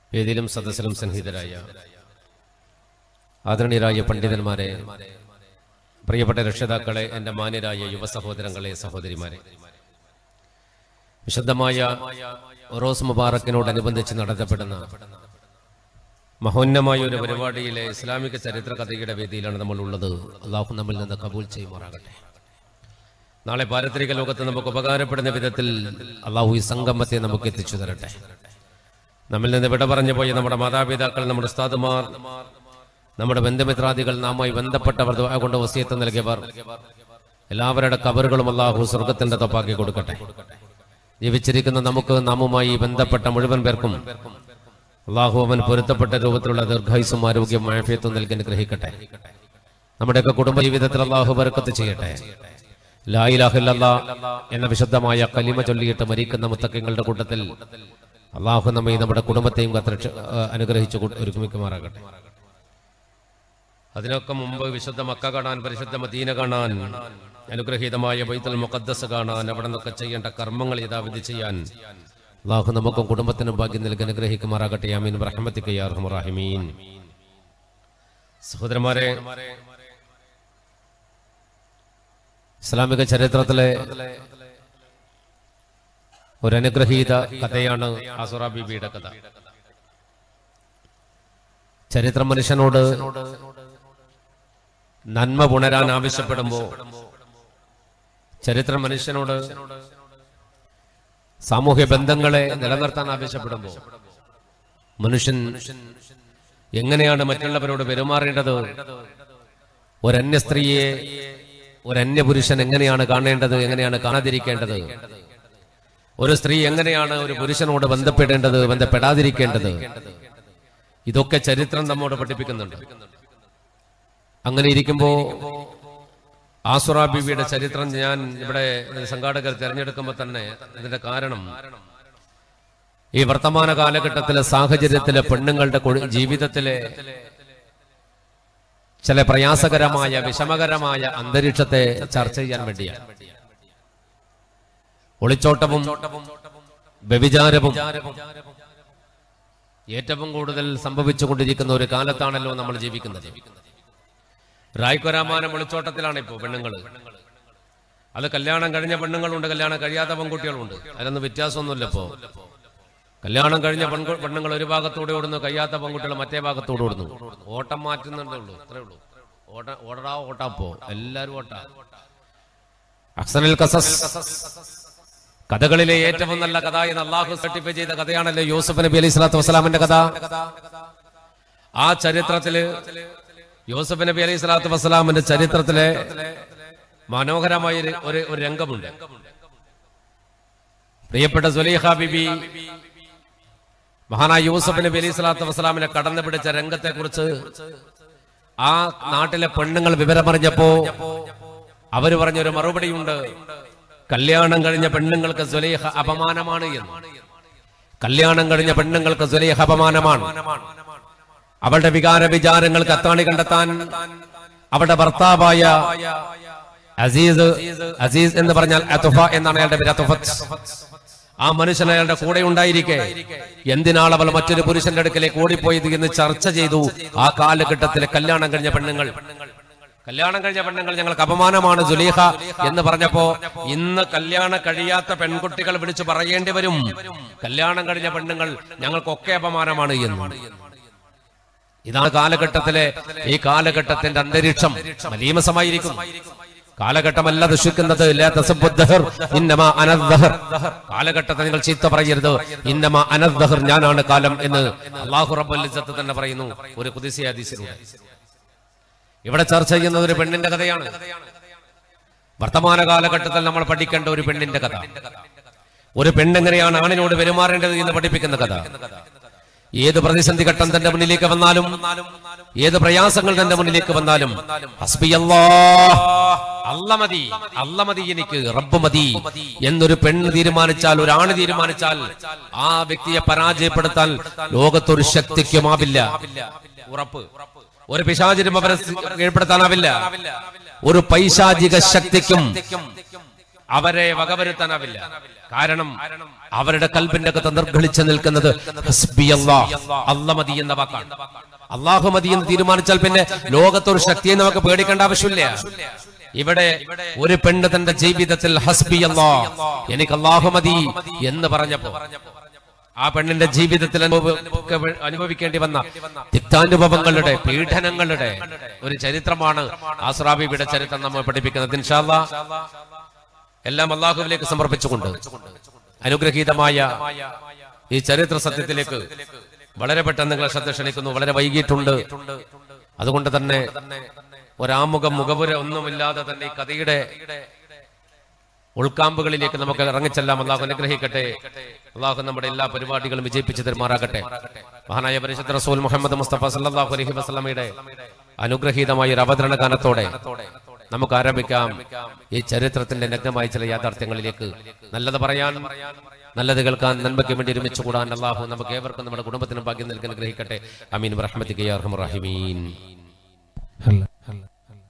വേദിയിലും സദസ്സിലും സന്നിഹിതരായ ആദരണീയരായ പണ്ഡിതന്മാരെ പ്രിയപ്പെട്ട രക്ഷിതാക്കളെ എൻ്റെ മാന്യരായ യുവ സഹോദരങ്ങളെ സഹോദരിമാരെ വിശുദ്ധമായ റോസ് മുബാറക്കിനോടനുബന്ധിച്ച് നടത്തപ്പെടുന്ന മഹോന്നമായ ഒരു പരിപാടിയിലെ ഇസ്ലാമിക ചരിത്ര കഥയുടെ വേദിയിലാണ് നമ്മൾ ഉള്ളത് അള്ളാഹു നമ്മിൽ നിന്ന് കബൂൽ ചെയ്യുമാറാകട്ടെ നാളെ പാരത്രിക ലോകത്ത് നമുക്ക് ഉപകാരപ്പെടുന്ന വിധത്തിൽ അള്ളാഹു ഈ സംഗമത്തെ നമുക്ക് എത്തിച്ചു തരട്ടെ നമ്മിൽ നിന്ന് വിട പറഞ്ഞു പോയ നമ്മുടെ മാതാപിതാക്കൾ നമ്മുടെ ഉസ്താദുമാർ നമ്മുടെ ബന്ധുമിത്രാദികൾ നാമായി ബന്ധപ്പെട്ടവർ ദുആ കൊണ്ട് വസിയത്ത് നൽകിയവർ എല്ലാവരുടെ കബറുകളും അള്ളാഹു സ്വർഗത്തിന്റെ തൊപ്പാക്കി കൊടുക്കട്ടെ ജീവിച്ചിരിക്കുന്ന നമുക്ക് നാമുമായി ബന്ധപ്പെട്ട മുഴുവൻ പേർക്കും അള്ളാഹു അവൻ പൊരുത്തപ്പെട്ട രൂപത്തിലുള്ള ദീർഘായുസും ആരോഗ്യം മാഫിയത്തും നൽകി അനുഗ്രഹിക്കട്ടെ നമ്മുടെയൊക്കെ കുടുംബ ജീവിതത്തിൽ അള്ളാഹു ബർക്കത്ത് ചെയ്യട്ടെ ലായിലാഹില്ല എന്ന വിശുദ്ധമായ കലിമ ചൊല്ലിയിട്ട് മരിക്കുന്ന മുത്തക്കങ്ങളുടെ കൂട്ടത്തിൽ അള്ളാഹു നമ്മെ നമ്മുടെ കുടുംബത്തെയും കത്തരക്ഷ അനുഗ്രഹിച്ചു കൊ- ഒരുക്കുമിക്കുമാറാകട്ടെ അതിനൊക്കെ മുമ്പ് വിശുദ്ധ മക്ക കാണാൻ പരിശുദ്ധ മദീന കാണാൻ അനുഗ്രഹീതമായ ബൈത്തുൽ മുഖദ്ദസ് കാണാൻ അവിടെ നിന്നൊക്കെ ചെയ്യേണ്ട കർമ്മങ്ങൾ യഥാവിധി ചെയ്യാൻ അള്ളാഹു നമുക്കും കുടുംബത്തിനും ഭാഗ്യം നൽകി അനുഗ്രഹിക്കുമാറാകട്ടെ അമീൻ റഹ്മത്തിക്കയ്യാർഹമറാഹിമീൻ സഹോദരന്മാരെ ഇസ്ലാമിക ചരിത്രത്തിലെ ഒരു അനുഗ്രഹീത കഥയാണ് ആസുറ ബീബിയുടെ കഥ ചരിത്രം മനുഷ്യനോട് നന്മ പുണരാൻ ആവശ്യപ്പെടുമ്പോ ചരിത്രം മനുഷ്യനോട് സാമൂഹ്യ ബന്ധങ്ങളെ നിലനിർത്താൻ ആവശ്യപ്പെടുമ്പോ മനുഷ്യൻ എങ്ങനെയാണ് മറ്റുള്ളവരോട് പെരുമാറേണ്ടത് ഒരന്യ സ്ത്രീയെ ഒരന്യ പുരുഷൻ എങ്ങനെയാണ് കാണേണ്ടത് എങ്ങനെയാണ് കാണാതിരിക്കേണ്ടത് ഒരു സ്ത്രീ എങ്ങനെയാണ് ഒരു പുരുഷനോട് ബന്ധപ്പെടേണ്ടത് ബന്ധപ്പെടാതിരിക്കേണ്ടത് ഇതൊക്കെ ചരിത്രം നമ്മോട് പഠിപ്പിക്കുന്നുണ്ട് അങ്ങനെ ഇരിക്കുമ്പോ ആസുറ ബീവിയുടെ ചരിത്രം ഞാൻ ഇവിടെ സംഘാടകർ തിരഞ്ഞെടുക്കുമ്പോൾ തന്നെ ഇതിന്റെ കാരണം ഈ വർത്തമാന കാലഘട്ടത്തിലെ സാഹചര്യത്തിലെ പെണ്ണുങ്ങളുടെ കൊ- ജീവിതത്തിലെ ചില പ്രയാസകരമായ വിഷമകരമായ അന്തരീക്ഷത്തെ ചർച്ച ചെയ്യാൻ വേണ്ടിയാണ് ഒളിച്ചോട്ടവും വ്യഭിചാരവും ഏറ്റവും കൂടുതൽ സംഭവിച്ചുകൊണ്ടിരിക്കുന്ന ഒരു കാലത്താണല്ലോ നമ്മൾ ജീവിക്കുന്നത് റായ്ക്കൊരാമാനം ഒളിച്ചോട്ടത്തിലാണ് ഇപ്പോൾ പെണ്ണുങ്ങൾ അത് കല്യാണം കഴിഞ്ഞ പെണ്ണുങ്ങളുണ്ട് കല്യാണം കഴിയാത്ത പെൺകുട്ടികളുണ്ട് അതിലൊന്നും വ്യത്യാസമൊന്നുമില്ല ഇപ്പോ കല്യാണം കഴിഞ്ഞ പെൺകു പെണ്ണുങ്ങൾ ഒരു ഭാഗത്തൂടെ ഓടുന്നു കഴിയാത്ത പെൺകുട്ടികൾ മറ്റേ ഭാഗത്തൂടെ ഓടുന്നു ഓട്ടം മാറ്റുന്നുണ്ടേ ഉള്ളൂ അത്രേ ഉള്ളൂ ഓട്ട ഓടടാ ഓട്ടാപ്പോ എല്ലാരും ഓട്ടാ അക്സനൽ കസസ് കഥകളിലെ ഏറ്റവും നല്ല കഥ എന്ന് അള്ളാഹു സർട്ടിഫൈ ചെയ്ത കഥയാണല്ലോ യൂസുഫ് നബി അലൈഹി സ്വലാത്തു വസ്സലാമിന്റെ കഥ ആ ചരിത്രത്തില് യൂസുഫ് നബി അലൈഹി സ്വലാത്തു വസ്സലാമിന്റെ ചരിത്രത്തിലെ മനോഹരമായ ഒരു- ഒരു ഒരു രംഗമുണ്ട് പ്രിയപ്പെട്ട സുലൈഹ ബിബി മഹാനായ യൂസഫ് നബി അലൈഹി സ്വലാത്തു വസ്സലാമിനെ കടന്നു പിടിച്ച രംഗത്തെ കുറിച്ച് ആ നാട്ടിലെ പെണ്ണുങ്ങൾ വിവരമറിഞ്ഞപ്പോ അവര് പറഞ്ഞൊരു മറുപടിയുണ്ട് കല്യാണം കഴിഞ്ഞ പെണ്ണുങ്ങൾക്ക് സുലൈഹ അപമാനമാണ് എന്ന് കല്യാണം കഴിഞ്ഞ പെണ്ണുങ്ങൾക്ക് സുലൈഹ അപമാനമാണ് അവളുടെ വികാര വിചാരങ്ങൾക്ക് അത്താണി കണ്ടെത്താൻ അവളുടെ ഭർത്താവായ അസീസ് അസീസ് എന്ന് പറഞ്ഞാൽ അത്തുഫ എന്നാണ് അയാളുടെ പേര് അത്തുഫത്ത് ആ മനുഷ്യൻ അയാളുടെ കൂടെ ഉണ്ടായിരിക്കെ എന്തിനാൾ അവൾ മറ്റൊരു പുരുഷന്റെ അടുക്കലേക്ക് ഓടിപ്പോയത് എന്ന് ചർച്ച ചെയ്തു ആ കാലഘട്ടത്തിലെ കല്യാണം കഴിഞ്ഞ പെണ്ണുങ്ങൾ കല്യാണം കഴിഞ്ഞ പെണ്ണുങ്ങൾ ഞങ്ങൾക്ക് അപമാനമാണ് സുലീഹ എന്ന് പറഞ്ഞപ്പോ ഇന്ന് കല്യാണം കഴിയാത്ത പെൺകുട്ടികൾ വിളിച്ചു പറയേണ്ടി വരും കല്യാണം കഴിഞ്ഞ പെണ്ണുങ്ങൾ ഞങ്ങൾക്കൊക്കെ അപമാനമാണ് എന്ന് ഇതാണ് കാലഘട്ടത്തിലെ ഈ കാലഘട്ടത്തിന്റെ അന്തരീക്ഷം മലീമസമായിരിക്കും കാലഘട്ടമല്ല ദുഷിക്കുന്നത് ലാ തസബ്ബുദ്ദഹർ, ഇന്നമാ അനദ്ദഹർ. കാലഘട്ടത്തെ നിങ്ങൾ ചീത്ത പറയരുത് ഇന്നമാ അനദ്ദഹർ ഞാനാണ് കാലം എന്ന് അള്ളാഹു റബ്ബുൽ ഇസ്സത്ത് തന്നെ പറയുന്നു ഒരു കുതിസിയ ഹദീസിലൂടെ ഇവിടെ ചർച്ച ചെയ്യുന്നത് ഒരു പെണ്ണിന്റെ കഥയാണ് വർത്തമാന കാലഘട്ടത്തിൽ നമ്മൾ പഠിക്കേണ്ട ഒരു പെണ്ണിന്റെ കഥ ഒരു പെണ്ണെങ്ങനെയാണ് ആണിനോട് പെരുമാറേണ്ടത് എന്ന് പഠിപ്പിക്കുന്ന കഥ ഏത് പ്രതിസന്ധി ഘട്ടം തന്റെ മുന്നിലേക്ക് വന്നാലും ഏത് പ്രയാസങ്ങൾ തന്റെ മുന്നിലേക്ക് വന്നാലും ഹസ്ബി അല്ല മതി അല്ല മതി എനിക്ക് റബ്ബ് മതി എന്നൊരു പെണ്ണ് തീരുമാനിച്ചാൽ ഒരാണ് തീരുമാനിച്ചാൽ ആ വ്യക്തിയെ പരാജയപ്പെടുത്താൻ ലോകത്തൊരു ശക്തിക്കുമാവില്ല ഉറപ്പ് ഒരു പിശാചിനും അവരെ കീഴ്പ്പെടുത്താനാവില്ല ഒരു പൈശാചിക ശക്തിക്കും അവരെ വകവരുത്താനാവില്ല കാരണം അവരുടെ കൽബിന്റെ അകത്ത് നിർഗളിച്ച് നിൽക്കുന്നത് ഹസ്ബി അല്ലാഹ്, അല്ല മതി എന്ന വാക്കാണ് അള്ളാഹു മതി എന്ന് തീരുമാനിച്ചാൽ പിന്നെ ലോകത്തൊരു ശക്തിയെ നമുക്ക് പേടിക്കേണ്ട ആവശ്യമില്ല ഇവിടെ ഒരു പെണ്ണ് തന്റെ ജീവിതത്തിൽ ഹസ്ബി അല്ലാ എനിക്ക് അള്ളാഹു മതി എന്ന് പറഞ്ഞപ്പോ ആ പെണ്ണിന്റെ ജീവിതത്തിൽ അനുഭവ- അനുഭവിക്കേണ്ടി വന്ന തിക്താനുഭവങ്ങളുടെ പീഡനങ്ങളുടെ ഒരു ചരിത്രമാണ് ആസ്രാബിയുടെ ചരിത്രം നമ്മൾ പഠിപ്പിക്കുന്നത് ഇൻഷാല്ലാ എല്ലാം അള്ളാഹുവിലേക്ക് സമർപ്പിച്ചുകൊണ്ട് അനുഗ്രഹീതമായ ഈ ചരിത്ര സത്യത്തിലേക്ക് വളരെ പെട്ടെന്ന് നിങ്ങളെ ശ്രദ്ധ ക്ഷണിക്കുന്നു വളരെ വൈകിട്ടുണ്ട് അതുകൊണ്ട് തന്നെ ഒരാമുഖം മുഖപുര ഒന്നുമില്ലാതെ തന്നെ ഈ കഥയുടെ ഉൾക്കാമ്പുകളിലേക്ക് നമുക്ക് ഇറങ്ങിച്ചെല്ലാം അള്ളാഹു അനുഗ്രഹിക്കട്ടെ അള്ളാഹു നമ്മുടെ എല്ലാ പരിപാടികളും വിജയിപ്പിച്ചു തരുമാറാകട്ടെ മഹാനായ പരിശുദ്ധ റസൂൽ മുഹമ്മദ് മുസ്തഫ സല്ലല്ലാഹു അലൈഹി വസല്ലമയുടെ അനുഗ്രഹീതമായ ഒരു അവതരണ ഗാനത്തോടെ നമുക്ക് ആരംഭിക്കാം ഈ ചരിത്രത്തിന്റെ നഗ്നമായ ചില യാഥാർത്ഥ്യങ്ങളിലേക്ക് നല്ലത് പറയാൻ നല്ലത് കേൾക്കാൻ നന്മയ്ക്ക് വേണ്ടി ഒരുമിച്ച് കൂടാൻ അള്ളാഹു നമുക്ക് ഏവർക്കും നമ്മുടെ കുടുംബത്തിനും ഭാഗ്യം നൽകാൻ അനുഗ്രഹിക്കട്ടെ അമീൻ റഹ്മത്തിക്ക് യാ അർഹമർ റഹീമീൻ هلا هلا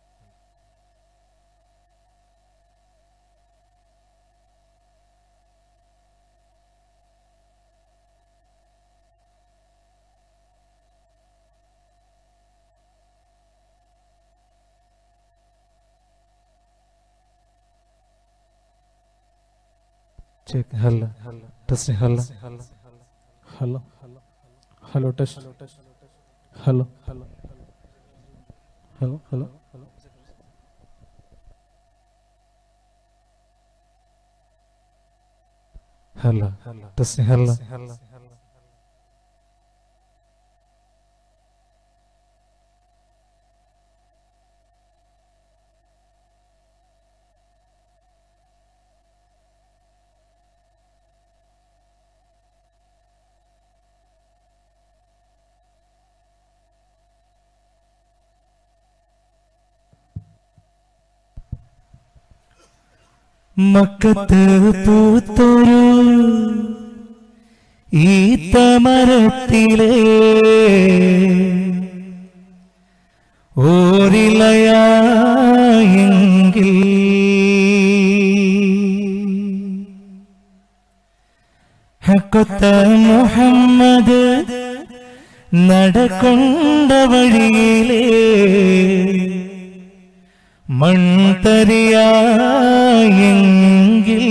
check هلا تسني هلا هلا هلا تش هلا هلا هلا هلا تسني هلا മക്കത്ത് പൂത്തൊരു ഈത്തമരത്തിലെ ഓരിലയായെങ്കിൽ ഹക്കൊത്ത മുഹമ്മദ് നടക്കൊണ്ട വഴിയിലേ മൺതരിയായെങ്കിൽ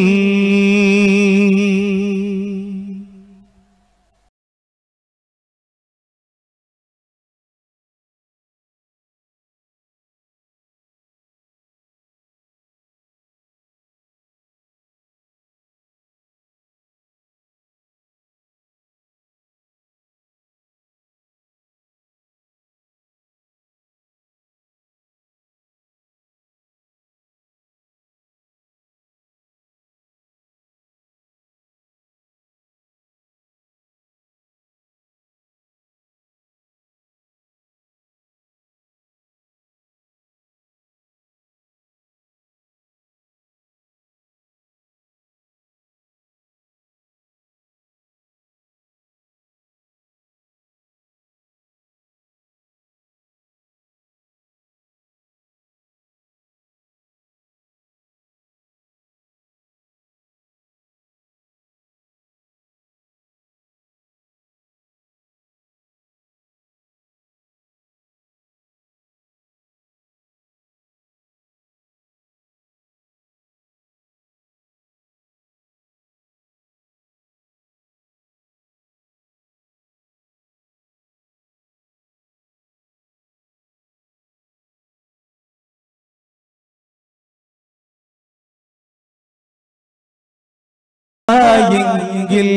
എങ്കിൽ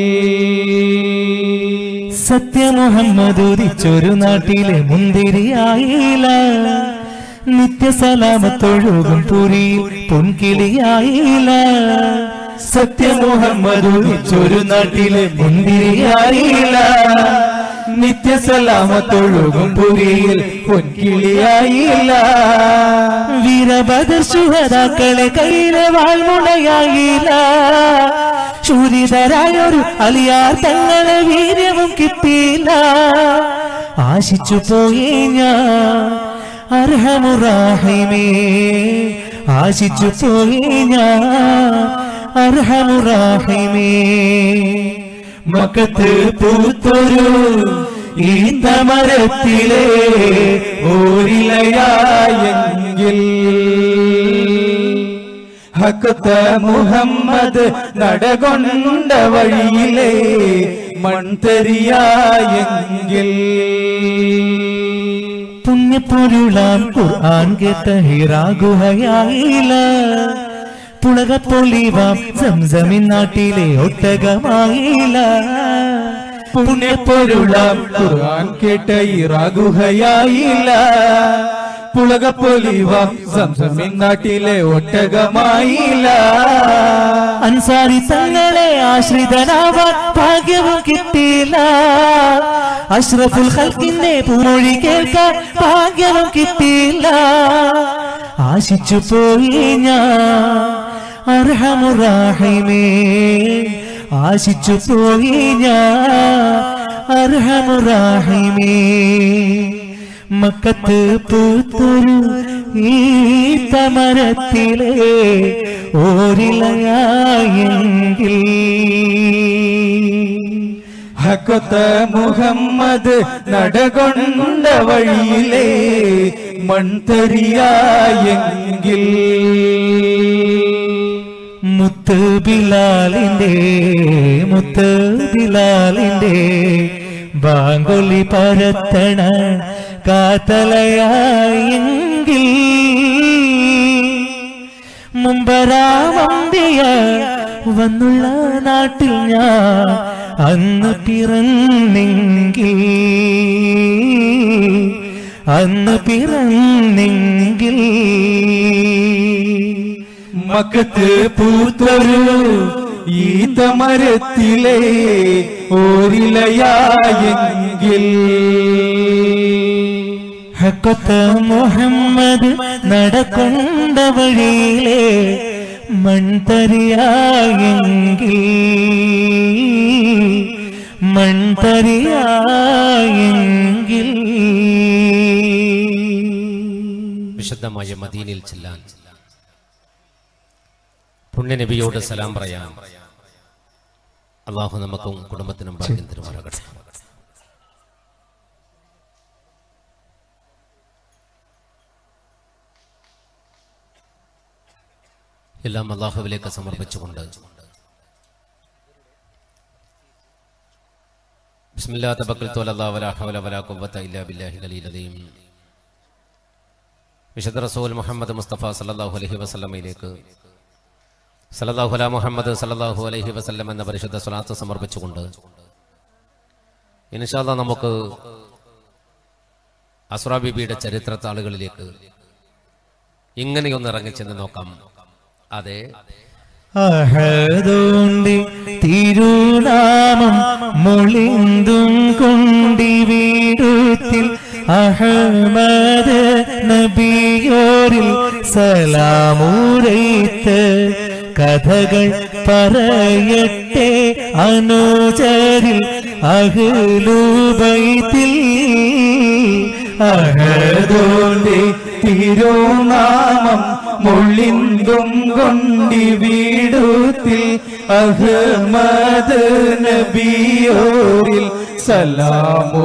സത്യമുഹമ്മദ് ഉദിച്ചൊരു നാട്ടിലെ മുന്തിരിയായില്ല നിത്യസലാമത്തൊഴുകും പുരി പൊൻകിളിയായില്ല സത്യമുഹമ്മദ് ഉദിച്ചൊരു നാട്ടിലെ മുന്തിരിയായില്ല നിത്യസലാമത്തൊഴുകും പുരിയിൽ പൊൻകിളിയായില്ല വീരഭദ്ര സുഹതാക്കളെ കയ്യിലെ വാൾമുളയായില്ല ശൂരിതരായൊരു അലിയാർ തങ്ങളെ വീര്യവും കിട്ടിയില്ല ആശിച്ചു പോയി ഞാൻ അർഹമുറാഹിമേ ആശിച്ചു പോയി ഞാൻ അർഹമുറാഹിമേ മക്കത്ത് പൂത്തൊരു ഈ തമരത്തിലെ ഓരിലയായെങ്കിൽ ഹക്കത്ത മുഹമ്മദ് നടകൊണ്ട വഴിയിലെ മൺതരിയായെങ്കിൽ പുണ്യപ്പൊരുളാം ഖുർആൻ കേട്ട ഹിറാഗുഹയായില്ല പുളകപ്പൊളിവാം സംസമിൻ നാട്ടിലെ ഒട്ടകമായില്ല പുണ്യപ്പൊരുളാം ഖുർആൻ കേട്ട ഹിറാഗുഹയായില്ല പുളകപ്പൊലിവാം സംസമിൻ നാട്ടിലെ ഒട്ടകമായില്ല അൻസാരി തങ്ങളെ ആശ്രിതനാവാൻ ഭാഗ്യവും കിട്ടിയില്ല അഷ്റഫുൽ ഖൽക്കിന്റെ പൂമൊഴി കേൾക്കാൻ ഭാഗ്യവും കിട്ടിയില്ല ആശിച്ചു പോയി ഞാൻ അർഹമുറാഹിമേ ആശിച്ചു പോയി ഞാൻ അർഹമുറാഹിമേ മക്കത്ത് പൂത്തൊരു ഈ തമരത്തിലെ ഓരിലയായെങ്കിൽ ഹക്കത്ത മുഹമ്മദ് നടകൊണ്ട വഴിയിലെ മൺതരിയായെങ്കിൽ മുത്ത് ബിലാലിന്റെ മുത്ത് ബിലാലിന്റെ ബാങ്കൊലി പരത്തണ കാത്തലയായെങ്കിൽ മുമ്പരാമന്തിയ വന്നുള്ള നാട്ടിൽ ഞാൻ അന്ന് പിറന്നെങ്കിൽ അന്ന് പിറന്നെങ്കിൽ മക്കത്ത് പൂത്തൊരു ഈ തമരത്തിലെ ഓരിലയായെങ്കിൽ ഹക്കത്ത മുഹമ്മദ് നടക്കൊണ്ട വഴിയിലെ മൺതരിയായെങ്കിൽ മൺതരിയായെങ്കിൽ വിശുദ്ധമായ മദീനയിൽ ചെല്ലാൻ പുണ്യനബിയോട് സലാം പറയാം അള്ളാഹു നമുക്കും കുടുംബത്തിനും ഭാഗ്യം തരുമാറാകട്ടെ എല്ലാം അള്ളാഹുവിലേക്ക് സമർപ്പിച്ചുകൊണ്ട് ബിസ്മില്ലാ തബക്കൽത്തു അലല്ലാ വലാ ഹൗല വലാ ഖുവ്വത ഇല്ലാ ബില്ലാഹിൽ അലിയിൽ അലീം വിശുദ്ധ റസൂൽ മുഹമ്മദ് മുസ്തഫ സല്ലല്ലാഹു അലൈഹി വസല്ലമയിലേക്ക് സല്ലല്ലാഹു അലാ മുഹമ്മദ് സല്ലല്ലാഹു അലൈഹി വസല്ലം എന്ന പരിശുദ്ധ സ്വലാത്ത് സമർപ്പിച്ചുകൊണ്ട് ഇൻഷാല്ലാ നമുക്ക് അസ്രാ ബിബിയുടെ ചരിത്ര താളുകളിലേക്ക് ഇങ്ങനെയൊന്ന് ഇറങ്ങിച്ചെന്ന് നോക്കാം അതെ അഹദോണ്ടി തിരുനാമം മൊളിന്തും കൊണ്ടി വീടുത്തിൽ അഹമ്മദ് നബിയോരിൽ സലാമൂരൈത്ത് കഥകൾ പറയട്ടെ അനുചരിൽ അഹ്ലുബൈത്തിൽ അഹദോണ്ടി തിരുനാമം മുള്ളിന്തും കൊണ്ടി വീടുത്തിൽ അഹ്മദ് നബിയോരിൽ സലാമു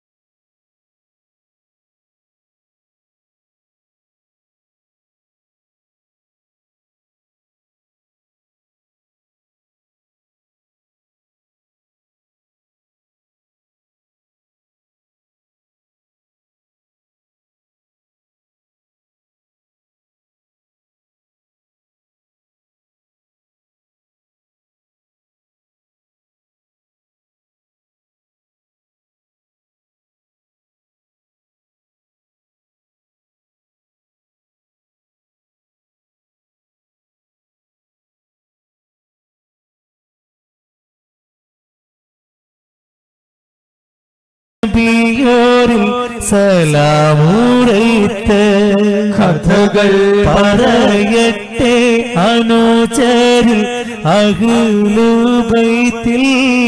നബിയോരിൽ സലാമൂരൈത്ത് കഥകൾ പറയട്ടെ അനുചരിൽ അഹ്ലുബൈത്തിൽ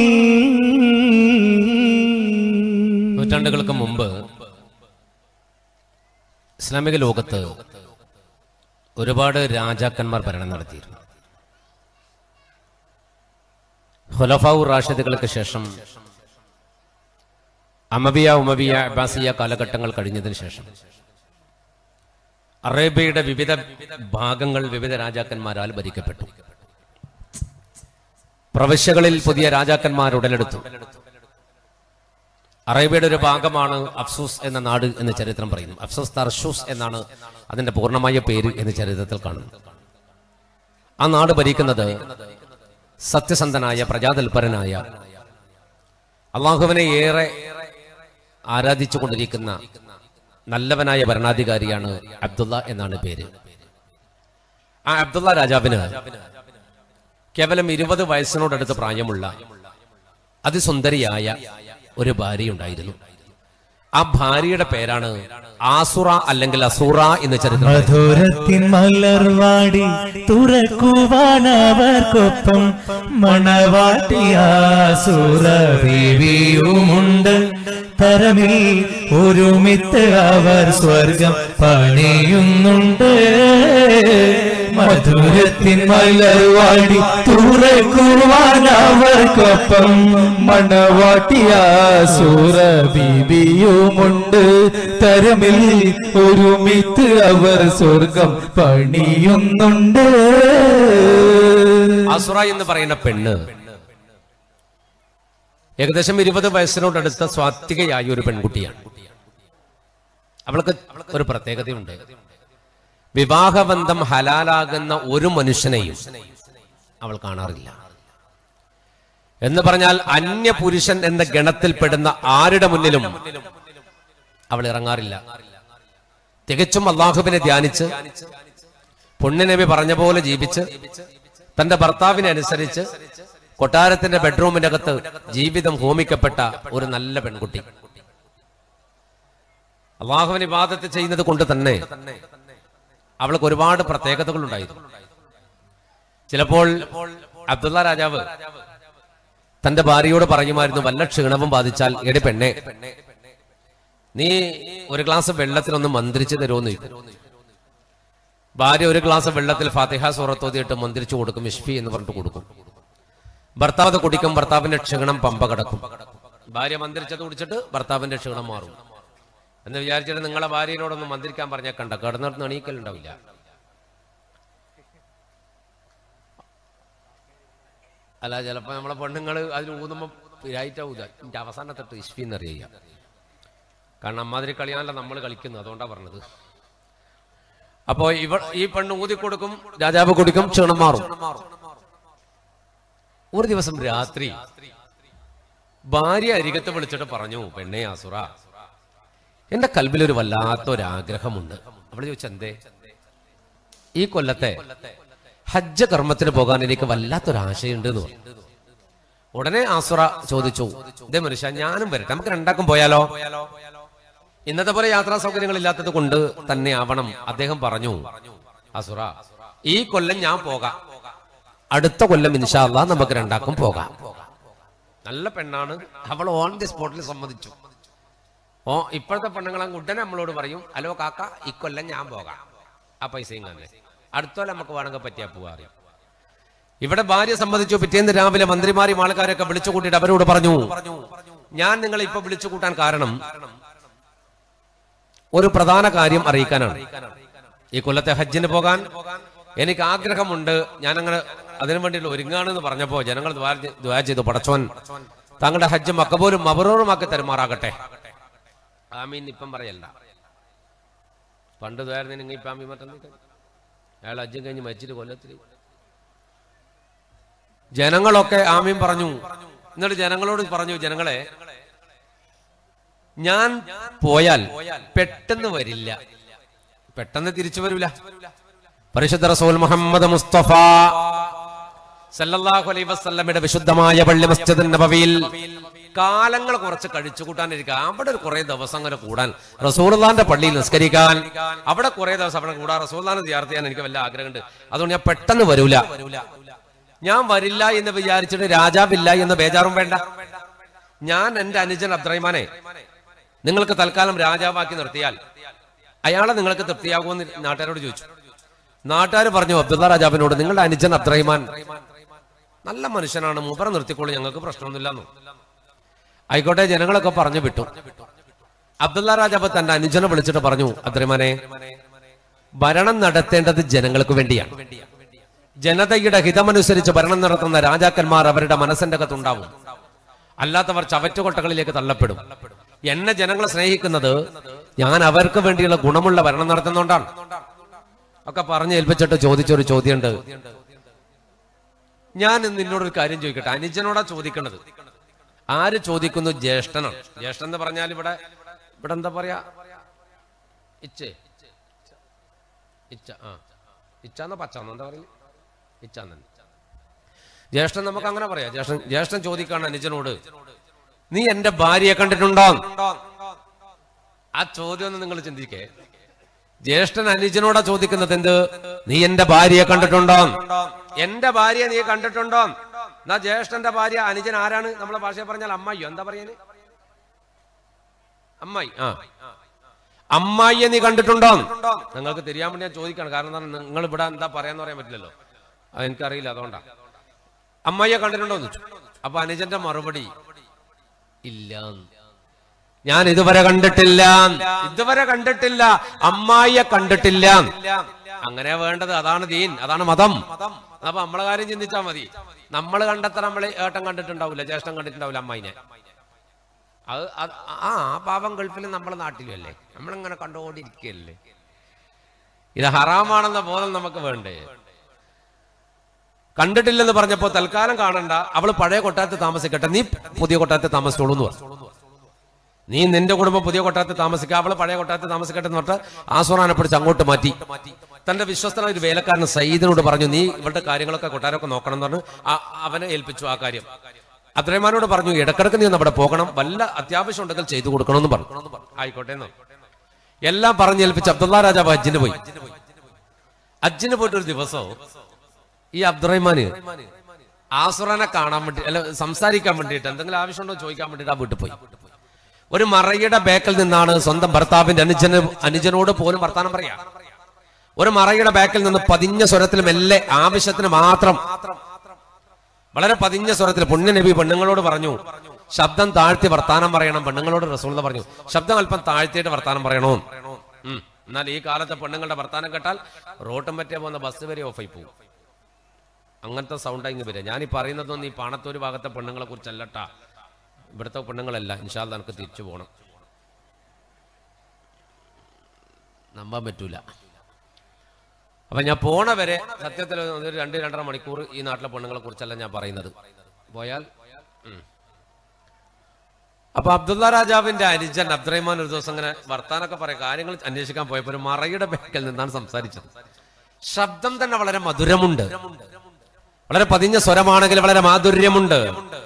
നൂറ്റാണ്ടുകൾക്ക് മുമ്പ് ഇസ്ലാമിക ലോകത്ത് ഒരുപാട് രാജാക്കന്മാർ ഭരണം നടത്തിയിരുന്നു ഹുലഫാവു റാഷിദുകൾക്ക് ശേഷം അമബിയ ഉമബിയ അബ്ബാസിയ കാലഘട്ടങ്ങൾ കഴിഞ്ഞതിന് ശേഷം അറേബ്യയുടെ വിവിധ ഭാഗങ്ങൾ വിവിധ രാജാക്കന്മാരാൽ ഭരിക്കപ്പെട്ടു പ്രവിശ്യകളിൽ പുതിയ രാജാക്കന്മാർ ഉടലെടുത്തു അറേബ്യയുടെ ഒരു ഭാഗമാണ് അഫ്സൂസ് എന്ന നാട് എന്ന് ചരിത്രം പറയുന്നു അഫ്സൂസ് തർഷൂസ് എന്നാണ് അതിന്റെ പൂർണ്ണമായ പേര് എന്ന് ചരിത്രത്തിൽ കാണുന്നു ആ നാട് ഭരിക്കുന്നത് സത്യസന്ധനായ പ്രജാതൽപരനായ അള്ളാഹുവിനെ ഏറെ ആരാധിച്ചു കൊണ്ടിരിക്കുന്ന നല്ലവനായ ഭരണാധികാരിയാണ് അബ്ദുള്ള എന്നാണ് പേര് ആ അബ്ദുള്ള രാജാവിന് കേവലം ഇരുപത് വയസ്സിനോടടുത്ത് പ്രായമുള്ള അതിസുന്ദരിയായ ഒരു ഭാര്യയുണ്ടായിരുന്നു ആ ഭാര്യയുടെ പേരാണ് ആസുറ അല്ലെങ്കിൽ അസൂറ എന്ന് ചരിത്രം പറയുന്നു. മധുരത്തിൻ മലർവാടി തുറക്കുവാനവർക്കൊപ്പം മണവാട്ടിയാസുരവിയുമുണ്ട് തരമിൽ ഒരുമിത്ത് അവർ സ്വർഗം പണിയുന്നുണ്ട് മധുരത്തിൻ മലർവാടി തുറക്കുവാനവർക്കൊപ്പം മണവാട്ടിയാസുര ബീബിയുമുണ്ട് തരമിൽ ഒരുമിത്ത് അവർ സ്വർഗം പണിയുന്നുണ്ട് അസുറ എന്ന് പറയുന്ന പെണ്ണ് ഏകദേശം ഇരുപത് വയസ്സിനോടടുത്ത സ്വാത്വികയായ ഒരു പെൺകുട്ടിയാണ് അവൾക്ക് ഒരു പ്രത്യേകതയുണ്ട് വിവാഹബന്ധം ഹലാലാകുന്ന ഒരു മനുഷ്യനെയും അവൾ കാണാറില്ല എന്ന് പറഞ്ഞാൽ അന്യ പുരുഷൻ എന്ന ഗണത്തിൽപ്പെടുന്ന ആരുടെ മുന്നിലും അവൾ ഇറങ്ങാറില്ല തികച്ചും അള്ളാഹുവിനെ ധ്യാനിച്ച് പുണ്യനബി പറഞ്ഞ പോലെ ജീവിച്ച് തന്റെ ഭർത്താവിനെ അനുസരിച്ച് കൊട്ടാരത്തിന്റെ ബെഡ്റൂമിനകത്ത് ജീവിതം ഹോമിക്കപ്പെട്ട ഒരു നല്ല പെൺകുട്ടി അള്ളാഹുവിന് ഇബാദത്ത് ചെയ്യുന്നത് കൊണ്ട് തന്നെ അവൾക്ക് ഒരുപാട് പ്രത്യേകതകൾ ഉണ്ടായിരുന്നു ചിലപ്പോൾ അബ്ദുള്ള രാജാവ് തന്റെ ഭാര്യയോട് പറയുമായിരുന്നു വല്ല ക്ഷീണവും ബാധിച്ചാൽ എടി പെണ്ണെ നീ ഒരു ഗ്ലാസ് വെള്ളത്തിലൊന്ന് മന്ത്രിച്ചു തരുമെന്ന് ചോദിക്കും ഭാര്യ ഒരു ഗ്ലാസ് വെള്ളത്തിൽ ഫാത്തിഹ സൂറത്തോതിയിട്ട് മന്ത്രിച്ചു കൊടുക്കും ഇഷ്ഫി എന്ന് പറഞ്ഞിട്ട് കൊടുക്കും ഭർത്താവ് അത് കുടിക്കും ഭർത്താവിന്റെ ക്ഷീണം പമ്പ കടക്കും ഭാര്യ മന്ത്രിച്ചത് കുടിച്ചിട്ട് ഭർത്താവിന്റെ ക്ഷീണം മാറും എന്ന് വിചാരിച്ചിട്ട് നിങ്ങളെ ഭാര്യയോടൊന്നും മന്ത്രിക്കാൻ പറഞ്ഞാൽ കണ്ട കിടന്നിടത്ത് എണീക്കലുണ്ടാവില്ല അല്ല ചിലപ്പോ നമ്മളെ പെണ്ണുങ്ങൾ അതിൽ ഊതുമ്പോ പിരായിട്ടാവൂല എന്റെ അവസാനത്തൊട്ട് ഇഷ്ഫി എന്നറിയാം കാരണം അമ്മാതിരി കളിയാണല്ലോ നമ്മൾ കളിക്കുന്നത് അതുകൊണ്ടാ പറഞ്ഞത് അപ്പോ ഇവ ഈ പെണ്ണ് ഊതി കൊടുക്കും രാജാവ് കൊടുക്കും ക്ഷീണം മാറും ഒരു ദിവസം രാത്രി ഭാര്യ അരികത്ത് വിളിച്ചിട്ട് പറഞ്ഞു പെണ്ണെ ആസുറ എന്റെ കൽബിൽ ഒരു വല്ലാത്തൊരാഗ്രഹമുണ്ട് അവള് ചോദിച്ചു എന്തേ ഈ കൊല്ലത്തെ ഹജ്ജ് കർമ്മത്തിന് പോകാൻ എനിക്ക് വല്ലാത്തൊരാശയുണ്ട് എന്ന് പറഞ്ഞു ഉടനെ ആസുറ ചോദിച്ചു ഇതേ മനുഷ്യ ഞാനും വരട്ടെ നമുക്ക് രണ്ടാക്കും പോയാലോ ഇന്നത്തെ പോലെ യാത്രാ സൗകര്യങ്ങൾ ഇല്ലാത്തത് കൊണ്ട് തന്നെ ആവണം അദ്ദേഹം പറഞ്ഞു അസുറ ഈ കൊല്ലം ഞാൻ പോകാം അടുത്ത കൊല്ലം ഇൻഷാല്ല നമുക്ക് രണ്ടാക്കും പോകാം നല്ല പെണ്ണാണ് അവൾ ഓൺ ദി സ്പോട്ടിൽ സമ്മതിച്ചു ഓ ഇപ്പോഴത്തെ പെണ്ണുങ്ങളെ ഉടനെ നമ്മളോട് പറയും ഹലോ കാക്ക ഇക്കൊല്ലം ഞാൻ പോകാം ആ പൈസയും തന്നെ അടുത്ത കൊല്ലം നമുക്ക് വേണമെങ്കിൽ പറ്റിയാ പോവാ അറിയാം ഇവിടെ ഭാര്യ സമ്മതിച്ചു പിറ്റേന്ന് രാവിലെ മന്ത്രിമാരും ആൾക്കാരൊക്കെ വിളിച്ചു കൂട്ടിയിട്ട് അവരോട് പറഞ്ഞു ഞാൻ നിങ്ങളെ ഇപ്പൊ വിളിച്ചു കൂട്ടാൻ കാരണം ഒരു പ്രധാന കാര്യം അറിയിക്കാനാണ് ഈ കൊല്ലത്തെ ഹജ്ജിന് പോകാൻ എനിക്ക് ആഗ്രഹമുണ്ട് ഞാൻ അങ്ങനെ അതിനു വേണ്ടിയിട്ട് ഒരുങ്ങാണെന്ന് പറഞ്ഞപ്പോ ജനങ്ങൾ ദ്വാര ചെയ്തു പടച്ചോൻ താങ്കളുടെ ഹജ്ജ് മക്കബൂലും മബറൂറുമാക്കി തരുമാറാകട്ടെ ആമീൻ ഇപ്പം പറയല്ല പണ്ട് ദ്വാരുന്ന നിങ്ങൾ ഇപ്പം ആമീൻ മറ്റേ അയാൾ ഹജ്ജും കഴിഞ്ഞ് മരിച്ചിട്ട് കൊല്ലത്തിൽ ജനങ്ങളൊക്കെ ആമീൻ പറഞ്ഞു എന്നിട്ട് ജനങ്ങളോട് പറഞ്ഞു ജനങ്ങളെ ഞാൻ പോയാൽ പെട്ടെന്ന് വരില്ല പെട്ടെന്ന് തിരിച്ചു വരൂല പരിശുദ്ധ റസൂൽ മുഹമ്മദ് മുസ്തഫ സല്ലല്ലാഹു അലൈഹി വസല്ലമയുടെ വിശുദ്ധമായ പള്ളി മസ്ജിദ് നബവിയിൽ കാലങ്ങൾ കുറച്ച് കഴിച്ചു കൂട്ടാനിരിക്കുക അവിടെ ഒരു കുറെ ദിവസം അങ്ങനെ കൂടാൻ റസൂർദാന്റെ പള്ളിയിൽ നിസ്കരിക്കാൻ അവിടെ കുറെ ദിവസം അവിടെ കൂടാൻ റസൂർദാനെ ധ്യാർത്ത് ചെയ്യാൻ എനിക്ക് വല്ല ആഗ്രഹമുണ്ട് അതുകൊണ്ട് ഞാൻ പെട്ടെന്ന് വരൂല ഞാൻ വരില്ല എന്ന് വിചാരിച്ചിട്ട് രാജാവില്ല എന്ന് ബേജാറും വേണ്ട ഞാൻ എന്റെ അനുജൻ അബ്ദുറഹിമാനെ നിങ്ങൾക്ക് തൽക്കാലം രാജാവാക്കി നിർത്തിയാൽ അയാളെ നിങ്ങൾക്ക് തൃപ്തിയാകുമെന്ന് നാട്ടുകാരോട് ചോദിച്ചു നാട്ടുകാർ പറഞ്ഞു അബ്ദുള്ള രാജാവിനോട് നിങ്ങളുടെ അനുജൻ അബ്ദുറഹിമാൻ നല്ല മനുഷ്യനാണ് മൂപ്പറ നിർത്തിക്കോളൂ ഞങ്ങൾക്ക് പ്രശ്നമൊന്നുമില്ലെന്നു ആയിക്കോട്ടെ ജനങ്ങളൊക്കെ പറഞ്ഞു വിട്ടു അബ്ദുള്ള രാജാവ് തന്റെ അനുജനെ വിളിച്ചിട്ട് പറഞ്ഞു അബ്ദുറഹിമാനെ ഭരണം നടത്തേണ്ടത് ജനങ്ങൾക്ക് വേണ്ടിയാണ് ജനതയുടെ ഹിതമനുസരിച്ച് ഭരണം നടത്തുന്ന രാജാക്കന്മാർ അവരുടെ മനസ്സിന്റെ അകത്തുണ്ടാവും അല്ലാത്തവർ ചവറ്റുകൊട്ടകളിലേക്ക് തള്ളപ്പെടും എന്നെ ജനങ്ങൾ സ്നേഹിക്കുന്നത് ഞാൻ അവർക്ക് വേണ്ടിയുള്ള ഗുണമുള്ള ഭരണം നടത്തുന്നോണ്ടാണ് ഒക്കെ പറഞ്ഞ് ഏൽപ്പിച്ചിട്ട് ചോദിച്ചൊരു ചോദ്യമുണ്ട് ഞാൻ ഇന്ന് നിന്നോടൊരു കാര്യം ചോദിക്കട്ടെ അനുജനോടാ ചോദിക്കണത് ആര് ചോദിക്കുന്നു ജ്യേഷ്ഠനാണ് ജ്യേഷ്ഠൻ എന്ന് പറഞ്ഞാൽ ഇവിടെ ഇവിടെ എന്താ പറയാ ഇച്ചേ ഇച്ച ആ ഇച്ചാന്നോ പച്ചാന്നോ എന്താ പറയുന്നത് ഇച്ചാന്ന് ജ്യേഷ്ഠൻ നമുക്ക് അങ്ങനെ പറയാം ജ്യേഷ്ഠൻ ജ്യേഷ്ഠൻ ചോദിക്കാണ് അനുജനോട് നീ എന്റെ ഭാര്യയെ കണ്ടിട്ടുണ്ടോ ആ ചോദ്യം ഒന്ന് നിങ്ങൾ ചിന്തിക്കേ ജ്യേഷ്ഠൻ അനുജനോടാ ചോദിക്കുന്നത് എന്ത് നീ എന്റെ ഭാര്യയെ കണ്ടിട്ടുണ്ടോ എന്റെ ഭാര്യയെ നീ കണ്ടിട്ടുണ്ടോ എന്നാ ജ്യേഷ്ഠന്റെ ഭാര്യ അനുജൻ ആരാണ് നമ്മളെ ഭാഷയെ പറഞ്ഞാൽ അമ്മായിയോ എന്താ പറയാന് അമ്മായി ആ അമ്മായിയെ നീ കണ്ടിട്ടുണ്ടോ നിങ്ങൾക്ക് തിരിയാൻ വേണ്ടി ഞാൻ ചോദിക്കാണ് കാരണം എന്താണ് നിങ്ങൾ ഇവിടെ എന്താ പറയാന്ന് പറയാൻ പറ്റില്ലല്ലോ അത് എനിക്കറിയില്ല അതുകൊണ്ടാ അമ്മായിയെ കണ്ടിട്ടുണ്ടോ എന്ന് ചോദിച്ചു അപ്പൊ അനുജന്റെ മറുപടി ഇല്ല ഞാൻ ഇതുവരെ കണ്ടിട്ടില്ല ഇതുവരെ കണ്ടിട്ടില്ല അമ്മായിയെ കണ്ടിട്ടില്ല അങ്ങനെ വേണ്ടത് അതാണ് ദീൻ അതാണ് മതം അപ്പൊ നമ്മളെ കാര്യം ചിന്തിച്ചാ മതി നമ്മൾ കണ്ടെത്ത നമ്മള് ഏട്ടൻ കണ്ടിട്ടുണ്ടാവില്ല ജ്യേഷ്ഠൻ കണ്ടിട്ടുണ്ടാവില്ല അമ്മായിനെ അത് അത് ആ ആ പാവം ഗൾഫിലും നമ്മളെ നാട്ടിലും അല്ലേ നമ്മളിങ്ങനെ കണ്ടുകൊണ്ടിരിക്കുകയല്ലേ ഇത് ഹറാമാണെന്ന ബോധം നമുക്ക് വേണ്ടേ കണ്ടിട്ടില്ലെന്ന് പറഞ്ഞപ്പോ തൽക്കാലം കാണണ്ട അവള് പഴയ കൊട്ടാരത്തിൽ താമസിക്കട്ടെ നീ പുതിയ കൊട്ടാരത്തിൽ താമസിച്ചോളൂ എന്ന് പറഞ്ഞു നീ നിന്റെ കുടുംബം പുതിയ കൊട്ടാരത്തിൽ താമസിക്കുക അവള് പഴയ കൊട്ടാരത്തിൽ താമസിക്കട്ടെ എന്ന് പറഞ്ഞിട്ട് ആസ്വറാനെ പിടിച്ച് അങ്ങോട്ട് മാറ്റി തന്റെ വിശ്വസ്തനായ ഒരു വേലക്കാരൻ സയ്യിദിനോട് പറഞ്ഞു നീ ഇവളുടെ കാര്യങ്ങളൊക്കെ കൊട്ടാരമൊക്കെ നോക്കണം എന്ന് പറഞ്ഞു ആ- അവനെ ഏൽപ്പിച്ചു ആ കാര്യം അത്രമാനോട് പറഞ്ഞു ഇടക്കിടക്ക് നീ ഒന്ന് അവിടെ പോകണം വല്ല അത്യാവശ്യം ഉണ്ടെങ്കിൽ ചെയ്തു കൊടുക്കണമെന്ന് പറഞ്ഞു ആയിക്കോട്ടെ എന്ന് എല്ലാം പറഞ്ഞേൽപ്പിച്ച് അബ്ദുള്ള രാജാവ് ഹജ്ജിന് പോയി ഹജ്ജിന് പോയിട്ട് ഒരു ദിവസം ഈ അബ്ദുറഹ്മാന് ആസുറനെ കാണാൻ വേണ്ടി അല്ല സംസാരിക്കാൻ വേണ്ടിയിട്ട് എന്തെങ്കിലും ആവശ്യമുണ്ടോ ചോദിക്കാൻ വേണ്ടിയിട്ട് ആ വീട്ടിൽ പോയി ഒരു മറയുടെ ബാക്കിൽ നിന്നാണ് സ്വന്തം ഭർത്താവിന്റെ അനുജന് അനുജനോട് പോലും വർത്താനം പറയാ ഒരു മറയുടെ ബാക്കിൽ നിന്ന് പതിഞ്ഞ സ്വരത്തിൽ മെല്ലെ ആവശ്യത്തിന് മാത്രം വളരെ പതിഞ്ഞ സ്വരത്തിൽ പുണ്യ നബി പെണ്ണുങ്ങളോട് പറഞ്ഞു ശബ്ദം താഴ്ത്തി വർത്താനം പറയണം പെണ്ണുങ്ങളോട് റസൂൾ പറഞ്ഞു ശബ്ദം അല്പം താഴ്ത്തിയിട്ട് വർത്താനം പറയണോ ഉം. എന്നാൽ ഈ കാലത്തെ പെണ്ണുങ്ങളുടെ വർത്താനം കേട്ടാൽ റോട്ടും പറ്റിയ പോകുന്ന ബസ് വരെ ഓഫായി പോകും അങ്ങനത്തെ സൗണ്ട് ഇങ്ങ് വരിക ഞാൻ ഈ പറയുന്നതൊന്നും ഈ പാണത്തൂര് ഭാഗത്തെ പെണ്ണുങ്ങളെ കുറിച്ചല്ലട്ടാ ഇവിടുത്തെ പെണ്ണുങ്ങളല്ല ഇൻഷാല്ല എനിക്ക് തിരിച്ചു പോകണം നമ്പാൻ പറ്റൂല അപ്പൊ ഞാൻ പോണ വരെ സത്യത്തിൽ ഒരു രണ്ട് രണ്ടര മണിക്കൂർ ഈ നാട്ടിലെ പെണ്ണുങ്ങളെ കുറിച്ചല്ല ഞാൻ പറയുന്നത് പോയാൽ ഉം. അപ്പൊ അബ്ദുള്ള രാജാവിന്റെ അനുജൻ അബ്ദുറഹ്മാൻ ഒരു ദിവസം ഇങ്ങനെ വർത്താനൊക്കെ പറയാം കാര്യങ്ങൾ അന്വേഷിക്കാൻ പോയപ്പോ ഒരു മറയുടെ ബാക്കിൽ നിന്നാണ് സംസാരിച്ചത് ശബ്ദം തന്നെ വളരെ മധുരമുണ്ട് വളരെ പതിഞ്ഞ സ്വരമാണെങ്കിൽ വളരെ മാധുര്യമുണ്ട്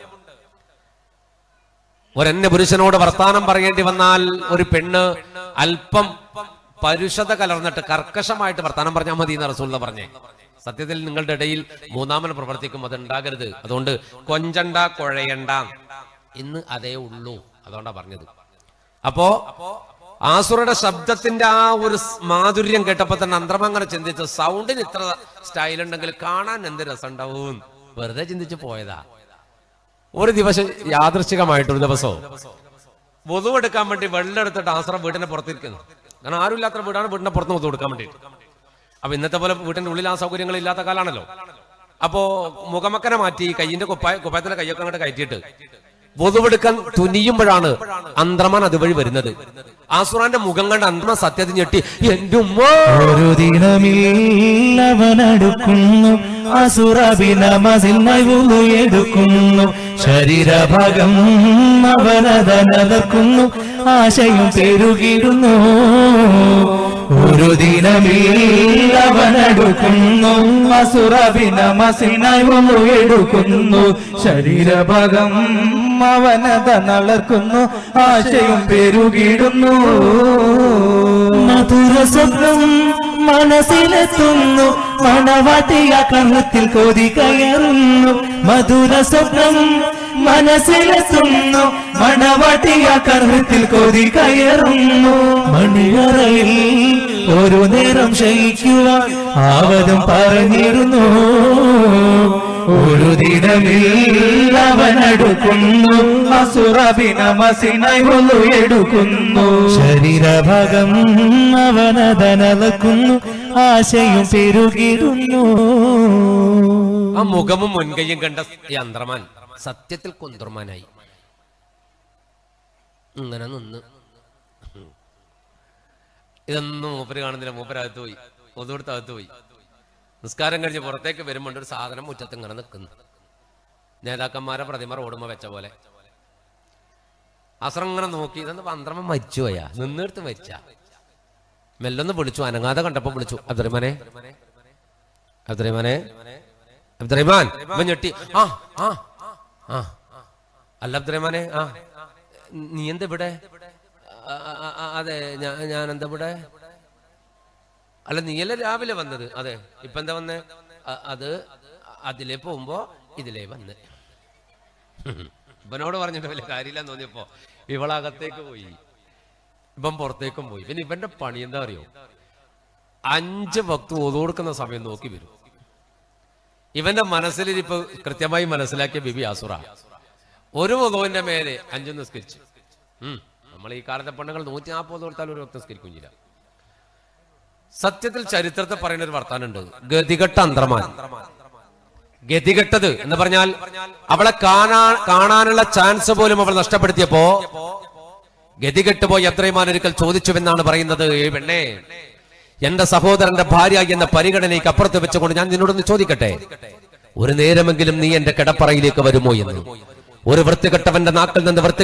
ഒരന്യ പുരുഷനോട് വർത്താനം പറയേണ്ടി വന്നാൽ ഒരു പെണ്ണ് അല്പം പരുഷത കലർന്നിട്ട് കർക്കശമായിട്ട് വർത്താനം പറഞ്ഞാൽ മതി എന്ന് റസൂല്ല പറഞ്ഞേ സത്യത്തിൽ നിങ്ങളുടെ ഇടയിൽ മൂന്നാമൻ പ്രവർത്തിക്കും അത് ഉണ്ടാകരുത് അതുകൊണ്ട് കൊഞ്ചണ്ട കുഴയണ്ട ഇന്ന് അതേ ഉള്ളൂ അതുകൊണ്ടാ പറഞ്ഞത് അപ്പോ ആസുറുടെ ശബ്ദത്തിന്റെ ആ ഒരു സ് മാധുര്യം കേട്ടപ്പോ തന്നെ അന്ത്രമ അങ്ങനെ ചിന്തിച്ചു സൗണ്ടിന് ഇത്ര സ്റ്റൈൽ ഉണ്ടെങ്കിൽ കാണാൻ എന്ത് രസമുണ്ടാവും വെറുതെ ചിന്തിച്ചു പോയതാ ഒരു ദിവസം യാദൃശ്ചികമായിട്ടൊരു ദിവസവും വധു എടുക്കാൻ വേണ്ടി വെള്ളം എടുത്തിട്ട് ആശ്രം വീടിന്റെ പുറത്തിരിക്കുന്നു കാരണം ആരും ഇല്ലാത്ത വീടാണ് വീടിന്റെ പുറത്ത് വധു കൊടുക്കാൻ വേണ്ടി അപ്പൊ ഇന്നത്തെ പോലെ വീട്ടിന്റെ ഉള്ളിൽ ആ സൗകര്യങ്ങൾ ഇല്ലാത്ത കാലാണല്ലോ അപ്പോ മുഖമക്കനെ മാറ്റി കയ്യിന്റെ കുപ്പായ കുപ്പായത്തിന്റെ കയ്യൊക്കെ അങ്ങോട്ട് കയറ്റിയിട്ട് വധുവെടുക്കാൻ തുനിയുമ്പോഴാണ് അന്ത്രമാൻ അതുവഴി വരുന്നത് ആസുറാന്റെ മുഖം കണ്ട് അന്ത്രമ സത്യത്തിൽ ഞെട്ടി എന്റെ ഉമ്മ ഒരു ദിനമിൽ അവനടുക്കുന്നു അസുറബിനമസിനായി എടുക്കുന്നു ശരീരഭാഗം അവനതനതർക്കുന്നു ആശയം പെരുകിടുന്നു ഒരു ദിനമിൽ അവനടുക്കുന്നു അസുറബിനമസിനായി എടുക്കുന്നു ശരീരഭാഗം അവനത നളർക്കുന്നു ആശയം പെരുകിടുന്നു മധുര സ്വപ്നം മനസ്സിലെത്തുന്നു മണവാട്ടിയ കണ്ണത്തിൽ കൊതി കയറുന്നു മധുര സ്വപ്നം മനസ്സിലെത്തുന്നു മണവാട്ടിയ കർമ്മത്തിൽ കൊതി കയറുന്നു മണിയറയിൽ ഒരു നേരം ക്ഷയിക്കുവാൻ ആവതും പറഞ്ഞിരുന്നു ഒരു ദിനമിൽ അവനടുക്കുന്നു അസുറബിനമസിനായി ഒന്നു എടുക്കുന്നു ശരീരഭാഗം അവനതനലക്കുന്നു ആശയും പെരുകിടുന്നു ആ മുഖമും മുൻകൈയും കണ്ട ഈ അന്ത്രമാൻ സത്യത്തിൽ കുന്തർമാനായി ഇങ്ങനെ നിന്ന് ഇതൊന്നും മൂപ്പര് കാണുന്നില്ല മൂപ്പരകത്ത് പോയി ഒതുകൊടുത്ത് അകത്ത് പോയി നിസ്കാരം കഴിഞ്ഞ് പുറത്തേക്ക് വരുമ്പോൾ ഒരു സാധനം മുറ്റത്ത് ഇങ്ങനെ നിൽക്കുന്നു നേതാക്കന്മാരെ പ്രതിമ റോഡുമ്പോ വെച്ച പോലെ അസ്രം ഇങ്ങനെ നോക്കി ഇതെന്ന് പന്ത്രമ മരിച്ചു പോയാ നിന്നെടുത്ത് മരിച്ച മെല്ലൊന്ന് വിളിച്ചു അനങ്ങാതെ കണ്ടപ്പോ വിളിച്ചു അബ്ദുറഹ്മാനെ അബ്ദുറഹ്മാനെ അബ്ദുറഹ്മാൻ ഇവൻ ഞെട്ടി ആ ആ ആ അല്ല അബ്ദുറഹ്മാനെ ആ നീ എന്താ ഇവിടെ ആ, ആ, ആ, അതെ ഞാൻ ഞാൻ എന്താ ഇവിടെ അല്ല നീയല്ലേ രാവിലെ വന്നത് അതെ ഇപ്പൊ എന്താ വന്നേ അ- അത് അതിലേ പോകുമ്പോ ഇതിലേ വന്ന് ഇവനോട് പറഞ്ഞിട്ട് വലിയ കാര്യമില്ലെന്ന് തോന്നിയപ്പോ ഇവളകത്തേക്ക് പോയി ഇവൻ പുറത്തേക്കും പോയി പിന്നെ ഇവന്റെ പണി എന്താ അറിയോ അഞ്ച് ഭക്ത് ഒതു കൊടുക്കുന്ന സമയം നോക്കി വരും ഇവന്റെ മനസ്സിൽ ഇപ്പൊ കൃത്യമായി മനസ്സിലാക്കിയ ബിബി അസുറ ഒരു വധുവിന്റെ മേലെ അഞ്ചു നിസ്കരിച്ചു ഉം. നമ്മൾ ഈ കാലത്തെ പെണ്ണുങ്ങൾ നൂറ്റി നാൽപ്പത് കൊടുത്താൽ ഒരു ഭക്ത് നിസ്കരിക്കും ചെയ്യില്ല സത്യത്തിൽ ചരിത്രത്തെ പറയുന്ന ഒരു വർത്താനുണ്ട് ഗതികെട്ട അന്ത്രമാൻ ഗതികെട്ടത് എന്ന് പറഞ്ഞാൽ അവളെ കാണാൻ കാണാനുള്ള ചാൻസ് പോലും അവൾ നഷ്ടപ്പെടുത്തിയപ്പോ ഗതികെട്ടുപോയി എത്രയുമാൻ ഒരിക്കൽ ചോദിച്ചുവെന്നാണ് പറയുന്നത് ഏ പെണ്ണേ എന്റെ സഹോദരന്റെ ഭാര്യ എന്ന പരിഗണനയ്ക്ക് അപ്പുറത്ത് വെച്ചുകൊണ്ട് ഞാൻ നിന്നോടൊന്ന് ചോദിക്കട്ടെ ഒരു നേരമെങ്കിലും നീ എന്റെ കിടപ്പറയിലേക്ക് വരുമോ എന്ന് ഒരു വൃത്തികെട്ടവന്റെ നാക്കിൽ നിന്ന് വൃത്തി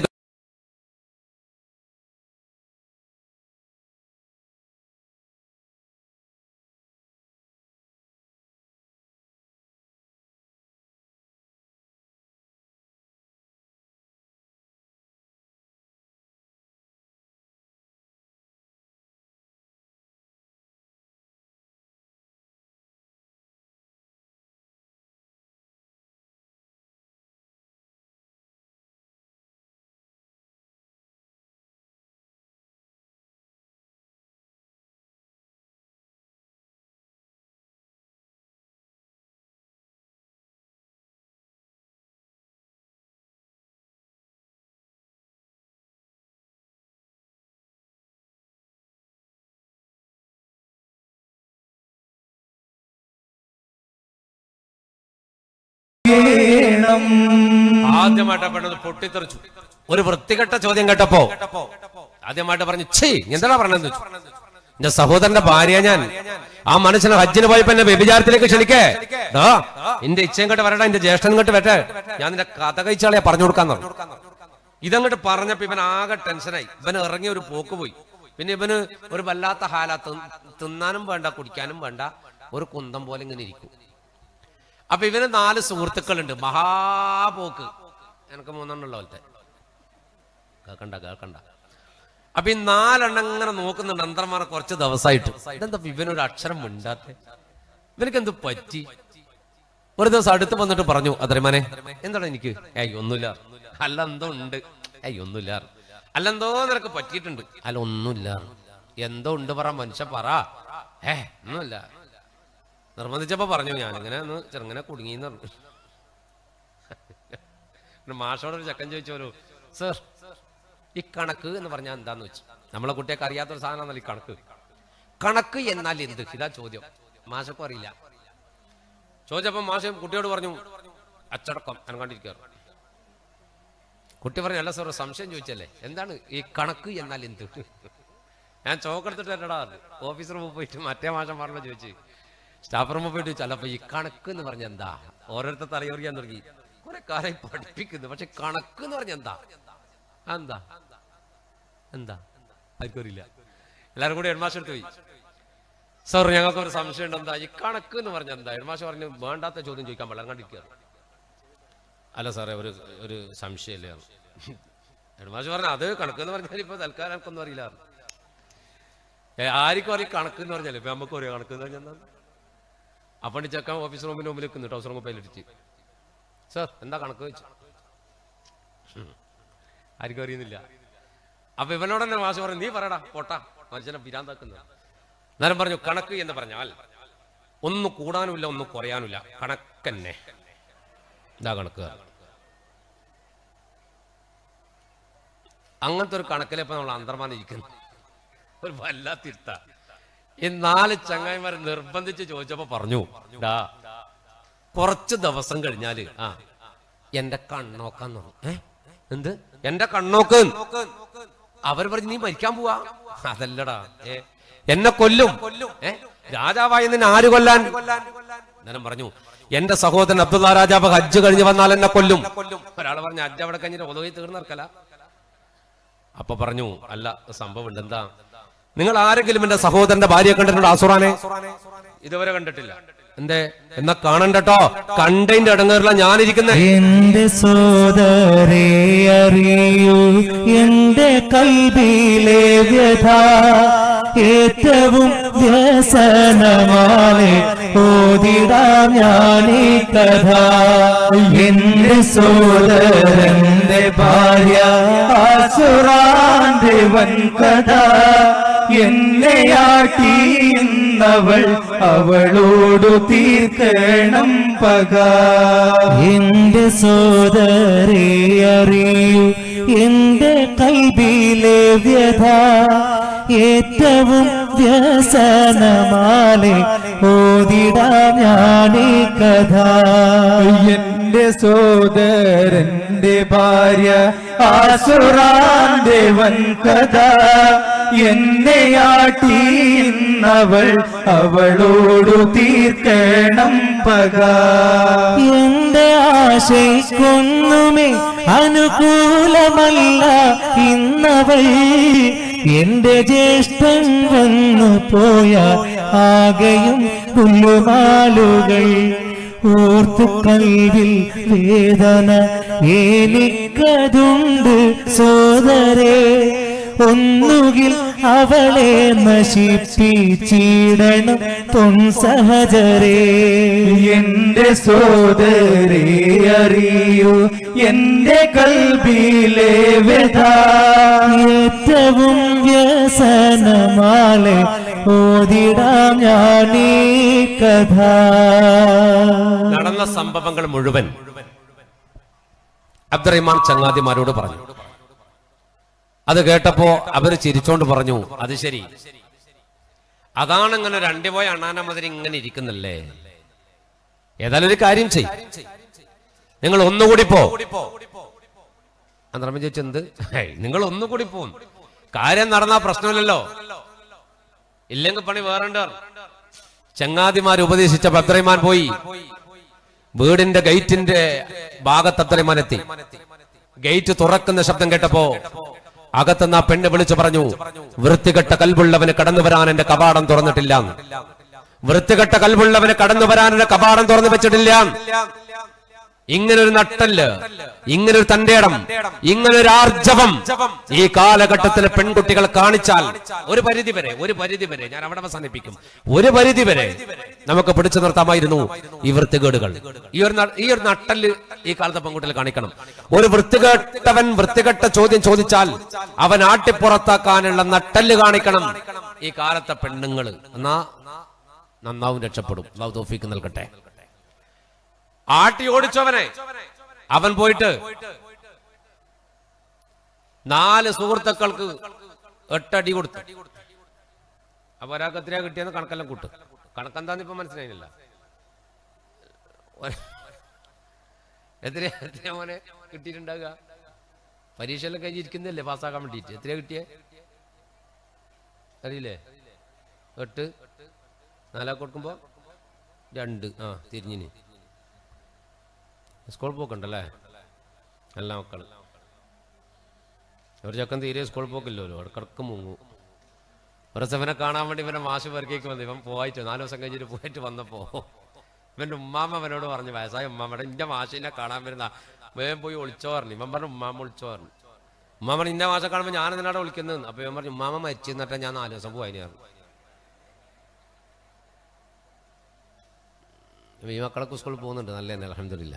വേണം ആദ്യമായിട്ട് പെണ്ണത് പൊട്ടിത്തെറിച്ചു ഒരു വൃത്തികെട്ട ചോദ്യം കേട്ടപ്പോ ആദ്യമായിട്ട് പറഞ്ഞു ഛേ എന്താ പറഞ്ഞതെന്ന് വെച്ചു എന്റെ സഹോദരന്റെ ഭാര്യ ഞാൻ ആ മനുഷ്യനെ ഹജ്ജിന് പോയപ്പോ എന്നെ വ്യഭിചാരത്തിലേക്ക് ക്ഷണിക്കേ ദാ, എന്റെ ഇച്ഛയും കണ്ട് വരട്ടെ എന്റെ ജ്യേഷ്ഠൻ കണ്ട് വരട്ടെ ഞാൻ നിന്റെ കഥ കഴിച്ചാളെ പറഞ്ഞു കൊടുക്കാൻ പറഞ്ഞു ഇതങ്ങോട്ട് പറഞ്ഞപ്പോ ഇവൻ ആകെ ടെൻഷനായി ഇവൻ ഇറങ്ങി ഒരു പോക്ക് പോയി പിന്നെ ഇവന് ഒരു വല്ലാത്ത ഹാല തിന്നാനും വേണ്ട കുടിക്കാനും വേണ്ട ഒരു കുന്തം പോലെ ഇങ്ങനെ ഇരിക്കും അപ്പൊ ഇവന് നാല് സുഹൃത്തുക്കളുണ്ട് മഹാപോക്ക് എനിക്ക് മൂന്നെണ്ണുള്ള പോലത്തെ കേക്കണ്ട കേക്കണ്ട അപ്പൊ ഈ നാലെണ്ണം ഇങ്ങനെ നോക്കുന്നുണ്ട് അന്തർമാരെ കുറച്ച് ദിവസമായിട്ട് ഇതെന്താ ഇവനൊരു അക്ഷരം മിണ്ടാത്തെ ഇവനക്ക് എന്ത് പറ്റി ഒരു ദിവസം അടുത്ത് വന്നിട്ട് പറഞ്ഞു അതരമാനെ എന്താണ് എനിക്ക് ഏയ് ഒന്നുമില്ല അല്ല എന്തോ ഉണ്ട് ഏയ് ഒന്നുമില്ല അല്ല എന്തോ നിനക്ക് പറ്റിയിട്ടുണ്ട് അല്ല ഒന്നുമില്ല എന്തോ ഉണ്ട് പറ മനുഷ്യ പറ ഏ ഒന്നുമില്ല നിർബന്ധിച്ചപ്പോ പറഞ്ഞു ഞാനിങ്ങനെ ഒന്ന് ചെറുങ്ങനെ കുടുങ്ങിന്ന് പറഞ്ഞു പിന്നെ മാഷോട് ഒരു ചക്കൻ ചോദിച്ചോലോ സർ ഈ കണക്ക് എന്ന് പറഞ്ഞാൽ എന്താന്ന് വെച്ചു നമ്മളെ കുട്ടിയൊക്കെ അറിയാത്തൊരു സാധനമാണല്ലോ ഈ കണക്ക് കണക്ക് എന്നാൽ എന്ത് ഇതാ ചോദ്യം മാഷക്കും അറിയില്ല ചോദിച്ചപ്പോ മാഷ കുട്ടിയോട് പറഞ്ഞു അച്ചടക്കം ഞാൻ കണ്ടിരിക്കാറ് കുട്ടി പറഞ്ഞു അല്ല സാർ ഒരു സംശയം ചോദിച്ചല്ലേ എന്താണ് ഈ കണക്ക് എന്നാൽ എന്ത് ഞാൻ ചോക്കെടുത്തിട്ട് എന്നടാ ഓഫീസ് റൂമിൽ പോയിട്ട് മറ്റേ മാഷം പറഞ്ഞ ചോദിച്ചു സ്റ്റാഫ് റൂമിൽ പോയിട്ട് ചോദിച്ചു അല്ല അപ്പൊ ഈ കണക്ക് എന്ന് പറഞ്ഞ എന്താ ഓരോരുത്തർ തലയോറിയാൻ തുടങ്ങി കുറെ കാലം പഠിപ്പിക്കുന്നു പക്ഷെ കണക്ക് എന്ന് പറഞ്ഞ എന്താ എന്താ എന്താ ആർക്കും അറിയില്ല എല്ലാവരും കൂടി ഹെഡ്മാസ്റ്റർ എടുത്ത് പോയി സാർ ഞങ്ങൾക്ക് ഒരു സംശയം ഉണ്ട് എന്താ ഈ കണക്ക് എന്ന് പറഞ്ഞ എന്താ ഹെഡ്മാസ്റ്റർ പറഞ്ഞു വേണ്ടാത്ത ചോദ്യം ചോദിക്കാൻ പാടില്ല കണ്ടിരിക്കുകയാണ് അല്ല സാറേ ഒരു ഒരു സംശയമല്ലേ ഹെഡ്മാസ്റ്റർ പറഞ്ഞു അത് കണക്ക് എന്ന് പറഞ്ഞാൽ ഇപ്പൊ തൽക്കാലം എനിക്കൊന്നും അറിയില്ല ഏ, ആർക്കും അറിയും കണക്ക് എന്ന് പറഞ്ഞാലേ ഇപ്പൊ നമുക്ക് അറിയാം കണക്ക് എന്ന് പറഞ്ഞാൽ എന്താ അപ്പം ചെക്കാൻ ഓഫീസ് റൂമിന്റെ മുമ്പിൽ നിൽക്കുന്നു ടൗസർ മൊബൈലിടിച്ച് സാർ എന്താ കണക്ക് വെച്ചു ആർക്കും അറിയുന്നില്ല അപ്പൊ ഇവനോട് തന്നെ മാഷ് പറഞ്ഞു നീ പറയടാ പോട്ടാ മനുഷ്യനെ പിരാന്താക്കുന്നത് അന്നേരം പറഞ്ഞു കണക്ക് എന്ന് പറഞ്ഞാൽ ഒന്ന് കൂടാനുമില്ല ഒന്ന് കുറയാനുമില്ല കണക്കന്നെ ഇതാ കണക്ക് അങ്ങനത്തെ ഒരു കണക്കിലിപ്പോ നമ്മൾ അന്തർമാനം ഇരിക്കുന്നു ഒരു വല്ലാത്തിരുത്ത ഈ നാല് ചങ്ങായിമാരെ നിർബന്ധിച്ച് ചോദിച്ചപ്പോ പറഞ്ഞു ഡാ കുറച്ച് ദിവസം കഴിഞ്ഞാല് ആ എന്റെ കണ്ണോക്കാന്ന് പറഞ്ഞു ഏ എന്ത് എന്റെ കണ്ണോക്ക് അവർ പറഞ്ഞു നീ മരിക്കാൻ പോവാ അതല്ലടാ ഏ എന്നെ കൊല്ലും ഏ രാജാവായി നിന്നെ ആര് കൊല്ലാൻ അന്നേരം പറഞ്ഞു എന്റെ സഹോദരൻ അബ്ദുള്ള രാജാവ് ഹജ്ജ് കഴിഞ്ഞ് വന്നാൽ എന്നെ കൊല്ലും ഒരാൾ പറഞ്ഞു ഹജ്ജ് അവിടെ കഴിഞ്ഞിട്ട് ഒതുവി തീർന്നിറക്കല അപ്പൊ പറഞ്ഞു അല്ല സംഭവം ഉണ്ട് എന്താ നിങ്ങൾ ആരെങ്കിലും എന്റെ സഹോദരന്റെ ഭാര്യയെ കണ്ടിട്ടുണ്ടോ ആസുറാനെ ഇതുവരെ കണ്ടിട്ടില്ല എന്തേ എന്നാ കാണണ്ടട്ടോ കണ്ടതിന്റെ ഇടങ്ങേറില്ല ഞാനിരിക്കുന്നേ എന്റെ സോദരെ അറിയൂ എന്റെ കൽവിലെ വ്യഥ ഏറ്റവും വ്യസനമാണ് ഓതിടാം ഞാനീ കഥ എന്റെ സോദരന്റെ ഭാര്യ ആസുറാന്റെ വൻകഥ എന്നെയാട്ടിയുന്നവൾ അവളോടു തീർക്കണം പക എന്റെ സോദരെ അറിയൂ എന്റെ കൈബിലെ വ്യഥ ഏറ്റവും വ്യസനമാലെ ഓതിടാം ഞാനീ കഥ എന്റെ സോദരന്റെ ഭാര്യ ആസുറാന്റെ വൻകഥ എന്നെയാട്ടിന്നവൾ അവളോടു തീർക്കണം പക എന്റെ ആശയ്ക്കൊന്നുമേ അനുകൂലമല്ല ഇന്നവൾ എന്റെ ജ്യേഷ്ഠൻ വന്നു പോയ ആകെയും പുല്ലുമാലുകൾ ഓർത്തു കൽവിൽ വേദന എനിക്കതുണ്ട് സോദരേ ഒന്നുകിൽ അവളെ നശിപ്പിച്ചിടണം പൊൻ സഹജരേ എന്റെ സോദരേ അറിയൂ എന്റെ കൽബിലെ വ്യഥ ഏറ്റവും വ്യസനമാലെ ഓതിടാം ഞാനീ കഥ നടന്ന സംഭവങ്ങൾ മുഴുവൻ അബ്ദുറഹിമാൻ ചങ്ങാതിമാരോട് പറഞ്ഞു അത് കേട്ടപ്പോ അവര് ചിരിച്ചോണ്ട് പറഞ്ഞു അത് ശരി അതാണ് ഇങ്ങനെ രണ്ടു പോയ അണ്ണാനമതിരി ഇങ്ങനെ ഇരിക്കുന്നല്ലേ ഏതായാലും ഒരു കാര്യം ചെയ് നിങ്ങൾ ഒന്നുകൂടി പോ അന്തർമ്മ ചോദിച്ചു എന്ത് ഹേയ്, നിങ്ങൾ ഒന്നുകൂടി പോ കാര്യം നടന്നാ പ്രശ്നമില്ലല്ലോ ഇല്ലെങ്കിൽ പണി വേറെണ്ട് ചങ്ങാതിമാർ ഉപദേശിച്ച ഭദ്രമാൻ പോയി വീടിന്റെ ഗേറ്റിന്റെ ഭാഗത്ത് അത്രമാൻ എത്തി ഗേറ്റ് തുറക്കുന്ന ശബ്ദം കേട്ടപ്പോ അകത്തുനിന്ന് ആ പെണ്ണ് വിളിച്ചു പറഞ്ഞു വൃത്തികെട്ട കൽവുള്ളവന് കടന്നു വരാൻ എന്റെ കവാടം തുറന്നിട്ടില്ല വൃത്തികെട്ട കൽവുള്ളവന് കടന്നു വരാൻ എന്റെ കവാടം തുറന്നു വെച്ചിട്ടില്ല ഇങ്ങനൊരു നട്ടല് ഇങ്ങനൊരു തന്റെ ഇടം ഇങ്ങനൊരു ആർജവം ഈ കാലഘട്ടത്തിലെ പെൺകുട്ടികൾ കാണിച്ചാൽ ഒരു പരിധി വരെ ഒരു പരിധി വരെ ഞാൻ അവിടെ അവസാനിപ്പിക്കും ഒരു പരിധി വരെ നമുക്ക് പിടിച്ചു നിർത്താമായിരുന്നു ഈ വൃത്തികേടുകൾ ഈ ഒരു ന- ഈ ഒരു നട്ടല് ഈ കാലത്തെ പെൺകുട്ടികൾ കാണിക്കണം ഒരു വൃത്തികെട്ടവൻ വൃത്തികെട്ട ചോദ്യം ചോദിച്ചാൽ അവൻ ആട്ടിപ്പുറത്താക്കാനുള്ള നട്ടല് കാണിക്കണം ഈ കാലത്തെ പെണ്ണുങ്ങൾ എന്നാ നന്നാവും രക്ഷപ്പെടും അള്ളാഹു തൗഫീക്ക് നൽകട്ടെ ആട്ടി ഓടിച്ചവനെ അവൻ പോയിട്ട് നാല് സുഹൃത്തുക്കൾക്ക് എട്ടടി കൊടുത്തു അപ്പൊ ഒരാൾക്ക് എത്രയാ കിട്ടിയെന്ന് കണക്കെല്ലാം കൂട്ടും കണക്കെന്താന്ന് ഇപ്പൊ മനസ്സിലായില്ല എത്രയാ എത്രയാ മോനെ കിട്ടിയിട്ടുണ്ടാകുക പരീക്ഷയെല്ലാം കഴിഞ്ഞിരിക്കുന്നല്ലേ പാസ്സാക്കാൻ വേണ്ടിയിട്ട് എത്രയാ കിട്ടിയേ അറിയില്ലേ എട്ട് നാലാ കൊടുക്കുമ്പോ രണ്ട് ആ തിരിഞ്ഞിന് സ്കൂൾ പോക്കുണ്ടല്ലേ എല്ലാ മക്കളും ഒരു ചക്കൻ തീരെ സ്കൂൾ പോക്കില്ലല്ലോ ഇടക്കിടക്ക് മുങ്ങു ഒരു ദിവസം ഇവനെ കാണാൻ വേണ്ടി ഇവനെ മാഷ് പേർക്കേക്ക് വന്നു ഇവൻ പോയിട്ട് നാല് ദിവസം കഴിഞ്ഞിട്ട് പോയിട്ട് വന്നപ്പോ ഇവന്റെ ഉമ്മാമ്മ അവനോട് പറഞ്ഞു വയസ്സായ ഉമ്മാമ്മയുടെ ഇന്റെ മാഷിനെ കാണാൻ വരുന്ന വേഗം പോയി ഒളിച്ചോ പറഞ്ഞു ഇവൻ പറഞ്ഞു ഉമ്മാമ്മ ഒളിച്ചോ പറഞ്ഞു ഉമ്മാമ്മ പറഞ്ഞു ഇന്ന മാഷെ കാണുമ്പോൾ ഞാൻ എന്തിനാടെ വിളിക്കുന്നത് അപ്പൊ ഇവൻ പറഞ്ഞു ഉമ്മാമ്മ മരിച്ചു എന്നിട്ട് ഞാൻ നാല് ദിവസം പോയി പറഞ്ഞു ഈ മക്കളൊക്കെ സ്കൂളിൽ പോകുന്നുണ്ട് നല്ല തന്നെ അലഹമില്ല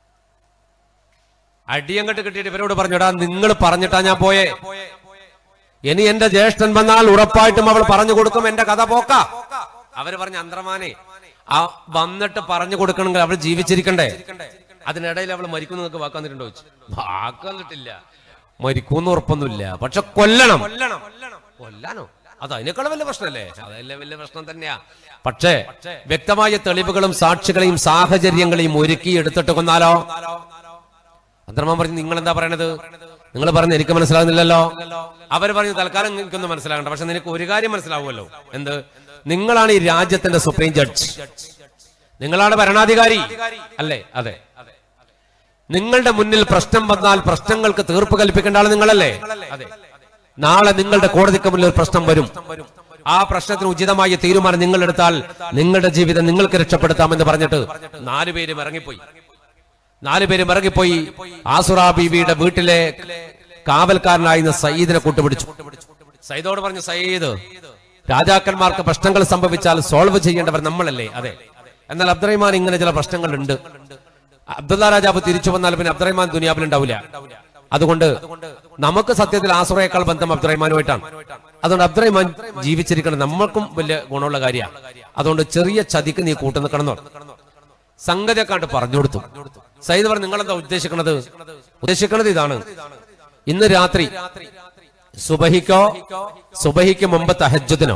അടിയങ്ങട്ട് കിട്ടിയിട്ട് ഇവരോട് പറഞ്ഞുടാ നിങ്ങൾ പറഞ്ഞിട്ടാ ഞാൻ പോയേ ഇനി എന്റെ ജ്യേഷ്ഠൻ വന്നാൽ ഉറപ്പായിട്ടും അവൾ പറഞ്ഞു കൊടുക്കും എന്റെ കഥ പോക്ക അവര് പറഞ്ഞ അന്ത്രമാനെ ആ വന്നിട്ട് പറഞ്ഞു കൊടുക്കണമെങ്കിൽ അവൾ ജീവിച്ചിരിക്കണ്ടേ അതിനിടയിൽ അവൾ മരിക്കുന്നു നിങ്ങൾക്ക് വാക്ക് വന്നിട്ടുണ്ടോ ചോദിച്ചു വാക്ക് വന്നിട്ടില്ല മരിക്കൂന്ന് ഉറപ്പൊന്നുമില്ല പക്ഷെ കൊല്ലണം കൊല്ലാനോ അത് അതിനേക്കാൾ വലിയ പ്രശ്നമല്ലേ അതല്ലേ വലിയ പ്രശ്നം തന്നെയാ പക്ഷേ വ്യക്തമായ തെളിവുകളും സാക്ഷികളെയും സാഹചര്യങ്ങളെയും ഒരുക്കി എടുത്തിട്ട് കൊന്നാലോ അന്തർമാൻ പറഞ്ഞു നിങ്ങൾ എന്താ പറയണത് നിങ്ങൾ പറഞ്ഞ് എനിക്ക് മനസ്സിലാകുന്നില്ലല്ലോ അവർ പറഞ്ഞു തൽക്കാലം എനിക്കൊന്നും മനസ്സിലാകണ്ട പക്ഷെ നിനക്ക് ഒരു കാര്യം മനസ്സിലാവുമല്ലോ എന്ത് നിങ്ങളാണ് ഈ രാജ്യത്തിന്റെ സുപ്രീം ജഡ്ജ് നിങ്ങളാണ് ഭരണാധികാരി അല്ലേ അതെ നിങ്ങളുടെ മുന്നിൽ പ്രശ്നം വന്നാൽ പ്രശ്നങ്ങൾക്ക് തീർപ്പ് കൽപ്പിക്കേണ്ട ആള് നിങ്ങളല്ലേ അതെ നാളെ നിങ്ങളുടെ കോടതിക്ക് മുന്നിൽ ഒരു പ്രശ്നം വരും ആ പ്രശ്നത്തിന് ഉചിതമായ തീരുമാനം നിങ്ങൾ എടുത്താൽ നിങ്ങളുടെ ജീവിതം നിങ്ങൾക്ക് രക്ഷപ്പെടുത്താമെന്ന് പറഞ്ഞിട്ട് നാലുപേരും ഇറങ്ങിപ്പോയി നാലുപേരും ഇറങ്ങിപ്പോയി ആസുറ ബീവിയുടെ വീട്ടിലെ കാവൽക്കാരനായിരുന്ന സയ്യിദിനെ കൂട്ടുപിടിച്ചു സയ്യിദോട് പറഞ്ഞു സയ്യിദ് രാജാക്കന്മാർക്ക് പ്രശ്നങ്ങൾ സംഭവിച്ചാൽ സോൾവ് ചെയ്യേണ്ടവർ നമ്മളല്ലേ അതെ എന്നാൽ അബ്ദുറഹിമാൻ ഇങ്ങനെ ചില പ്രശ്നങ്ങളുണ്ട് അബ്ദുള്ള രാജാവ് തിരിച്ചു വന്നാൽ പിന്നെ അബ്ദുറഹിമാൻ ദുനിയാവിൽ ഉണ്ടാവില്ല അതുകൊണ്ട് നമുക്ക് സത്യത്തിൽ ആസുറയേക്കാൾ ബന്ധം അബ്ദുറഹിമാനുമായിട്ടാണ് അതുകൊണ്ട് അബ്ദുറഹിമാൻ ജീവിച്ചിരിക്കണം നമ്മൾക്കും വലിയ ഗുണമുള്ള കാര്യമാണ് അതുകൊണ്ട് ചെറിയ ചതിക്ക് നീ കൂട്ടു നിൽക്കണം സംഗതി കണ്ട് പറഞ്ഞു കൊടുത്തു സയ്യിദ് പറഞ്ഞു നിങ്ങൾ എന്താ ഉദ്ദേശിക്കുന്നത് ഉദ്ദേശിക്കുന്നത് ഇതാണ് ഇന്ന് രാത്രി സുബഹിക്കോ സുബഹിക്ക് മുമ്പ് തഹജുദിനോ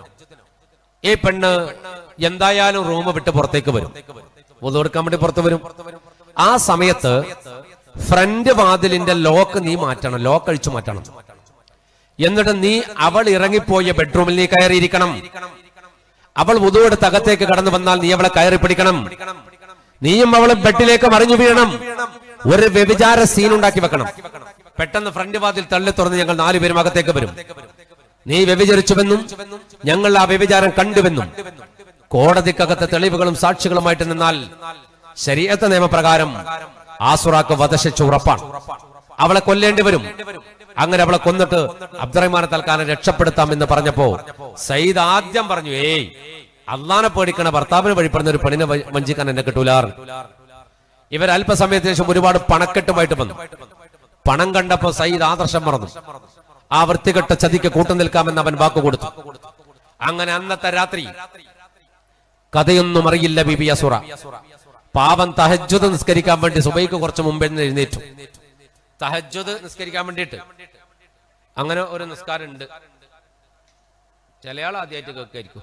ഈ പെണ്ണ് എന്തായാലും റൂം വിട്ട് പുറത്തേക്ക് വരും ഒതു കൊടുക്കാൻ വേണ്ടി പുറത്ത് വരും ആ സമയത്ത് ഫ്രണ്ട് വാതിലിന്റെ ലോക്ക് നീ മാറ്റണം ലോക്ക് അഴിച്ചു മാറ്റണം എന്നിട്ട് നീ അവൾ ഇറങ്ങിപ്പോയ ബെഡ്റൂമിൽ നീ കയറിയിരിക്കണം അവൾ ഉതുവെടുത്ത് അകത്തേക്ക് കടന്നു വന്നാൽ നീ അവളെ കയറി പിടിക്കണം നീയും അവളും ബെഡിലേക്ക് മറിഞ്ഞു വീഴണം ഒരു വ്യഭിചാര സീൻ ഉണ്ടാക്കി വെക്കണം പെട്ടെന്ന് ഫ്രണ്ട് വാതിൽ തള്ളി തുറന്ന് ഞങ്ങൾ നാലുപേരും അകത്തേക്ക് വരും നീ വ്യഭിചരിച്ചുവെന്നും ഞങ്ങൾ ആ വ്യഭിചാരം കണ്ടുവെന്നും കോടതിക്കകത്ത് തെളിവുകളും സാക്ഷികളുമായിട്ട് നിന്നാൽ ശരീരത്തെ നിയമപ്രകാരം ആസുറാക്ക് വധശിക്ഷ ഉറപ്പാണ് അവളെ കൊല്ലേണ്ടി വരും അങ്ങനെ അവളെ കൊന്നിട്ട് അബ്ദുറഹ്മാനെ തൽക്കാലം രക്ഷപ്പെടുത്താമെന്ന് പറഞ്ഞപ്പോ സയ്യിദ് ആദ്യം പറഞ്ഞു ഏയ് അള്ളാനെ പേടിക്കണ ഭർത്താവിനെ വഴിപ്പെടുന്ന ഒരു പെണ്ണിനെ വ- വഞ്ചിക്കാൻ എന്നെ കിട്ടൂലാർ ഇവർ അല്പസമയത്തിന് ശേഷം ഒരുപാട് പണക്കെട്ടുമായിട്ട് വന്നു പണം കണ്ടപ്പോ സയ്യിദ് ആദർശം മറന്നു ആ വൃത്തികെട്ട ചതിക്ക് കൂട്ടുനിൽക്കാമെന്ന് അവൻ വാക്ക് കൊടുത്തു അങ്ങനെ അന്നത്തെ രാത്രി കഥയൊന്നും അറിയില്ല ബിബി അസുറ പാപം തഹജ്ജുദ് നിസ്കരിക്കാൻ വേണ്ടി സുബൈക്ക് കുറച്ച് മുമ്പേ എഴുന്നേറ്റു തഹജ്ജുദ് നിസ്കരിക്കാൻ വേണ്ടിയിട്ട് അങ്ങനെ ഒരു നിസ്കാരം ഉണ്ട് ചില ആൾ ആദ്യമായിട്ട് കേൾക്കായിരിക്കും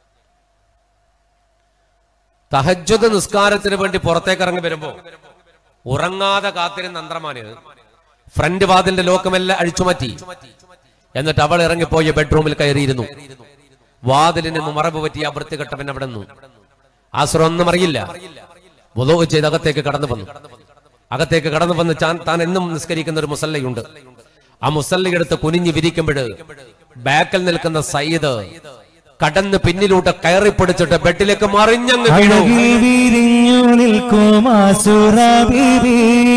തഹജ്ജുദ് നിസ്കാരത്തിന് വേണ്ടി പുറത്തേക്ക് ഇറങ്ങി വരുമ്പോ ഉറങ്ങാതെ കാത്തിരുന്ന അന്ത്രമാന് ഫ്രണ്ട് വാതിലിന്റെ ലോക്കമെല്ലാം അഴിച്ചുമാറ്റി എന്നിട്ട് അവൾ ഇറങ്ങിപ്പോയ ബെഡ്റൂമിൽ കയറിയിരുന്നു വാതിലിന് മറവ് പറ്റി ആ വൃത്തികെട്ടവൻ അവിടെ നിന്നു ആസുറ ഒന്നും അറിയില്ല വുളൂ ചെയ്ത് അകത്തേക്ക് കടന്നു വന്നു അകത്തേക്ക് കടന്നു വന്ന് താൻ താൻ എന്നും നിസ്കരിക്കുന്ന ഒരു മുസല്ലയുണ്ട് ആ മുസല്ലയെടുത്ത് കുനിഞ്ഞു വിരിക്കുമ്പോൾ ബാക്കിൽ നിൽക്കുന്ന സയ്യിദ് കടന്ന് പിന്നിലൂടെ കയറി പിടിച്ചിട്ട് ബെഡിലേക്ക് മറിഞ്ഞങ്ങ് വീണു അഴകിൽ വിരിഞ്ഞു നിൽക്കും ആസുറ ബീവി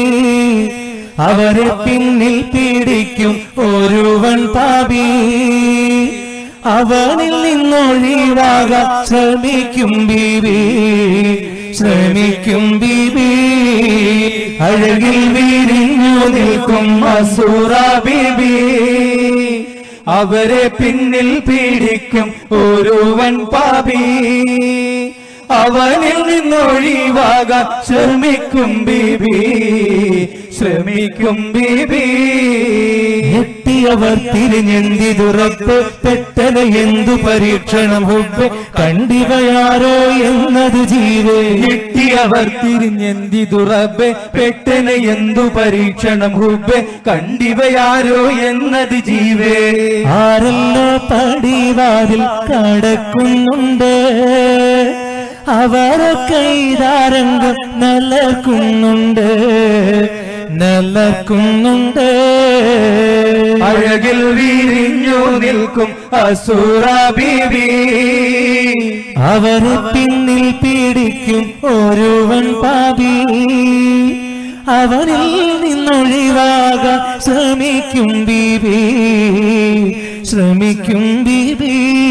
അവരെ പിന്നിൽ പിടിക്കും ഒരുവൻ പാപി അവനിൽ നിന്നൊഴിവാകാൻ ശ്രമിക്കും ബീവി ശ്രമിക്കും ബീബി അഴകിൽ വിരിഞ്ഞു നിൽക്കും അസുറ ബീബി അവരെ പിന്നിൽ പീഡിക്കും ഒരുവൻ പാപി അവനിൽ നിന്നൊഴിവാകാൻ ശ്രമിക്കും ബീബി ശ്രമിക്കും ബീബി എത്തിയവർ തിരിഞ്ഞെന്തി തുറപ്പ് പെട്ടന എന്തു പരീക്ഷണം ഹുബ് കണ്ടിവയാരോ എന്നത് ജീവേ എത്തിയവർ തിരിഞ്ഞെന്തി തുറബ് പെട്ടന എന്തു പരീക്ഷണം ഹുബ് കണ്ടിവയാരോ എന്നത് ജീവേ ആരല്ലോ പടിവാതിൽ കടക്കുന്നുണ്ട് അവരൊക്കെ ഇതാരംഗം നലർക്കുന്നുണ്ട് നലർക്കുന്നുണ്ട് അഴകിൽ വിരിഞ്ഞു നിൽക്കും അസുറ ബീവി അവരെ പിന്നിൽ പിടിക്കും ഒരുവൻ പാപി അവനിൽ നിന്നൊഴിവാകാൻ ശ്രമിക്കും ബീബി ശ്രമിക്കും ബീബി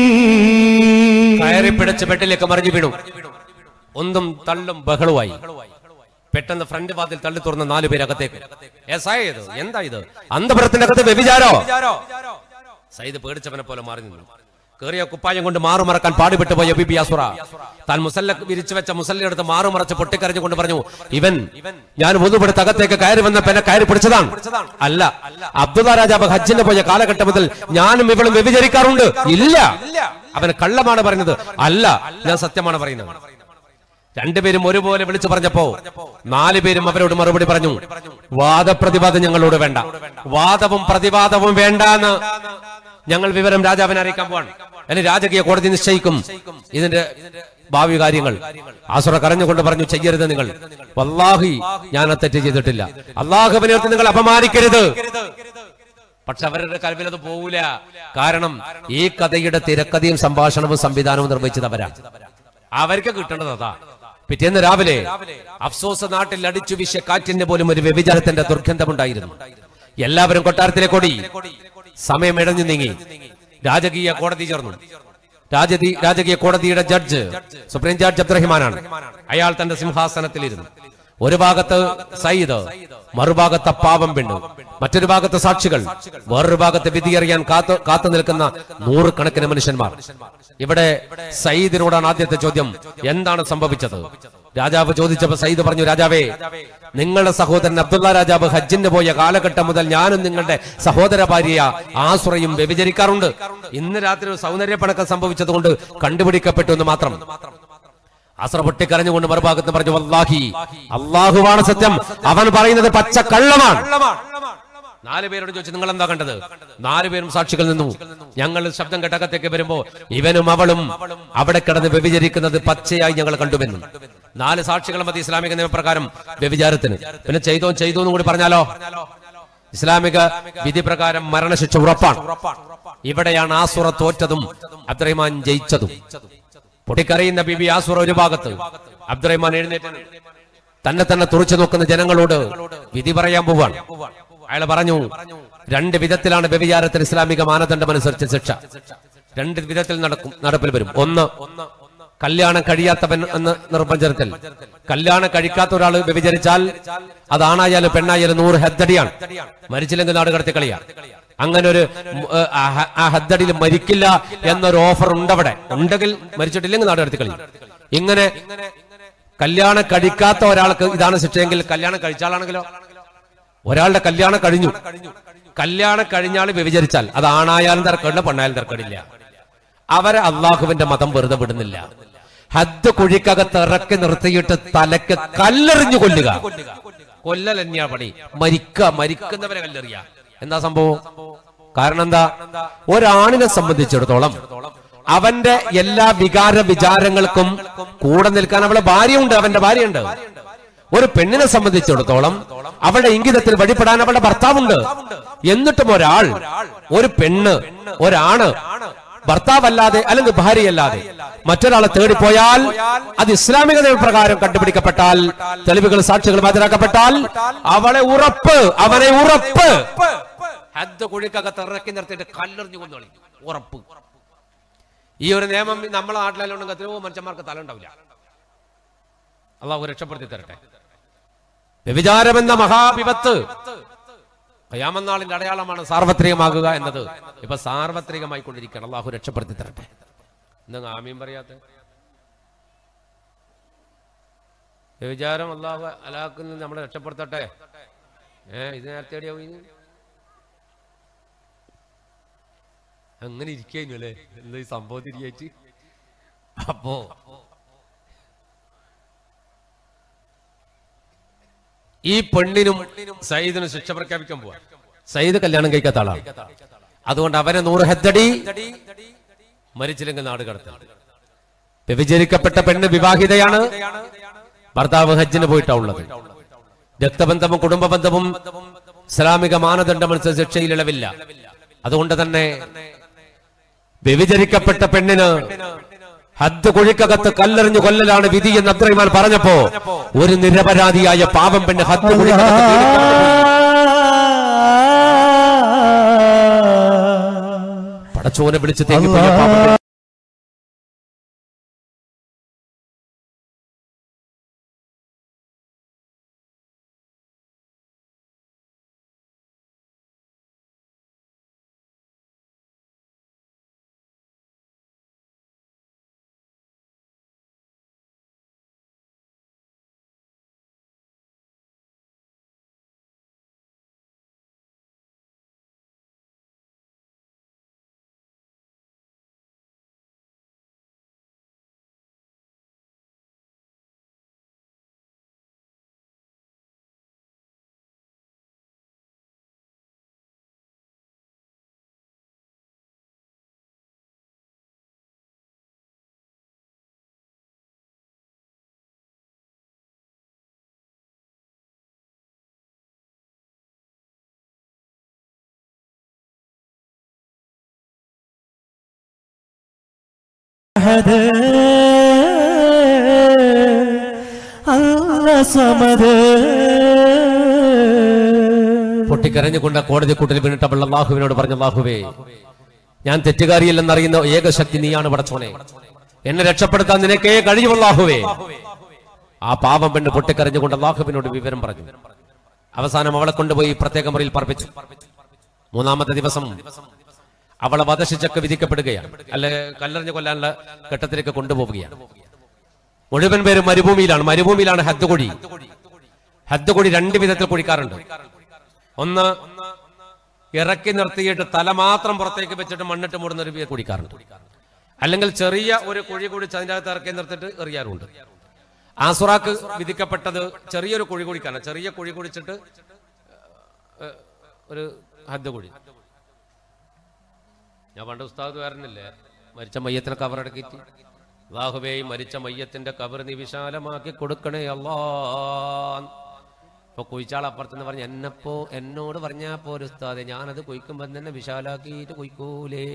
കയറി പിടിച്ച് ബെഡിലേക്ക് മറിഞ്ഞു വീണു ഒന്നും തള്ളും ബഹളവുമായി പെട്ടെന്ന് ഫ്രണ്ട് വാതിൽ തള്ളി തുറന്ന നാലു പേര് അകത്തേക്ക് എസ് ആയത് എന്താ ഇത് അന്തപുരത്തിന്റെ അകത്ത് വ്യഭിചാരോ സയ്യിദ് പേടിച്ചവനെ പോലെ മാറി നിന്നു കേറിയ കുപ്പായം കൊണ്ട് മാറുമറക്കാൻ പാടുപെട്ടു പോയ ബിബി അസുറ താൻ മുസല്ല വിരിച്ചു വെച്ച മുസല്ലയെടുത്ത് മാറുമറച്ച് പൊട്ടിക്കരഞ്ഞുകൊണ്ട് പറഞ്ഞു ഇവൻ ഞാൻ ഒന്നുപെടുത്ത് അകത്തേക്ക് കയറി വന്നപ്പോ എന്നെ കയറി പിടിച്ചതാണ് അല്ല അബ്ദുള്ള രാജാവ് ഹജ്ജിന് പോയ കാലഘട്ടം മുതൽ ഞാനും ഇവളും വ്യഭിചരിക്കാറുണ്ട് ഇല്ല അവന് കള്ളമാണ് പറയുന്നത് അല്ല ഞാൻ സത്യമാണ് പറയുന്നത് രണ്ടുപേരും ഒരുപോലെ വിളിച്ചു പറഞ്ഞപ്പോ നാലു പേരും അവരോട് മറുപടി പറഞ്ഞു വാദപ്രതിവാദം ഞങ്ങളോട് വേണ്ട വാദവും പ്രതിവാദവും വേണ്ടാന്ന് ഞങ്ങൾ വിവരം രാജാവിനെ അറിയിക്കാൻ പോവാണ് എന്നെ രാജകീയ കോടതി നിശ്ചയിക്കും ഇതിന്റെ ഭാവി കാര്യങ്ങൾ ആസുറ കരഞ്ഞുകൊണ്ട് പറഞ്ഞു ചെയ്യരുത് നിങ്ങൾ വല്ലാഹി ഞാൻ ആ തെറ്റ് ചെയ്തിട്ടില്ല അള്ളാഹുവിനെ ഓർത്ത് നിങ്ങൾ അപമാനിക്കരുത് പക്ഷെ അവരുടെ കൽവിൽ അത് പോകൂല കാരണം ഈ കഥയുടെ തിരക്കഥയും സംഭാഷണവും സംവിധാനവും നിർവഹിച്ചത് അവരാ അവർക്ക് കിട്ടേണ്ടത് അതാ പിറ്റേന്ന് രാവിലെ അഫ്സോസ് നാട്ടിൽ അടിച്ചു വീശിയ കാറ്റിന് പോലും ഒരു വ്യഭിചാരത്തിന്റെ ദുർഗന്ധമുണ്ടായിരുന്നു എല്ലാവരും കൊട്ടാരത്തിലേക്ക് ഓടി സമയം ഇടഞ്ഞു നീങ്ങി രാജകീയ കോടതി ചേർന്നു രാജതി രാജകീയ കോടതിയുടെ ജഡ്ജ് സുപ്രീം ജഡ്ജ് അബ്ദുറഹിമാനാണ് അയാൾ തന്റെ സിംഹാസനത്തിലിരുന്നു ഒരു ഭാഗത്ത് സയ്യിദ് മറുഭാഗത്ത് പാവം പെണ്ണു മറ്റൊരു ഭാഗത്ത് സാക്ഷികൾ വേറൊരു ഭാഗത്ത് വിധിയറിയാൻ കാത്തു കാത്തു നിൽക്കുന്ന നൂറുകണക്കിന് മനുഷ്യന്മാർ ഇവിടെ സയ്യിദിനോടാണ് ആദ്യത്തെ ചോദ്യം എന്താണ് സംഭവിച്ചത് രാജാവ് ചോദിച്ചപ്പോ സയ്യിദ് പറഞ്ഞു രാജാവേ നിങ്ങളുടെ സഹോദരൻ അബ്ദുള്ള രാജാവ് ഹജ്ജിന് പോയ കാലഘട്ടം മുതൽ ഞാനും നിങ്ങളുടെ സഹോദര ഭാര്യ ആസുറയും വ്യഭിചരിക്കാറുണ്ട് ഇന്ന് രാത്രി ഒരു സൗന്ദര്യപ്പണക്കം സംഭവിച്ചതുകൊണ്ട് കണ്ടുപിടിക്കപ്പെട്ടു എന്ന് മാത്രം അസ്ര പൊട്ടിക്കരഞ്ഞുകൊണ്ട് മറുഭാഗത്ത് പറഞ്ഞു വല്ലാഹി അള്ളാഹുവാണ് സത്യം അവൻ പറയുന്നത് പച്ച കള്ളമാണ് നാല് പേരോട് ചോദിച്ചു നിങ്ങൾ എന്താ കണ്ടത് നാല് പേരും സാക്ഷികൾ നിന്നു ഞങ്ങൾ ശബ്ദം കേട്ടകത്തേക്ക് വരുമ്പോ ഇവനും അവളും അവിടെ കിടന്ന് വ്യഭിചരിക്കുന്നത് പച്ചയായി ഞങ്ങൾ കണ്ടുവെന്നും നാല് സാക്ഷികൾ മതി ഇസ്ലാമിക നിയമപ്രകാരം വ്യഭിചാരത്തിന് പിന്നെ ചെയ്തോ ചെയ്തോ എന്നും കൂടി പറഞ്ഞാലോ ഇസ്ലാമിക വിധി പ്രകാരം മരണശിക്ഷ ഉറപ്പാണ് ഇവിടെയാണ് ആസുറ തോറ്റതും അബ്ദുറഹ്മാൻ ജയിച്ചതും പൊട്ടിക്കറിയുന്ന ബിബി ആസുറ ഒരു ഭാഗത്ത് അബ്ദുറഹ്മാൻ എഴുന്നേറ്റ് തന്നെ തന്നെ തുറച്ചു നോക്കുന്ന ജനങ്ങളോട് വിധി പറയാൻ പോവാണ് അയാൾ പറഞ്ഞു രണ്ട് വിധത്തിലാണ് വ്യഭിചാരത്തിന് ഇസ്ലാമിക മാനദണ്ഡം അനുസരിച്ച് ശിക്ഷ രണ്ട് വിധത്തിൽ നടക്കും നടപ്പിൽ വരും ഒന്ന് കല്യാണം കഴിയാത്തവൻ എന്ന് നിർവചനത്തിൽ കല്യാണം കഴിക്കാത്ത ഒരാൾ വ്യഭിചരിച്ചാൽ അത് ആണായാലും പെണ്ണായാലും നൂറ് ഹെദ്ദടിയാണ് മരിച്ചില്ലെങ്കിൽ നാട് കടത്തി കളിയാണ് അങ്ങനെ ഒരു ഉം, ഏ, ആ ഹ- ആ ഹദ്ദടിയിൽ മരിക്കില്ല എന്നൊരു ഓഫർ ഉണ്ടവിടെ ഉണ്ടെങ്കിൽ മരിച്ചിട്ടില്ലെങ്കിൽ നാട് കടത്തി കളി ഇങ്ങനെ കല്യാണം കഴിക്കാത്ത ഒരാൾക്ക് ഇതാണ് ശിക്ഷയെങ്കിൽ കല്യാണം കഴിച്ചാലാണെങ്കിലോ ഒരാളുടെ കല്യാണം കഴിഞ്ഞു കല്യാണം കഴിഞ്ഞാൽ വ്യഭിചരിച്ചാൽ അത് ആണായാലും തിരക്കില്ല പെണ്ണായാലും തിരക്കിടില്ല അവരെ അള്ളാഹുവിന്റെ മതം വെറുതെ വിടുന്നില്ല ഹദ്ദ് കുഴിക്കകത്ത് ഇറക്കി നിർത്തിയിട്ട് തലക്ക് കല്ലെറിഞ്ഞു കൊല്ലുക കൊല്ലൽ തന്നെയാ പണി മരിക്ക മരിക്കുന്നവരെ കല്ലെറിയ എന്താ സംഭവം കാരണം എന്താ ഒരാണിനെ സംബന്ധിച്ചിടത്തോളം അവന്റെ എല്ലാ വികാര വിചാരങ്ങൾക്കും കൂടെ നിൽക്കാൻ അവളെ ഭാര്യയുണ്ട് അവന്റെ ഭാര്യയുണ്ട് ഒരു പെണ്ണിനെ സംബന്ധിച്ചിടത്തോളം അവളുടെ ഇംഗിതത്തിൽ വഴിപ്പെടാൻ അവളുടെ ഭർത്താവുണ്ട് എന്നിട്ടും ഒരാൾ ഒരു പെണ്ണ് ഒരാണ് ഭർത്താവല്ലാതെ അല്ലെങ്കിൽ ഭാര്യയല്ലാതെ മറ്റൊരാളെ തേടിപ്പോയാൽ അത് ഇസ്ലാമിക നിയമപ്രകാരം കണ്ടുപിടിക്കപ്പെട്ടാൽ തെളിവുകൾ സാക്ഷികൾ ഹാജരാക്കപ്പെട്ടാൽ അവളെ ഉറപ്പ് അവനെ ഉറപ്പ് ഹദ്ദ് കുഴിക്കകത്ത് ഇറക്കി നിർത്തിയിട്ട് കല്ലെറിഞ്ഞു കൊന്നോളി ഉറപ്പ് ഈ ഒരു നിയമം നമ്മളെ നാട്ടിലെല്ലാം ഉണ്ടെങ്കിൽ എത്രയോ മനുഷ്യന്മാർക്ക് തല ഉണ്ടാവില്ല അള്ളാഹു രക്ഷപ്പെടുത്തി തരട്ടെ വ്യഭിചാരമെന്ന മഹാവിപത്ത് കയാമന്നാളിന്റെ അടയാളമാണ് സാർവത്രികമാകുക എന്നത് ഇപ്പൊ സാർവത്രികമായി കൊണ്ടിരിക്കണം അള്ളാഹു രക്ഷപ്പെടുത്തി തരട്ടെ എന്താ ആമീൻ പറയാത്ത വ്യഭിചാരം അള്ളാഹു അലാക്കുന്ന നമ്മളെ രക്ഷപ്പെടുത്തട്ടെ ഏ ഇത് നേരത്തെ എവിടെയാ പോയിന്? അങ്ങനെ ഇരിക്കുന്നു അല്ലേ എന്താ ഈ സംഭവം തിരിയായിട്ട് അപ്പോ ഈ പെണ്ണിനും സയ്യിദിനും ശിക്ഷ പ്രഖ്യാപിക്കാൻ പോവാ സയ്യിദ് കല്യാണം കഴിക്കാത്ത ആളാണ് അതുകൊണ്ട് അവനെ നൂറ് ഹെദ്ദടി മരിച്ചില്ലെങ്കിൽ നാട് കടത്തൽ വ്യഭിചരിക്കപ്പെട്ട പെണ്ണ് വിവാഹിതയാണ് ഭർത്താവ് ഹജ്ജിന് പോയിട്ടാ ഉള്ളത് രക്തബന്ധവും കുടുംബ ബന്ധവും ഇസ്ലാമിക മാനദണ്ഡമനുസരിച്ച് ശിക്ഷയിൽ ഇളവില്ല അതുകൊണ്ട് തന്നെ വ്യഭിചരിക്കപ്പെട്ട പെണ്ണിന് ഹദ്ദ് കുഴിക്കകത്ത് കല്ലെറിഞ്ഞു കൊല്ലലാണ് വിധി എന്ന് അബ്ദുറഹിമാൻ പറഞ്ഞപ്പോ ഒരു നിരപരാധിയായ പാവം പെണ്ണ് ഹദ്ദ് കുഴിക്കകത്ത് പടച്ചോനെ വിളിച്ച് തേങ്ങിപ്പോയ പാവം പെണ്ണ് അഹദ് അല്ല സമദ് പൊട്ടിക്കരഞ്ഞുകൊണ്ട് കോടതി കൂട്ടിൽ വീണിട്ട് അവൾ അള്ളാഹുവിനോട് പറഞ്ഞു അള്ളാഹുവേ ഞാൻ തെറ്റുകാരിയല്ലെന്നറിയുന്ന ഏകശക്തി നീയാണ് പടച്ചോനെ എന്നെ രക്ഷപ്പെടുത്താൻ നിനക്കേ കഴിയും അള്ളാഹുവേ ആ പാവം പെണ്ണ് പൊട്ടിക്കരഞ്ഞുകൊണ്ട് അള്ളാഹുവിനോട് വിവരം പറഞ്ഞു അവസാനം അവളെ കൊണ്ടുപോയി പ്രത്യേക മുറിയിൽ പറപ്പിച്ചു മൂന്നാമത്തെ ദിവസം അവളെ വധശിച്ചൊക്കെ വിധിക്കപ്പെടുകയാണ് അല്ലെ കല്ലെറിഞ്ഞ് കൊല്ലാനുള്ള ഘട്ടത്തിലേക്ക് കൊണ്ടുപോവുകയാണ് മുഴുവൻ പേരും മരുഭൂമിയിലാണ് മരുഭൂമിയിലാണ് ഹദ്ദുകൊടി ഹദ്ദുകൊടി രണ്ട് വിധത്തിൽ കുഴിക്കാറുണ്ട് ഒന്ന് ഇറക്കി നിർത്തിയിട്ട് തല മാത്രം പുറത്തേക്ക് വെച്ചിട്ട് മണ്ണിട്ട് മൂടുന്ന ഒരു വി- കുടിക്കാറുണ്ട് അല്ലെങ്കിൽ ചെറിയ ഒരു കുഴി കുടിച്ച് അതിൻ്റെ അകത്ത് ഇറക്കി നിർത്തിട്ട് എറിയാറുണ്ട് ആസുറാക്ക് വിധിക്കപ്പെട്ടത് ചെറിയൊരു കുഴി കുടിക്കാണ് ചെറിയ കുഴി കുടിച്ചിട്ട് ഏഹ്, ഒരു ഹദ്ദ് കുഴി ഞാൻ പണ്ട് ഉസ്താദ് വരണില്ലേ മരിച്ച മയ്യത്തിനെ കവറടക്കിയിട്ട് അള്ളാഹുവേ ഈ മരിച്ച മയ്യത്തിന്റെ കവർ നീ വിശാലമാക്കി കൊടുക്കണേ അല്ലാ ഇപ്പൊ കുഴിച്ചാൾ അപ്പുറത്തുനിന്ന് പറഞ്ഞ എന്നെപ്പോ എന്നോട് പറഞ്ഞാ പോരു ഉസ്താദെ ഞാനത് കുഴിക്കുമ്പോ തന്നെ വിശാലാക്കിയിട്ട് കുഴിക്കൂലേ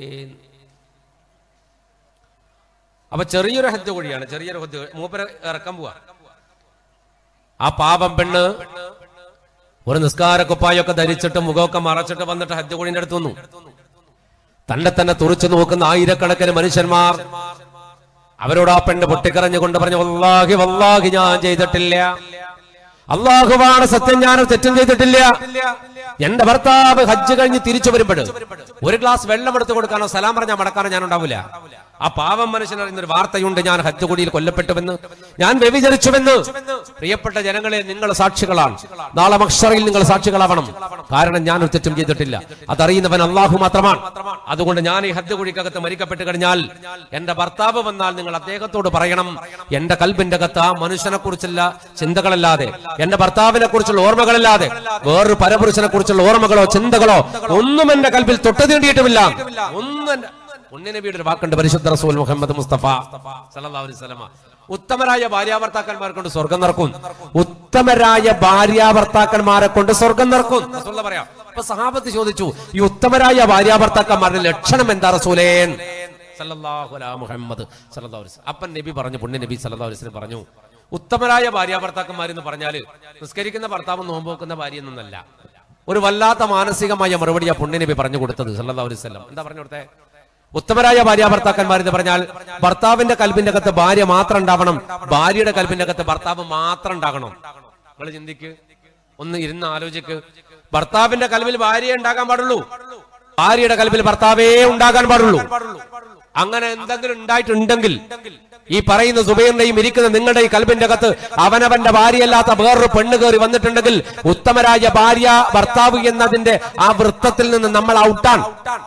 അപ്പൊ ചെറിയൊരു ഹദ്ദ് കുഴിയാണ് ചെറിയൊരു ഹദ്ദ് മൂപ്പര ഇറക്കാൻ പോവാ ആ പാപം പെണ്ണ് ഒരു നിസ്കാര കുപ്പായൊക്കെ ധരിച്ചിട്ട് മുഖമൊക്കെ മറച്ചിട്ട് വന്നിട്ട് ഹജ്ജ് കുഴിന്റെ അടുത്ത് വന്നു തന്നെ തന്നെ തുറച്ചു നോക്കുന്ന ആയിരക്കണക്കിന് മനുഷ്യന്മാർ അവരോട് ആ പെണ്ണ് പൊട്ടിക്കറഞ്ഞുകൊണ്ട് പറഞ്ഞു വല്ലാഹി വല്ലാഹി ഞാൻ ചെയ്തിട്ടില്ല അള്ളാഹുവാണ് സത്യം ഞാൻ തെറ്റും ചെയ്തിട്ടില്ല എന്റെ ഭർത്താവ് ഹജ്ജ് കഴിഞ്ഞ് തിരിച്ചു വരുമ്പോൾ ഒരു ഗ്ലാസ് വെള്ളം എടുത്തു കൊടുക്കാനോ സലാം പറഞ്ഞാൽ മടക്കാനോ ഞാൻ ഉണ്ടാവില്ല ആ പാവം മനുഷ്യനറിയുന്ന ഒരു വാർത്തയുണ്ട് ഞാൻ ഹജ്ജ് കുടിയിൽ കൊല്ലപ്പെട്ടുവെന്ന് ഞാൻ വ്യഭിചരിച്ചുവെന്ന് പ്രിയപ്പെട്ട ജനങ്ങളെ നിങ്ങൾ സാക്ഷികളാണ് നാളെ മക്ഷറയിൽ നിങ്ങൾ സാക്ഷികളാവണം കാരണം ഞാൻ ഒരു തെറ്റും ചെയ്തിട്ടില്ല അതറിയുന്നവൻ അള്ളാഹു മാത്രമാണ് അതുകൊണ്ട് ഞാൻ ഈ ഹജ്ജ് കുഴിക്കകത്ത് മരിക്കപ്പെട്ട് കഴിഞ്ഞാൽ എന്റെ ഭർത്താവ് വന്നാൽ നിങ്ങൾ അദ്ദേഹത്തോട് പറയണം എന്റെ കൽബിന്റെ അകത്ത് ആ മനുഷ്യനെ കുറിച്ചുള്ള ചിന്തകളല്ലാതെ എന്റെ ഭർത്താവിനെ കുറിച്ചുള്ള ഓർമ്മകളല്ലാതെ വേറൊരു പരപുരുഷനെ കുറിച്ചുള്ള ഓർമ്മകളോ ചിന്തകളോ ഒന്നും എന്റെ കൽബിൽ തൊട്ടു തീണ്ടിയിട്ടുമില്ല ഒന്നും എന്റെ ഉണ്ണിനബിയുടെ ഒരു വാക്കുണ്ട് പരിശുദ്ധ റസൂൽ മുഹമ്മദ് മുസ്തഫ സല്ലല്ലാഹു അലൈഹി വസല്ലമ ഉത്തമരായ ഭാര്യാഭർത്താക്കന്മാരെ കൊണ്ട് സ്വർഗം നിറക്കും ഉത്തമരായ ഭാര്യാഭർത്താക്കന്മാരെ കൊണ്ട് സ്വർഗം നിറക്കും റസൂലുള്ള പറയാം അപ്പൊ സഹാബത്ത് ചോദിച്ചു ഈ ഉത്തമരായ ഭാര്യാഭർത്താക്കന്മാരുടെ ലക്ഷണം എന്താ റസൂലേൻ സല്ലല്ലാഹു അലാ മുഹമ്മദ് സല്ലല്ലാഹു അലൈഹി വസല്ലം. അപ്പൻ നബി പറഞ്ഞു പുണ്യ നബി സല്ലല്ലാഹു അലൈഹി വസല്ലം പറഞ്ഞു ഉത്തമരായ ഭാര്യാഭർത്താക്കന്മാരെന്ന് പറഞ്ഞാല് നിസ്കരിക്കുന്ന ഭർത്താവ് നോമ്പ് വെക്കുന്ന ഭാര്യ എന്നല്ല ഒരു വല്ലാത്ത മാനസികമായ മറുപടിയാ പുണ്യ നബി പറഞ്ഞു കൊടുത്തത് സല്ലല്ലാഹു അലൈഹി വസല്ലം എന്താ പറഞ്ഞു കൊടുത്തേ ഉത്തമരായ ഭാര്യാഭർത്താക്കന്മാർ എന്ന് പറഞ്ഞാൽ ഭർത്താവിന്റെ കൽബിന്റെ അകത്ത് ഭാര്യ മാത്രം ഉണ്ടാവണം ഭാര്യയുടെ കൽബിന്റെ അകത്ത് ഭർത്താവ് മാത്രം ഉണ്ടാകണം നിങ്ങൾ ചിന്തിക്ക് ഒന്ന് ഇരുന്ന് ആലോചിക്ക് ഭർത്താവിന്റെ കൽബിൽ ഭാര്യ ഉണ്ടാകാൻ പാടുള്ളൂ ഭാര്യയുടെ കൽബിൽ ഭർത്താവേ ഉണ്ടാകാൻ പാടുള്ളൂ അങ്ങനെ എന്തെങ്കിലും ഉണ്ടായിട്ടുണ്ടെങ്കിൽ ഈ പറയുന്ന സുബൈറിന്റെയും ഇരിക്കുന്ന നിങ്ങളുടെ ഈ കൽബിന്റെ അകത്ത് അവനവന്റെ ഭാര്യയല്ലാത്ത വേറൊരു പെണ്ണ് കയറി വന്നിട്ടുണ്ടെങ്കിൽ ഉത്തമരായ ഭാര്യ ഭർത്താവ് എന്നതിന്റെ ആ വൃത്തത്തിൽ നിന്ന് നമ്മൾ ഔട്ടാണ്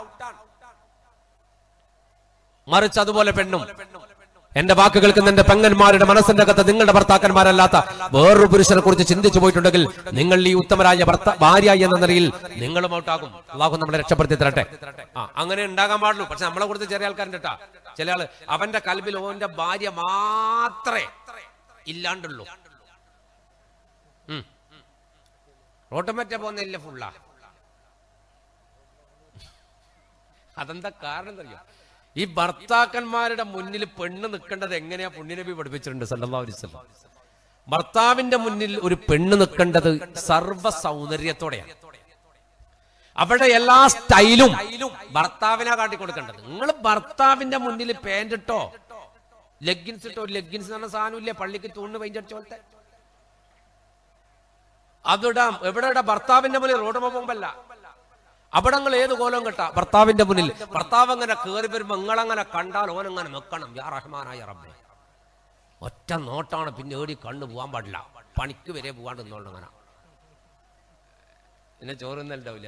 മറിച്ച് അതുപോലെ പെണ്ണും എന്റെ വാക്ക് കേൾക്കുന്ന എന്റെ പെങ്ങന്മാരുടെ മനസ്സിന്റെ അകത്ത് നിങ്ങളുടെ ഭർത്താക്കന്മാരല്ലാത്ത വേറൊരു പുരുഷനെ കുറിച്ച് ചിന്തിച്ചു പോയിട്ടുണ്ടെങ്കിൽ നിങ്ങൾ ഈ ഉത്തമരായ ഭർത്ത ഭാര്യ എന്ന നിലയിൽ നിങ്ങളും ഔട്ടാകും അള്ളാഹു നമ്മളെ രക്ഷപ്പെടുത്തി തരട്ടെ ആ അങ്ങനെ ഉണ്ടാകാൻ പാടുള്ളൂ പക്ഷെ നമ്മളെ കുറിച്ച് ചെറിയ ആൾക്കാരുണ്ട് കേട്ടാ ചില ആള് അവന്റെ കൽബിൽ ഓന്റെ ഭാര്യ മാത്രമേ ഇല്ലാണ്ടുള്ളൂ ഓട്ടോമാറ്റ പോകുന്നില്ല ഫുള്ളാ അതെന്താ കാരണം അറിയോ ഈ ഭർത്താക്കന്മാരുടെ മുന്നിൽ പെണ്ണ് നിൽക്കേണ്ടത് എങ്ങനെയാ പുണ്യനബി പഠിപ്പിച്ചിട്ടുണ്ട് സല്ലല്ലാഹു അലൈഹി വസല്ലം ഭർത്താവിന്റെ മുന്നിൽ ഒരു പെണ്ണ് നിൽക്കേണ്ടത് സർവ്വ സൗന്ദര്യത്തോടെയാണ് അവിടെ എല്ലാ സ്റ്റൈലും ഭർത്താവിനാ കാട്ടി കൊടുക്കേണ്ടത് നിങ്ങൾ ഭർത്താവിന്റെ മുന്നിൽ പാന്റ് ഇട്ടോ ലെഗിൻസ് ഇട്ടോ ലെഗിൻസ് എന്ന് പറഞ്ഞ സാധനമില്ല പള്ളിക്ക് തൂണ് പെയിന്റ് പോലത്തെ അതിടാം എവിടെ ഇടാം ഭർത്താവിന്റെ മുന്നിൽ റോഡ് പോകുമ്പല്ല അവിടെ നിങ്ങൾ ഏത് കോലം കെട്ടാ ഭർത്താവിന്റെ മുന്നിൽ ഭർത്താവ് അങ്ങനെ കയറി വരുമ്പോ നിങ്ങളങ്ങനെ കണ്ടാൽ ഓനങ്ങനെ നിൽക്കണം യാ റഹ്മാനായ റബ്ബെ ഒറ്റ നോട്ടാണ് പിന്നെ ഏടി കണ്ണു പോകാൻ പാടില്ല പണിക്ക് വരെ പോകാണ്ട് നിന്നോളണം അങ്ങനെ പിന്നെ ചോറൊന്നും ഉണ്ടാവില്ല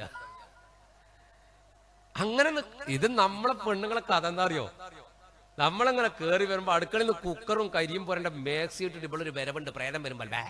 അങ്ങനെ നിക്ക്- ഇത് നമ്മളെ പെണ്ണുങ്ങളെ കഥ എന്താ അറിയോ നമ്മളങ്ങനെ കേറി വരുമ്പോ അടുക്കളയിൽ നിന്ന് കുക്കറും കരിയും പോരണ്ട മേക്സി ഇട്ടിട്ട് ഇവിടെ ഒരു വരവുണ്ട് പ്രേതം വരുമ്പോൾ ബേ.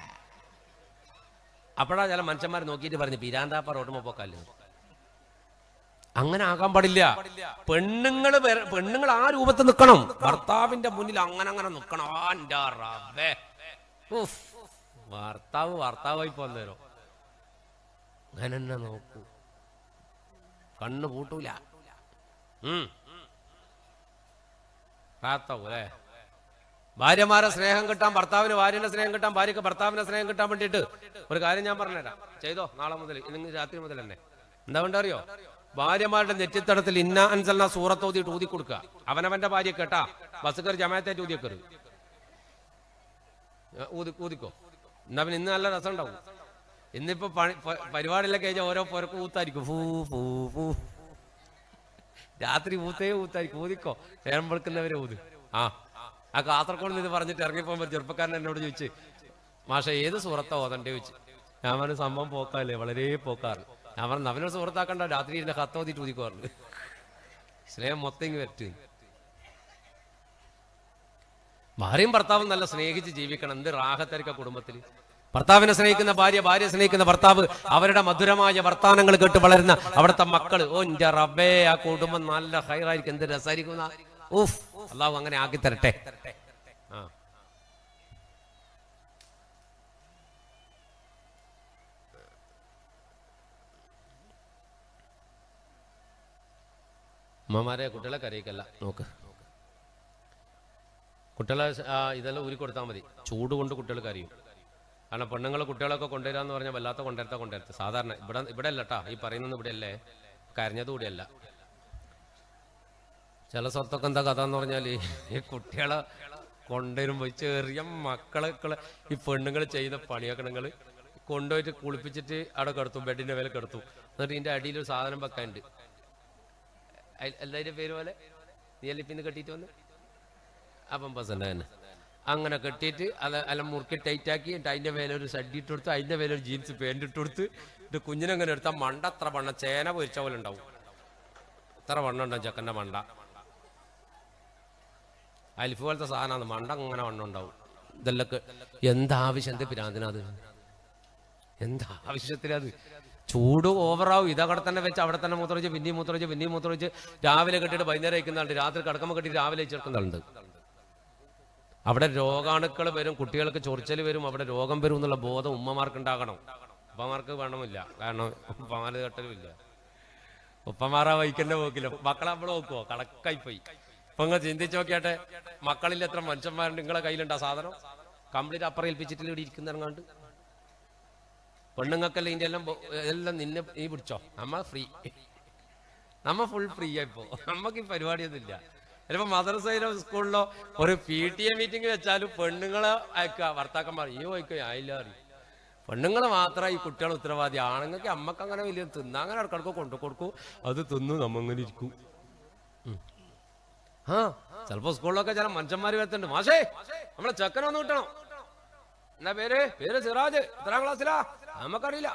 അപ്പോഴാ ചില മനുഷ്യന്മാർ നോക്കിയിട്ട് പറഞ്ഞു പിരാന്താപ്പ റോട്ടുമ്പോ പോക്കല്ലേ അങ്ങനെ ആകാൻ പാടില്ല പെണ്ണുങ്ങൾ പെണ്ണുങ്ങൾ ആ രൂപത്തിൽ നിൽക്കണം ഭർത്താവിന്റെ മുന്നിൽ അങ്ങനെ അങ്ങനെ നിൽക്കണം ആ, എൻ്റെ റബ്ബേ. ഉഫ്. ഭർത്താവ് ഭർത്താവായി പോന്നേരോ അങ്ങനെ തന്നെ നോക്കൂ കണ്ണ് പൂട്ടൂല ഉം. റാത്താവും അല്ലേ ഭാര്യമാരെ സ്നേഹം കിട്ടാൻ ഭർത്താവിന് ഭാര്യന്റെ സ്നേഹം കിട്ടാൻ ഭാര്യക്ക് ഭർത്താവിന്റെ സ്നേഹം കിട്ടാൻ വേണ്ടിയിട്ട് ഒരു കാര്യം ഞാൻ പറഞ്ഞുതരാം ചെയ്തോ നാളെ മുതൽ ഇന്ന് രാത്രി മുതൽ തന്നെ എന്താ വേണ്ട അറിയോ ഭാര്യമാരുടെ നെറ്റിത്തടത്തിൽ ഇന്ന അൻസലിന സൂറത്ത് ഊതിയിട്ട് ഊതി കൊടുക്കുക അവനവന്റെ ഭാര്യ കേട്ടാ ബസ് കയറി ജമായത്തേറ്റ് ഊതിയൊക്കെ ഊതി ഊതിക്കോ എന്നാ പിന്നെ ഇന്ന് നല്ല രസം ഉണ്ടാവും ഇന്നിപ്പോ പണി പ- പരിപാടിയിലൊക്കെ കഴിഞ്ഞാൽ ഓരോ പുരക്ക് ഊത്തായിരിക്കും ഫൂ ഫൂ ഫൂ രാത്രി ഊത്തേ ഊത്തായിരിക്കും ഊതിക്കോ നേരം വെളുക്കുന്നവരെ ഊത് ആ ആ കാസർഗോഡ് നിന്ന് ഇത് പറഞ്ഞിട്ട് ഇറങ്ങിപ്പോകുമ്പോൾ ഒരു ചെറുപ്പക്കാരൻ എന്നോട് ചോദിച്ച് മാഷ ഏത് സുഹൃത്താ ഓതണ്ടേ ചോദിച്ചു ഞാൻ പറഞ്ഞു സംഭവം പോക്കാല്ലേ വളരെ പോക്കാറ് ഞാൻ പറഞ്ഞു അവനൊരു സുഹൃത്താക്കണ്ട രാത്രി ഇരുന്ന് കത്തോതിട്ട് ഊതിക്കോറുണ്ട് സ്നേഹം മൊത്തം ഇങ്ങ് വരട്ടെ ഭാര്യയും ഭർത്താവും നല്ല സ്നേഹിച്ച് ജീവിക്കണം എന്ത് റാഹത്തായിരിക്കും ആ കുടുംബത്തിൽ ഭർത്താവിനെ സ്നേഹിക്കുന്ന ഭാര്യ ഭാര്യ സ്നേഹിക്കുന്ന ഭർത്താവ് അവരുടെ മധുരമായ വർത്താനങ്ങൾ കേട്ട് വളരുന്ന അവിടുത്തെ മക്കള് ഓ ഇന്റെ റബ്ബേ ആ കുടുംബം നല്ല ഹൈറായിരിക്കും എന്ത് രസമായിരിക്കും എന്നാ. ഊഫ് അള്ളാഹു അങ്ങനെ ആക്കി തരട്ടെ ആ അമ്മമാരെ കുട്ടികളെ കരയിക്കല്ല നോക്ക് കുട്ടികളെ ആ, ഇതെല്ലാം ഊരി കൊടുത്താൽ മതി ചൂട് കൊണ്ട് കുട്ടികൾ കരയും കാരണം പെണ്ണുങ്ങൾ കുട്ടികളൊക്കെ കൊണ്ടുവരാന്ന് പറഞ്ഞാൽ വല്ലാത്ത കൊണ്ടുവരുത്ത കൊണ്ടുവരുത്ത സാധാരണ ഇവിടെ ഇവിടെ അല്ല കേട്ടാ ഈ പറയുന്നത് ഇവിടെ അല്ലേ കരഞ്ഞത് കൂടിയല്ല ചില സ്ഥലത്തൊക്കെ എന്താ കഥ എന്ന് പറഞ്ഞാൽ ഈ കുട്ടികളെ കൊണ്ടുവരുമ്പോൾ ചെറിയ മക്കളൊക്കെ ഈ പെണ്ണുങ്ങൾ ചെയ്യുന്ന പണിയൊക്കെ നിങ്ങൾ കൊണ്ടുപോയിട്ട് കുളിപ്പിച്ചിട്ട് അവിടെ കിടത്തും ബെഡിന്റെ മേലെ കിടത്തും എന്നിട്ട് ഇതിന്റെ അടിയിൽ ഒരു സാധനം വെക്കാനുണ്ട് അയൽ- എല്ലാവരുടെ പേര് പോലെ നീ അല്ലേ ഇപ്പിന്ന് കെട്ടിയിട്ട് വന്ന് അപ്പം ബസ് തന്നെ അങ്ങനെ കെട്ടിയിട്ട് അത് അല്ല മുറുക്കി ടൈറ്റ് ആക്കി എന്നിട്ട് അതിന്റെ മേലെ ഒരു ഷഡ്ഡി ഇട്ട് കൊടുത്ത് അതിന്റെ മേലെ ഒരു ജീൻസ് പാൻറ് ഇട്ട് കൊടുത്ത് ഇത് കുഞ്ഞിനങ്ങനെ എടുത്താൽ മണ്ട അത്ര വണ്ണം ചേന പൊരിച്ച പോലെ ഉണ്ടാവും ഇത്ര വണ്ണം ഉണ്ടാവും ചെക്കൻ്റെ മണ്ട അലിഫ് പോലത്തെ സാധനമാണ് മണ്ട അങ്ങനെ വണ്ണം ഉണ്ടാവും ഇതെല്ലാം ക- എന്താവശ്യം എന്ത് പിരാന്തിനത് എന്താവശ്യത്തിനത് ചൂട് ഓവറാവും ഇതവിടെ തന്നെ വെച്ച് അവിടെ തന്നെ മൂത്രമൊഴിച്ച് പിന്നെയും മൂത്രമൊഴിച്ച് പിന്നെയും മൂത്രമൊഴിച്ച് രാവിലെ കെട്ടിയിട്ട് വൈകുന്നേരം കഴിക്കുന്നുണ്ട് രാത്രി കിടക്കുമ്പോൾ കെട്ടിയിട്ട് രാവിലെ ചേർക്കുന്നുണ്ട് അവിടെ രോഗാണുക്കൾ വരും കുട്ടികൾക്ക് ചൊറിച്ചൽ വരും അവിടെ രോഗം വരും എന്നുള്ള ബോധം ഉമ്മമാർക്ക് ഉണ്ടാകണം ഉപ്പമാർക്ക് വേണമില്ല കാരണം ഉപ്പമാര് കെട്ടലുമില്ല ഉപ്പമാറാ വൈക്കന്നെ പോക്കില്ല മക്കളെ നമ്മൾ നോക്കുവോ കണക്കായി പോയി ഇപ്പൊ നിങ്ങൾ ചിന്തിച്ച് നോക്കിയാട്ടെ മക്കളിൽ എത്ര മനുഷ്യന്മാരുണ്ട് നിങ്ങളെ കയ്യിലുണ്ട് ആ സാധനം കംപ്ലീറ്റ് അപ്പുറം ഏൽപ്പിച്ചിട്ട് ഇവിടെ ഇരിക്കുന്നിറങ്ങാണ്ട് പെണ്ണുങ്ങൾക്കെല്ലാം ഇതിന്റെ എല്ലാം ബോ- എല്ലാം നിന്നെ നീ പിടിച്ചോ നമ്മ ഫ്രീ നമ്മ ഫുൾ ഫ്രീ ആയിപ്പോ നമ്മക്ക് ഈ പരിപാടിയൊന്നും ഇല്ല ചിലപ്പോ മദ്രസയിലോ സ്കൂളിലോ ഒരു പി ടി എ മീറ്റിംഗ് വെച്ചാലും പെണ്ണുങ്ങളെ അയക്കുക ഭർത്താക്കന്മാർ ഈ വയ്ക്കുക ആയില്ല അറിയും പെണ്ണുങ്ങൾ മാത്രമേ ഈ കുട്ടികളെ ഉത്തരവാദി ആണുങ്ങൾക്ക് അമ്മക്ക് അങ്ങനെ വലിയ തിന്നാ അങ്ങനെ ഇടക്കിടക്ക് കൊണ്ടു കൊടുക്കും അത് തിന്നു നമ്മങ്ങനെ ഇരിക്കും ഉം. ആ ചിലപ്പോ സ്കൂളിലൊക്കെ ചില മനുഷ്യന്മാർ വരുത്തുണ്ട് മാഷേ നമ്മളെ ചെക്കനൊന്ന് കിട്ടണം എന്നാ പേര് പേര് സിറാജ് എത്രാം ക്ലാസ്സിലാ നമുക്കറിയില്ല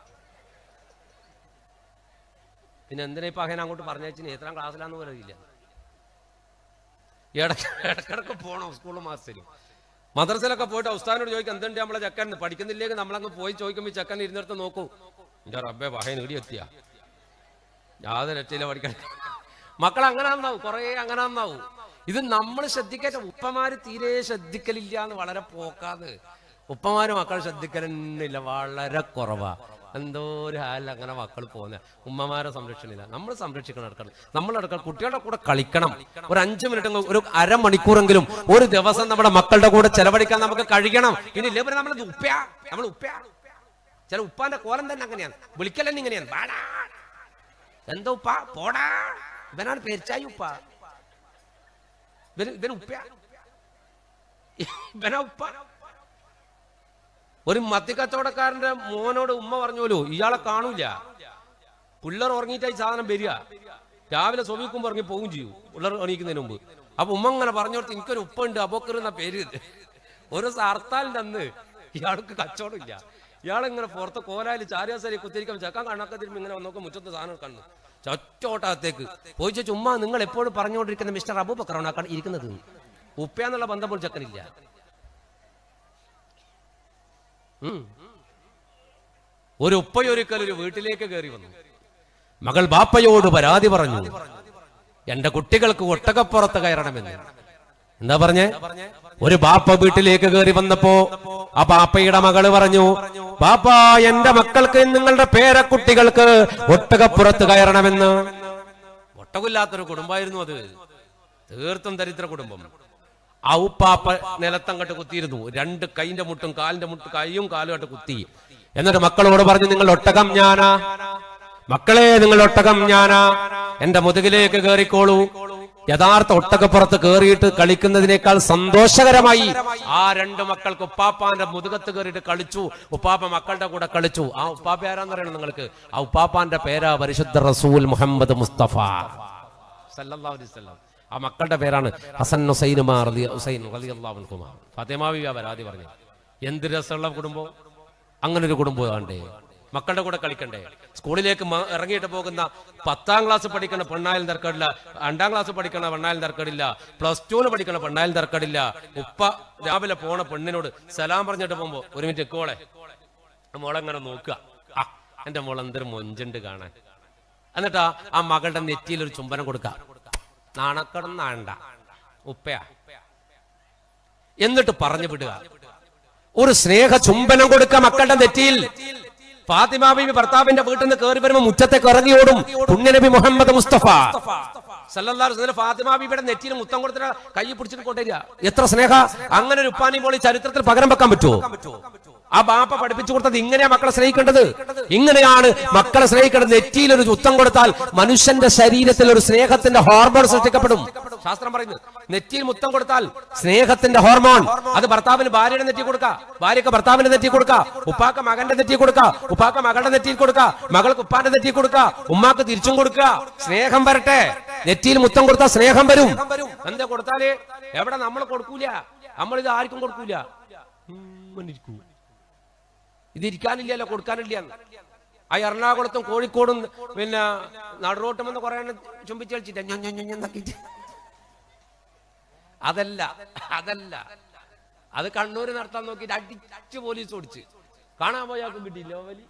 പിന്നെ എന്തിനാ ഇപ്പൊ അങ്ങനെ അങ്ങോട്ട് പറഞ്ഞേച്ചിന് എത്രാം ക്ലാസ്സിലാന്ന് പറയില്ല ഇടയ്ക്ക് ഇടക്കിടക്ക് പോണം സ്കൂളിൽ മാസ്റ്ററിൽ മദ്രസയിലൊക്കെ പോയിട്ട് ഉസ്താദിനോട് ചോദിക്കും എന്തുണ്ട് നമ്മളെ ചെക്കൻ പഠിക്കുന്നില്ലെങ്കിൽ നമ്മളങ്ങ് പോയി ചോദിക്കുമ്പോൾ ഈ ചെക്കൻ ഇരുന്നിടത്ത് നോക്കൂ എന്റെ റബ്ബെ വഹയ നേടി എത്തിയ യാതൊരു രക്ഷയില്ല പഠിക്കാൻ മക്കൾ അങ്ങനെ നന്നാവും കുറെ അങ്ങനെ നന്നാവും ഇത് നമ്മൾ ശ്രദ്ധിക്കാത്ത ഉപ്പമാര് തീരെ ശ്രദ്ധിക്കലില്ല എന്ന് വളരെ പോക്കാത് ഉപ്പമാര് മക്കൾ ശ്രദ്ധിക്കലില്ല വളരെ കുറവാ എന്തോ ഒരു ഹാലിൽ അങ്ങനെ മക്കൾ പോകുന്ന ഉമ്മമാരെ സംരക്ഷണില്ല നമ്മൾ സംരക്ഷിക്കണം എടുക്കണം നമ്മൾ എടുക്കണം കുട്ടികളുടെ കൂടെ കളിക്കണം ഒരു അഞ്ചു മിനിറ്റ് ഒരു അരമണിക്കൂറെങ്കിലും ഒരു ദിവസം നമ്മുടെ മക്കളുടെ കൂടെ ചെലവഴിക്കാൻ നമുക്ക് കഴിയണം ഇനി ഇല്ലേ നമ്മൾ ഉപ്പ നമ്മൾ ഉപ്പ ചില ഉപ്പാന്റെ കോലം തന്നെ അങ്ങനെയാണ് വിളിക്കലെന്നെ ഇങ്ങനെയാണ് വാടാ എന്താ ഉപ്പ പോടാ ഇവനാണ് പെരിച്ചായി ഉപ്പ ഇവന് ഇവന് ഉപ്പ ഇവനാ ഉപ്പ ഒരു മത്തിക്കച്ചവടക്കാരന്റെ മോനോട് ഉമ്മ പറഞ്ഞോലോ ഇയാളെ കാണൂല പിള്ളേർ ഉറങ്ങിയിട്ടായി സാധനം വരിക രാവിലെ സ്വഭിക്കുമ്പോ ഇറങ്ങി പോവുകയും ചെയ്യും പിള്ളേർ എണീക്കുന്നതിന് മുമ്പ് അപ്പൊ ഉമ്മ ഇങ്ങനെ പറഞ്ഞു കൊടുത്ത് എനിക്കൊരു ഉപ്പ ഉണ്ട് അബോക്കർ എന്ന പേര് ഒരു ഹർത്താലിന്റെ അന്ന് ഇയാൾക്ക് കച്ചവടം ഇല്ല ഇയാളിങ്ങനെ പുറത്ത് കോലായിൽ ചാരിയാസാരി കുത്തിരിക്കാൻ ചക്കാൻ കണക്കെ തിരുമ്പി ഇങ്ങനെ നോക്കും മുറ്റത്ത് സാധനം കണ്ണു ചൊറ്റോട്ടകത്തേക്ക് പോയി ചോദിച്ചു ഉമ്മ നിങ്ങൾ എപ്പോഴും പറഞ്ഞുകൊണ്ടിരിക്കുന്ന മിസ്റ്റർ അബൂബക്കറാണ് ആ ഇരിക്കുന്നത് ഉപ്പ എന്നുള്ള ബന്ധം പോലും ചക്കനില്ല ഉം. ഒരു ഉപ്പയൊരിക്കൽ ഒരു വീട്ടിലേക്ക് കയറി വന്നു മകൾ ബാപ്പയോട് പരാതി പറഞ്ഞു എന്റെ കുട്ടികൾക്ക് ഒട്ടകപ്പുറത്ത് കയറണമെന്ന് എന്താ പറഞ്ഞേ ഒരു ബാപ്പ വീട്ടിലേക്ക് കയറി വന്നപ്പോ ആ ബാപ്പയുടെ മകള് പറഞ്ഞു ബാപ്പ എന്റെ മക്കൾക്ക് നിങ്ങളുടെ പേരക്കുട്ടികൾക്ക് ഒട്ടകപ്പുറത്ത് കയറണമെന്ന് ഒട്ടകില്ലാത്തൊരു കുടുംബമായിരുന്നു അത് തീർത്തും ദരിദ്ര കുടുംബം ആ ഉപ്പാപ്പ നിലത്തങ്ങട്ട് കുത്തിയിരുന്നു രണ്ട് കൈന്റെ മുട്ടും കാലിന്റെ മുട്ടും കൈയും കാലും ആയിട്ട് കുത്തി എന്നിട്ട് മക്കളോട് പറഞ്ഞു നിങ്ങൾ ഒട്ടകം ഞാനാ മക്കളെ നിങ്ങൾ ഒട്ടകം ഞാനാ എന്റെ മുതുകിലേക്ക് കയറിക്കോളൂ യഥാർത്ഥ ഒട്ടകപ്പുറത്ത് കയറിയിട്ട് കളിക്കുന്നതിനേക്കാൾ സന്തോഷകരമായി ആ രണ്ട് മക്കൾക്ക് ഉപ്പാപ്പാന്റെ മുതുകത്ത് കയറിയിട്ട് കളിച്ചു ഉപ്പാപ്പ മക്കളുടെ കൂടെ കളിച്ചു ആ ഉപ്പാപ്പ ആരാന്ന് പറയണം നിങ്ങൾക്ക് ആ ഉപ്പാപ്പാന്റെ പേരാ പരിശുദ്ധ റസൂൽ മുഹമ്മദ് മുസ്തഫ സല്ലല്ലാഹു അലൈഹി വസല്ലം ആ മക്കളുടെ പേരാണ് ഹസൻ ഹുസൈനുമാ റളി ഹുസൈൻ റളിയല്ലാഹു അൻഹുമാ ഫാത്തിമ ബിബി പരാതി പറഞ്ഞു എന്ത് രസമുള്ള കുടുംബം അങ്ങനെ ഒരു കുടുംബം ആണ്ടേ മക്കളുടെ കൂടെ കളിക്കണ്ടേ സ്കൂളിലേക്ക് മ- ഇറങ്ങിയിട്ട് പോകുന്ന പത്താം ക്ലാസ് പഠിക്കുന്ന പെണ്ണായാലും തർക്കടില്ല രണ്ടാം ക്ലാസ് പഠിക്കണ പെണ്ണായാലും തർക്കടില്ല പ്ലസ് ടുവിന് പഠിക്കണ പെണ്ണായാലും തർക്കടില്ല ഉപ്പ രാവിലെ പോണ പെണ്ണിനോട് സലാം പറഞ്ഞിട്ട് പോകുമ്പോ ഒരു മിനിറ്റ് കോളെ മോളെങ്ങനെ നോക്കുക ആ എന്റെ മോൾ എന്തൊരു മൊഞ്ചുണ്ട് കാണാൻ എന്നിട്ടാ ആ മകളുടെ നെറ്റിയിൽ ഒരു ചുംബനം കൊടുക്ക നാണക്കടം നാണ്ട ഉപ്പയാ എന്നിട്ട് പറഞ്ഞു വിടുക ഒരു സ്നേഹ ചുംബനം കൊടുക്ക മക്കളുടെ നെറ്റിയിൽ ഫാത്തിമ ബീബി ഭർത്താവിന്റെ വീട്ടിൽ നിന്ന് കയറി വരുമ്പോ മുറ്റത്തേക്ക് ഇറങ്ങിയോടും പുണ്യനബി മുഹമ്മദ് മുസ്തഫ സല്ലല്ലാഹു അലൈഹി വസല്ലം ഫാത്തിമ ബീബിയുടെ നെറ്റിയിൽ മുത്തം കൊടുത്തിട്ട് കൈ പിടിച്ചിട്ട് കൊണ്ടുവരിക എത്ര സ്നേഹ അങ്ങനെ ഒരു ഉപ്പാനി പോളി ചരിത്രത്തിൽ പകരം വെക്കാൻ പറ്റുമോ ആ ബാപ്പ പഠിപ്പിച്ചു കൊടുത്തത് ഇങ്ങനെയാ മക്കളെ സ്നേഹിക്കേണ്ടത് ഇങ്ങനെയാണ് മക്കളെ സ്നേഹിക്കേണ്ടത് നെറ്റിയിൽ ഒരു ചുത്തം കൊടുത്താൽ മനുഷ്യന്റെ ശരീരത്തിൽ ഒരു സ്നേഹത്തിന്റെ ഹോർമോൺ സൃഷ്ടിക്കപ്പെടും ശാസ്ത്രം പറയുന്നു നെറ്റിയിൽ മുത്തം കൊടുത്താൽ സ്നേഹത്തിന്റെ ഹോർമോൺ അത് ഭർത്താവിന് ഭാര്യയുടെ നെറ്റി കൊടുക്ക ഭാര്യക്ക് ഭർത്താവിന്റെ നെറ്റി കൊടുക്ക ഉപ്പാക്ക് മകന്റെ നെറ്റി കൊടുക്ക ഉപ്പാക്ക് മകളുടെ നെറ്റിയിൽ കൊടുക്ക മകൾക്ക് ഉപ്പാന്റെ നെറ്റി കൊടുക്ക ഉമ്മാക്ക് തിരിച്ചും കൊടുക്കുക സ്നേഹം വരട്ടെ നെറ്റിയിൽ മുത്തം കൊടുത്താൽ സ്നേഹം വരും എന്താ കൊടുത്താല് എവിടെ നമ്മൾ കൊടുക്കൂല നമ്മൾ ഇത് ആർക്കും കൊടുക്കൂല ഇങ്ങനെ ഇരിക്കൂ ഇത് ഇരിക്കാനില്ലല്ലോ കൊടുക്കാനില്ല ആ എറണാകുളത്തും കോഴിക്കോടും പിന്നെ നടുറോട്ടും എന്ന് കുറെ ചുംബിച്ച് കളിച്ചിട്ട് ഞൊ, ഞൊ, ഞൊ, ഞൊ എന്നാക്കിയിട്ട്. അതല്ല അതല്ല അത് കണ്ണൂര് നടത്താൻ നോക്കിയിട്ട് അടിച്ച് പോലീസ് ഓടിച്ച് കാണാൻ പോയാൾക്കും കിട്ടിയില്ല വലി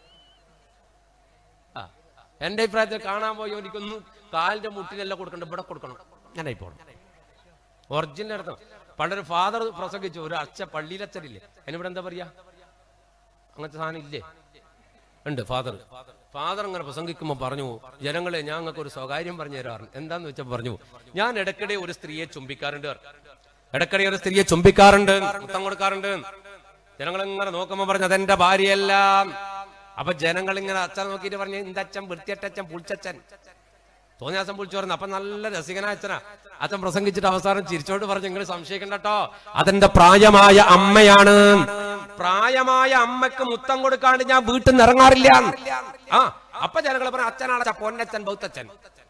ആ എന്റെ അഭിപ്രായത്തിൽ കാണാൻ പോയോ എനിക്കൊന്നും കാലിന്റെ മുട്ടിനെല്ലാം കൊടുക്കണ്ട ഇവിടെ കൊടുക്കണം ഞാനായി പോകണം ഒറിജിനൽ അർത്ഥം പണ്ടൊരു ഫാദർ പ്രസംഗിച്ചു ഒരു അച്ഛ പള്ളിയിലച്ഛനില്ലേ അതിനിവിടെ എന്താ പറയാ അങ്ങനത്തെ സാധനം ഇല്ലേ ഉണ്ട് ഫാദർ ഫാദർ അങ്ങനെ പ്രസംഗിക്കുമ്പോൾ പറഞ്ഞു ജനങ്ങളെ ഞങ്ങൾക്ക് ഒരു സ്വകാര്യം പറഞ്ഞു തരാറുണ്ട് എന്താന്ന് വെച്ചാൽ പറഞ്ഞു ഞാൻ ഇടയ്ക്കിടെ ഒരു സ്ത്രീയെ ചുംബിക്കാറുണ്ട് ഇടയ്ക്കിടെ ഒരു സ്ത്രീയെ ചുംബിക്കാറുണ്ട് മുത്തം കൊടുക്കാറുണ്ട് ജനങ്ങൾ ഇങ്ങനെ നോക്കുമ്പോൾ പറഞ്ഞു അതെന്റെ ഭാര്യയല്ല അപ്പൊ ജനങ്ങൾ ഇങ്ങനെ അച്ഛൻ നോക്കിയിട്ട് പറഞ്ഞു ഇന്തച്ഛൻ വൃത്തിയട്ടച്ഛൻ പുളിച്ചച്ഛൻ തോന്നിയാസം വിളിച്ചു പറഞ്ഞു അപ്പൊ നല്ല രസികനായ അച്ഛനാ അച്ഛൻ പ്രസംഗിച്ചിട്ട് അവസാനം ചിരിച്ചോണ്ട് പറഞ്ഞു നിങ്ങൾ സംശയിക്കണ്ട കേട്ടോ അതെന്റെ പ്രായമായ അമ്മയാണ് പ്രായമായ അമ്മക്ക് മുത്തം കൊടുക്കാണ്ട് ഞാൻ വീട്ടിൽ നിന്ന് ഇറങ്ങാറില്ല ആ അപ്പൊ ജനങ്ങൾ പറഞ്ഞു അച്ഛനാണ് പൊന്നച്ഛൻ ബൗത്തച്ഛൻ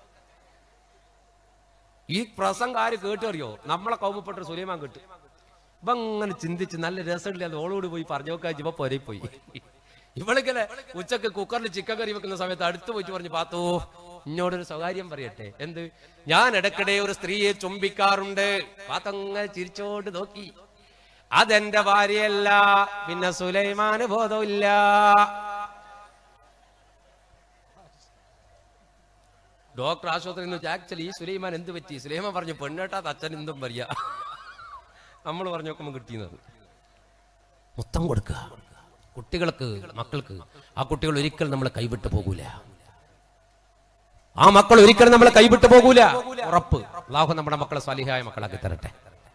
ഈ പ്രസംഗം ആര് കേട്ടു അറിയോ നമ്മളെ കൗമപ്പെട്ട സുലൈമാൻ കേട്ടു ഇപ്പൊ അങ്ങനെ ചിന്തിച്ച് നല്ല രസമില്ല അത് ഓളോട് പോയി പറഞ്ഞു നോക്കാൻ ഇപ്പൊ പൊരേ പോയി ഇവളിങ്ങനെ ഉച്ചക്ക് കുക്കറിൽ ചിക്കൻ കറി വെക്കുന്ന സമയത്ത് അടുത്ത് പോയിട്ട് പറഞ്ഞു പാത്തോ ഇന്നോടൊരു സ്വകാര്യം പറയട്ടെ എന്ത് ഞാൻ ഇടയ്ക്കിടെ ഒരു സ്ത്രീയെ ചുംബിക്കാറുണ്ട് പാത്തങ്ങനെ ചിരിച്ചോണ്ട് നോക്കി അതെന്റെ ഭാര്യയല്ല പിന്നെ സുലൈമാന് ബോധമില്ല ഡോക്ടർ ആശുപത്രിയിൽ നിന്ന് ആക്ച്വലി സുലൈമാൻ എന്ത് പറ്റി സുലൈമാൻ പറഞ്ഞു പെണ്ണേട്ടാ അച്ഛൻ എന്തും പറയാ നമ്മൾ പറഞ്ഞു നോക്കുമ്പോൾ കിട്ടിയത് മുത്തം കൊടുക്കുക കുട്ടികൾക്ക് മക്കൾക്ക് ആ കുട്ടികൾ ഒരിക്കലും നമ്മളെ കൈവിട്ട് പോകൂല ആ മക്കൾ ഒരിക്കലും നമ്മളെ കൈവിട്ട് പോകൂല ഉറപ്പ് അള്ളാഹു നമ്മുടെ മക്കളെ സ്വലിഹായ മക്കളാക്കി തരട്ടെ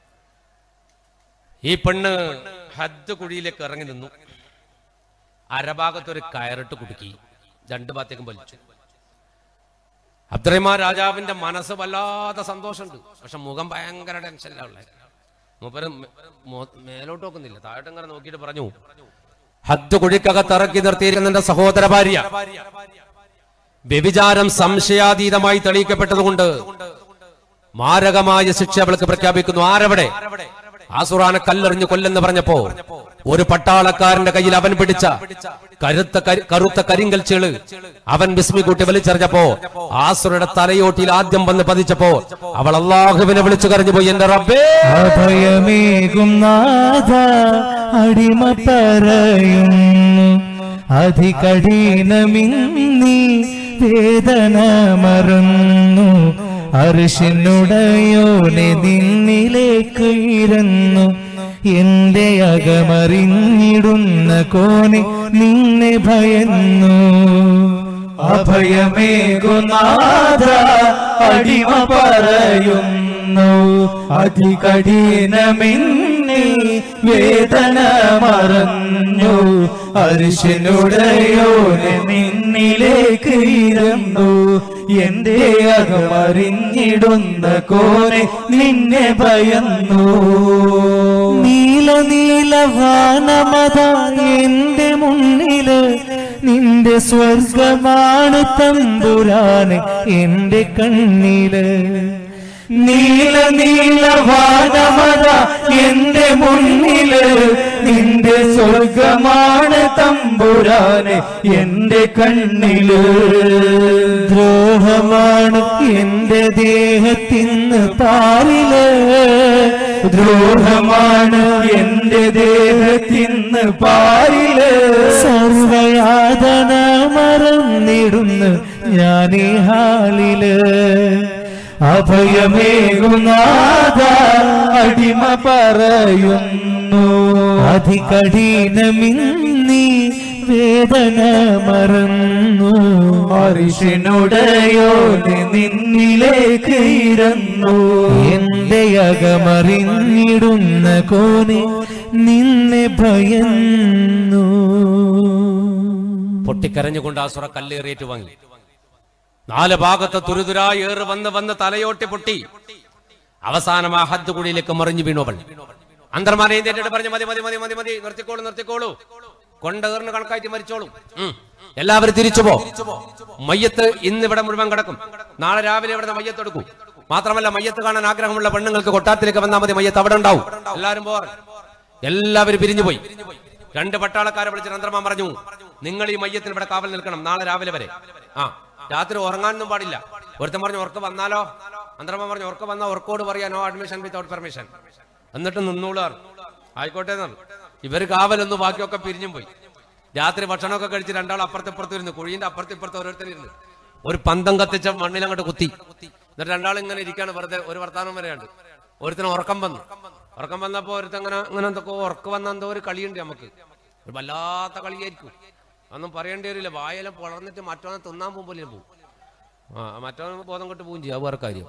ഈ പെണ്ണ് ഹജ്ജ് കുഴിയിലേക്ക് ഇറങ്ങി നിന്നു അരഭാഗത്തൊരു കയറിട്ട് കുടുക്കി രണ്ടു ഭാഗത്തേക്കും വലിച്ചു അബ്ദുറഹ്മാൻ രാജാവിന്റെ മനസ്സ് വല്ലാതെ സന്തോഷമുണ്ട് പക്ഷെ മുഖം ഭയങ്കര ടെൻഷനിലുള്ള മൂപ്പര് മേ- മോ- മേലോട്ട് നോക്കുന്നില്ല താഴോട്ട് ഇങ്ങനെ നോക്കിയിട്ട് പറഞ്ഞു ഹദ്ദ് കുഴിക്കകത്തിറക്കി നിർത്തിയിരിക്കുന്ന എന്റെ സഹോദര ഭാര്യ വ്യഭിചാരം സംശയാതീതമായി തെളിയിക്കപ്പെട്ടതുകൊണ്ട് മാരകമായ ശിക്ഷ അവൾക്ക് പ്രഖ്യാപിക്കുന്നു ആരവിടെ ആസുറാനെ കല്ലെറിഞ്ഞ് കൊല്ലെന്ന് പറഞ്ഞപ്പോ ഒരു പട്ടാളക്കാരന്റെ കയ്യിൽ അവൻ പിടിച്ച കരുത്ത കരി- കറുത്ത കരിങ്കൽ ചെള് അവൻ ബിസ്മി കൂട്ടി വലിച്ചെറിഞ്ഞപ്പോ ആസുറയുടെ തലയോട്ടിയിൽ ആദ്യം വന്ന് പതിച്ചപ്പോ അവൾ അള്ളാഹുവിനെ വിളിച്ചു കരഞ്ഞുപോയി എന്റെ റബ്ബേ അഭയമേകും നാഥ അടിമ പറയുന്നു അധികഠിനമിന്നീ വേദന മറന്നു അർഷിനുടയോനെ നിന്നിലേക്ക് ഇരുന്നു എന്റെ അകമറിഞ്ഞിടുന്ന കോനെ നിന്നെ ഭയന്നു അഭയമേകുനാഥ അടിമ പറയുന്നു ഭയന്നു അതികഠിനമിന്നി വേദന മറഞ്ഞു അരിശനുടയോനെ നിന്നിലേക്ക് ഇരുന്നു എന്റെ അകമറിഞ്ഞിടുന്ന കോനെ നിന്നെ ഭയന്നു നീല നീല വാനമത എന്റെ മുന്നില് നിന്റെ സ്വർഗമാണ് തമ്പുരാന് എന്റെ കണ്ണില് നീല നീല വാനമത എന്റെ മുന്നില് നിന്റെ സ്വർഗമാണ് തമ്പുരാന് എന്റെ കണ്ണില് ദ്രോഹമാണ് എന്റെ ദേഹത്തിന്ന് പാരില് ദ്രോഹമാണ് എന്റെ ദേഹത്തിന്ന് പാരില് സർവയാതന മറന്നിടുന്നു ഞാനീ ഹാളില് അഭയമേകുനാഥ അടിമ പറയുന്നു അധികഠിനമിന്നി വേദന മറന്നു മറിഷനുടയോന് നിന്നിലേക്ക് ഇരുന്നു എന്റെ അകമറിഞ്ഞിടുന്ന കോനെ നിന്നെ ഭയന്നു പൊട്ടിക്കരഞ്ഞുകൊണ്ട് ആ സുറ കല്ലേറിയേറ്റ് വാങ്ങി നാല് ഭാഗത്ത് തുരുതുരായി ഏറ് വന്ന് വന്ന് തലയോട്ടി പൊട്ടി അവസാനം ആ ഹദ്ദ് കുഴിയിലേക്ക് മറിഞ്ഞു വീണു അവൾ അന്തർമാനെ എഴുന്നേറ്റിട്ട് പറഞ്ഞു മതി മതി മതി മതി മതി നിർത്തിക്കോളൂ നിർത്തിക്കോളൂ കൊണ്ടേറിന് കണക്കായിട്ട് മരിച്ചോളും ഉം. എല്ലാവരും തിരിച്ചു പോ മയ്യത്ത് ഇന്ന് ഇവിടെ മുഴുവൻ കിടക്കും നാളെ രാവിലെ ഇവിടെ മയ്യത്ത് എടുക്കും മാത്രമല്ല മയ്യത്ത് കാണാൻ ആഗ്രഹമുള്ള പെണ്ണുങ്ങൾക്ക് കൊട്ടാരത്തിലേക്ക് വന്നാൽ മതി മയ്യത്ത് അവിടെ ഉണ്ടാവും എല്ലാവരും പോർ എല്ലാവരും പിരിഞ്ഞു പോയി രണ്ട് പട്ടാളക്കാരെ വിളിച്ച് ചന്ദ്രമാൻ പറഞ്ഞു നിങ്ങൾ ഈ മയ്യത്തിന് ഇവിടെ കാവൽ നിൽക്കണം നാളെ രാവിലെ വരെ ആ രാത്രി ഉറങ്ങാനൊന്നും പാടില്ല ഒരുത്തൻ പറഞ്ഞു ഉറക്കം വന്നാലോ ചന്ദ്രമാൻ പറഞ്ഞു ഉറക്കം വന്നാൽ ഉറക്കോട് പറയാ നോ അഡ്മിഷൻ വിത്തൗട്ട് പെർമിഷൻ എന്നിട്ട് നിന്നോളാർ ആയിക്കോട്ടെ എന്നാണ് ഇവര് കാവലൊന്ന് ബാക്കിയൊക്കെ പിരിഞ്ഞും പോയി രാത്രി ഭക്ഷണമൊക്കെ കഴിച്ച് രണ്ടാൾ അപ്പുറത്തിപ്പുറത്ത് ഇരുന്ന് കുഴീന്റെ അപ്പുറത്തിപ്പുറത്ത് ഓരോരുത്തർ ഇരുന്ന് ഒരു പന്തം കത്തിച്ച മണ്ണിൽ അങ്ങോട്ട് കുത്തി എന്നിട്ട് രണ്ടാൾ ഇങ്ങനെ ഇരിക്കാണ് വെറുതെ ഒരു വർത്താനം വരെയുണ്ട് ഒരുത്തന് ഉറക്കം വന്നു ഉറക്കം വന്നപ്പോ ഒരുത്തൻ അങ്ങനെ അങ്ങനെ എന്തൊക്കെ ഉറക്കം വന്ന എന്തോ ഒരു കളിയുണ്ട് നമുക്ക് ഒരു വല്ലാത്ത കളിയായിരിക്കും ഒന്നും പറയേണ്ടി വരില്ല വായെല്ലാം പുളർന്നിട്ട് മറ്റോനെ തിന്നാൻ പോകുമ്പോൾ പോകും ആ മറ്റോനെ ബോധം കെട്ട് പോവും ചെയ്യും അത് വേറെ കാര്യം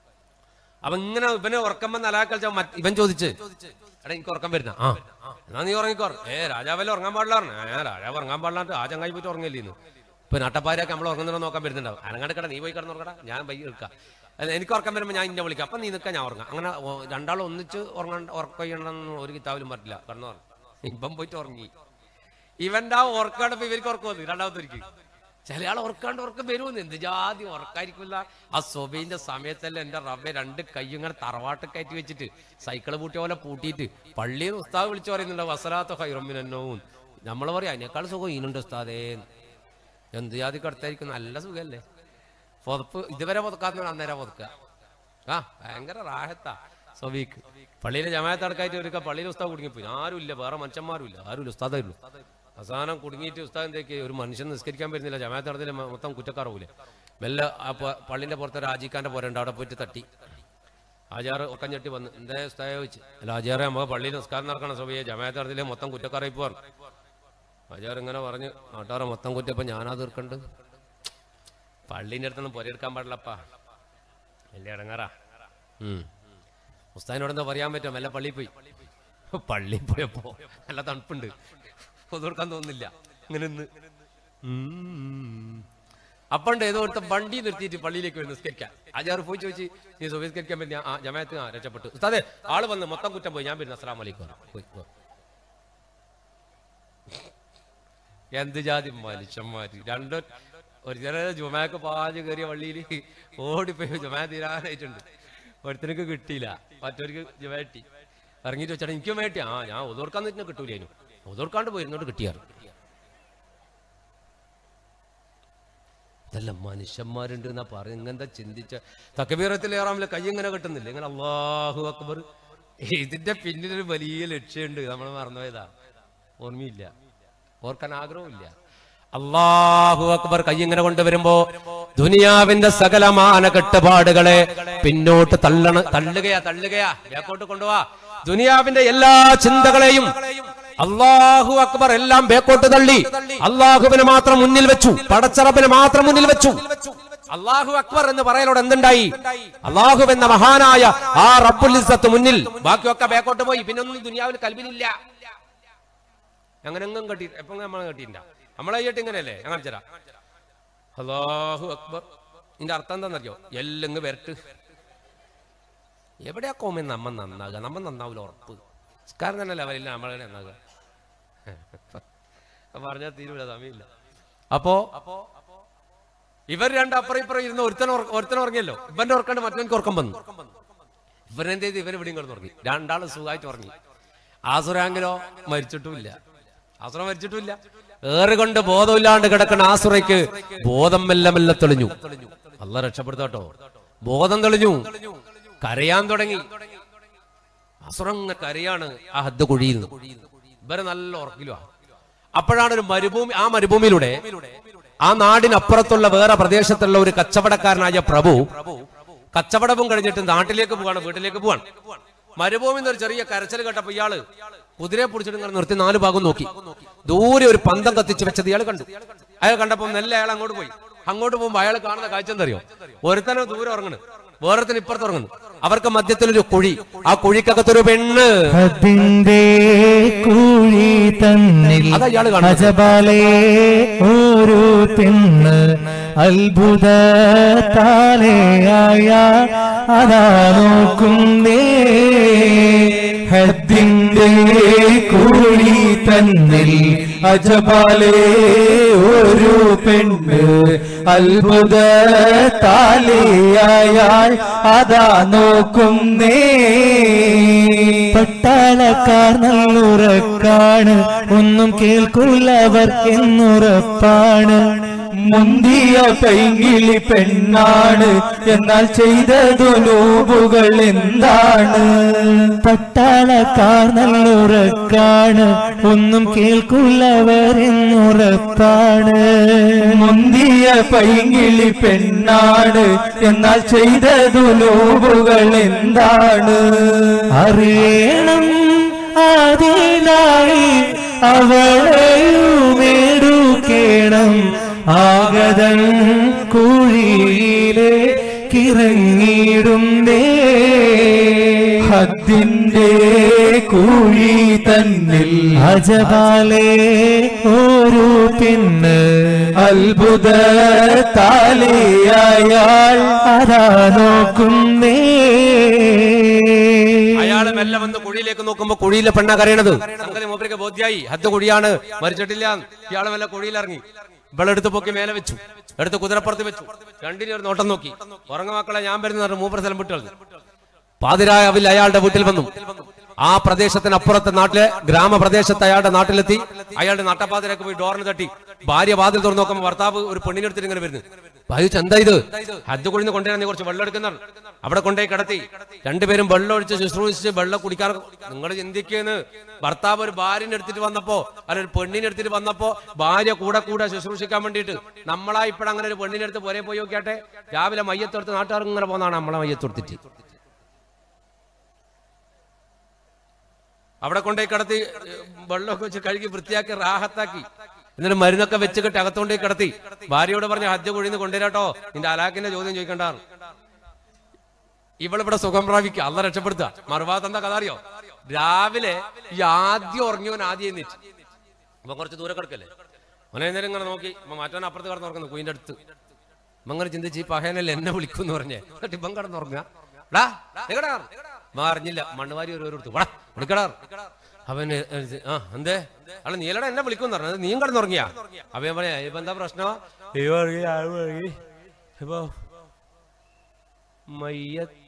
അപ്പൊ ഇങ്ങനെ ഇവനെ ഉറക്കം വന്ന് അലാ കളിച്ച ഇവൻ ചോദിച്ച് എടാ എനിക്ക് ഉറക്കം വരുന്ന ആ എന്നാ നീ ഉറങ്ങിക്കോ ഏ രാജാവല്ലേ ഉറങ്ങാൻ പാടില്ല പറഞ്ഞു ഏ രാജാവ് ഉറങ്ങാൻ പാടില്ലാണ്ട് ആ ചങ്ങായി പോയിട്ട് ഉറങ്ങില്ലേ ഇന്ന് ഇപ്പൊ നട്ടപ്പാരൊക്കെ നമ്മൾ ഉറങ്ങുന്നതിനെ നോക്കാൻ വരുന്നുണ്ടാവും അനങ്ങാണ്ട് കട നീ പോയി കിടന്നുറക്കടാ ഞാൻ പയ്യ എടുക്കാം അല്ല, എനിക്ക് ഉറക്കം വരുമ്പോൾ ഞാൻ ഇന്നെ വിളിക്കാം അപ്പൊ നീ നിൽക്കാൻ ഞാൻ ഉറങ്ങാം അങ്ങനെ ഓ- രണ്ടാളും ഒന്നിച്ച് ഉറങ്ങാൻ ഉറക്കം ചെയ്യണമെന്ന് ഒരു കിതാബിലും പറ്റില്ല കിടന്നു പറഞ്ഞു ഇപ്പം പോയിട്ട് ഉറങ്ങി ഇവന്റെ ആ ഉറക്കാണ്ടപ്പോ ഇവർക്ക് ഉറക്കം വന്നു രണ്ടാമത്തൊരിക്കും ചില ആൾ ഉറക്കാണ്ട് ഉറക്കം വരുമെന്ന് എന്ത് ജാതി ഉറക്കായിരിക്കില്ല ആ സ്വബൈന്റെ സമയത്തല്ല എന്റെ റബ്ബെ രണ്ട് കൈ ഇങ്ങനെ തറവാട്ട് കയറ്റി വെച്ചിട്ട് സൈക്കിള് പൂട്ടിയ പോലെ പൂട്ടിയിട്ട് പള്ളിയിൽ ഉസ്താദ് വിളിച്ചു പറയുന്നുണ്ട് വസലാത്ത ഹൈറമ്മിനന്നവും നമ്മൾ പറയാം അതിനേക്കാൾ സുഖം ഈനുണ്ട് ഉസ്താദേ എന്ത് ജാതി കടത്തായിരിക്കും നല്ല സുഖല്ലേ പുതപ്പ് ഇതുവരെ പുതക്കാത്ത അന്നേരം പുതക്കുക ആ ഭയങ്കര റാഹത്താ സൊബീക്ക് പള്ളിയിലെ ജമാഅത്ത് അടക്കായിട്ട് ഒരു പള്ളിയിൽ ഉസ്താദ് കുടുങ്ങിപ്പോയി ആരും ഇല്ല വേറെ മനുഷ്യന്മാരും ഇല്ല ആരും ഇല്ല ഉസ്താദേ ഉള്ളൂ അവസാനം കുടുങ്ങിയിട്ട് ഉസ്താദ് എന്തേക്ക് ഒരു മനുഷ്യൻ നിസ്കരിക്കാൻ പറ്റുന്നില്ല ജമാഅത്ത് നടത്തില്ല മൊത്തം കുറ്റക്കാറാവൂലേ മെല്ലെ ആ പ- പള്ളിന്റെ പുറത്ത് ഒരു ആജിക്കാന്റെ പോരുണ്ട് അവിടെ പോയിട്ട് തട്ടി ആചാറ് ഒക്കം ചട്ടി വന്ന് എന്താ ഉസ്താദെ ചോദിച്ചു അല്ല ആചാറെ നമുക്ക് പള്ളിയിൽ നിസ്കാരം നടക്കണം സഭയെ ജമാഅത്ത് നടത്തില്ലേ മൊത്തം കുറ്റക്കാരായി പോവാൻ ആചാർ ഇങ്ങനെ പറഞ്ഞ് നാട്ടാറെ മൊത്തം കുറ്റപ്പം ഞാനാ തീർക്കണ്ട് പള്ളീൻ്റെ അടുത്തൊന്നും പൊരെടുക്കാൻ പാടില്ലപ്പാ വലിയ ഇടങ്ങാറാ ഉം ഉസ്താദിനോട് എന്താ പറയാൻ പറ്റുമോ മെല്ലെ പള്ളിയിൽ പോയി പള്ളിയിൽ പോയപ്പോ നല്ല തണുപ്പുണ്ട് കൊടുക്കാൻ തോന്നുന്നില്ല ഇങ്ങനെ നിന്ന് അപ്പണ്ട് ഏതോ ഒരുത്ത വണ്ടി നിർത്തിയിട്ട് പള്ളിയിലേക്ക് വന്ന് നിസ്കരിക്കാൻ ആചാറ് പോയി ചോദിച്ചു നീ സുബഹിസ്കരിക്കാൻ പറ്റിയ ആ ജമാഅത്ത് ആ രക്ഷപ്പെട്ടു ഉസ്താദേ ആള് വന്ന് മൊത്തം കുറ്റം പോയി ഞാൻ പിന്നെ അസ്സലാം വലൈക്കും പോയി പോ. എന്ത് ജാതി മനുഷ്യന്മാര് രണ്ടോ ഒരു ചെറിയ ജുമാക്ക് പാഞ്ഞ് കയറിയ പള്ളിയിൽ ഓടിപ്പോയി ജുമാ തീരാനായിട്ടുണ്ട് ഒരുത്തനക്ക് കിട്ടിയില്ല മറ്റവർക്ക് ജുമാ കിട്ടി ഇറങ്ങിയിട്ട് വെച്ചാൽ എനിക്കും വേട്ടി ആ ഞാൻ ഒതോർക്കാൻ തന്നെ കിട്ടൂലേനു ഒതോർക്കാണ്ട് പോയിരുന്നോട്ട് കിട്ടിയാറ് ഇതെല്ലാം മനുഷ്യന്മാരുണ്ട് എന്നാ പറയും ഇങ്ങനത്തെ ചിന്തിച്ച തക്കബീറത്തിൽ ഏറാമില്ല കൈ ഇങ്ങനെ കിട്ടുന്നില്ല ഇങ്ങനെ അള്ളാഹു അക്ബർ ഇതിന്റെ പിന്നിലൊരു വലിയ ലക്ഷ്യമുണ്ട് നമ്മൾ മറന്നുപോയതാ ഓർമ്മയില്ല ഓർക്കാൻ ആഗ്രഹമില്ല അള്ളാഹു അക്ബർ കൈ ഇങ്ങനെ കൊണ്ടുവരുമ്പോ ദുനിയാവിന്റെ സകലമാന കെട്ടുപാടുകളെ പിന്നോട്ട് തള്ളണ തള്ളുകയാ തള്ളുകയാ ബേക്കോട്ട് കൊണ്ടുപോവാ ദുനിയാവിന്റെ എല്ലാ ചിന്തകളെയും അള്ളാഹു അക്ബർ എല്ലാം ബേക്കോട്ട് തള്ളി അള്ളാഹുവിനെ മാത്രം മുന്നിൽ വെച്ചു പടച്ചറപ്പിനെ മാത്രം മുന്നിൽ വെച്ചു അള്ളാഹു അക്ബർ എന്ന് പറയലോട് എന്തുണ്ടായി അള്ളാഹു എന്ന മഹാനായ ആ റബ്ബുൽ ഇസ്സത്ത് മുന്നിൽ ബാക്കിയൊക്കെ ബേക്കോട്ട് പോയി പിന്നെ ഒന്നും ദുനിയാവിൽ കൽബിനില്ല അങ്ങനെ എങ്ങും കെട്ടി എപ്പം നമ്മൾ കെട്ടിയില്ല നമ്മളെ കെട്ടി ഇങ്ങനെയല്ലേ അങ്ങനെ ചേരാ അള്ളാഹു അക്ബർ ഇതിന്റെ അർത്ഥം എന്താണെന്നറിയോ എല്ലെങ്ങ് വരട്ട് എവിടെയാ കോമൻ നമ്മ നന്നാകുക നമ്മ നന്നാവില്ല ഉറപ്പ് നിസ്കാരം തന്നെ ലെവലില്ല നമ്മളെ നന്നാകുക പറഞ്ഞാൽ തീരുവില്ല സമയമില്ല അപ്പോ ഇവർ രണ്ട് അപ്പുറം ഇപ്പുറം ഇരുന്ന് ഒരുത്തൻ ഉറ- ഒരുത്തൻ ഉറങ്ങിയല്ലോ ഇവന്റെ ഉറക്കണ്ട് മറ്റവൻക്ക് ഉറക്കം വന്നു ഇവരെന്ത് ചെയ്ത് ഇവർ ഇവിടെയും കിടന്ന് ഉറങ്ങി രണ്ടാളും സുഖമായിട്ട് ഉറങ്ങി ആസുറാങ്കിലോ മരിച്ചിട്ടുമില്ല ആസുറ മരിച്ചിട്ടുമില്ല ഏറുകൊണ്ട് ബോധമില്ലാണ്ട് കിടക്കുന്ന ആസുറയ്ക്ക് ബോധം മെല്ലെ മെല്ലെ തെളിഞ്ഞു അല്ല രക്ഷപ്പെടുത്താട്ടോ ബോധം തെളിഞ്ഞു കരയാൻ തുടങ്ങി അസുറങ്ങ കരയാണ് ആ ഹദ്ദ് കുഴിയിൽ നിന്ന് ഇവരെ നല്ല ഉറക്കിലുവാ അപ്പോഴാണ് ഒരു മരുഭൂമി ആ മരുഭൂമിയിലൂടെ ആ നാടിനപ്പുറത്തുള്ള വേറെ പ്രദേശത്തുള്ള ഒരു കച്ചവടക്കാരനായ പ്രഭു കച്ചവടവും കഴിഞ്ഞിട്ട് നാട്ടിലേക്ക് പോവാണ് വീട്ടിലേക്ക് പോവാണ് മരുഭൂമിയിൽ നിന്ന് ഒരു ചെറിയ കരച്ചൽ കേട്ടപ്പോ ഇയാള് കുതിരയെ പിടിച്ചിട്ട് ഇങ്ങനെ നിർത്തി നാല് ഭാഗം നോക്കി ദൂരെ ഒരു പന്തം കത്തിച്ച് വെച്ചത് ഇയാൾ കണ്ടു അയാൾ കണ്ടപ്പോ നെല്ല അയാൾ അങ്ങോട്ട് പോയി അങ്ങോട്ട് പോകുമ്പോ അയാൾ കാണുന്ന കാഴ്ച എന്തറിയോ ഒരുത്തനെ ദൂരെ ഉറങ്ങണ് വേറൊരുത്തന് ഇപ്പുറത്ത് ഉറങ്ങുന്നു അവർക്ക് മധ്യത്തിലൊരു കുഴി ആ കുഴിക്കകത്തൊരു പെണ്ണ് അതിന്റെ കുഴി തന്നിൽ അതാ ഇയാള് കാണുന്നത്. അജബാലേ ഒരു പെണ്ണ് അത്ഭുത താലയായ അതാ നോക്കുന്നേ ഹദ്ദിന്റെ കുഴി തന്നിൽ അജബാലേ ഒരു പെണ്ണ് അത്ഭുത താലയായാൽ അതാ നോക്കുന്നേ പട്ടാളക്കാർ നല്ലുറക്കാണ് ഒന്നും കേൾക്കുള്ളവർ എന്നുറപ്പാണ് മുന്തിയ പൈങ്കിളി പെണ്ണാണ് എന്നാൽ ചെയ്തതു നോബുകൾ എന്താണ് പട്ടാളക്കാർ നല്ലുറക്കാണ് ഒന്നും കേൾക്കുള്ളവർ എന്നുറപ്പാണ് മുന്തിയ പൈങ്കിളി പെണ്ണാണ് എന്നാൽ ചെയ്തതു നോബുകൾ എന്താണ് അറിയണം അതിനായി അവളെയുമെടുക്കേണം ആഗതൻ കുഴിയിലെ കിറങ്ങിടുന്നേ ഹദ്ദിന്റെ കുഴി തന്നിൽ അജബാലേ ഒരു പെണ്ണ് അത്ഭുത താലിയായാൽ അതാ നോക്കുന്നേ അയാള് മെല്ലെ വന്ന് കുഴിയിലേക്ക് നോക്കുമ്പോ കുഴിയിലെ പെണ്ണ കരയണത് സംഗതി മൂപ്പർക്ക് ബോധ്യായി ഹദ്ദ് കുഴിയാണ് മരിച്ചിട്ടില്ല ഇയാള് മെല്ലെ കുഴിയിലിറങ്ങി ഇവളെടുത്ത് പൊക്കി മേലെ വെച്ചു എടുത്ത് കുതിരപ്പുറത്ത് വെച്ചു രണ്ടിനും ഒരു നോട്ടം നോക്കി ഉറങ്ങ മക്കളെ ഞാൻ വരുന്ന പറഞ്ഞു മൂപ്പർ സ്ഥലം വിട്ടു കളഞ്ഞു പാതിരായവിൽ അയാളുടെ വീട്ടിൽ വന്നു ആ പ്രദേശത്തിനപ്പുറത്തെ നാട്ടിലെ ഗ്രാമപ്രദേശത്ത് അയാളുടെ നാട്ടിലെത്തി അയാളുടെ നട്ടപ്പാതിരക്ക് പോയി ഡോറിന് തട്ടി ഭാര്യ വാതിൽ തുറന്നു നോക്കുമ്പോൾ ഭർത്താവ് ഒരു പെണ്ണിനെടുത്തിട്ട് ഇങ്ങനെ വരുന്നു ഭാര്യ എന്താ ഇത് ഹജ്ജ് കുഴിന്ന് കൊണ്ടുവരാൻ നീ കുറച്ച് വെള്ളം എടുക്കുന്നതാണ് അവിടെ കൊണ്ടുപോയി കിടത്തി രണ്ടുപേരും വെള്ളം ഒഴിച്ച് ശുശ്രൂഷിച്ച് വെള്ളം കുടിക്കാൻ നിങ്ങൾ ചിന്തിക്കുന്നു ഭർത്താവ് ഒരു ഭാര്യനെ എടുത്തിട്ട് വന്നപ്പോ അല്ല ഒരു പെണ്ണിനെ എടുത്തിട്ട് വന്നപ്പോ ഭാര്യ കൂടെ കൂടെ ശുശ്രൂഷിക്കാൻ വേണ്ടിയിട്ട് നമ്മളാ ഇപ്പോഴങ്ങനെ ഒരു പെണ്ണിനെ എടുത്ത് പോരെ പോയി നോക്കിയാട്ടെ രാവിലെ മയ്യത്തെടുത്ത് നാട്ടുകാർ ഇങ്ങനെ പോകുന്നതാണ് നമ്മളെ മയ്യത്തെടുത്തിട്ട് അവിടെ കൊണ്ടുപോയി കിടത്തി ഏഹ്, വെള്ളമൊക്കെ വെച്ച് കഴുകി വൃത്തിയാക്കി റാഹത്താക്കി എന്നിട്ട് മരുന്നൊക്കെ വെച്ച് കെട്ടി അകത്തോണ്ടേ കിടത്തി ഭാര്യയോട് പറഞ്ഞ ഹജ്ജ് കുഴിന്ന് കൊണ്ടുവരാട്ടോ നിന്റെ അലാക്കിന്റെ ചോദ്യം ചോദിക്കണ്ടാറ് ഇവളിവിടെ സുഖം പ്രാപിക്കുക അല്ല രക്ഷപ്പെടുത്തുക മറുഭാഗത്ത് എന്താ കഥ അറിയോ രാവിലെ ഈ ആദ്യം ഉറങ്ങിയവൻ ആദ്യം എണീറ്റ് അപ്പൊ കുറച്ച് ദൂരെ കിടക്കല്ലേ അവനെ നേരം ഇങ്ങനെ നോക്കി അപ്പൊ മറ്റവൻ അപ്പുറത്ത് കിടന്ന് ഉറങ്ങുന്നു കുയിന്റെ അടുത്ത് അമ്മ അങ്ങനെ ചിന്തിച്ച് ഈ പഹയനല്ലേ എന്നെ വിളിക്കുന്നു പറഞ്ഞേ എന്നിട്ട് ഇപ്പം കിടന്നുറങ്ങുക ഡാ എങ്ങടാ അമ്മ അറിഞ്ഞില്ല മണ്ണുവാരി ഒരു എടുത്തു വാടാ വിളിക്കടാ അവൻ ആ എന്തേ അല്ല നീലടാ എന്നെ വിളിക്കുന്നു പറഞ്ഞു നീയും കിടന്നുറങ്ങിയാ അപ്പൊ ഞാൻ പറയാ ഇപ്പൊ എന്താ പ്രശ്നം അയ്യോ ഉറങ്ങി, ആരും ഉറങ്ങി. ഇപ്പൊ മയ്യത്ത്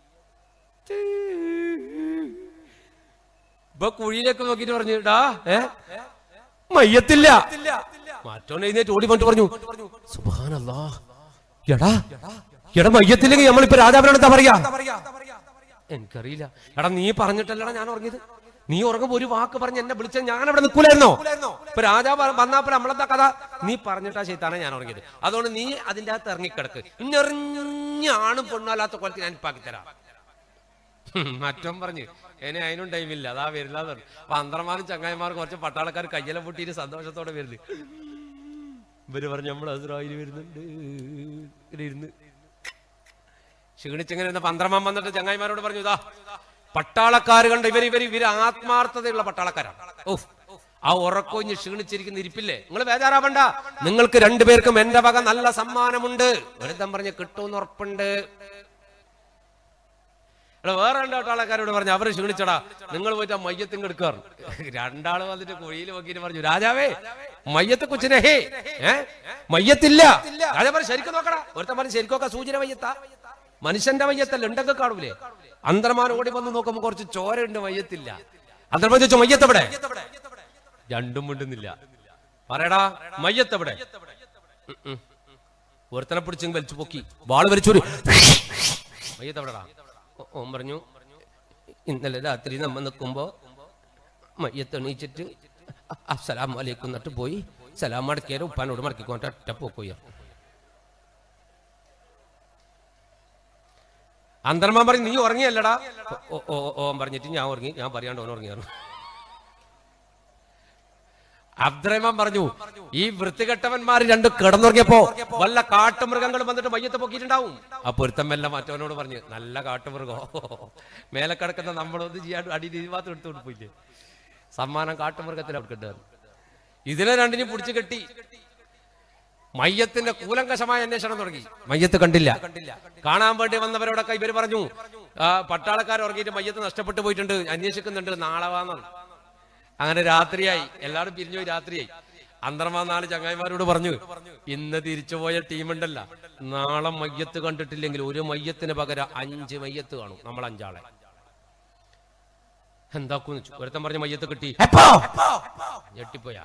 ഇപ്പൊ കുഴിയിലേക്ക് നോക്കിട്ട് പറഞ്ഞു ഡാ ഏ മയ്യത്തില്ല മറ്റോൻ എഴുന്നേറ്റ് ഓടി വന്നിട്ട് പറഞ്ഞു സുബാനല്ലാ എടാ എടാ മയ്യത്തില്ലെങ്കിൽ നമ്മളിപ്പോ രാജാവിനെന്താ പറയാ എനിക്കറിയില്ല എടാ നീ പറഞ്ഞിട്ടല്ലടാ ഞാൻ ഉറങ്ങിയത് നീ ഉറങ്ങുമ്പോ ഒരു വാക്ക് പറഞ്ഞ് എന്നെ വിളിച്ച ഞാൻ അവിടെ നിൽക്കൂലായിരുന്നോ ഇപ്പൊ രാജാവ് വന്നപ്പോ നമ്മളെന്താ കഥ നീ പറഞ്ഞിട്ടാ ചെയ്താണ് ഞാൻ ഉറങ്ങിയത് അതുകൊണ്ട് നീ അതിന്റെ അകത്ത് ഇറങ്ങിക്കിടക്ക് ഇന്നെറിഞ്ഞാണും പെണ്ണല്ലാത്ത കൊലത്ത് ഞാൻ ഇപ്പാക്കി തരാം ഹും, മറ്റവൻ പറഞ്ഞു ഇനി അതിനും ടൈമില്ല അതാ വരില്ല പന്ത്രമാനും ചങ്ങായിമാർ കുറച്ച് പട്ടാളക്കാർ കയ്യിലെ പൊട്ടിയിട്ട് സന്തോഷത്തോടെ വരുന്നു ഇവര് പറഞ്ഞു നമ്മൾ അസ്രായിൽ വരുന്നുണ്ട് ഇങ്ങനെ ഇരുന്ന് ക്ഷീണിച്ചിങ്ങനെ ഇരുന്ന പന്ത്രമാൻ വന്നിട്ട് ചങ്ങായിമാരോട് പറഞ്ഞു ഇതാ പട്ടാളക്കാർ കണ്ട് ഇവർ ഇവർ ഇവര് ആത്മാർത്ഥതയുള്ള പട്ടാളക്കാരാണ് ഓ ആ ഉറക്കൊഞ്ഞ് ക്ഷീണിച്ചിരിക്കുന്ന ഇരിപ്പില്ലേ നിങ്ങൾ ബേജാറാവണ്ട നിങ്ങൾക്ക് രണ്ടുപേർക്കും എന്റെ വക നല്ല സമ്മാനമുണ്ട് വെറുതെ പറഞ്ഞ് കിട്ടുമെന്ന് ഉറപ്പുണ്ട് എടാ വേറെ രണ്ട് പട്ടാളക്കാരോട് പറഞ്ഞു അവര് ക്ഷീണിച്ചടാ നിങ്ങൾ പോയിട്ട് ആ മയ്യത്തിങ് എടുക്കാറ് രണ്ടാള് വന്നിട്ട് കുഴിയിൽ നോക്കിയിട്ട് പറഞ്ഞു രാജാവേ മയ്യത്ത് കൊച്ചിനെ ഹേ ഏ മയ്യത്തില്ല രാജാ പറഞ്ഞു ശരിക്കും നോക്കടാ ഒരുത്തൻ പറഞ്ഞു ശരിക്കും നോക്കാം സൂചന മയ്യത്താ മനുഷ്യന്റെ മയ്യത്തല്ല ഉണ്ടൊക്കെ കാണൂലേ അന്തർമാൻ ഓടി വന്ന് നോക്കുമ്പോ കുറച്ച് ചോരയുണ്ട് മയ്യത്തില്ല അന്തർമാൻ ചോദിച്ചു മയ്യത്തെവിടെ രണ്ടും മിണ്ടുന്നില്ല പറയടാ മയ്യത്തെവിടെ ഉം, ഉം. ഒരുത്തനെ പിടിച്ചെങ്കിൽ വലിച്ചു പൊക്കി വാള് വലിച്ചൊരു മയ്യത്തെവിടെടാ ഓ- ഓൻ പറഞ്ഞു ഇന്നലെ രാത്രി നമ്മ നിൽക്കുമ്പോ മയ്യത്ത് എണീച്ചിട്ട് അസ്സലാം വലൈക്കും എന്നിട്ട് പോയി സലാം മടക്കിയാലും ഉപ്പാനോട് മടക്കിക്കൊണ്ട് ഒറ്റ പോക്കുയ്യ അന്തർമാൻ പറഞ്ഞു നീ ഉറങ്ങിയല്ലടാ ഓ ഓ ഓ, ഓൻ പറഞ്ഞിട്ട് ഞാൻ ഉറങ്ങി ഞാൻ പറയാണ്ട് ഓൻ ഉറങ്ങിയായിരുന്നു അബ്ദുറഹ്മാൻ പറഞ്ഞു ഈ വൃത്തികെട്ടവന്മാർ രണ്ട് കിടന്നുറങ്ങിയപ്പോ വല്ല കാട്ടുമൃഗങ്ങളും വന്നിട്ട് മയ്യത്ത് പൊക്കിയിട്ടുണ്ടാവും ആ പൊരുത്തം മെല്ലെ മറ്റവനോട് പറഞ്ഞു നല്ല കാട്ടുമൃഗോ മേലെ കിടക്കുന്ന നമ്മളൊന്നും ചെയ്യാണ്ട് അടി മാത്രം എടുത്തോണ്ട് പോയില്ലേ സമ്മാനം കാട്ടുമൃഗത്തിന് അവിടെ കിട്ടുക ഇതിനെ രണ്ടിനും പിടിച്ചു കെട്ടി മയ്യത്തിന്റെ കൂലങ്കശമായ അന്വേഷണം തുടങ്ങി മയ്യത്ത് കണ്ടില്ല കാണാൻ വേണ്ടി വന്നവരോടൊക്കെ ഇവര് പറഞ്ഞു ആ, പട്ടാളക്കാർ ഉറങ്ങിയിട്ട് മയ്യത്ത് നഷ്ടപ്പെട്ടു പോയിട്ടുണ്ട് അന്വേഷിക്കുന്നുണ്ട് നാളെ വാന്നാണ് അങ്ങനെ രാത്രിയായി എല്ലാവരും പിരിഞ്ഞുപോയി രാത്രിയായി അന്തർമാ നാല് ചങ്ങായിമാരോട് പറഞ്ഞു ഇന്ന് തിരിച്ചുപോയ ടീമുണ്ടല്ല നാളെ മയ്യത്ത് കണ്ടിട്ടില്ലെങ്കിൽ ഒരു മയ്യത്തിന് പകരം അഞ്ച് മയ്യത്ത് കാണും നമ്മൾ അഞ്ചാളെ എന്താക്കൂന്ന് വെച്ചു ഒരുത്തൻ പറഞ്ഞ മയ്യത്ത് കിട്ടി ഞെട്ടിപ്പോയാ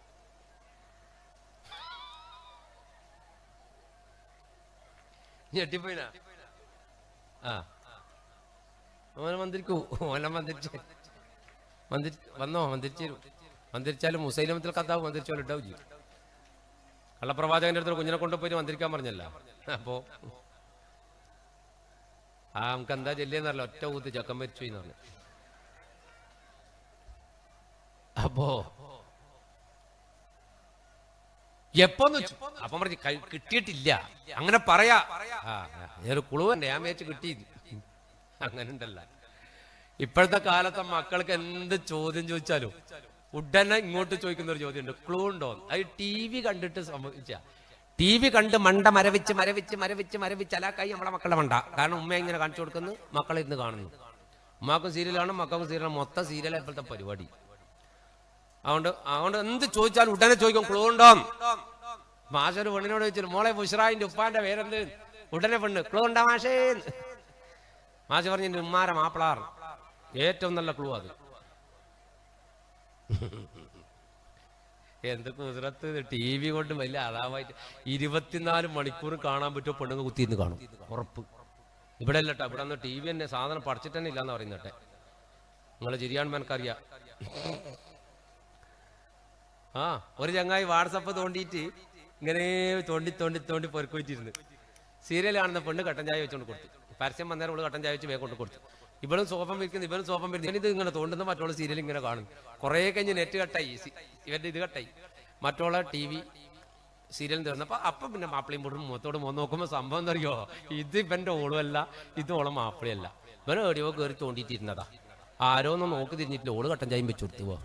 ഞെട്ടിപ്പോയിനാ ആ ഓനെ മന്ത്രിക്കൂ ഓനെ മന്ത്രിച്ച് മന്ത്രി വന്നോ മന്ത്രിച്ചു തരും മന്ത്രിച്ചാലും മുസൈലമത്തിൽ കത്താവ് മന്ത്രിച്ചോലും ഉണ്ടാവും ചെയ്യും കള്ളപ്രവാചകന്റെ അടുത്ത് കുഞ്ഞിനെ കൊണ്ടുപോയി മന്ത്രിക്കാൻ പറഞ്ഞല്ല അപ്പോ ആ നമുക്ക് എന്താ ചെല്ലിയെന്നറിയില്ല ഒറ്റ ഊത്ത് ചക്കം മരിച്ചു എന്ന് പറഞ്ഞു അപ്പോ എപ്പോന്ന് വെച്ചു അപ്പം പറഞ്ഞു കൈ കിട്ടിയിട്ടില്ല അങ്ങനെ പറയാ ആ ഞാനൊരു കുളുവല്ലേ ഞാൻ വിചാരിച്ചു കിട്ടി അങ്ങനെ ഉണ്ടല്ല ഇപ്പോഴത്തെ കാലത്തെ മക്കൾക്ക് എന്ത് ചോദ്യം ചോദിച്ചാലും ഉടനെ ഇങ്ങോട്ട് ചോദിക്കുന്ന ഒരു ചോദ്യം ഉണ്ട് ക്ലൂ ഉണ്ടോ അത് ടി വി കണ്ടിട്ട് സംഭവിച്ച ടി വി കണ്ട് മണ്ട മരവിച്ച് മരവിച്ച് മരവിച്ച് മരവിച്ച് അലാക്കായി നമ്മളെ മക്കളുടെ മണ്ട കാരണം ഉമ്മ ഇങ്ങനെ കാണിച്ചു കൊടുക്കുന്നു മക്കളെ ഇരുന്ന് കാണുന്നു ഉമ്മാക്കും സീരിയലാണ് മക്കൾക്കും സീരിയലാണ് മൊത്തം സീരിയൽ ഇപ്പോഴത്തെ പരിപാടി അതുകൊണ്ട് അതുകൊണ്ട് എന്ത് ചോദിച്ചാലും ഉടനെ ചോദിക്കും ക്ലൂ ഉണ്ടോ മാഷ ഒരു പെണ്ണിനോട് ചോദിച്ചു മോളെ ബുഷ്റായിന്റെ ഉപ്പാന്റെ പേരെന്ത് ഉടനെ പെണ്ണ് ക്ലൂ ഉണ്ടാ മാഷേ മാഷ് പറഞ്ഞു ഉമ്മാര മാപ്പിളാർ ഏറ്റവും നല്ല ക്ലൂ അത് എന്ത് കുതിരത്ത് ടി വി കൊണ്ട് വലിയ അതാവായിട്ട് ഇരുപത്തിനാല് മണിക്കൂർ കാണാൻ പറ്റുമോ പെണ്ണുങ്ങൾ കുത്തിയിരുന്ന് കാണും ഉറപ്പ് ഇവിടെ അല്ല കേട്ടോ ഇവിടെ ഒന്ന് ടി വി തന്നെ സാധനം പഠിച്ചിട്ട് തന്നെ ഇല്ലാന്ന് പറയുന്നട്ടെ നിങ്ങൾ ചിരിയാണെന്ന് എനിക്കറിയാം ആ ഒരു ചങ്ങായി വാട്സപ്പ് തോണ്ടിയിട്ട് ഇങ്ങനെ തോണ്ടി തോണ്ടി തോണ്ടി പൊരുക്കൊഴിച്ചിരുന്നു സീരിയൽ കാണുന്ന പെണ്ണ് കട്ടൻ ചായ വെച്ചുകൊണ്ട് കൊടുത്തു പരസ്യം വന്നേരം അവള് കട്ടൻ ചായ വെച്ച് വേഗം കൊണ്ട് കൊടുത്തു ഇവളും സോഫം വിൽക്കുന്നു ഇവരും സോഫം വിൽക്കുന്നു ഇത് ഇങ്ങനെ തോണ്ടുന്ന മറ്റുള്ള സീരിയൽ ഇങ്ങനെ കാണും കുറേ കഴിഞ്ഞ് നെറ്റ് കട്ടായി സി- ഇവരുടെ ഇത് കട്ടായി മറ്റുള്ള ടി വി സീരിയൽ തീർന്നപ്പോ അപ്പൊ പിന്നെ മാപ്പിളയും പോടും മുഖത്തോട് മുഖം നോക്കുമ്പോ സംഭവം എന്താ അറിയോ ഇത് ഇവന്റെ ഓളുമല്ല ഇത് ഓളെ മാപ്പിളയല്ല ഇവനെ എവിടെയോ കയറി തോണ്ടിയിട്ടിരുന്നതാ ആരോ ഒന്നും നോക്കി തിരിഞ്ഞിട്ടില്ല ഓള് കട്ടൻ ചായം വെച്ചു കൊടുത്തു പോ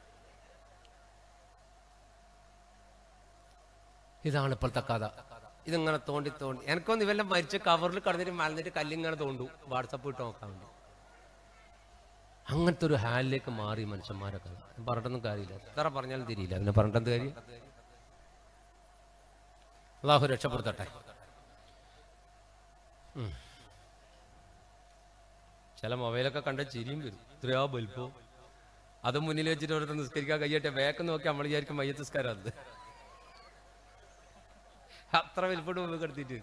ഇതാണ് ഇപ്പോഴത്തെ കഥ ഇതിങ്ങനെ തോണ്ടി തോണ്ടി എനിക്കൊന്ന് ഇവന്റെ മരിച്ച കവറിൽ കടന്നിട്ട് മലന്നിട്ട് കല്ലിങ്ങനെ തോണ്ടു വാട്സപ്പ് ഇട്ട് നോക്കാൻ വേണ്ടി അങ്ങനത്തെ ഒരു ഹാലിലേക്ക് മാറി മനുഷ്യന്മാരൊക്കെ ഞാൻ പറഞ്ഞിട്ടൊന്നും കാര്യമില്ല എത്ര പറഞ്ഞാലും തിരിയില്ല പിന്നെ പറഞ്ഞിട്ടെന്ത് കാര്യം അള്ളാഹു രക്ഷപ്പെടുത്തട്ടെ ഉം. ചില മൊബൈലൊക്കെ കണ്ട ചിരിയും വരും ഇത്രയാ ബൽപ്പോ അത് മുന്നിൽ വെച്ചിട്ട് ഓരോരുത്തർ നിസ്കരിക്കാൻ കഴിയട്ടെ വേക്ക് നോക്കി നമ്മൾ വിചാരിക്കും മയ്യത്ത് നിസ്കാരം അത് അത്ര വലിപ്പോട്ട് മുമ്പ് കിടത്തിട്ട്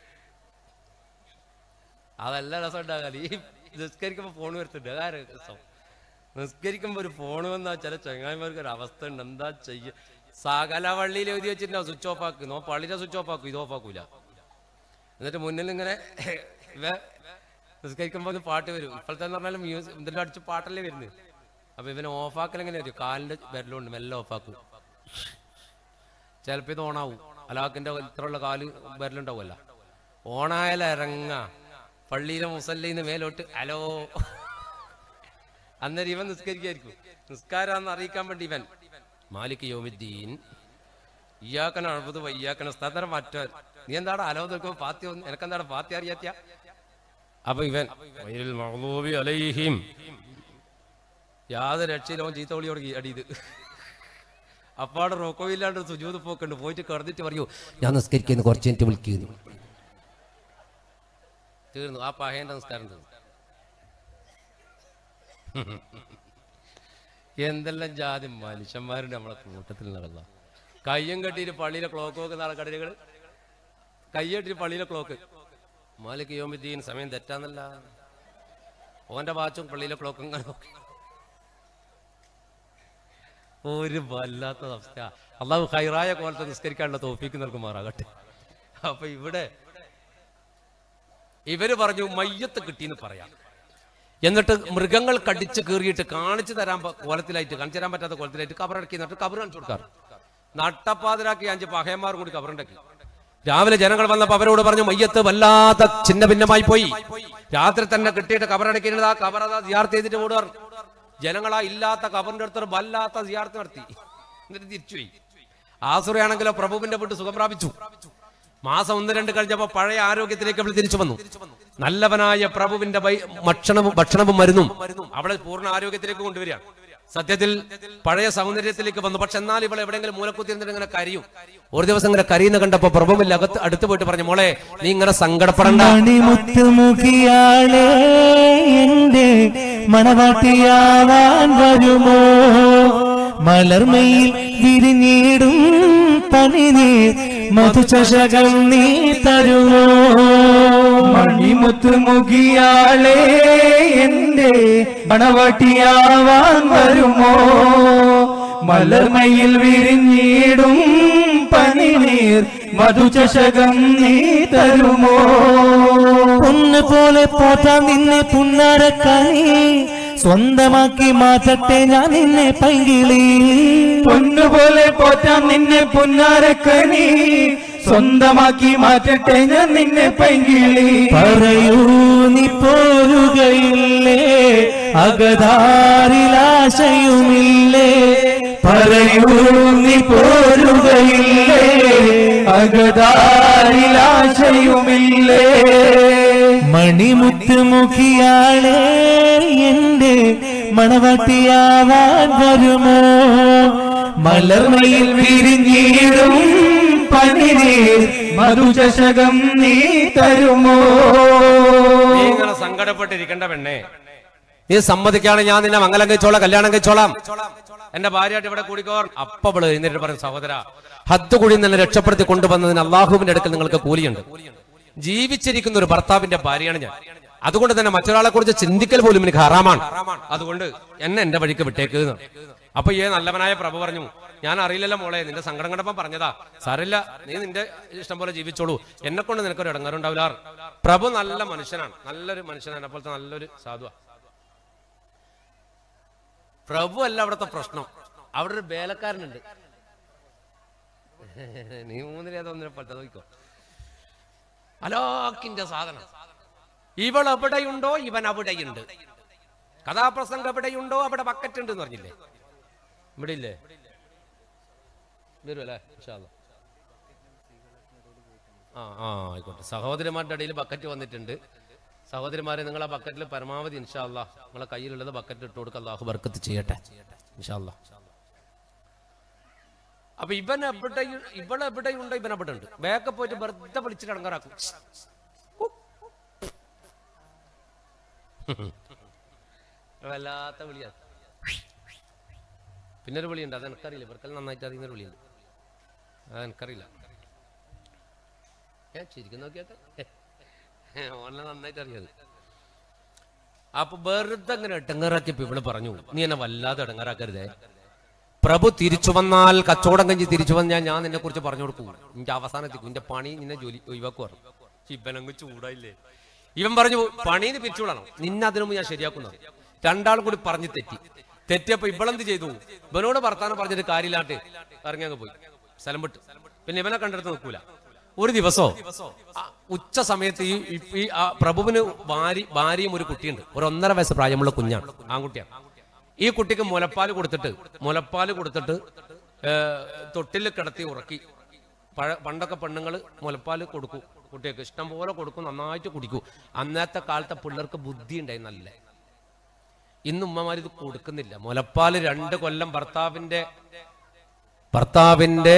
അതല്ല രസം ഉണ്ടാകാൻ ഈ നിസ്കരിക്കുമ്പോ ഫോൺ വരുത്തുണ്ട് അതാര രസം നിസ്കരിക്കുമ്പോ ഒരു ഫോൺ വന്നാൽ ചില ചങ്ങായിമാർക്ക് ഒരു അവസ്ഥ ഉണ്ട് എന്താ ചെയ്യ സകല വള്ളിയിൽ എഴുതി വെച്ചിട്ടുണ്ടാവും സ്വിച്ച് ഓഫ് ആക്കി നോ പള്ളിയുടെ സ്വിച്ച് ഓഫ് ആക്കും ഇത് ഓഫ് ആക്കൂല എന്നിട്ട് മുന്നിൽ ഇങ്ങനെ ഇവ നിസ്കരിക്കുമ്പോ ഒരു പാട്ട് വരും ഇപ്പോഴത്തെ എന്ന് പറഞ്ഞാൽ മ്യൂസിക് ഇതിന്റെ അടിച്ച് പാട്ടല്ലേ വരുന്നത് അപ്പൊ ഇവനെ ഓഫാക്കൽ എങ്ങനെ വരും കാലിന്റെ വിരലുണ്ട് മെല്ലെ ഓഫാക്കും ചിലപ്പോൾ ഇത് ഓണാവും അലാക്കിന്റെ ഇത്രയുള്ള കാല് വരലുണ്ടാവുമല്ല ഓണായാലും ഇറങ്ങ പള്ളിയിലെ മുസല്ലിന്ന് മേലോട്ട് ഹലോ അന്നേരം ഇവൻ നിസ്കരിക്കായിരിക്കും നിസ്കാരാന്ന് അറിയിക്കാൻ വേണ്ടി ഇവൻ മാലിക് യോമിദ്ദീൻ ഇയാക്കന അഴുപത് വയ്യാക്കന സ്ഥലം മാറ്റാൻ നീ എന്താടാ ഹലോ നോക്കുമ്പോ പാത്തി വന്ന് എനക്കെന്താടാ പാത്തി അറിയാത്തിയ അപ്പൊ ഇവൻ വൈരിൽ മഗ്ദൂബി അലൈഹിം യാതൊരു രക്ഷയിലോ ചീത്ത വിളിയോട് അടിയത് അപ്പാടെ റോക്കോയില്ലാണ്ട് സുജൂത് പോക്കുണ്ട് പോയിട്ട് കടന്നിട്ട് പറയൂ ഞാൻ നിസ്കരിക്കുന്നു കുറച്ച് മിനിറ്റ് വിളിക്കുന്നു തീർന്നു ആ പഹേന്റെ നിസ്കാരം തീർന്നു എന്തെല്ലാം ജാതി മനുഷ്യന്മാരുണ്ട് നമ്മളെ കൂട്ടത്തിൽ നടന്ന കയ്യും കെട്ടിയിട്ട് പള്ളിയിലെ ക്ലോക്ക് നോക്കുന്ന ആൾക്കടലുകൾ കയ്യെട്ടിട്ട് പള്ളിയിലെ ക്ലോക്ക് മാലിക് യോമിദ്ദീൻ സമയം തെറ്റാന്നല്ല ഓന്റെ വാച്ചും പള്ളിയിലെ ക്ലോക്കും ഇങ്ങനെ നോക്കി ഒരു വല്ലാത്ത അവസ്ഥ അള്ളാഹു ഹൈറായ കോലത്തെ നിസ്കരിക്കാനുള്ള തോഫിക്ക് നൽകുമാറാകട്ടെ അപ്പൊ ഇവിടെ ഇവര് പറഞ്ഞു മയ്യത്ത് കിട്ടിയെന്ന് പറയാം എന്നിട്ട് മൃഗങ്ങൾ കടിച്ച് കീറിയിട്ട് കാണിച്ചു തരാൻ പ- കോലത്തിലായിട്ട് കാണിച്ചു തരാൻ പറ്റാത്ത കോലത്തിലായിട്ട് കബറടക്കി എന്നിട്ട് കബർ കാണിച്ചു കൊടുക്കാറ് നട്ടപ്പാതിരാക്കി അഞ്ച് പഹയന്മാർ കൂടി കബറുണ്ടാക്കി രാവിലെ ജനങ്ങൾ വന്നപ്പോ അവരോട് പറഞ്ഞു മയ്യത്ത് വല്ലാത്ത ചിന്ന ഭിന്നമായി പോയി രാത്രി തന്നെ കിട്ടിയിട്ട് കബറടക്കിയിരുന്നത് ആ കബർ അതാ സിയാർത്ത് ചെയ്തിട്ട് ഓടുവാർ ജനങ്ങളാ ഇല്ലാത്ത കബറിന്റെ അടുത്തൊരു വല്ലാത്ത സിയാർത്ത് നടത്തി എന്നിട്ട് തിരിച്ചുപോയി ആസുറയാണെങ്കിലോ പ്രഭുവിന്റെ വീട്ട് സുഖം പ്രാപിച്ചു മാസം ഒന്ന് രണ്ട് കഴിഞ്ഞപ്പോ പഴയ ആരോഗ്യത്തിലേക്ക് അവൾ തിരിച്ചു വന്നു നല്ലവനായ പ്രഭുവിന്റെ വൈ- ഭക്ഷണവും ഭക്ഷണവും മരുന്നും അവളെ പൂർണ്ണ ആരോഗ്യത്തിലേക്ക് കൊണ്ടുവരികയാണ് സത്യത്തിൽ പഴയ സൗന്ദര്യത്തിലേക്ക് വന്നു പക്ഷെ എന്നാൽ ഇവൾ എവിടെയെങ്കിലും മൂലക്കുത്തിരുന്നിട്ട് ഇങ്ങനെ കരയും ഒരു ദിവസം ഇങ്ങനെ കരയുന്ന കണ്ടപ്പോ പ്രഭുവിൽ അകത്ത് അടുത്ത് പോയിട്ട് പറഞ്ഞു മോളെ നീ ഇങ്ങനെ സങ്കടപ്പെടണ്ട മണിമുത്തുമുഖിയാളെ എന്റെ മണവാട്ടിയാവാൻ വരുമോ മലർമയിൽ വിരിഞ്ഞിടും പനിനീർ മധുചഷകം നീ തരുമോ മണിമുത്തുമുഖിയാളെ എന്റെ മണവാട്ടിയാവാൻ വരുമോ മലർമയിൽ വിരിഞ്ഞിടും പനിനീർ മധുചഷകം നീ തരുമോ പൊന്ന് പോലെ പോറ്റാൻ നിന്നെ പുന്നാരക്കണി സ്വന്തമാക്കി മാറ്റട്ടെ ഞാൻ നിന്നെ പൈകിളി പൊന്നുപോലെ പോറ്റാൻ നിന്നെ പുന്നാരക്കണി സ്വന്തമാക്കി മാറ്റട്ടെ ഞാൻ നിന്നെ പൈകിളി പറയൂ നീ പോരുകയില്ലേ അകതാരിലാശയുമില്ലേ പറയൂ നീ പോരുകയില്ലേ അകതാരിലാശയുമില്ലേ മണിമുത്തുമുഖിയാളെ എന്റെ മണവാട്ടിയാവാൻ വരുമോ മലർമയിൽ വിരിഞ്ഞിടും പനിനീർ മധുചഷകം നീ തരുമോ നീ ഇങ്ങനെ സങ്കടപ്പെട്ടിരിക്കേണ്ട പെണ്ണേ നീ സമ്മതിക്കാണ് ഞാൻ നിന്നെ മംഗലം കഴിച്ചോളാം കല്യാണം കഴിച്ചോളാം എന്റെ ഭാര്യയായിട്ട് ഇവിടെ കൂടിക്കോർ അപ്പള് എന്നിട്ട് പറയും സഹോദര ഹത്ത് കൂടി തന്നെ രക്ഷപ്പെടുത്തി കൊണ്ടുവന്നതിന് അള്ളാഹുവിന്റെ അടുക്കൽ നിങ്ങൾക്ക് കൂലിയുണ്ട് ജീവിച്ചിരിക്കുന്ന ഒരു ഭർത്താവിന്റെ ഭാര്യയാണ് ഞാൻ അതുകൊണ്ട് തന്നെ മറ്റൊരാളെ കുറിച്ച് ചിന്തിക്കൽ പോലും എനിക്ക് ഹറാമാണ് അതുകൊണ്ട് എന്നെ എന്റെ വഴിക്ക് വിട്ടേക്ക് എന്ന്. അപ്പൊ ഈ നല്ലവനായ പ്രഭു പറഞ്ഞു ഞാൻ അറിയില്ലല്ലോ മോളെ നിന്റെ സങ്കടം കണ്ടപ്പം പറഞ്ഞതാ സാറില്ല നീ നിന്റെ ഇഷ്ടം പോലെ ജീവിച്ചോളൂ എന്നെ കൊണ്ട് നിനക്കൊരു ഇടങ്ങാറുണ്ടാവില്ല പ്രഭു നല്ല മനുഷ്യനാണ് നല്ലൊരു മനുഷ്യനാണ് അപ്പോഴത്തെ നല്ലൊരു സാധുവാ പ്രഭു അല്ല അവിടുത്തെ പ്രശ്നം അവിടെ ഒരു വേലക്കാരനുണ്ട് നീ മൂന്നിലേത് ഒന്നിനെ പറ്റ നോക്കോ അലോക്കിന്റെ സാധനം ഇവൾ എവിടെയുണ്ടോ ഇവൻ അവിടെയുണ്ട് കഥാപ്രസംഗം എവിടെയുണ്ടോ അവിടെ ബക്കറ്റ് ഉണ്ട് എന്ന് പറഞ്ഞില്ലേ ഇവിടെ ഇല്ലേ വരുമല്ലേ ഇൻഷാ അല്ലാ. ആ ആ ആയിക്കോട്ടെ സഹോദരിമാരുടെ ഇടയിൽ ബക്കറ്റ് വന്നിട്ടുണ്ട് സഹോദരിമാരെ നിങ്ങൾ ആ ബക്കറ്റിൽ പരമാവധി ഇൻഷാല്ല നിങ്ങളെ കയ്യിലുള്ളത് ബക്കറ്റ് ഇട്ട് കൊടുക്കുക അള്ളാഹു ബർക്കത്ത് ചെയ്യട്ടെ ഇൻഷാല്ല അപ്പൊ ഇവൻ എവിടെ ഇവൾ എവിടെയുണ്ടോ ഇവൻ അവിടെ ഉണ്ട് വേഗം പോയിട്ട് വെറുതെ വിളിച്ചിട്ട് അടങ്ങാറാക്കും വല്ലാത്ത വിളിയാണ് പിന്നെ ഒരു വിളിയുണ്ട് അത് എനിക്കറിയില്ല ഇവർക്കെല്ലാം നന്നായിട്ട് അറിയുന്ന ഒരു വിളിയുണ്ട് അത് എനിക്കറിയില്ല ഏ ശരിക്കും നോക്കിയാട്ടെ ഓനെ നന്നായിട്ട് അറിയാത് അപ്പൊ വെറുതെ അങ്ങനെ ഇടങ്ങാറാക്കിയപ്പോ ഇവള് പറഞ്ഞു നീ എന്നെ വല്ലാതെ ഇടങ്ങാറാക്കരുതേ പ്രഭു തിരിച്ചു വന്നാൽ കച്ചവടം കഴിഞ്ഞ് തിരിച്ചു വന്നാൽ ഞാൻ നിന്നെ കുറിച്ച് പറഞ്ഞു കൊടുക്കും നിന്റെ അവസാനത്തേക്കും നിന്റെ പണി നിന്നെ ജോലി ഒഴിവാക്കുവാർ ഇവനങ്ങ് ചൂടായില്ലേ ഇവൻ പറഞ്ഞു പണിന്ന് പിരിച്ചുവിടണം നിന്നെ അതിനു മുമ്പ് ഞാൻ ശരിയാക്കുന്നത് രണ്ടാളും കൂടി പറഞ്ഞു തെറ്റി തെറ്റിയപ്പോ ഇവളെന്ത് ചെയ്തു ഇവനോട് വർത്താനം പറഞ്ഞിട്ട് കാര്യമില്ലാണ്ട് ഇറങ്ങി അങ്ങ് പോയി സ്ഥലം വിട്ടു പിന്നെ ഇവനെ കണ്ടെടുത്ത് നിൽക്കൂല ഒരു ദിവസോ ആ ഉച്ച സമയത്ത് ഈ ഈ- ഈ ആ പ്രഭുവിന് ഭാര്യ ഭാര്യയും ഒരു കുട്ടിയുണ്ട് ഒരു ഒന്നര വയസ്സ് പ്രായമുള്ള കുഞ്ഞാണ് ആൺകുട്ടിയാണ് ഈ കുട്ടിക്ക് മുലപ്പാൽ കൊടുത്തിട്ട് മുലപ്പാൽ കൊടുത്തിട്ട് തൊട്ടിൽ കിടത്തി ഉറക്കി പഴ പണ്ടൊക്കെ പെണ്ണുങ്ങൾ മുലപ്പാൽ കൊടുക്കും കുട്ടികൾക്ക് ഇഷ്ടം പോലെ കൊടുക്കും നന്നായിട്ട് കുടിക്കും അന്നത്തെ കാലത്തെ പിള്ളേർക്ക് ബുദ്ധി ഉണ്ടായി നല്ല ഇന്ന് ഉമ്മമാർ ഇത് കൊടുക്കുന്നില്ല മുലപ്പാൽ രണ്ട് കൊല്ലം ഭർത്താവിന്റെ ഭർത്താവിന്റെ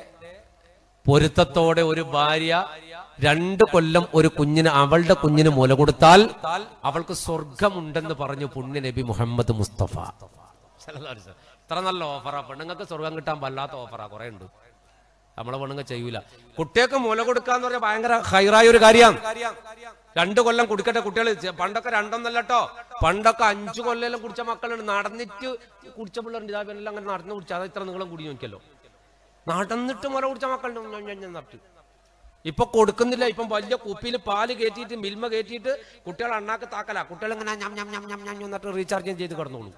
പൊരുത്തത്തോടെ ഒരു ഭാര്യ രണ്ട് കൊല്ലം ഒരു കുഞ്ഞിന് അവളുടെ കുഞ്ഞിന് മുല കൊടുത്താൽ അവൾക്ക് സ്വർഗമുണ്ടെന്ന് പറഞ്ഞു പുണ്യ നബി മുഹമ്മദ് മുസ്തഫ സല്ലല്ലാഹു അലൈഹി വസല്ലം. ഇത്ര നല്ല ഓഫറാ പെണ്ണുങ്ങൾക്ക് സ്വർഗം കിട്ടാൻ വല്ലാത്ത ഓഫറാ കുറെ ഉണ്ട് നമ്മളെ പെണ്ണുങ്ങൾ ചെയ്യൂല കുട്ടികൾക്ക് മുല കൊടുക്കാന്ന് പറഞ്ഞാൽ ഭയങ്കര ഹൈറായ ഒരു കാര്യമാണ് രണ്ടു കൊല്ലം കുടിക്കട്ടെ കുട്ടികൾ പണ്ടൊക്കെ രണ്ടൊന്നല്ലോ പണ്ടൊക്കെ അഞ്ചു കൊല്ലം കുടിച്ച മക്കളുണ്ട് നടന്നിട്ട് കുടിച്ച പിള്ളേരുണ്ട് ഇതാ എല്ലാം അങ്ങനെ നടന്ന് കുടിച്ച അത് ഇത്ര നിങ്ങളും കുടി നോക്കിയല്ലോ നടന്നിട്ട് മുല കുടിച്ച മക്കളുണ്ട് ഉം, ഉം, ഉം, നട്ട് ഇപ്പൊ കൊടുക്കുന്നില്ല ഇപ്പം വലിയ കുപ്പിയിൽ പാല് കയറ്റിയിട്ട് മിൽമ കയറ്റിയിട്ട് കുട്ടികൾ അണ്ണാക്ക് താക്കല കുട്ടികൾ ഇങ്ങനെ ഞം ഞം ഞം ഞം ഞം എന്നിട്ട് റീചാർജ് ചെയ്ത് കിടന്നോളൂ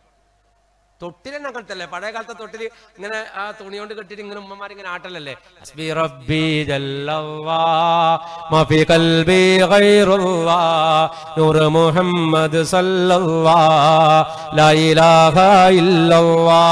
തൊട്ടിൽ തന്നെ അങ്ങനത്തല്ലേ പഴയ കാലത്തെ തൊട്ടിൽ ഇങ്ങനെ ആ തുണി കൊണ്ട് കെട്ടിട്ട് ഇങ്ങനെ ഉമ്മമാർ ഇങ്ങനെ ആട്ടലല്ലേ ഹസ്ബി റബ്ബി ജല്ലല്ലാ മാഫി ഖൽബി ഗൈറുല്ലാ നൂർ മുഹമ്മദ് സല്ലല്ലാ ലാ ഇലാഹ ഇല്ലല്ലാ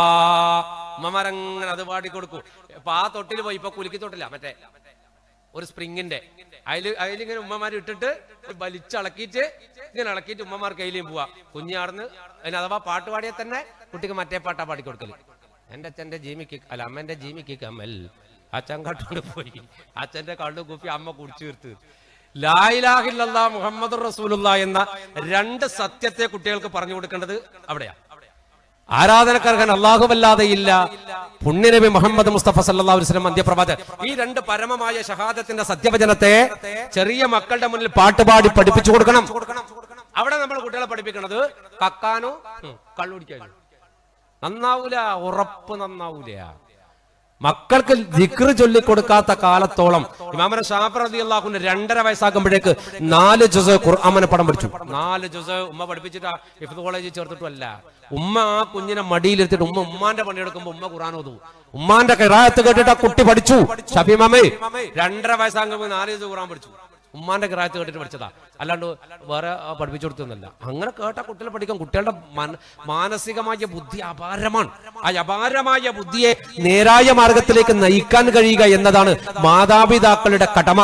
ഉമ്മമാരങ്ങനെ അത് പാടി കൊടുക്കും അപ്പൊ ആ തൊട്ടിൽ പോയി ഇപ്പൊ കുലുക്കി തൊട്ടില്ല മറ്റേ ഒരു സ്പ്രിങ്ങിന്റെ അതില് അതിലിങ്ങനെ ഉമ്മമാർ ഇട്ടിട്ട് വലിച്ചിളക്കിയിട്ട് ഇങ്ങനെ ഇളക്കിയിട്ട് ഉമ്മമാർ കയ്യിലേയും പോവാ കുഞ്ഞാർന്ന് അതിന് അഥവാ പാട്ട് പാടിയാൽ തന്നെ കുട്ടിക്ക് മറ്റേ പാട്ടാ പാടി കൊടുക്കല് എന്റെ അച്ഛന്റെ ജീമിക്ക് അല്ല അമ്മന്റെ ജീമിക്ക് കമ്മൽ അച്ഛൻ കട്ടോണ്ട് പോയി അച്ഛന്റെ കള്ളു കുപ്പി അമ്മ കുടിച്ചു തീർത്ത് ലായിലാഹില്ല മുഹമ്മദ് റസൂലുള്ള എന്ന രണ്ട് സത്യത്തെ കുട്ടികൾക്ക് പറഞ്ഞു കൊടുക്കേണ്ടത് അവിടെയാ ആരാധനക്കാർക്കൻ അല്ലാഹുവല്ലാതെ ഇല്ല പുണ്യനബി മുഹമ്മദ് മുസ്തഫ സല്ലല്ലാഹു അലൈഹി വസല്ലം മധ്യപ്രഭാത ഈ രണ്ട് പരമമായ ഷഹാദത്തിന്റെ സത്യവചനത്തെ ചെറിയ മക്കളുടെ മുന്നിൽ പാട്ടുപാടി പഠിപ്പിച്ചു കൊടുക്കണം അവിടെ നമ്മൾ കുട്ടികളെ പഠിപ്പിക്കണത് കക്കാനോ ഉം, കള്ളുടിക്കാനോ നന്നാവൂല ഉറപ്പ് നന്നാവൂല മക്കൾക്ക് ദിക്ർ ചൊല്ലിക്കൊടുക്കാത്ത കാലത്തോളം ഇമാമന ഷാഫർ റതി അള്ളാഹുന് രണ്ടര വയസ്സാകുമ്പോഴേക്ക് നാല് ജുസ് ഖുർആമനെ പടം പഠിച്ചു നാല് ജുസ് ഉമ്മ പഠിപ്പിച്ചിട്ട് ഇഫ്ത് കോളേജിൽ ചേർത്തിട്ടുമല്ല ഉമ്മ ആ കുഞ്ഞിനെ മടിയിലെടുത്തിട്ട് ഉമ്മ ഉമ്മാന്റെ പണിയെടുക്കുമ്പോ ഉമ്മ ഖുർആൻ ഓതു ഉമ്മാന്റെ കിറായത്ത് കേട്ടിട്ട് ആ കുട്ടി പഠിച്ചു ഷഫി മാമേ രണ്ടര വയസ്സാകുമ്പോൾ നാല് ജുസ് ഖുർആൻ പഠിച്ചു ഉമ്മാന്റെ കിറായത്ത് കേട്ടിട്ട് പഠിച്ചതാ അല്ലാണ്ട് വേറെ ആ, പഠിപ്പിച്ചു കൊടുത്തൊന്നുമല്ല അങ്ങനെ കേട്ട കുട്ടികളെ പഠിക്കാൻ കുട്ടികളുടെ മന- മാനസികമായ ബുദ്ധി അപാരമാണ് ആ അപാരമായ ബുദ്ധിയെ നേരായ മാർഗത്തിലേക്ക് നയിക്കാൻ കഴിയുക എന്നതാണ് മാതാപിതാക്കളുടെ കടമ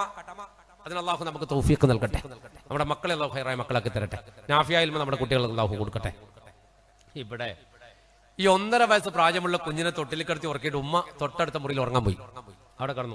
അതിന് അള്ളാഹു നമുക്ക് തൗഫീഖ് നൽകട്ടെ നമ്മുടെ മക്കളെ അള്ളാഹു ഹൈറായ മക്കളാക്കി തരട്ടെ നാഫിയായാലും നമ്മുടെ കുട്ടികൾ അള്ളാഹു കൊടുക്കട്ടെ ഇവിടെ ഈ ഒന്നര വയസ്സ് പ്രായമുള്ള കുഞ്ഞിനെ തൊട്ടിൽ കിടത്തി ഉറക്കിയിട്ട് ഉമ്മ തൊട്ടടുത്ത മുറിയിൽ ഉറങ്ങാൻ പോയി അവിടെ കടന്നു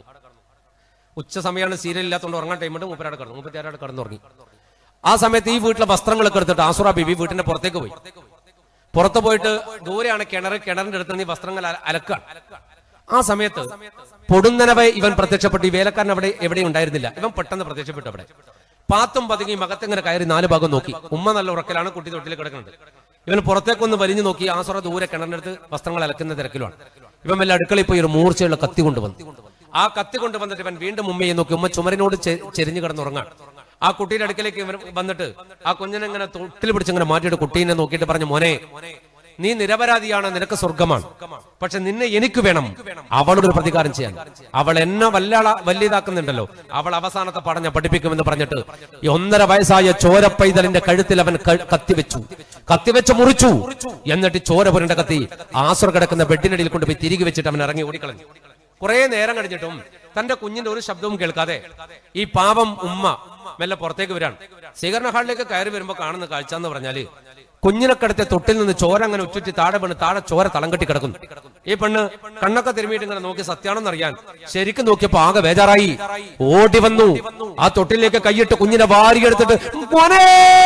ഉച്ച സമയമാണ് സീരിയൽ ഇല്ലാത്തതുകൊണ്ട് ഉറങ്ങാൻ ടൈമുണ്ട് മൂപ്പരാടെ കടന്നു മൂപ്പത്തിയാരാടെ കടന്നുറങ്ങി ആ സമയത്ത് ഈ വീട്ടിലെ വസ്ത്രങ്ങളൊക്കെ എടുത്തിട്ട് ആസുറ ബിബി വീട്ടിന്റെ പുറത്തേക്ക് പോയി പുറത്ത് പോയിട്ട് ദൂരെയാണ് കിണർ കിണറിന്റെ അടുത്ത് നിന്ന് ഈ വസ്ത്രങ്ങൾ അല- അലക്കുക ആ സമയത്ത് പൊടുന്നനവെ ഇവൻ പ്രത്യക്ഷപ്പെട്ടു ഈ വേലക്കാരൻ അവിടെ എവിടെ ഉണ്ടായിരുന്നില്ല ഇവൻ പെട്ടെന്ന് പ്രത്യക്ഷപ്പെട്ടു അവിടെ പാത്തും പതുങ്ങി മകത്തിങ്ങനെ കയറി നാല് ഭാഗം നോക്കി ഉമ്മ നല്ല ഉറക്കലാണ് കുട്ടി തൊട്ടിൽ കിടക്കുന്നത് ഇവൻ പുറത്തേക്കൊന്ന് വലിഞ്ഞു നോക്കി ആസുറ ദൂരെ കിണറിനടുത്ത് വസ്ത്രങ്ങൾ അലക്കുന്ന തിരക്കിലുമാണ് ഇവൻ വല്ല അടുക്കളയിൽ പോയി ഒരു മൂർച്ചയുള്ള കത്തി കൊണ്ടുവന്നു ആ കത്തി കൊണ്ടുവന്നിട്ട് ഇവൻ വീണ്ടും ഉമ്മയെ നോക്കി ഉമ്മ ചുമരിനോട് ചെ- ചെരിഞ്ഞു കിടന്നുറങ്ങാൻ ആ കുട്ടിയുടെ അടുക്കലേക്ക് ഇവൻ വന്നിട്ട് ആ കുഞ്ഞിനെ ഇങ്ങനെ തൊട്ടിൽ പിടിച്ചിങ്ങനെ മാറ്റിയിട്ട് കുട്ടീനെ നോക്കിയിട്ട് പറഞ്ഞു മോനെ നീ നിരപരാധിയാണ് നിനക്ക് സ്വർഗമാണ് പക്ഷെ നിന്നെ എനിക്ക് വേണം അവളോട് ഒരു പ്രതികാരം ചെയ്യാൻ അവൾ എന്നെ വല്ലാള വലിയതാക്കുന്നുണ്ടല്ലോ അവൾ അവസാനത്തെ പാഠം ഞാൻ പഠിപ്പിക്കുമെന്ന് പറഞ്ഞിട്ട് ഈ ഒന്നര വയസ്സായ ചോരപ്പൈതലിന്റെ കഴുത്തിൽ അവൻ ക- കത്തിവെച്ചു കത്തിവെച്ച് മുറിച്ചു എന്നിട്ട് ചോര പുരണ്ട കത്തി ആസുർ കിടക്കുന്ന ബെഡിനടിയിൽ കൊണ്ടുപോയി തിരികെ വെച്ചിട്ട് അവൻ ഇറങ്ങി ഓടിക്കളഞ്ഞു കുറെ നേരം കഴിഞ്ഞിട്ടും തന്റെ കുഞ്ഞിന്റെ ഒരു ശബ്ദവും കേൾക്കാതെ ഈ പാവം ഉമ്മ മെല്ലെ പുറത്തേക്ക് വരാണ് സ്വീകരണ ഹാളിലേക്ക് കയറി വരുമ്പോ കാണുന്ന കാഴ്ച എന്ന് പറഞ്ഞാല് കുഞ്ഞിനെ കിടത്തെ തൊട്ടിൽ നിന്ന് ചോര അങ്ങനെ ഉറ്റുറ്റി താഴെ വീണ് താഴെ ചോര തളം കെട്ടി കിടക്കുന്നു ഈ പെണ്ണ് കണ്ണൊക്കെ തിരുമിയിട്ട് ഇങ്ങനെ നോക്കി സത്യാണെന്ന് അറിയാൻ ശരിക്കും നോക്കിയപ്പോ ആകെ ബേജാറായി ഓടി വന്നു ആ തൊട്ടിലേക്ക് കൈയിട്ട് കുഞ്ഞിനെ വാരിയെടുത്തിട്ട് മോനെ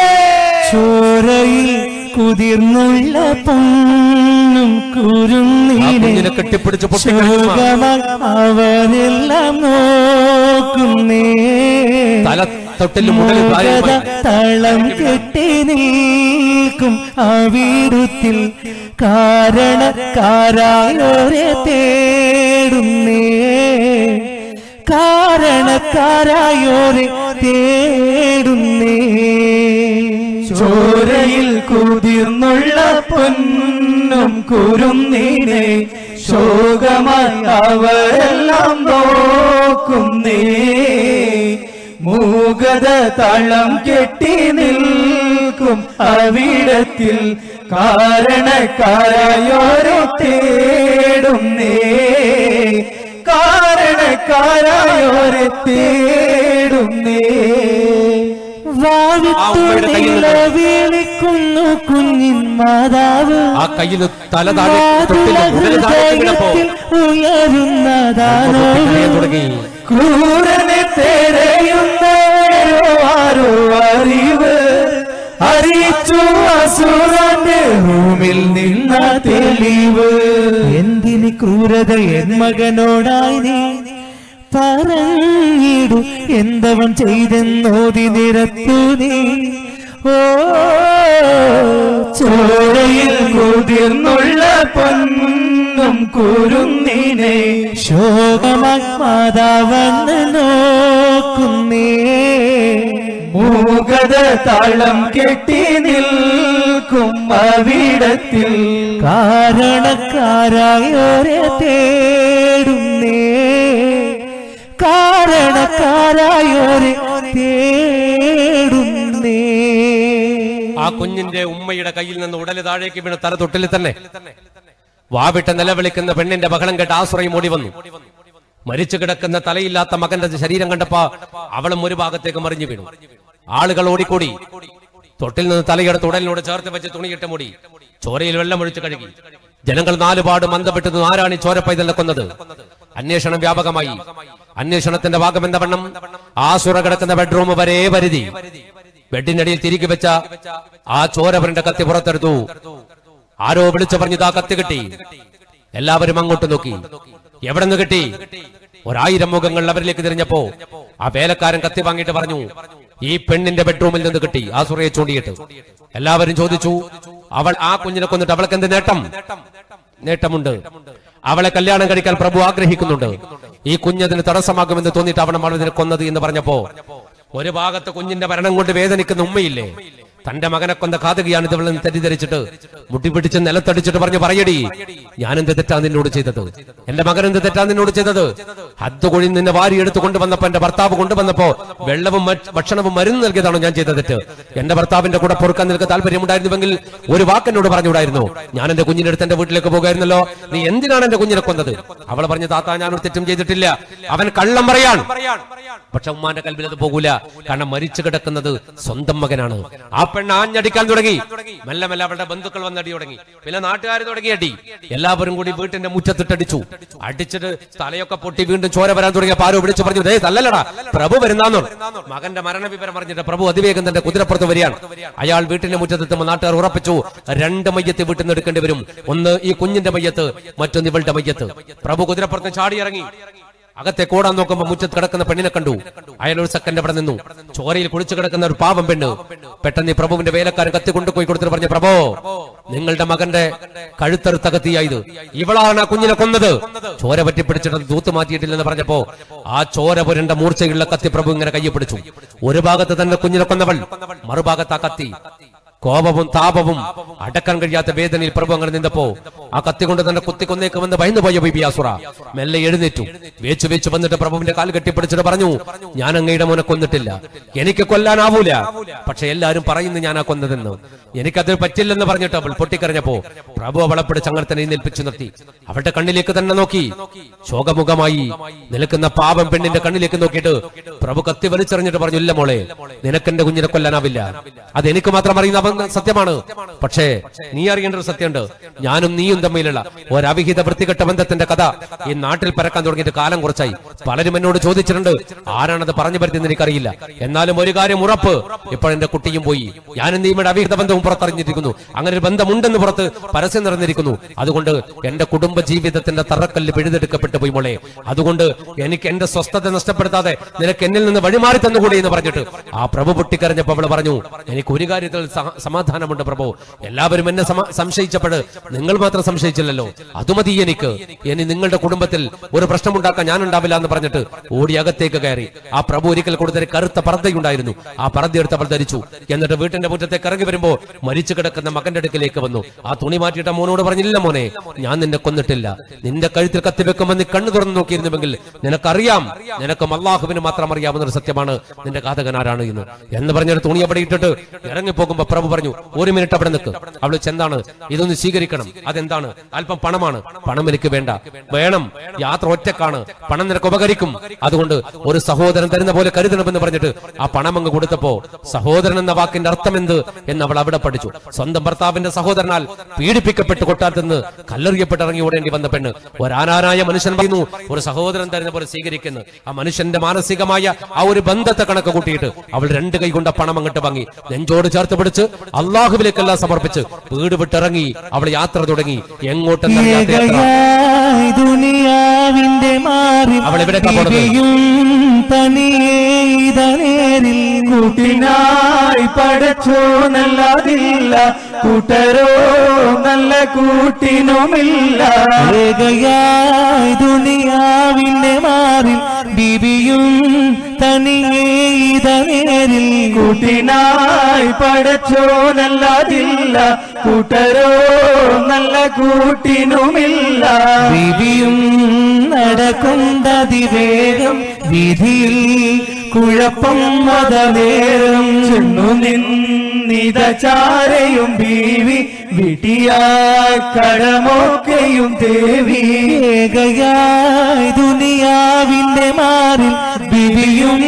ചോരയിൽ കുതിർന്നുള്ള പൊന്നും ആ കുരുന്നീനെ കുഞ്ഞിനെ കെട്ടിപ്പിടിച്ച് പൊട്ടിക്കഴിഞ്ഞു ശോകമായി അവനെല്ലാം നോക്കുന്നേ തല തൊട്ടിൽ മുതൽ മോഹത ഭാര്യയുമായി തളം കെട്ടി നിൽക്കും അവിടുത്തിൽ കാരണക്കാരായോരെ തേടുന്നേ കാരണക്കാരായോരെ തേടുന്നേ ചോരയിൽ കുതിർന്നുള്ള പൊന്നും കുരുന്നീനെ ശോകമായി അവരെല്ലാം നോക്കുന്നേ മൂകത തളം കെട്ടി നിൽക്കും അവിടത്തിൽ കാരണക്കാരായോരെ തേടുന്നേ കാരണക്കാരായോരെ തേടുന്നേ അമ്മയുടെ കയ്യിൽ നിന്ന് വിളിക്കുന്നു കുഞ്ഞിൻ മാതാവ് ആ കയ്യിൽ തല താഴെ തൊട്ടില്ല ഉടൽ താഴെ വീണപ്പോ ഉയരുന്നതാണോ പൊട്ടിക്കരയാൻ തുടങ്ങി ക്രൂരനെ തിരയുന്നവരോ ആരോ അറിവ് അറിയിച്ചു അസുരന്റെ റൂമിൽ നിന്ന തെളിവ് എന്തിന് ക്രൂരത എൻ മകനോടായി നീ പറഞ്ഞിടു എന്തവൻ ചെയ്തെന്നോതി നിരത്തു നീ ഓ ചോരയിൽ കുതിർന്നുള്ള പൊന്നും കുരുന്നിനെ ശോകമായി മാതാവെന്ന് നോക്കുന്നേ മൂകത താളം കെട്ടി നിൽക്കും അവിടത്തിൽ കാരണക്കാരായോരെ തേടുന്നേ കാരണക്കാരായോരെ തേടുന്നേ ആ കുഞ്ഞിന്റെ ഉമ്മയുടെ കയ്യിൽ നിന്ന് ഉടല് താഴേക്ക് വീണ് തല തൊട്ടിൽ തന്നെ വാവിട്ട് നിലവിളിക്കുന്ന പെണ്ണിന്റെ ബഹളം കേട്ട് ആശ്രയം ഓടി വന്നു മരിച്ചു കിടക്കുന്ന തലയില്ലാത്ത മകന്റെ ശരീരം കണ്ടപ്പോ അവളും ഒരു ഭാഗത്തേക്ക് മറിഞ്ഞു വീണു ആളുകൾ ഓടിക്കൂടി തൊട്ടിൽ നിന്ന് തലയെടുത്ത് ഉടലിനോട് ചേർത്ത് വെച്ച് തുണിയിട്ട് മൂടി ചോരയിൽ വെള്ളമൊഴിച്ച് കഴുകി ജനങ്ങൾ നാലുപാട് മന്ദപ്പെട്ടു ആരാണ് ഈ ചോര പൈതലിനെ കൊന്നത് അന്വേഷണം വ്യാപകമായി അന്വേഷണത്തിന്റെ ഭാഗം എന്ന വണ്ണം ആസുറ കിടക്കുന്ന ബെഡ്റൂം വരെ പരിധി ബെഡിനടിയിൽ തിരികെ വെച്ച ആ ചോരവരന്റെ കത്തി പുറത്തെടുത്തു ആരോ വിളിച്ചു പറഞ്ഞു ഇതാ കത്തി കിട്ടി എല്ലാവരും അങ്ങോട്ട് നോക്കി എവിടെ നിന്ന് കിട്ടി ഒരായിരം മുഖങ്ങൾ അവരിലേക്ക് തിരിഞ്ഞപ്പോ ആ വേലക്കാരൻ കത്തി വാങ്ങിയിട്ട് പറഞ്ഞു ഈ പെണ്ണിന്റെ ബെഡ്റൂമിൽ നിന്ന് കിട്ടി ആ സുറയെ ചൂണ്ടിയിട്ട് എല്ലാവരും ചോദിച്ചു അവൾ ആ കുഞ്ഞിനെ കൊന്നിട്ട് അവൾക്ക് എന്ത് നേട്ടം നേട്ടമുണ്ട് അവളെ കല്യാണം കഴിക്കാൻ പ്രഭു ആഗ്രഹിക്കുന്നുണ്ട് ഈ കുഞ്ഞതിന് തടസ്സമാകുമെന്ന് തോന്നിയിട്ട് അവൻ അവളതിനെ കൊന്നത് എന്ന് പറഞ്ഞപ്പോ ഒരു ഭാഗത്ത് കുഞ്ഞിന്റെ മരണം കൊണ്ട് വേദനിക്കുന്ന ഉമ്മയില്ലേ തന്റെ മകനെ കൊന്ന കാതുകയാണ് ഇത് ഇവളെന്ന് തെറ്റിദ്ധരിച്ചിട്ട് മുട്ടി പിടിച്ച് നിലത്തടിച്ചിട്ട് പറഞ്ഞു പറയടി ഞാൻ എന്ത് തെറ്റാ നിന്നോട് ചെയ്തത് എന്റെ മകൻ എന്ത് തെറ്റാ നിന്നോട് ചെയ്തത് ഹദ്ദ് കൊഴി നിന്നെ വാരി എടുത്ത് കൊണ്ടുവന്നപ്പോ എന്റെ ഭർത്താവ് കൊണ്ടുവന്നപ്പോ വെള്ളവും മറ്റ് ഭക്ഷണവും മരുന്ന് നൽകിയതാണോ ഞാൻ ചെയ്ത തെറ്റ് എന്റെ ഭർത്താവിന്റെ കൂടെ പൊറുക്കാൻ നിനക്ക് താല്പര്യമുണ്ടായിരുന്നുവെങ്കിൽ ഒരു വാക്കെന്നോട് പറഞ്ഞുകൂടായിരുന്നു ഞാൻ എന്റെ കുഞ്ഞിന്റെ അടുത്ത് എന്റെ വീട്ടിലേക്ക് പോകുമായിരുന്നല്ലോ നീ എന്തിനാണ് എന്റെ കുഞ്ഞിനെ കൊന്നത് അവൾ പറഞ്ഞു താത്ത ഞാനൊരു തെറ്റും ചെയ്തിട്ടില്ല അവൻ കള്ളം പറയാൻ പക്ഷെ ഉമ്മാന്റെ കൽവിൽ അത് പോകൂല കാരണം മരിച്ചു കിടക്കുന്നത് സ്വന്തം മകനാണ് ആ പെണ്ണ് ആഞ്ഞടിക്കാൻ തുടങ്ങി മെല്ലെ മെല്ലെ അവളുടെ ബന്ധുക്കൾ വന്നടി തുടങ്ങി പിന്നെ നാട്ടുകാർ തുടങ്ങി അടി എല്ലാവരും കൂടി വീട്ടിന്റെ മുറ്റത്തിട്ടടിച്ചു അടിച്ചിട്ട് തലയൊക്കെ പൊട്ടി വീണ്ടും ചോര വരാൻ തുടങ്ങിയപ്പോ ആരോ വിളിച്ചു പറഞ്ഞു ദേ തല്ലല്ലടാ പ്രഭു വരുന്നാന്നു മകന്റെ മരണ വിവരം പറഞ്ഞിട്ട് പ്രഭു അതിവേഗം തന്റെ കുതിരപ്പുറത്ത് വരികയാണ് അയാൾ വീട്ടിന്റെ മുറ്റത്തെത്തുമ്പോൾ നാട്ടുകാർ ഉറപ്പിച്ചു രണ്ട് മയ്യത്ത് വീട്ടിൽ നിന്ന് എടുക്കേണ്ടി വരും ഒന്ന് ഈ കുഞ്ഞിന്റെ മയ്യത്ത് മറ്റൊന്ന് ഇവളുടെ മയ്യത്ത് പ്രഭു കുതിരപ്പുറത്ത് ചാടിയിറങ്ങി അകത്തെ കൂടാൻ നോക്കുമ്പോ മുറ്റത്ത് കിടക്കുന്ന പെണ്ണിനെ കണ്ടു അയാൾ ഒരു സെക്കൻഡ് അവിടെ നിന്നു ചോരയിൽ കുളിച്ചു കിടക്കുന്ന ഒരു പാവം പെണ്ണ് പെട്ടെന്ന് ഈ പ്രഭുവിന്റെ വേലക്കാരൻ കത്തി കൊണ്ടുപോയി കൊടുത്തിട്ട് പറഞ്ഞു പ്രഭോ നിങ്ങളുടെ മകന്റെ കഴുത്തറുത്ത കത്തിയായത് ഇവളാണ് ആ കുഞ്ഞിനെ കൊന്നത് ചോര പറ്റി പിടിച്ചിട്ട് തൂത്ത് മാറ്റിയിട്ടില്ലെന്ന് പറഞ്ഞപ്പോ ആ ചോര പുരണ്ട മൂർച്ചയുള്ള കത്തി പ്രഭു ഇങ്ങനെ കയ്യെ പിടിച്ചു ഒരു ഭാഗത്ത് തന്നെ കുഞ്ഞിനെ കൊന്നവൾ മറുഭാഗത്ത് ആ കത്തി കോപവും താപവും അടക്കാൻ കഴിയാത്ത വേദനയിൽ പ്രഭു അങ്ങനെ നിന്നപ്പോ ആ കത്തി കൊണ്ട് തന്നെ കുത്തിക്കൊന്നേക്കുമെന്ന് ഭയന്നു പോയ ബിബി ആസുറ മെല്ലെ എഴുന്നേറ്റു വേച്ചു വേച്ചു വന്നിട്ട് പ്രഭുവിന്റെ കാൽ കെട്ടിപ്പിടിച്ചിട്ട് പറഞ്ഞു ഞാൻ അങ്ങയുടെ മോനെ കൊന്നിട്ടില്ല എനിക്ക് കൊല്ലാനാവൂല പക്ഷെ എല്ലാരും പറയുന്നു ഞാനാ കൊന്നതെന്ന് എനിക്കത് പറ്റില്ലെന്ന് പറഞ്ഞിട്ട് അവൾ പൊട്ടിക്കരഞ്ഞപ്പോ പ്രഭു അവളെ പിടിച്ച് അങ്ങനെ തന്നെ എഴുന്നേൽപ്പിച്ചു നിർത്തി അവളുടെ കണ്ണിലേക്ക് തന്നെ നോക്കി ശോകമുഖമായി നിൽക്കുന്ന പാപം പെണ്ണിന്റെ കണ്ണിലേക്ക് നോക്കിയിട്ട് പ്രഭു കത്തി വലിച്ചെറിഞ്ഞിട്ട് പറഞ്ഞു ഇല്ല മോളെ നിനക്കെന്റെ കുഞ്ഞിനെ കൊല്ലാനാവില്ല അത് എനിക്ക് മാത്രം അറിയുന്ന അവൻ സത്യമാണ് പക്ഷേ നീ അറിയേണ്ട ഒരു സത്യമുണ്ട് ഞാനും നീയും തമ്മിലുള്ള ഒരവിഹിത വൃത്തികെട്ട ബന്ധത്തിന്റെ കഥ ഈ നാട്ടിൽ പരക്കാൻ തുടങ്ങിയിട്ട് കാലം കുറച്ചായി പലരും എന്നോട് ചോദിച്ചിട്ടുണ്ട് ആരാണത് പറഞ്ഞു പറ്റുന്നത് എനിക്കറിയില്ല എന്നാലും ഒരു കാര്യം ഉറപ്പ് ഇപ്പോൾ എന്റെ കുട്ടിയും പോയി ഞാനും നീയുടെ അവിഹിത ബന്ധവും പുറത്തറിഞ്ഞിരിക്കുന്നു അങ്ങനെ ഒരു ബന്ധമുണ്ടെന്ന് പുറത്ത് പരസ്യം നിറഞ്ഞിരിക്കുന്നു അതുകൊണ്ട് എന്റെ കുടുംബ ജീവിതത്തിന്റെ തറക്കല്ല് പിഴുതെടുക്കപ്പെട്ടു പോയി മോളെ അതുകൊണ്ട് എനിക്ക് എന്റെ സ്വസ്ഥത നഷ്ടപ്പെടുത്താതെ നിനക്ക് എന്നിൽ നിന്ന് വഴിമാറി തന്നുകൂടി എന്ന് പറഞ്ഞിട്ട് ആ പ്രഭു പൊട്ടിക്കരഞ്ഞപ്പോ അവള് പറഞ്ഞു എനിക്ക് ഒരു കാര്യത്തിൽ സഹ- സമാധാനമുണ്ട് പ്രഭു എല്ലാവരും എന്നെ സമ- സംശയിച്ചപ്പോൾ നിങ്ങൾ മാത്രം സംശയിച്ചില്ലല്ലോ അത് മതി എനിക്ക് ഇനി നിങ്ങളുടെ കുടുംബത്തിൽ ഒരു പ്രശ്നമുണ്ടാക്കാൻ ഞാൻ ഉണ്ടാവില്ല എന്ന് പറഞ്ഞിട്ട് ഓടി അകത്തേക്ക് കയറി ആ പ്രഭു ഒരിക്കൽ കൊടുത്തൊരു കറുത്ത പർദ്ദയുണ്ടായിരുന്നു ആ പർദ്ദ എടുത്തപ്പോൾ ധരിച്ചു എന്നിട്ട് വീട്ടിന്റെ മുറ്റത്തേക്ക് ഇറങ്ങി വരുമ്പോ മരിച്ചു കിടക്കുന്ന മകന്റെ അടുക്കിലേക്ക് വന്നു ആ തുണി മാറ്റിയിട്ട് ആ മോനോട് പറഞ്ഞില്ല മോനെ ഞാൻ നിന്നെ കൊന്നിട്ടില്ല നിന്റെ കഴുത്തിൽ കത്തി വെക്കുമ്പോൾ നീ കണ്ണു തുറന്നു നോക്കിയിരുന്നുവെങ്കിൽ നിനക്കറിയാം നിനക്കും അള്ളാഹുവിന് മാത്രം അറിയാവുന്ന ഒരു സത്യമാണ് നിന്റെ ഘാതകൻ ആരാണ് എന്ന് എന്ന് പറഞ്ഞൊരു തുണി അവിടെ ഇട്ടിട്ട് ഇറങ്ങി പോകുമ്പോ പ്രഭു പറഞ്ഞു ഒരു മിനിറ്റ് അവിടെ നിൽക്ക് അവള് ചെന്താണ് ഇതൊന്ന് സ്വീകരിക്കണം അതെന്താണ് അല്പം പണമാണ് പണം എനിക്ക് വേണ്ട വേണം യാത്ര ഒറ്റക്കാണ് പണം നിനക്ക് ഉപകരിക്കും അതുകൊണ്ട് ഒരു സഹോദരൻ തരുന്ന പോലെ കരുതണമെന്ന് പറഞ്ഞിട്ട് ആ പണം അങ്ങ് കൊടുത്തപ്പോ സഹോദരൻ എന്ന വാക്കിന്റെ അർത്ഥം എന്ത് എന്ന് അവൾ അവിടെ പഠിച്ചു സ്വന്തം ഭർത്താവിന്റെ സഹോദരനാൽ പീഡിപ്പിക്കപ്പെട്ട് കൊട്ടാരത്തിൽ നിന്ന് കല്ലെറിയപ്പെട്ട് ഇറങ്ങി ഓടേണ്ടി വന്ന പെണ്ണ് ഒരാനാനായ മനുഷ്യൻ പറയുന്നു ഒരു സഹോദരൻ തരുന്ന പോലെ സ്വീകരിക്കുന്നു ആ മനുഷ്യന്റെ മാനസികമായ ആ ഒരു ബന്ധത്തെ കണക്ക് കൂട്ടിയിട്ട് അവൾ രണ്ട് കൈ കൊണ്ട് ആ പണം അങ്ങോട്ട് വാങ്ങി നെഞ്ചോട് ചേർത്ത് പിടിച്ച് അള്ളാഹുവിലേക്കെല്ലാം സമർപ്പിച്ച് വീട് വിട്ടിറങ്ങി അവൾ യാത്ര തുടങ്ങി എങ്ങോട്ടെന്ന യാത്ര ഏകയായി ദുനിയാവിന്റെ മാറി അവൾ എവിടേക്കാ പോണത്? വിധിയും തനിയേ ഇതനേരിൽ കൂട്ടിനായി പടച്ചോ നല്ലതില്ല കൂട്ടരോ നല്ല കൂട്ടിനുമില്ല ഏകയായി ദുനിയാവിന്റെ മാറി ബിബിയും തനിയേ ഇതനേരിൽ കൂട്ടിനായി പടച്ചോ നല്ലതില്ല കൂട്ടരോ നല്ല കൂട്ടിനുമില്ല ബിബിയും നടക്കുന്നതിവേഗം വിധിയിൽ കുഴപ്പം മതനേരം ചെന്നു നിന്നിത ചാരയും ബീവി വിട്ടിയാ കടമൊക്കെയും ദേവി ഏകയായി ദുനിയാവിന്റെ മാറിൽ ബിബിയും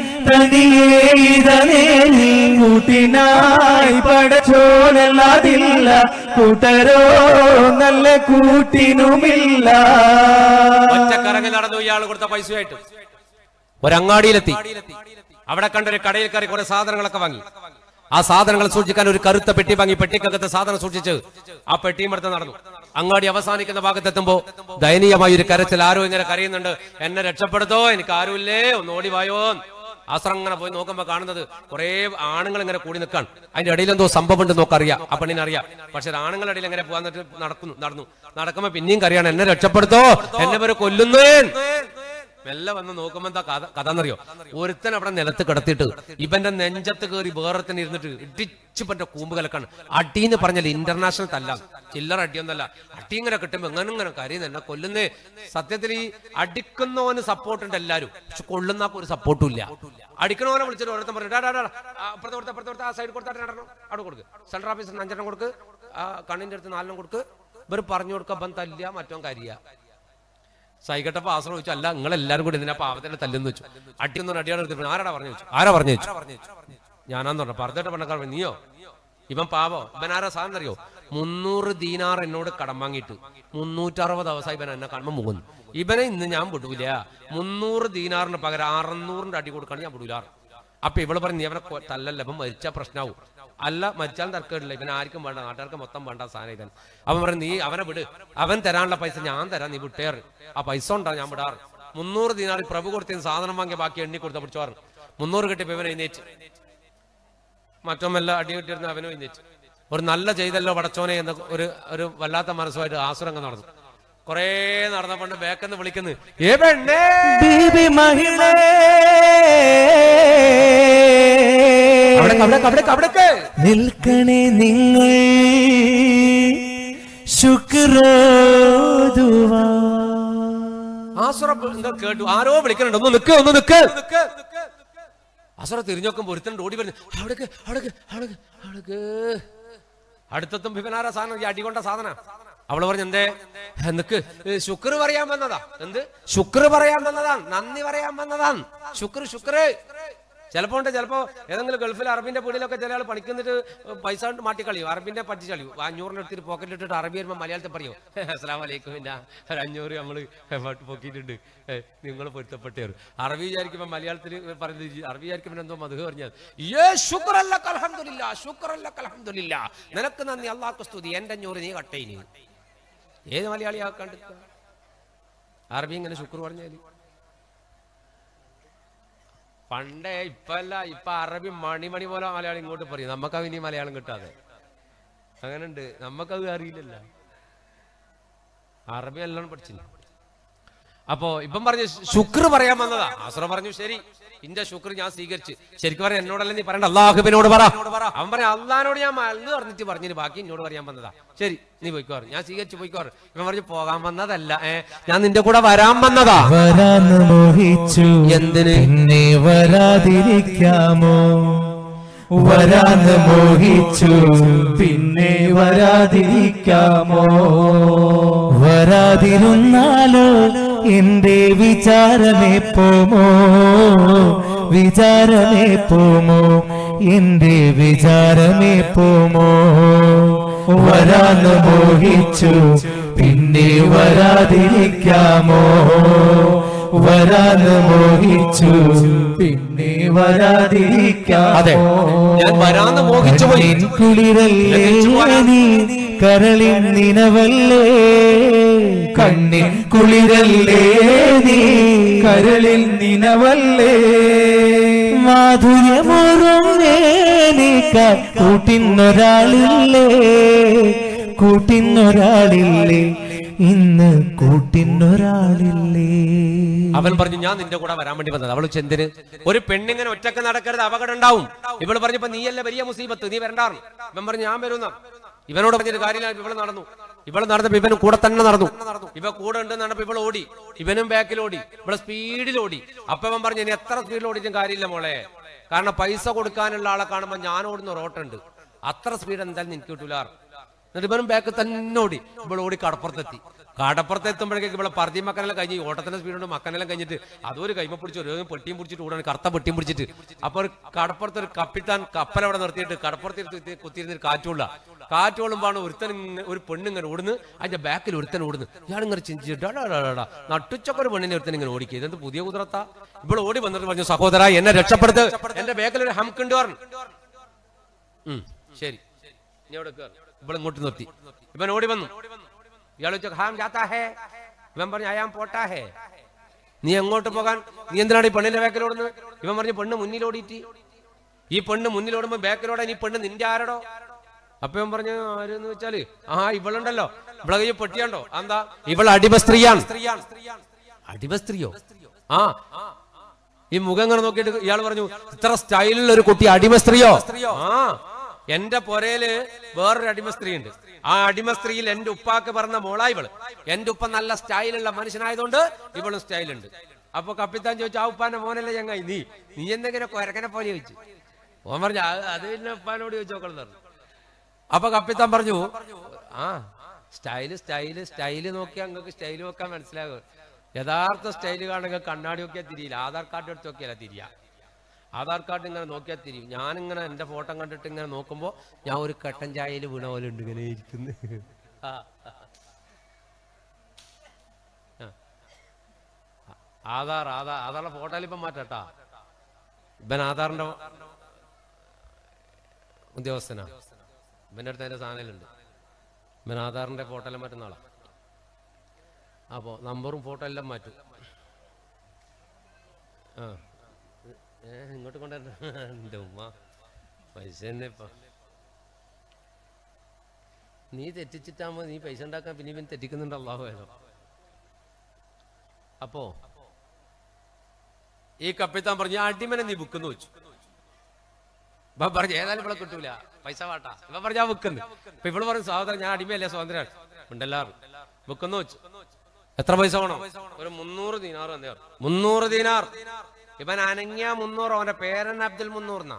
തനിയേതനേലി കൂട്ടിനായി പടച്ചോനല്ലാതില്ല കൂട്ടരോ നല്ല കൂട്ടിനുമില്ല ഒറ്റക്കറങ്ങി നടന്നു ഇയാൾ കൊടുത്ത പൈസയായിട്ട് ഒരങ്ങാടിയിലെത്തി അവിടെ കണ്ട ഒരു കടയിൽ കയറി കുറെ സാധനങ്ങളൊക്കെ വാങ്ങി ആ സാധനങ്ങൾ സൂക്ഷിക്കാൻ ഒരു കറുത്ത പെട്ടി വാങ്ങി പെട്ടിക്കകത്ത് സാധനം സൂക്ഷിച്ച് ആ പെട്ടിയും എടുത്ത് നടന്നു അങ്ങാടി അവസാനിക്കുന്ന ഭാഗത്തെത്തുമ്പോ ദയനീയമായ ഒരു കരച്ചിൽ ആരോ ഇങ്ങനെ കരയുന്നുണ്ട് എന്നെ രക്ഷപ്പെടുത്തോ എനിക്ക് ആരുമില്ലേ ഒന്ന് ഓടി വായോ ആശ്രം അങ്ങനെ പോയി നോക്കുമ്പോ കാണുന്നത് കുറെ ആണുങ്ങൾ ഇങ്ങനെ കൂടി നിൽക്കാൻ അതിന്റെ ഇടയിൽ എന്തോ സംഭവം ഉണ്ട് നോക്കറിയാം ആ പെണ്ണിനെ അറിയാം പക്ഷെ ആണുങ്ങളുടെ ഇടയിൽ എങ്ങനെ പോകാൻ നടക്കുന്നു നടന്നു നടക്കുമ്പോ പിന്നെയും കറിയാണ് എന്നെ രക്ഷപ്പെടുത്തോ എന്നെ വരെ കൊല്ലുന്നേ മെല്ലെ വന്ന് നോക്കുമ്പോ എന്താ കഥ കഥ എന്നറിയോ ഒരുത്തൻ അവിടെ നിലത്ത് കിടത്തിയിട്ട് ഇവന്റെ നെഞ്ചത്ത് കയറി വേറൊരുത്തൻ ഇരുന്നിട്ട് ഇടിച്ച് പറ്റ കൂമ്പ് കലക്കാണ് അടിന്ന് പറഞ്ഞാൽ ഇന്റർനാഷണൽ തല്ല ചില്ലറ അടിയൊന്നല്ല അടി ഇങ്ങനെ കിട്ടുമ്പോ എങ്ങനെ ഇങ്ങനെ കരയുന്ന എന്നെ കൊല്ലുന്നേ സത്യത്തിൽ ഈ അടിക്കുന്നവന് സപ്പോർട്ട് ഉണ്ട് എല്ലാരും പക്ഷെ കൊള്ളുന്നാക്ക് ഒരു സപ്പോർട്ടും ഇല്ല അടിക്കണവനെ വിളിച്ചിട്ട് ഓരോരുത്തൻ പറഞ്ഞു "ഡാ, ഡാ, ഡാ, ആ, അപ്പുറത്ത് കൊടുത്ത് അപ്പുറത്ത് കൊടുത്ത് ആ സൈഡ് കൊടുത്താൽ രണ്ടെണ്ണം അവിടെ കൊടുക്ക് സെൻട്രൽ ഓഫീസിന് അഞ്ചെണ്ണം കൊടുക്ക് ആ കണ്ണിന്റെ അടുത്ത് നാലെണ്ണം കൊടുക്ക് ഇവർ പറഞ്ഞു കൊടുക്കുക ബൻ തല്ല മറ്റോ കരിയ സൈകട്ടപ്പ ആശ്രയം വെച്ചു അല്ല നിങ്ങൾ എല്ലാരും കൂടി ഇതിനെ പാവത്തിന്റെ തല്ലെന്ന് വെച്ചു അടിയൊന്നും അടിയാണ് എടുത്തിട്ട് ആരാടാ പറഞ്ഞു വെച്ചു ആരാ പറഞ്ഞു വെച്ചു ഞാനാന്ന് പറഞ്ഞു പറഞ്ഞിട്ട് പണക്കാർ പറഞ്ഞു, നീയോ ഇവൻ പാവോ ഇവൻ ആരാ സാധനം അറിയോ മുന്നൂറ് ദീനാർ എന്നോട് കടം വാങ്ങിയിട്ട് മുന്നൂറ്ററുപത് ദിവസം ഇവൻ എന്നെ കാണുമ്പോൾ മുങ്ങുന്നു ഇവനെ ഇന്ന് ഞാൻ വിടൂല മുന്നൂറ് ദീനാറിന് പകരം അറുന്നൂറിന്റെ അടി കൊടുക്കാണ് ഞാൻ വിടൂല അപ്പൊ ഇവള് പറഞ്ഞു നീ അവനെ കൊ- തല്ലല്ല ഇവൻ മരിച്ച പ്രശ്നമാവും അല്ല മരിച്ചാലും തർക്കമില്ല ഇവൻ ആർക്കും വേണ്ട നാട്ടുകാർക്ക് മൊത്തം വേണ്ട സാധനം ഇവൻ അവൻ പറഞ്ഞു നീ അവനെ വിട് അവൻ തരാനുള്ള പൈസ ഞാൻ തരാം നീ വിട്ടേറ് ആ പൈസ ഉണ്ടാ ഞാൻ വിടാറ് മുന്നൂറ് ദിനാറി പ്രഭു കൊടുത്തതിന് സാധനം വാങ്ങിയ ബാക്കി എണ്ണി കൊടുത്ത പിടിച്ചോറ് മുന്നൂറ് കിട്ടിയപ്പോ ഇവൻ എഴുന്നേറ്റ് മറ്റൊന്നെല്ലാം അടി കിട്ടിയിരുന്ന അവനും എഴുന്നേറ്റ് ഒരു നല്ല ചെയ്തല്ലോ പടച്ചോനെ എന്ന ഒരു ഒരു വല്ലാത്ത മനസ്സുമായിട്ട് ആസുരങ്ങ് നടന്നു കൊറേ നടന്നപ്പോണ്ട് ബേക്കെന്ന് വിളിക്കുന്നു ഏ പെണ്ണേ ബീബി മഹിളേ അവിടേക്ക് അവിടേക്ക് അവിടേക്ക് അവിടേക്ക് നിൽക്കണേ നിങ്ങൾ ശുക്രോതുവാ ആസുറ എന്താ കേട്ടു ആരോ വിളിക്കണുണ്ട് ഒന്ന് നിക്ക് ഒന്ന് നിക്ക് അസുറ തിരിഞ്ഞോക്കുമ്പോ ഒരുത്തൻ ഓടി വരുന്നു അവിടേക്ക് അവിടേക്ക് അവിടേക്ക് അവിടേക്ക് അടുത്തെത്തും ഇവനാരാ സാധനം ഈ അടികൊണ്ട സാധന അവള് പറഞ്ഞു എന്തേ "ഏ, നിക്ക് ശുക്ർ പറയാൻ വന്നതാ എന്ത് ശുക്ർ പറയാൻ വന്നതാ നന്ദി പറയാൻ വന്നതാ ശുക്ർ ശുക്ർ ചിലപ്പോ ഉണ്ട് ചിലപ്പോ ഏതെങ്കിലും ഗൾഫിൽ അറബിന്റെ പീടിയിലൊക്കെ ചില ആൾ പണിക്കുന്നിട്ട് പൈസ കൊണ്ട് മാറ്റിക്കളിയും അറബിന്റെ പറ്റിച്ച് കളിയും അഞ്ഞൂറിന് എടുത്തിട്ട് പോക്കറ്റിൽ ഇട്ടിട്ട് അറബി വരുമ്പോൾ മലയാളത്തിൽ പറയോ അസ്ലാം വലൈക്കും പിന്നെ ഒരു അഞ്ഞൂറ് നമ്മള് പൊക്കിയിട്ടുണ്ട് നിങ്ങൾ പൊരുത്തപ്പെട്ടേറ് അറബി വിചാരിക്കുമ്പോ മലയാളത്തിൽ പറയുന്നത് അറബി വിചാരിക്കുമ്പോൾ എന്തോ മധു പറഞ്ഞത് ഏ ശുക്രല്ല കലഹമില്ല ശുക്രല്ല കലഹമില്ല നിനക്ക് നന്ദി അള്ളാഹ് സ്തുതി എന്റെ അഞ്ഞൂറ് നീ കട്ടയിനി ഏത് മലയാളി ആക്കാണ്ട് അറബി ഇങ്ങനെ ശുക്ർ പറഞ്ഞാല് പണ്ടേ ഇപ്പല്ല ഇപ്പൊ അറബി മണിമണി പോലെ മലയാളം ഇങ്ങോട്ട് പറയും നമുക്കത് ഇനി മലയാളം കിട്ടാതെ അങ്ങനെ ഉണ്ട് നമുക്കത് അറിയില്ലല്ലോ അറബി നല്ലോണം പഠിച്ചില്ല അപ്പോ ഇപ്പം പറഞ്ഞു ശുക്ർ പറയാൻ വന്നതാ ആസുറ പറഞ്ഞു ശരി ഇന്റെ ശുക്ർ ഞാൻ സ്വീകരിച്ച് ശരിക്കും പറയാം എന്നോടല്ല നീ പറയണ്ട അള്ളാഹുബിനോട് പറ അവൻ പറഞ്ഞു അള്ളഹാനോട് ഞാൻ മലന്ന് പറഞ്ഞിട്ട് പറഞ്ഞിട്ട് ബാക്കി എന്നോട് പറയാൻ വന്നതാ ശരി നീ പോയിക്കോറ് ഞാൻ സ്വീകരിച്ച് പോയിക്കോറ് ഇവൻ പറഞ്ഞു പോകാൻ വന്നതല്ല ഏ ഞാൻ നിന്റെ കൂടെ വരാൻ വന്നതാ വരാന്ന് മോഹിച്ചു എന്തിന്? പിന്നെ വരാതിരിക്കാമോ വരാന്ന് മോഹിച്ചു പിന്നെ വരാതിരിക്കാമോ വരാതിരുന്നാലോ എന്റെ വിചാരമേ പോമോ വിചാരമേ പോമോ എന്റെ വിചാരമേ പോമോ വരാന്ന് മോഹിച്ചു പിന്നെ വരാതിരിക്കാമോ വരാന്ന് മോഹിച്ചു പിന്നെ വരാതിരിക്കാമോ അതെ. ഞാൻ വരാന്ന് മോഹിച്ചു പോയി. കണ്ണിൻ കുളിരല്ലേ നീ കരളിൻ നിനവല്ലേ കണ്ണിൻ കുളിരല്ലേ നീ കരളിൽ നിനവല്ലേ മാധുര്യമോറും വേനിക്കാൻ കൂട്ടിന്നൊരാളില്ലേ കൂട്ടിന്നൊരാളില്ലേ ഇന്ന് കൂട്ടിന്നൊരാളില്ലേ അവൻ പറഞ്ഞു ഞാൻ നിന്റെ കൂടെ വരാൻ വേണ്ടി വന്നത് അവള് ചെന്തിന് ഒരു പെണ്ണിങ്ങനെ ഒറ്റക്ക് നടക്കരുത് അപകടം ഉണ്ടാവും ഇവള് പറഞ്ഞപ്പോ നീയല്ലേ വലിയ മുസീബത്ത് നീ വരണ്ടാറും ഇവൻ പറഞ്ഞു ഞാൻ വരുന്ന ഇവനോട് പറഞ്ഞൊരു കാര്യമില്ല ഇവള് നടന്നു ഇവള് നടന്നപ്പോ ഇവനും കൂടെ തന്നെ നടന്നു ഇവ കൂടെ ഉണ്ട് നടന്നപ്പോ ഇവൾ ഓടി ഇവനും ബാക്കിൽ ഓടി ഇവള് സ്പീഡിൽ ഓടി അപ്പൊ അവൻ പറഞ്ഞു ഇനി എത്ര സ്പീഡിൽ ഓടിയിട്ടും കാര്യമില്ല മോളെ കാരണം പൈസ കൊടുക്കാനുള്ള ആളെ കാണുമ്പോ ഞാൻ ഓടുന്ന റോട്ടുണ്ട് അത്ര സ്പീഡ് എന്തായാലും എനിക്ക് കിട്ടൂല എന്നിട്ട് ഇവനും ബാക്ക് തന്നെ ഓടി ഇവൾ ഓടി കടപ്പുറത്തെത്തി കടപ്പുറത്ത് എത്തുമ്പോഴേക്കും ഇവിടെ പറത്തി മക്കനെല്ലാം കഴിഞ്ഞ് ഈ ഓട്ടത്തിന്റെ സ്പീഡ് കൊണ്ട് മക്കനെല്ലാം കഴിഞ്ഞിട്ട് അതൊരു കൈമ പിടിച്ച് ഒരു പെട്ടിയും പിടിച്ചിട്ട് ഓടാണ് കറുത്ത പെട്ടിയും പിടിച്ചിട്ട് അപ്പൊ ഒരു കടപ്പുറത്ത് ഒരു കപ്പിത്താൻ കപ്പൽ അവിടെ നിർത്തിയിട്ട് കടപ്പുറത്ത് ഇരുത്തി കുത്തിയിരുന്നിട്ട് കാറ്റുള്ള കാറ്റ് കൊള്ളുമ്പോഴാണ് ഒരുത്തൻ ഇങ്ങ- ഒരു പെണ്ണിങ്ങനെ ഓടുന്നു അതിന്റെ ബാക്കിൽ ഒരുത്തൻ ഓടുന്നു ഇയാൾ ഇങ്ങനെ ചിന്തിച്ചിട്ട് നട്ടുച്ചൊക്കെ ഒരു പെണ്ണിനെ ഒരുത്തൻ ഇങ്ങനെ ഓടിക്കുക ഇതെന്ത് പുതിയ കുതിരത്താ ഇവിടെ ഓടി വന്നിട്ട് പറഞ്ഞു സഹോദര എന്നെ രക്ഷപ്പെടുത്ത് എന്റെ ബാക്കിൽ ഒരു ഹംക്ക് ഉണ്ട് പറഞ്ഞു ഉം, ശരി ഇനി അവിടെ കേറ്. ഇവള് ഇങ്ങോട്ട് നിർത്തി ഇവൻ ഓടി വന്നു ഇയാൾ ചോദിച്ചു ഹാം ജാത്താ ഹേ ഇവൻ പറഞ്ഞു അയാം പോട്ടാ ഹേ നീ എങ്ങോട്ട് പോകാൻ നീ എന്തിനാണ് ഈ പെണ്ണിന്റെ ബാക്കിലോടുന്നത് ഇവൻ പറഞ്ഞു പെണ്ണ് മുന്നിലോടിയിട്ട് ഈ പെണ്ണ് മുന്നിലോടുമ്പോ ബാക്കിലോടാൻ ഈ പെണ്ണ് നിന്റെ ആരടോ അപ്പൊ ഇവൻ പറഞ്ഞു ആരെന്ന് വെച്ചാല് ആ ഇവളുണ്ടല്ലോ ഇവളെ കയ്യിൽ പെട്ടിയാണ്ടോ എന്താ ഇവൾ അടിമ സ്ത്രീയാണ് അടിമ സ്ത്രീയോ ആ ഈ മുഖം ഇങ്ങനെ നോക്കിയിട്ട് ഇയാൾ പറഞ്ഞു ഇത്ര സ്റ്റൈലുള്ള ഒരു കുട്ടി അടിമ സ്ത്രീയോ ആ എന്റെ പൊരയില് വേറൊരു അടിമ സ്ത്രീ ഉണ്ട് ആ അടിമ സ്ത്രീയിൽ എന്റെ ഉപ്പാക്ക് പറഞ്ഞ മോളാ ഇവള് എന്റെ ഉപ്പ നല്ല സ്റ്റൈലുള്ള മനുഷ്യനായതുകൊണ്ട് ഇവളും സ്റ്റൈലുണ്ട് അപ്പൊ കപ്പിത്താൻ ചോദിച്ചു ആ ഉപ്പാന്റെ മോനല്ലേ ചങ്ങായി നീ നീ എന്തെങ്കിലും കൊരക്കനെ പോലെ ചോദിച്ചു ഓൻ പറഞ്ഞു "അത് അത് പിന്നെ ഉപ്പാനോട് ചോദിച്ചു നോക്കണം എന്ന് പറഞ്ഞു അപ്പൊ കപ്പിത്താൻ പറഞ്ഞു ആ സ്റ്റൈല് സ്റ്റൈല് സ്റ്റൈല് നോക്കിയാൽ നിങ്ങൾക്ക് സ്റ്റൈല് നോക്കാൻ മനസ്സിലാകും യഥാർത്ഥ സ്റ്റൈല് കാണുക കണ്ണാടി നോക്കിയാൽ തിരിയില്ല ആധാർ കാർഡ് എടുത്ത് നോക്കിയാലേ തിരിയാ ആധാർ കാർഡ് ഇങ്ങനെ നോക്കിയാൽ തിരിയും ഞാനിങ്ങനെ എന്റെ ഫോട്ടോ കണ്ടിട്ട് ഇങ്ങനെ നോക്കുമ്പോ ഞാൻ ഒരു കട്ടൻ ചായയിൽ വീണ പോലെ ഉണ്ട് ഇങ്ങനെ ഇരിക്കുന്നു ആ. ആ. ആധാർ ആധാർ ആധാറിന്റെ ഫോട്ടോയിൽ ഇപ്പം മാറ്റാട്ടാ ഇവൻ ആധാറിന്റെ ഉദ്യോഗസ്ഥനാ ഇവന്റെ അടുത്ത് അതിന്റെ സാധനങ്ങളുണ്ട് ഇവൻ ആധാറിന്റെ ഫോട്ടോ എല്ലാം മാറ്റുന്ന ആളാ അപ്പോ നമ്പറും ഫോട്ടോ എല്ലാം മാറ്റും ആ ഏ ഇങ്ങോട്ട് കൊണ്ടുവരണ്ട എന്റെ ഉമ്മ പൈസ തന്നെ ഇപ്പൊ നീ തെറ്റിച്ചിട്ടാകുമ്പോ നീ പൈസ ഉണ്ടാക്കാൻ പിന്നെ ഇവൻ തെറ്റിക്കുന്നുണ്ട് അള്ളാഹു ഏതോ അപ്പോ ഈ കപ്പിത്താൻ പറഞ്ഞു "ആ അടിമനെ നീ ബുക്കെന്ന് വെച്ചു ഇവൻ പറഞ്ഞു ഏതായാലും ഇവിടെ കിട്ടൂല പൈസ വാട്ടാ ഇവൻ പറഞ്ഞാ വെക്കുന്നു ഇപ്പൊ ഇവള് പറഞ്ഞു സഹോദരൻ ഞാൻ അടിമയല്ലേ സ്വാതന്ത്ര്യം ഉണ്ടെല്ലാറും വെക്കുന്നു വെച്ചു എത്ര പൈസ വേണം ഒരു മുന്നൂറ് ദീനാർ എന്നേ മുന്നൂറ് ദീനാർ ഇവൻ അനങ്ങിയ മുന്നൂറ് അവന്റെ പേരൻ അബ്ദുൽ മുന്നൂറിനാ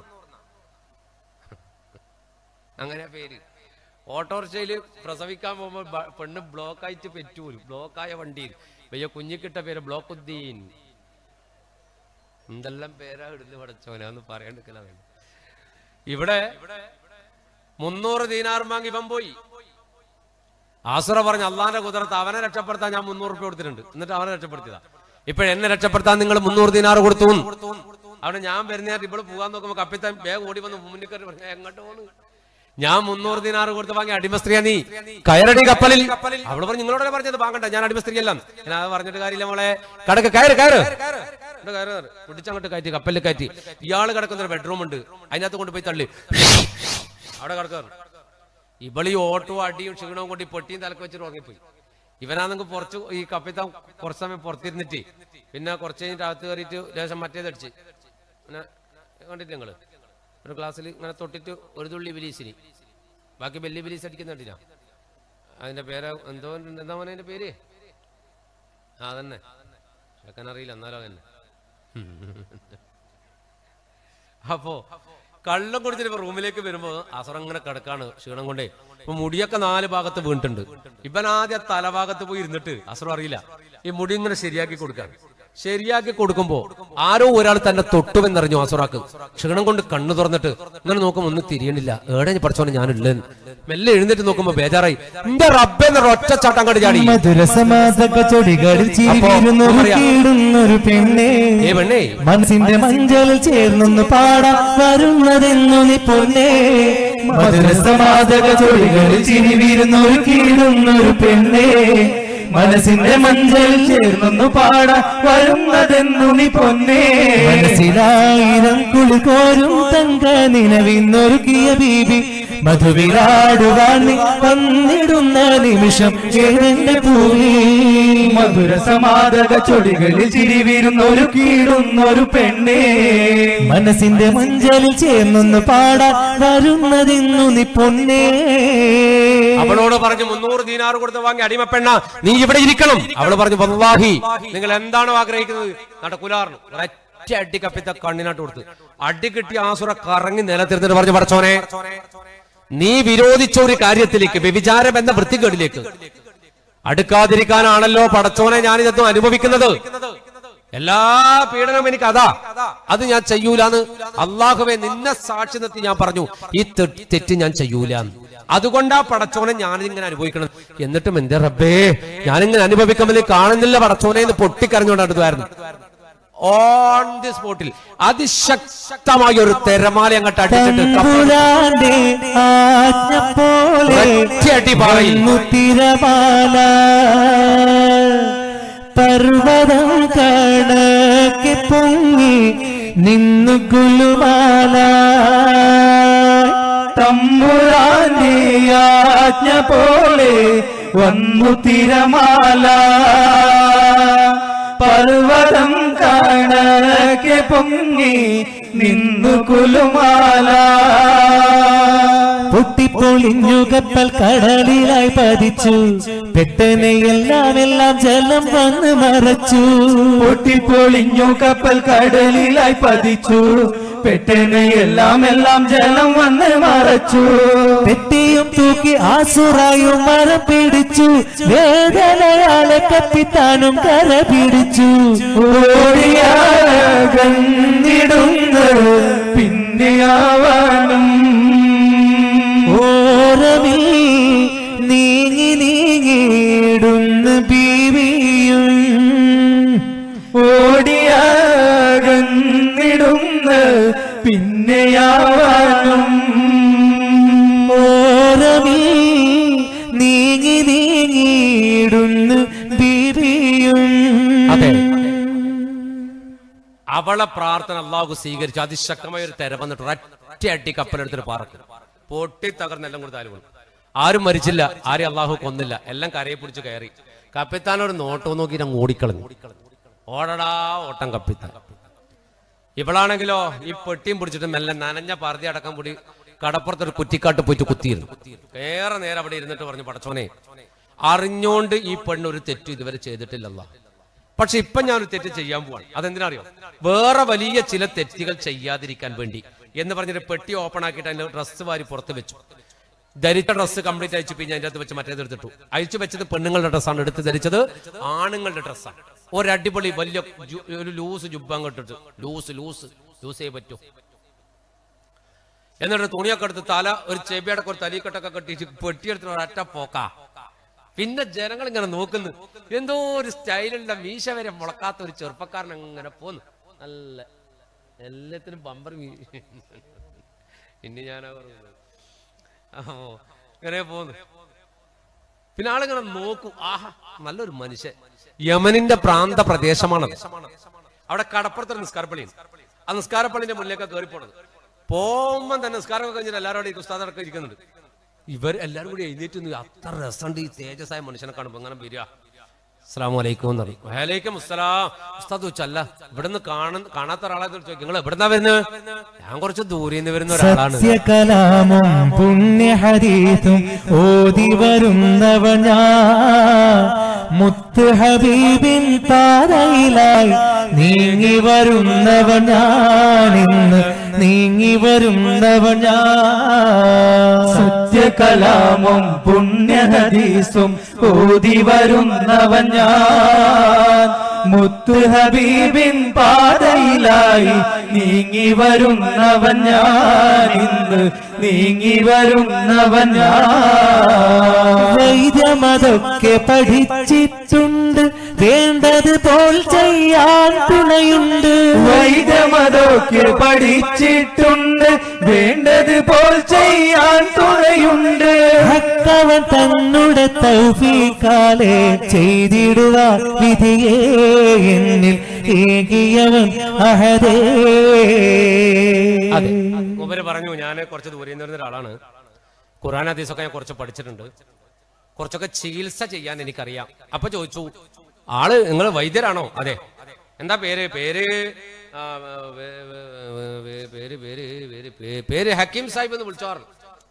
അങ്ങനെ പേര് ഓട്ടോറിക്ഷയില് പ്രസവിക്കാൻ പോകുമ്പോ ബ- പെണ്ണ് ബ്ലോക്ക് ആയിട്ട് പെറ്റൂര് ബ്ലോക്കായ വണ്ടിയിൽ വലിയ കുഞ്ഞിക്കിട്ട പേര് ബ്ലോക്കുദ്ദീൻ എന്തെല്ലാം പേരാ ഇടുന്ന് പഠിച്ചോനാന്ന് പറയാണ്ടിരിക്കല വേണ്ട ഇവിടെ മുന്നൂറ് ദീനാർ വാങ്ങി ഇവൻ പോയി ആസുറ പറഞ്ഞു അള്ളാന്റെ കുതിരത്ത് അവനെ രക്ഷപ്പെടുത്താൻ ഞാൻ മുന്നൂറ് റുപ്യ കൊടുത്തിട്ടുണ്ട് എന്നിട്ട് അവനെ രക്ഷപ്പെടുത്തിയതാ ഇപ്പൊ എന്നെ രക്ഷപ്പെടുത്താൻ നിങ്ങൾ മുന്നൂറ് ദീനാർ കൊടുത്തു അവിടെ ഞാൻ വരുന്നേരം ഇവിടെ പോകാൻ നോക്കുമ്പോ കപ്പിത്താൻ വേഗം ഓടി വന്ന് മുന്നിൽ കയറി പറഞ്ഞു എങ്ങോട്ട് പോന്നു ഞാൻ മുന്നൂറ് ദിനാറ് കൊടുത്ത് വാങ്ങി അടിമ സ്ത്രീയാ നീ കയറടി കപ്പലിൽ അവള് പറഞ്ഞു നിങ്ങളോടല്ലേ പറഞ്ഞത് വാങ്ങണ്ട ഞാൻ അടിമ സ്ത്രീ അല്ല ഞാൻ അത് പറഞ്ഞിട്ട് കാര്യമില്ല മോളെ കടക്ക് കയറ് കയറ് ഇവിടെ കയറി പിടിച്ചങ്ങോട്ട് കയറ്റി കപ്പലിൽ കയറ്റി ഇയാൾ കിടക്കുന്ന ഒരു ബെഡ്റൂം ഉണ്ട് അതിനകത്ത് കൊണ്ടുപോയി തള്ളി അവിടെ കിടക്കാറ് ഇവളി ഓട്ടോ അടിയും ക്ഷീണവും കൊണ്ട് ഈ പൊട്ടിയും തലക്ക് വെച്ചിട്ട് ഉറങ്ങിപ്പോയി ഇവനാണെങ്കിൽ കുറച്ച് ഈ കപ്പിത്താൻ കുറച്ച് സമയം പുറത്തിരുന്നിട്ട് പിന്നെ കുറച്ച് കഴിഞ്ഞിട്ട് അകത്ത് കയറിയിട്ട് ലേശം മറ്റേതടിച്ച് പിന്നെ കണ്ടിട്ട് ഞങ്ങള് ഒരു ക്ലാസ്സിൽ ഇങ്ങനെ തൊട്ടിട്ട് ഒരു തുള്ളി ബിലീസിന് ബാക്കി ബെല്ലി ബിലീസ് അടിക്കുന്ന കണ്ടില്ല അതിന്റെ പേര് എന്തോ എന്താ മോനെ അതിന്റെ പേര് ആ അതന്നെ ചെക്കനറിയില്ല എന്നാലോ തന്നെ അപ്പോ കള്ളം കുടിച്ചിട്ട് ഇപ്പൊ റൂമിലേക്ക് വരുമ്പോ അസറ ഇങ്ങനെ കിടക്കാണ് ക്ഷീണം കൊണ്ടേ ഇപ്പൊ മുടിയൊക്കെ നാല് ഭാഗത്ത് വീണിട്ടുണ്ട് ഇവൻ ആദ്യം തലഭാഗത്ത് പോയി ഇരുന്നിട്ട് അസറ അറിയില്ല ഈ മുടി ഇങ്ങനെ ശരിയാക്കി കൊടുക്കാണ് ശരിയാക്കി കൊടുക്കുമ്പോ ആരോ ഒരാൾ തന്നെ തൊട്ടുവെന്നറിഞ്ഞു അസുറാക്ക് ക്ഷീണം കൊണ്ട് കണ്ണു തുറന്നിട്ട് ഇങ്ങനെ നോക്കുമ്പോ ഒന്നും തിരിയണില്ല ഏടെ പഠിച്ചോണ്ട് ഞാനില്ലെന്ന് മെല്ലെ എഴുന്നേറ്റ് നോക്കുമ്പോ ബേജാറായി എന്റെ റബ്ബെന്ന ഒറ്റ ചാട്ടം കണ്ട് ചാടി മധുരസമാസക ചൊടികളിൽ ചിരി അപ്പോ വീഴുന്നൊരു പറയാം. കീടുന്നൊരു പെണ്ണെ ഏ പെണ്ണേ മനസ്സിന്റെ മഞ്ചലിൽ ചേർന്നൊന്ന് പാടാൻ വരുന്നതെന്നു നീ പൊന്നേ മധുരസമാതക ചൊടികളിൽ ചിരി വീഴുന്നൊരു കീടുന്നൊരു പെണ്ണെ മനസ്സിന്റെ മഞ്ചലിൽ ചേർന്നൊന്നു പാടാൻ വരുന്നതെന്നു നീ പൊന്നേ മനസ്സിലായിരം കുളികോരും തങ്ക നിലവിന്നൊരുക്കിയ ബീബി മധുവിലാടുവാൻ നീ വന്നിടുന്ന നിമിഷം ഏതെന്റെ പൂവി മധുര സമാതക ചൊടികളിൽ ചിരി വീരുന്നൊരു കീടുന്നൊരു പെണ്ണേ മനസ്സിന്റെ മഞ്ചലിൽ ചേർന്നൊന്ന് പാടാൻ വരുന്നതിന്നു നീ പൊന്നേ അവളോട് പറഞ്ഞു മുന്നൂറ് ദീനാറ് കൊടുത്ത് വാങ്ങി അടിമപ്പെണ്ണ നീ ഇവിടെ ഇരിക്കണം അവള് പറഞ്ഞു വല്ലാഹി നിങ്ങൾ എന്താണോ ആഗ്രഹിക്കുന്നത് നടക്കുലാർന്നു ഒരൊറ്റ അടി കപ്പിത്ത കണ്ണിനാട്ട് കൊടുത്ത് അടി കിട്ടി ആസുറ കറങ്ങി നിലത്തിരുന്നിട്ട് പറഞ്ഞു പടച്ചോനെ നീ വിരോധിച്ച ഒരു കാര്യത്തിലേക്ക് വ്യഭിചാരം എന്ന വൃത്തികേടിലേക്ക് അടുക്കാതിരിക്കാനാണല്ലോ പടച്ചോനെ ഞാൻ ഇതൊന്നും അനുഭവിക്കുന്നത് എല്ലാ പീഡനവും എനിക്ക് അതാ അത് ഞാൻ ചെയ്യൂലാന്ന് അള്ളാഹുവെ നിന്നെ സാക്ഷി നിർത്തി ഞാൻ പറഞ്ഞു ഈ തെ- തെറ്റ് ഞാൻ ചെയ്യൂലാന്ന് അതുകൊണ്ടാ പടച്ചോനെ ഞാനിങ്ങനെ അനുഭവിക്കണം എന്നിട്ടും എന്റെ റബ്ബേ ഞാനിങ്ങനെ അനുഭവിക്കുമ്പോൾ കാണുന്നില്ല പടച്ചോനെ എന്ന് പൊട്ടിക്കരഞ്ഞുകൊണ്ട് അടുത്തായിരുന്നു ഓൺ ദി സ്പോട്ടിൽ അതിശക്തമായ ഒരു തിരമാല അങ്ങോട്ട് അടിച്ചിട്ട് കപ്പൽ തമ്പുരാന്റെ ആജ്ഞ പോലെ ഒറ്റയടി പാറയിൽ. വന്നു തിരമാല പർവ്വതം കണക്കെ പൊങ്ങി നിന്നു ഗുലുമാല തമ്പുരാന്റെ ആജ്ഞ പോലെ വന്നു തിരമാല പർവ്വതം കാണക്കെ പൊങ്ങി നിന്നു കുലുമാല പൊട്ടിപ്പൊളിഞ്ഞു കപ്പൽ കടലിലായി പതിച്ചു പെട്ടെന്ന് എല്ലാം എല്ലാം ജലം വന്ന് മറച്ചു പൊട്ടിപ്പൊളിഞ്ഞു കപ്പൽ കടലിലായി പതിച്ചു പെട്ടെന്ന് എല്ലാം എല്ലാം ജലം വന്ന് മറച്ചു പെട്ടിയും തൂക്കി ആസുറായും മരം പിടിച്ചു വേദനയാലെ കപ്പിത്താനും കര പിടിച്ചു ഓടിയാകന്നിടുന്നു പിന്നെയാവാനും ഓരമിൽ നീങ്ങി നീങ്ങിയിടുന്നു ബീവിയും ഓടിയാകന്നിടുന്നു പിന്നെയാവാനും ഓരമിൽ നീങ്ങി നീങ്ങിയിടുന്നു ബീവിയും അതെ. അവളെ പ്രാർത്ഥന അള്ളാഹു സ്വീകരിച്ചു അതിശക്തമായ ഒരു തെര വന്നിട്ട് ഒറ്റ അടി കപ്പലെടുത്തിട്ട് പാറക്ക് പൊട്ടി തകർന്നെല്ലാം കൂടി താല് വീണു ആരും മരിച്ചില്ല ആരും അള്ളാഹു കൊന്നില്ല എല്ലാം കരയെ പിടിച്ച് കയറി കപ്പിത്താനോട് നോട്ടോ നോക്കി ഞാൻ ഓടിക്കളഞ്ഞു ഓടടാ ഓട്ടം കപ്പിത്താൻ ഇവളാണെങ്കിലോ ഈ പെട്ടിയും പിടിച്ചിട്ട് മെല്ലെ നനഞ്ഞ പാർത്തി അടക്കം കൂടി കടപ്പുറത്തൊരു കുറ്റിക്കാട്ട് പോയിട്ട് കുത്തിയിരുന്നു ഏറെ നേരം അവിടെ ഇരുന്നിട്ട് പറഞ്ഞു പടച്ചോനെ അറിഞ്ഞോണ്ട് ഈ പെണ്ണ് ഒരു തെറ്റ് ഇതുവരെ ചെയ്തിട്ടില്ലല്ലോ പക്ഷെ ഇപ്പൊ ഞാൻ ഒരു തെറ്റ് ചെയ്യാൻ പോവാണ് അതെന്തിനാ അറിയോ വേറെ വലിയ ചില തെറ്റുകൾ ചെയ്യാതിരിക്കാൻ വേണ്ടി എന്ന് പറഞ്ഞിട്ട് പെട്ടി ഓപ്പൺ ആക്കിയിട്ട് അതിന്റെ ഡ്രസ്സ് വാരി പുറത്ത് വെച്ചു ധരിച്ച ഡ്രസ്സ് കംപ്ലീറ്റ് അയച്ചു പിന്നെ അതിന്റെ അകത്ത് വെച്ച് മറ്റേത് എടുത്തിട്ടു അയച്ചു വെച്ചത് പെണ്ണുങ്ങളുടെ ഡ്രസ്സാണ് എടുത്ത് ധരിച്ചത് ആണുങ്ങളുടെ ഡ്രസ്സാണ് ഒരടിപൊളി വലിയ ജു- ഒരു ലൂസ് ജുബ്ബം കെട്ടിട്ട് ലൂസ് ലൂസ് ലൂസ് ചെയ്യേ പറ്റൂ എന്നിട്ട് തുണിയൊക്കെ എടുത്ത് തല ഒരു ചെബിയടക്കം ഒരു തലീക്കെട്ടൊക്കെ കെട്ടിച്ച് പെട്ടിയെടുത്തിട്ട് ഒരൊറ്റ പോക്ക പിന്നെ ജനങ്ങൾ ഇങ്ങനെ നോക്കുന്നു എന്തോ ഒരു സ്റ്റൈലുള്ള മീശ വരെ മുളക്കാത്ത ഒരു ചെറുപ്പക്കാരൻ അങ്ങനെ പോന്നു നല്ല എല്ലാത്തിനും ബമ്പർ മീ ഇനി ഞാനാ പറഞ്ഞത് അപ്പോ ഇങ്ങനെ പോന്നു പിന്നെ ആളിങ്ങനെ നോക്കും ആഹാ നല്ലൊരു മനുഷ്യൻ യമനിന്റെ പ്രാന്ത പ്രദേശമാണത് അവിടെ കടപ്പുറത്തൊരു നിസ്കാരപ്പള്ളിയുണ്ട് ആ നിസ്കാരപ്പള്ളിന്റെ മുന്നിലേക്ക് കയറി പോണത് പോകുമ്പോൾ തന്നെ നിസ്കാരം കഴിഞ്ഞിട്ട് എല്ലാവരും ഈ ഉസ്താദടക്കം ഇരിക്കുന്നുണ്ട് ഇവർ എല്ലാവരും കൂടി എഴുന്നേറ്റ് നിന്ന് അത്ര രസമുണ്ട് ഈ തേജസ്സായ മനുഷ്യനെ കാണുമ്പോൾ അങ്ങനെ വരിക അസ്സാം വലൈക്കും എന്ന് പറയും വലൈക്കും അസ്സലാം ഉസ്താദ് ചോദിച്ചല്ല ഇവിടുന്ന് കാണാൻ കാണാത്ത ഒരാളെ ചോദിക്കും നിങ്ങൾ എവിടുന്നാ വരുന്നത് ഞാൻ കുറച്ച് ദൂരെ നിന്ന് വരുന്ന ഒരാളാണ് സത്യകലാമും പുണ്യഹരീതും ഓതി വരുന്നവ ഞാൻ മുത്ത് ഹബീബിൻ പാതയിലായി നീങ്ങി വരുന്നവ ഞാൻ ഇന്ന് നീങ്ങി വരുന്നവ ഞാൻ സത്യകലാമും പുണ്യഹദീസും ഓതി വരുന്നവൻ ഞാൻ മുത്ത് ഹബീബിൻ പാതയിലായി നീങ്ങി വരുന്നവൻ ഞാൻ ഇന്ന് നീങ്ങി വരുന്നവൻ ഞാൻ വൈദ്യമതൊക്കെ പഠിച്ചിട്ടുണ്ട് വേണ്ടത് പോൽ ചെയ്യാൻ തുണയുണ്ട് വൈദ്യമതൊക്കെ പഠിച്ചിട്ടുണ്ട് വേണ്ടത് പോൽ ചെയ്യാൻ തുണയുണ്ട് ഹക്കവൻ തന്നുടെ തൗഫീക്കാലെ ചെയ്തിടുവാൻ വിധിയേ എന്നിൽ ഏകിയവൻ അഹദേ അതെ ഉപര് പറഞ്ഞു ഞാൻ കുറച്ച് ദൂരെ നിന്ന് വരുന്ന ഒരാളാണ് ഖുറാൻ ഹദീസൊക്കെ ഞാൻ കുറച്ച് പഠിച്ചിട്ടുണ്ട് കുറച്ചൊക്കെ ചികിത്സ ചെയ്യാൻ എനിക്കറിയാം അപ്പൊ ചോദിച്ചു ആള് നിങ്ങൾ വൈദ്യരാണോ അതെ എന്താ പേര് പേര് ആ, വേ- വേ- വേ- വേ- പേര് പേര് പേര് പേ- പേര് ഹക്കീം സാഹിബ് എന്ന് വിളിച്ചോറ്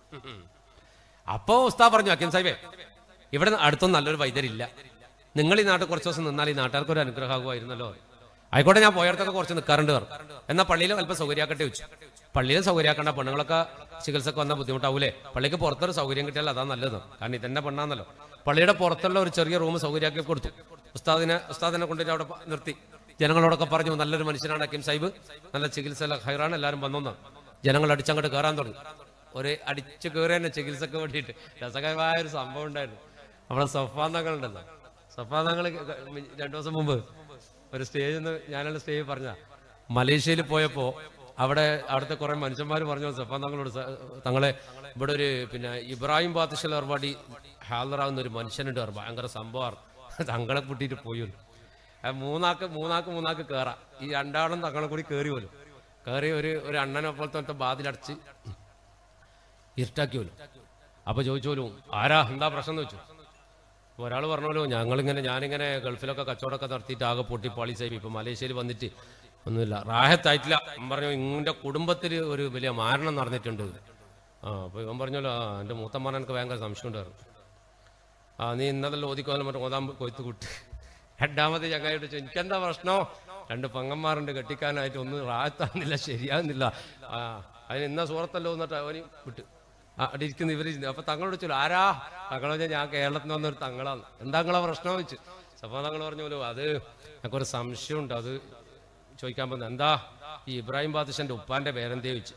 അപ്പോ ഉസ്താ പറഞ്ഞു ഹക്കീം സാഹിബേ ഇവിടെ അടുത്തൊന്നും നല്ലൊരു വൈദ്യരില്ല നിങ്ങൾ ഈ നാട്ടിൽ കുറച്ച് ദിവസം നിന്നാൽ ഈ നാട്ടുകാർക്ക് ഒരു അനുഗ്രഹമാകുമായിരുന്നല്ലോ ആയിക്കോട്ടെ ഞാൻ പോയടത്തൊക്കെ കുറച്ച് നിൽക്കാറുണ്ട് പറഞ്ഞു എന്നാൽ പള്ളിയിൽ അല്പം സൗകര്യമാക്കട്ടെ വെച്ചു പള്ളിയിൽ സൗകര്യമാക്കണ്ട പെണ്ണുങ്ങളൊക്കെ ചികിത്സക്ക് വന്ന ബുദ്ധിമുട്ടാവൂലേ പള്ളിക്ക് പുറത്തൊരു സൗകര്യം കിട്ടിയാൽ അതാ നല്ലത് കാരണം ഇതെന്നെ പെണ്ണാന്നല്ലോ പള്ളിയുടെ പുറത്തുള്ള ഒരു ചെറിയ റൂം സൗകര്യമാക്കി കൊടുത്തു ഉസ്താദിനെ ഉസ്താദിനെ കൊണ്ടുവരും അവിടെ പ- നിർത്തി ജനങ്ങളോടൊക്കെ പറഞ്ഞു നല്ലൊരു മനുഷ്യനാണ് ഹക്കീം സാഹിബ് നല്ല ചികിത്സ ഹൈറാണ് എല്ലാവരും വന്നോന്ന് ജനങ്ങൾ അടിച്ചങ്ങോട്ട് കയറാൻ തുടങ്ങി ഒരു അടിച്ചു കയറി തന്നെ ചികിത്സക്ക് വേണ്ടിയിട്ട് രസകരമായ ഒരു സംഭവം ഉണ്ടായിരുന്നു നമ്മളെ സഫാന്തങ്ങളുണ്ടല്ലോ സഫാന്തങ്ങൾ രണ്ടു ദിവസം മുമ്പ് ഒരു സ്റ്റേജിൽ നിന്ന് ഞാനുള്ള സ്റ്റേജിൽ പറഞ്ഞ മലേഷ്യയിൽ പോയപ്പോ അവിടെ അവിടുത്തെ കുറെ മനുഷ്യന്മാർ പറഞ്ഞു സഫാൻ തങ്ങളോട് സ- തങ്ങളെ ഇവിടെ ഒരു പിന്നെ ഇബ്രാഹിം ബാത്തിഷൽ അർവാടി ഹാലറാവുന്ന ഒരു മനുഷ്യനുണ്ട് അവർ ഭയങ്കര സംഭവമാണ് തങ്ങളെ കൂട്ടിയിട്ട് പോയി വന്നു. ആ മൂന്നാക്ക് മൂന്നാക്ക് മൂന്നാക്ക് കയറാം ഈ രണ്ടാളും തങ്ങളെ കൂടി കയറി പോലും കയറി ഒരു ഒരു അണ്ണനെ പോലത്തെ ബാതിലടച്ച് ഇരുട്ടാക്കി പോലും അപ്പൊ ചോദിച്ചോലും ആരാ എന്താ പ്രശ്നം എന്ന് വെച്ചു അപ്പൊ ഒരാൾ പറഞ്ഞോലോ ഞങ്ങളിങ്ങനെ ഞാനിങ്ങനെ ഗൾഫിലൊക്കെ കച്ചവടമൊക്കെ നടത്തിയിട്ട് ആകെ പൊട്ടി പാളിസായി ഇപ്പൊ മലേഷ്യയിൽ വന്നിട്ട് ഒന്നുമില്ല റാഹത്തായിട്ടില്ല അവൻ പറഞ്ഞു ഇങ്ങന്റെ കുടുംബത്തിൽ ഒരു വലിയ മാരണം നടന്നിട്ടുണ്ട് ആ അപ്പൊ ഇവൻ പറഞ്ഞല്ലോ ആ എന്റെ മൂത്തമ്മാൻ എനിക്ക് ഭയങ്കര സംശയം ഉണ്ടായിരുന്നു ആ നീ ഇന്നതല്ല ഓതിക്കോലും മറ്റേ ഓതാൻ കൊയ്ത്ത് കുട്ടി രണ്ടാമത് ചങ്ങായിട്ട് ചോദിച്ചു എനിക്കെന്താ പ്രശ്നോ രണ്ട് പങ്ങന്മാരുണ്ട് കെട്ടിക്കാനായിട്ട് ഒന്നും റാഹത്താകുന്നില്ല ശരിയാകുന്നില്ല ആ അതിന് ഇന്ന സൂറത്തല്ലോ എന്നിട്ട് അവന് വിട്ടു ആ അവിടെ ഇരിക്കുന്ന ഇവര് അപ്പൊ തങ്ങളോട് ചോദിച്ചു ആരാ തങ്ങളെ പറഞ്ഞാൽ ഞാൻ കേരളത്തിൽ നിന്ന് വന്നൊരു തങ്ങളാണ് എന്താ നിങ്ങളെ പ്രശ്നം വെച്ച് സഫാ തങ്ങൾ പറഞ്ഞോലോ അത് ഞങ്ങൾക്കൊരു സംശയമുണ്ട് അത് ചോദിക്കാൻ പോകുന്നത് എന്താ ഈ ഇബ്രാഹിം ബാദിഷന്റെ ഉപ്പാന്റെ പേരെന്തേ ചോദിച്ചു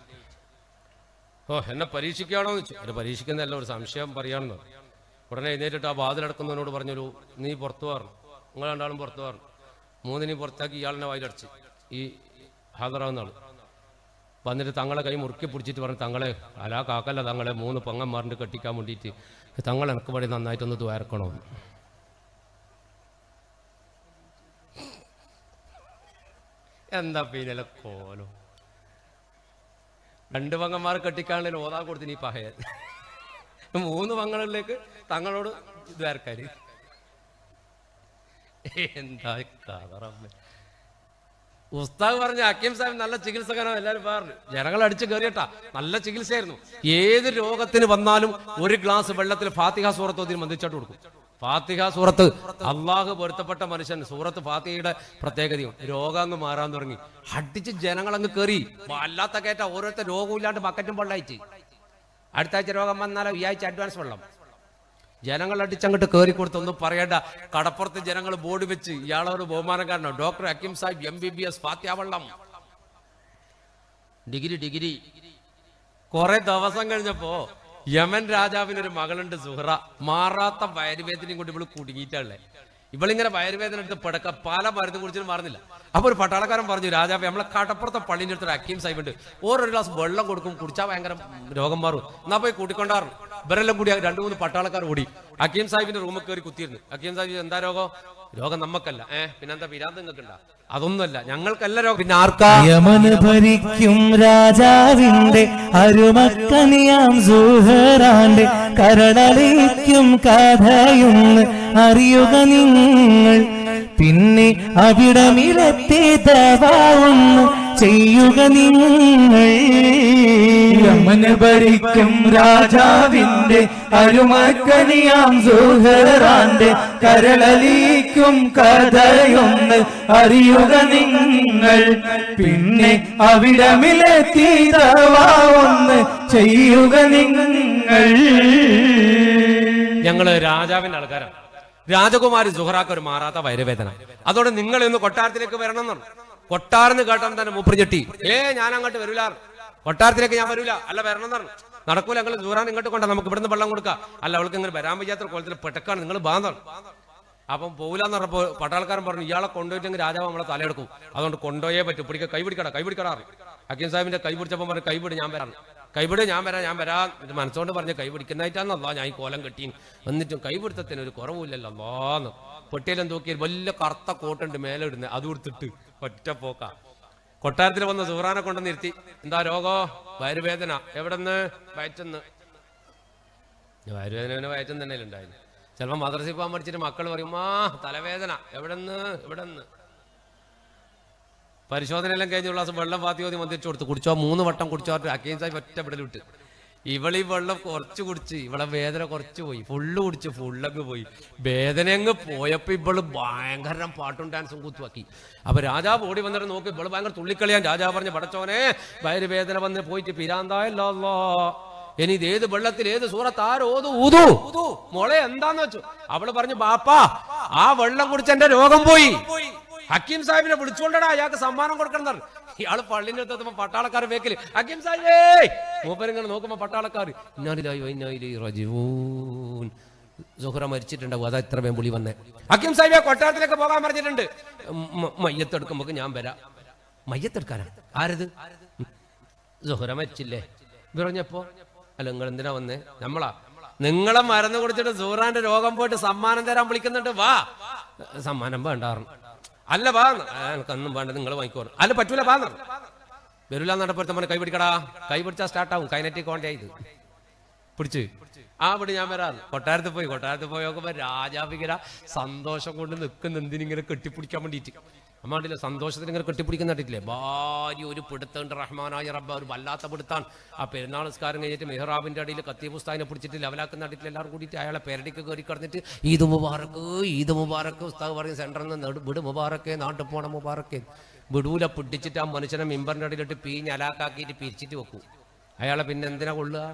ഓ എന്നെ പരീക്ഷിക്കുകയാണോ എന്ന് വെച്ചു എന്നെ പരീക്ഷിക്കുന്നതല്ല ഒരു സംശയം പറയാണെന്ന് ഉടനെ എഴുന്നേറ്റിട്ട് ആ വാതിലടക്കുന്നവനോട് പറഞ്ഞൊരു നീ പുറത്തു പറഞ്ഞു നിങ്ങൾ രണ്ടാളും പുറത്തു പറഞ്ഞു മൂന്നിനെയും പുറത്താക്കി ഇയാളിനെ വായിലടച്ച് ഈ ഹാജറാവുന്ന ആള് വന്നിട്ട് തങ്ങളെ കൈ മുറുക്കി പിടിച്ചിട്ട് പറഞ്ഞു തങ്ങളെ അലാ കാക്കല്ല തങ്ങളെ മൂന്ന് പൊങ്ങന്മാറിൻ്റെ കെട്ടിക്കാൻ വേണ്ടിയിട്ട് തങ്ങൾ എനിക്ക് വേണ്ടി നന്നായിട്ടൊന്ന് ദ്വാരക്കണോ എന്താ പിന്നെ കോലോ രണ്ട് പങ്ങന്മാർ കെട്ടിക്കാണെങ്കിൽ ഓതാ കൊടുത്തിന് ഈ പഹയൻ മൂന്ന് പങ്ങളിലേക്ക് തങ്ങളോട് ദ്വാരക്കാര് എന്താ കഥ റബ്ബേ. ഉസ്താദ് പറഞ്ഞ ഹക്കീം സാഹിബ് നല്ല ചികിത്സകനോ എല്ലാവരും പറഞ്ഞു ജനങ്ങൾ അടിച്ചു കയറിയട്ടാ നല്ല ചികിത്സയായിരുന്നു ഏത് രോഗത്തിന് വന്നാലും ഒരു ഗ്ലാസ് വെള്ളത്തിൽ ഫാത്തിഹ സൂറത്ത് ഒതിന് മന്ദിച്ചോട്ട് കൊടുക്കും ഫാത്തിഹ സൂറത്ത് അള്ളാഹ് പൊരുത്തപ്പെട്ട മനുഷ്യൻ സൂറത്ത് ഫാത്തിഹയുടെ പ്രത്യേകതയും രോഗം അങ്ങ് മാറാൻ തുടങ്ങി അടിച്ച് ജനങ്ങൾ അങ്ങ് കയറി അല്ലാത്ത കയറ്റ ഓരോരുത്തർ രോഗമില്ലാണ്ട് ബക്കറ്റും വെള്ളമായിട്ട് അടുത്ത ആഴ്ച രോഗം വന്നാലോ ഈ ആഴ്ച അഡ്വാൻസ് വെള്ളം ജനങ്ങൾ അടിച്ചങ്ങോട്ട് കയറി കൊടുത്ത് ഒന്നും പറയണ്ട കടപ്പുറത്ത് ജനങ്ങൾ ബോർഡ് വെച്ച് ഇയാളൊരു ബഹുമാനക്കാരനോ doctor Hakeem Sahib M B B S ഫാത്യാവള്ളം ഡിഗ്രി ഡിഗ്രി കുറെ ദിവസം കഴിഞ്ഞപ്പോ യമൻ രാജാവിന് ഒരു മകളുണ്ട് സുഹറ മാറാത്ത വയറുവേദനയും കൊണ്ട് ഇവള് കുടുങ്ങിയിട്ടല്ലേ ഇവളിങ്ങനെ വയറുവേദന എടുത്ത് പിടക്ക പല മരുന്ന് കുടിച്ചിട്ട് മാറുന്നില്ല അപ്പൊ ഒരു പട്ടാളക്കാരൻ പറഞ്ഞു രാജാവ് നമ്മളെ കടപ്പുറത്തെ പള്ളിന്റെ അടുത്തൊരു ഹക്കീം സാഹിബ് ഉണ്ട് ഓരോ ഗ്ലാസ് വെള്ളം കൊടുക്കും കുടിച്ചാൽ ഭയങ്കര രോഗം മാറും എന്നാ പോയി കൂട്ടിക്കൊണ്ടാറും ഇവരെല്ലാം കൂടി രണ്ടു മൂന്ന് പട്ടാളക്കാർ ഓടി അക്കീം സാഹിബിന്റെ റൂമിൽ കയറി കുത്തിയിരുന്നു അക്കീം സാഹിബ് എന്താ രോഗം രോഗം നമുക്കല്ല ഏഹ് പിന്നെന്താ പിരാന്ത് നിങ്ങൾക്കുണ്ടാ അതൊന്നുമല്ല ഞങ്ങൾക്കല്ല രോഗം പിന്നെ ആർക്കാ യമന് ഭരിക്കും രാജാവിന്റെ അരുമക്കനിയാം സുഹറാന്റെ കരളലിക്കും കഥയൊന്ന് അറിയുക നിങ്ങൾ പിന്നെ അവിടമിലെത്തി ദവാവുന്നു ചെയ്യുക നിങ്ങൾ യമന് ഭരിക്കും രാജാവിന്റെ അരുമക്കനിയാം സുഹറാന്റെ കരളലിക്കും കഥയൊന്ന് അറിയുക നിങ്ങൾ പിന്നെ അവിടമിലെത്തിയതവാ ഒന്ന് ചെയ്യുക നിങ്ങൾ ഞങ്ങള് രാജാവിന്റെ ആൾക്കാരാണ് രാജകുമാരി സുഹറാക്ക് ഒരു മാറാത്ത വയറുവേദന അതോടെ നിങ്ങൾ ഇന്ന് കൊട്ടാരത്തിലേക്ക് വരണം എന്നാണ് കൊട്ടാരെന്ന് കേട്ടാൻ തന്നെ മൂപ്പർ ചെട്ടി ഏ ഞാൻ അങ്ങോട്ട് വരൂല കൊട്ടാരത്തിലേക്ക് ഞാൻ വരൂല അല്ല വരണം എന്നാണ് നടക്കൂല ഞങ്ങൾ സുഹറാൻ ഇങ്ങോട്ട് കൊണ്ട നമുക്ക് ഇവിടുന്ന് വെള്ളം കൊടുക്കാം അല്ല അവൾക്ക് ഇങ്ങനെ വരാൻ വയ്യാത്ത കോലത്തിൽ പെട്ടക്കാണ് നിങ്ങൾ ബാന്നാണ് അപ്പം പോകില്ലെന്ന് പറഞ്ഞപ്പോ പട്ടാൾക്കാരൻ പറഞ്ഞു ഇയാളെ കൊണ്ടുപോയിട്ടെങ്കിൽ രാജാവ് നമ്മളെ തലയെടുക്കും അതുകൊണ്ട് കൊണ്ടുപോയേ പറ്റും പിടിക്കുക കൈ പിടിക്കടാ കൈ പിടിക്കടാ അക്കീം സാഹിബിന്റെ കൈ പിടിച്ചപ്പോൾ പറഞ്ഞു കൈ പിടി ഞാൻ വരാം കൈപിടി ഞാൻ വരാം ഞാൻ വരാം ഇത് മനസ്സുകൊണ്ട് പറഞ്ഞ് കൈ പിടിക്കുന്നതായിട്ടാണല്ലോ ഞാൻ ഈ കോലം കെട്ടി എന്നിട്ടും കൈ പിടുത്തത്തിന് ഒരു കുറവില്ലല്ലോ അല്ലോന്ന് പൊട്ടിയിലും തൂക്കി വലിയ കറുത്ത കോട്ടുണ്ട് മേലെ ഇടുന്നത് അത് കൊടുത്തിട്ട് ഒറ്റ പോക്ക കൊട്ടാരത്തിൽ വന്ന സുഹറാനെ കൊണ്ട് നിർത്തി എന്താ രോഗോ വയറുവേദന എവിടെന്ന് വയറ്റന്ന് വയറുവേദന വയറ്റം തന്നെ ഉണ്ടായിരുന്നു ചിലപ്പോൾ മദ്രസയിൽ പോകാൻ പഠിച്ചിട്ട് മക്കൾ പറയും ആ തലവേദന എവിടെന്ന് എവിടെന്ന് പരിശോധനയെല്ലാം കഴിഞ്ഞ ഒരു ഗ്ലാസ് വെള്ളം പാത്തിയോതി മന്ദിച്ചു കൊടുത്തു കുടിച്ചോ മൂന്ന് വട്ടം കുടിച്ചോ അക്കീം സാഹിബ് ഒറ്റ വിടലിട്ട് ഇവളീ വെള്ളം കുറച്ച് കുടിച്ച് ഇവളെ വേദന കുറച്ച് പോയി ഫുള്ള് കുടിച്ച് ഫുള്ളങ്ങ് പോയി വേദന അങ്ങ് പോയപ്പോ ഇവള് ഭയങ്കര പാട്ടും ഡാൻസും കൂത്തുവാക്കി അപ്പൊ രാജാവ് ഓടി വന്നിട്ട് നോക്കി ഇവള് ഭയങ്കര തുള്ളിക്കളിയാൻ രാജാവ് പറഞ്ഞു പടച്ചോനെ വയറ് വേദന വന്ന് പോയിട്ട് പിരാന്തായല്ലോ ഇനി ഇത് ഏത് വെള്ളത്തിൽ ഏത് സൂറത്ത് ആരോ ഓതു ഊതു മോളെ എന്താന്ന് വെച്ചു അവള് പറഞ്ഞു ബാപ്പാ ആ വെള്ളം കുടിച്ച് എന്റെ രോഗം പോയി ഹക്കീം സാഹിബിനെ വിളിച്ചുകൊണ്ടടാ അയാൾക്ക് സമ്മാനം കൊടുക്കണം എന്ന് പറഞ്ഞു. ഇയാള് പള്ളിന്റെ അടുത്ത് എത്തുമ്പോ പട്ടാളക്കാർ വേക്കില് ഹക്കീം സാഹിബേ മൂപ്പരിങ്ങനെ നോക്കുമ്പോ പട്ടാളക്കാർ ഇന്നാലിലായോ ഇന്നാലി റജീവൂൻ സുഹറ മരിച്ചിട്ടുണ്ടാവും അതാ ഇത്ര വേം വിളി വന്നേ ഹക്കീം സാഹിബെ കൊട്ടാരത്തിലേക്ക് പോകാൻ പറഞ്ഞിട്ടുണ്ട് മ- മയ്യത്തെടുക്കുമ്പോ ഞാൻ വരാം മയ്യത്തെടുക്കാനാ ആരത് സുഹറ മരിച്ചില്ലേ പറഞ്ഞപ്പോ അല്ല നിങ്ങൾ എന്തിനാ വന്നേ നമ്മളാ നിങ്ങളെ മരുന്ന് കുടിച്ചിട്ട് സൂറാന്റെ രോഗം പോയിട്ട് സമ്മാനം തരാൻ വിളിക്കുന്നുണ്ട് വാ സമ്മാനം വേണ്ടാറുണ്ട് അല്ല വാ എനിക്കൊന്നും വേണ്ട നിങ്ങൾ വാങ്ങിക്കോ അല്ല പറ്റൂല വാ വരൂല നടപ്പുറത്ത് കൈ പിടിക്കടാ കൈ പിടിച്ചാൽ സ്റ്റാർട്ടാവും കൈനറ്റിക് കോണ്ടേ ഇത് പിടിച്ച് ആ ഇവിടെ ഞാൻ വരാം കൊട്ടാരത്തിൽ പോയി കൊട്ടാരത്തിൽ പോയി നോക്കുമ്പോ രാജാവികര സന്തോഷം കൊണ്ട് നിൽക്കുന്ന എന്തിനിങ്ങനെ കെട്ടിപ്പിടിക്കാൻ വേണ്ടിയിട്ട് അമ്മാണ്ടില്ല സന്തോഷത്തിന് ഇങ്ങനെ കെട്ടിപ്പിടിക്കുന്ന കണ്ടിട്ടില്ലേ ഭാര്യ ഒരു പിടുത്തുണ്ട് റഹ്മാനായ റബ്ബ ഒരു വല്ലാത്ത പിടുത്താണ് ആ പെരുന്നാൾ നിസ്കാരം കഴിഞ്ഞിട്ട് മെഹ്റാബിന്റെ അടിയിൽ കത്തി പുസ്താവിനെ പിടിച്ചിട്ട് ലെവലാക്കുന്ന കണ്ടിട്ടില്ല എല്ലാവരും കൂടിയിട്ട് അയാളെ പേരടിക്ക് കയറി കിടന്നിട്ട് ഈദ് മുബാറക്ക് ഈദ് മുബാറക്ക് ഉസ്താവ് പറയും സെന്ററിൽ നിന്ന് നെടു- വിട് മുബാറക്കെ നാട്ടിൽ പോണ മുബാറക്കെ വിടൂല പിടിച്ചിട്ട് ആ മനുഷ്യനെ മിമ്പറിന്റെ അടിയിലിട്ട് പീഞ്ഞ് അലാക്കാക്കിയിട്ട് പിരിച്ചിട്ട് വെക്കും അയാളെ പിന്നെ എന്തിനാ കൊള്ളുക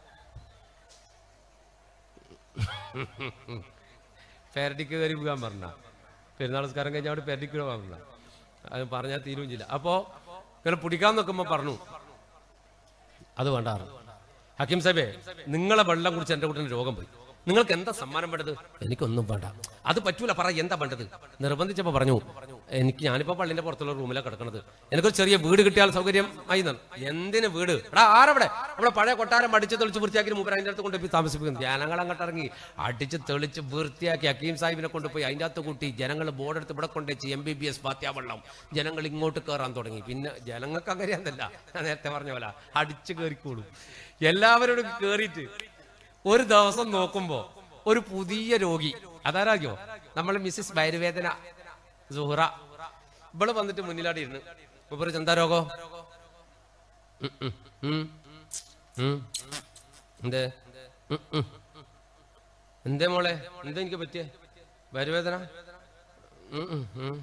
പേരടിക്ക് കയറി പോകാൻ പറഞ്ഞ പെരുന്നാൾ നിസ്കാരം കഴിഞ്ഞാൽ അവിടെ പേരടിക്ക് പോകാൻ പറഞ്ഞ അത് പറഞ്ഞാൽ തീരുകയും ചെയ്യില്ല അപ്പോ ഇങ്ങനെ പിടിക്കാൻ നോക്കുമ്പോ പറഞ്ഞു അത് വേണ്ടാറ് ഹക്കീം സാഹിബേ നിങ്ങളെ വെള്ളം കുടിച്ച് എന്റെ കുട്ടീന് രോഗം പോയി നിങ്ങൾക്ക് എന്താ സമ്മാനം വേണ്ടത് എനിക്കൊന്നും വേണ്ട അത് പറ്റൂല പറ എന്താ വേണ്ടത് നിർബന്ധിച്ചപ്പോ പറഞ്ഞു എനിക്ക് ഞാനിപ്പോ പള്ളിന്റെ പുറത്തുള്ള റൂമിലാണ് കിടക്കണത് എനിക്കൊരു ചെറിയ വീട് കിട്ടിയാൽ സൗകര്യം ആയി എന്നാണ്. എന്തിന് വീട് എടാ ആരവിടെ അവിടെ പഴയ കൊട്ടാരം അടിച്ച് തെളിച്ച് വൃത്തിയാക്കി മൂപ്പർ അതിൻ്റെ അടുത്ത് കൊണ്ടുപോയി താമസിപ്പിക്കുന്നു ജനങ്ങൾ അങ്ങോട്ട് ഇറങ്ങി അടിച്ച് തെളിച്ച് വൃത്തിയാക്കി ഹക്കീം സാഹിബിനെ കൊണ്ടുപോയി അതിൻ്റെ അകത്ത് കൂട്ടി ജനങ്ങൾ ബോർഡെടുത്ത് ഇവിടെ കൊണ്ടുവച്ച് എം ബി ബി എസ് പാത്യാ വെള്ളം ജനങ്ങൾ ഇങ്ങോട്ട് കയറാൻ തുടങ്ങി പിന്നെ ജനങ്ങൾക്ക് അങ്ങനെയാന്നല്ല ഞാൻ നേരത്തെ പറഞ്ഞ പോലെ അടിച്ച് കയറിക്കോളും എല്ലാവരോടും കയറിയിട്ട് ഒരു ദിവസം നോക്കുമ്പോ ഒരു പുതിയ രോഗി അതാരായോ നമ്മൾ മിസ്സിസ് വയറുവേദന സുഹറ ഇവള് വന്നിട്ട് മുന്നിലാടി ഇരുന്ന് ഇപ്പൊ ചെന്താ രോഗോ ഉം, ഉം, ഉം, ഉം. എന്തേ ഉം, ഉം. എന്തേ മോളെ എന്താ എനിക്ക് പറ്റിയേ വയറുവേദന ഉം, ഉം, ഉം.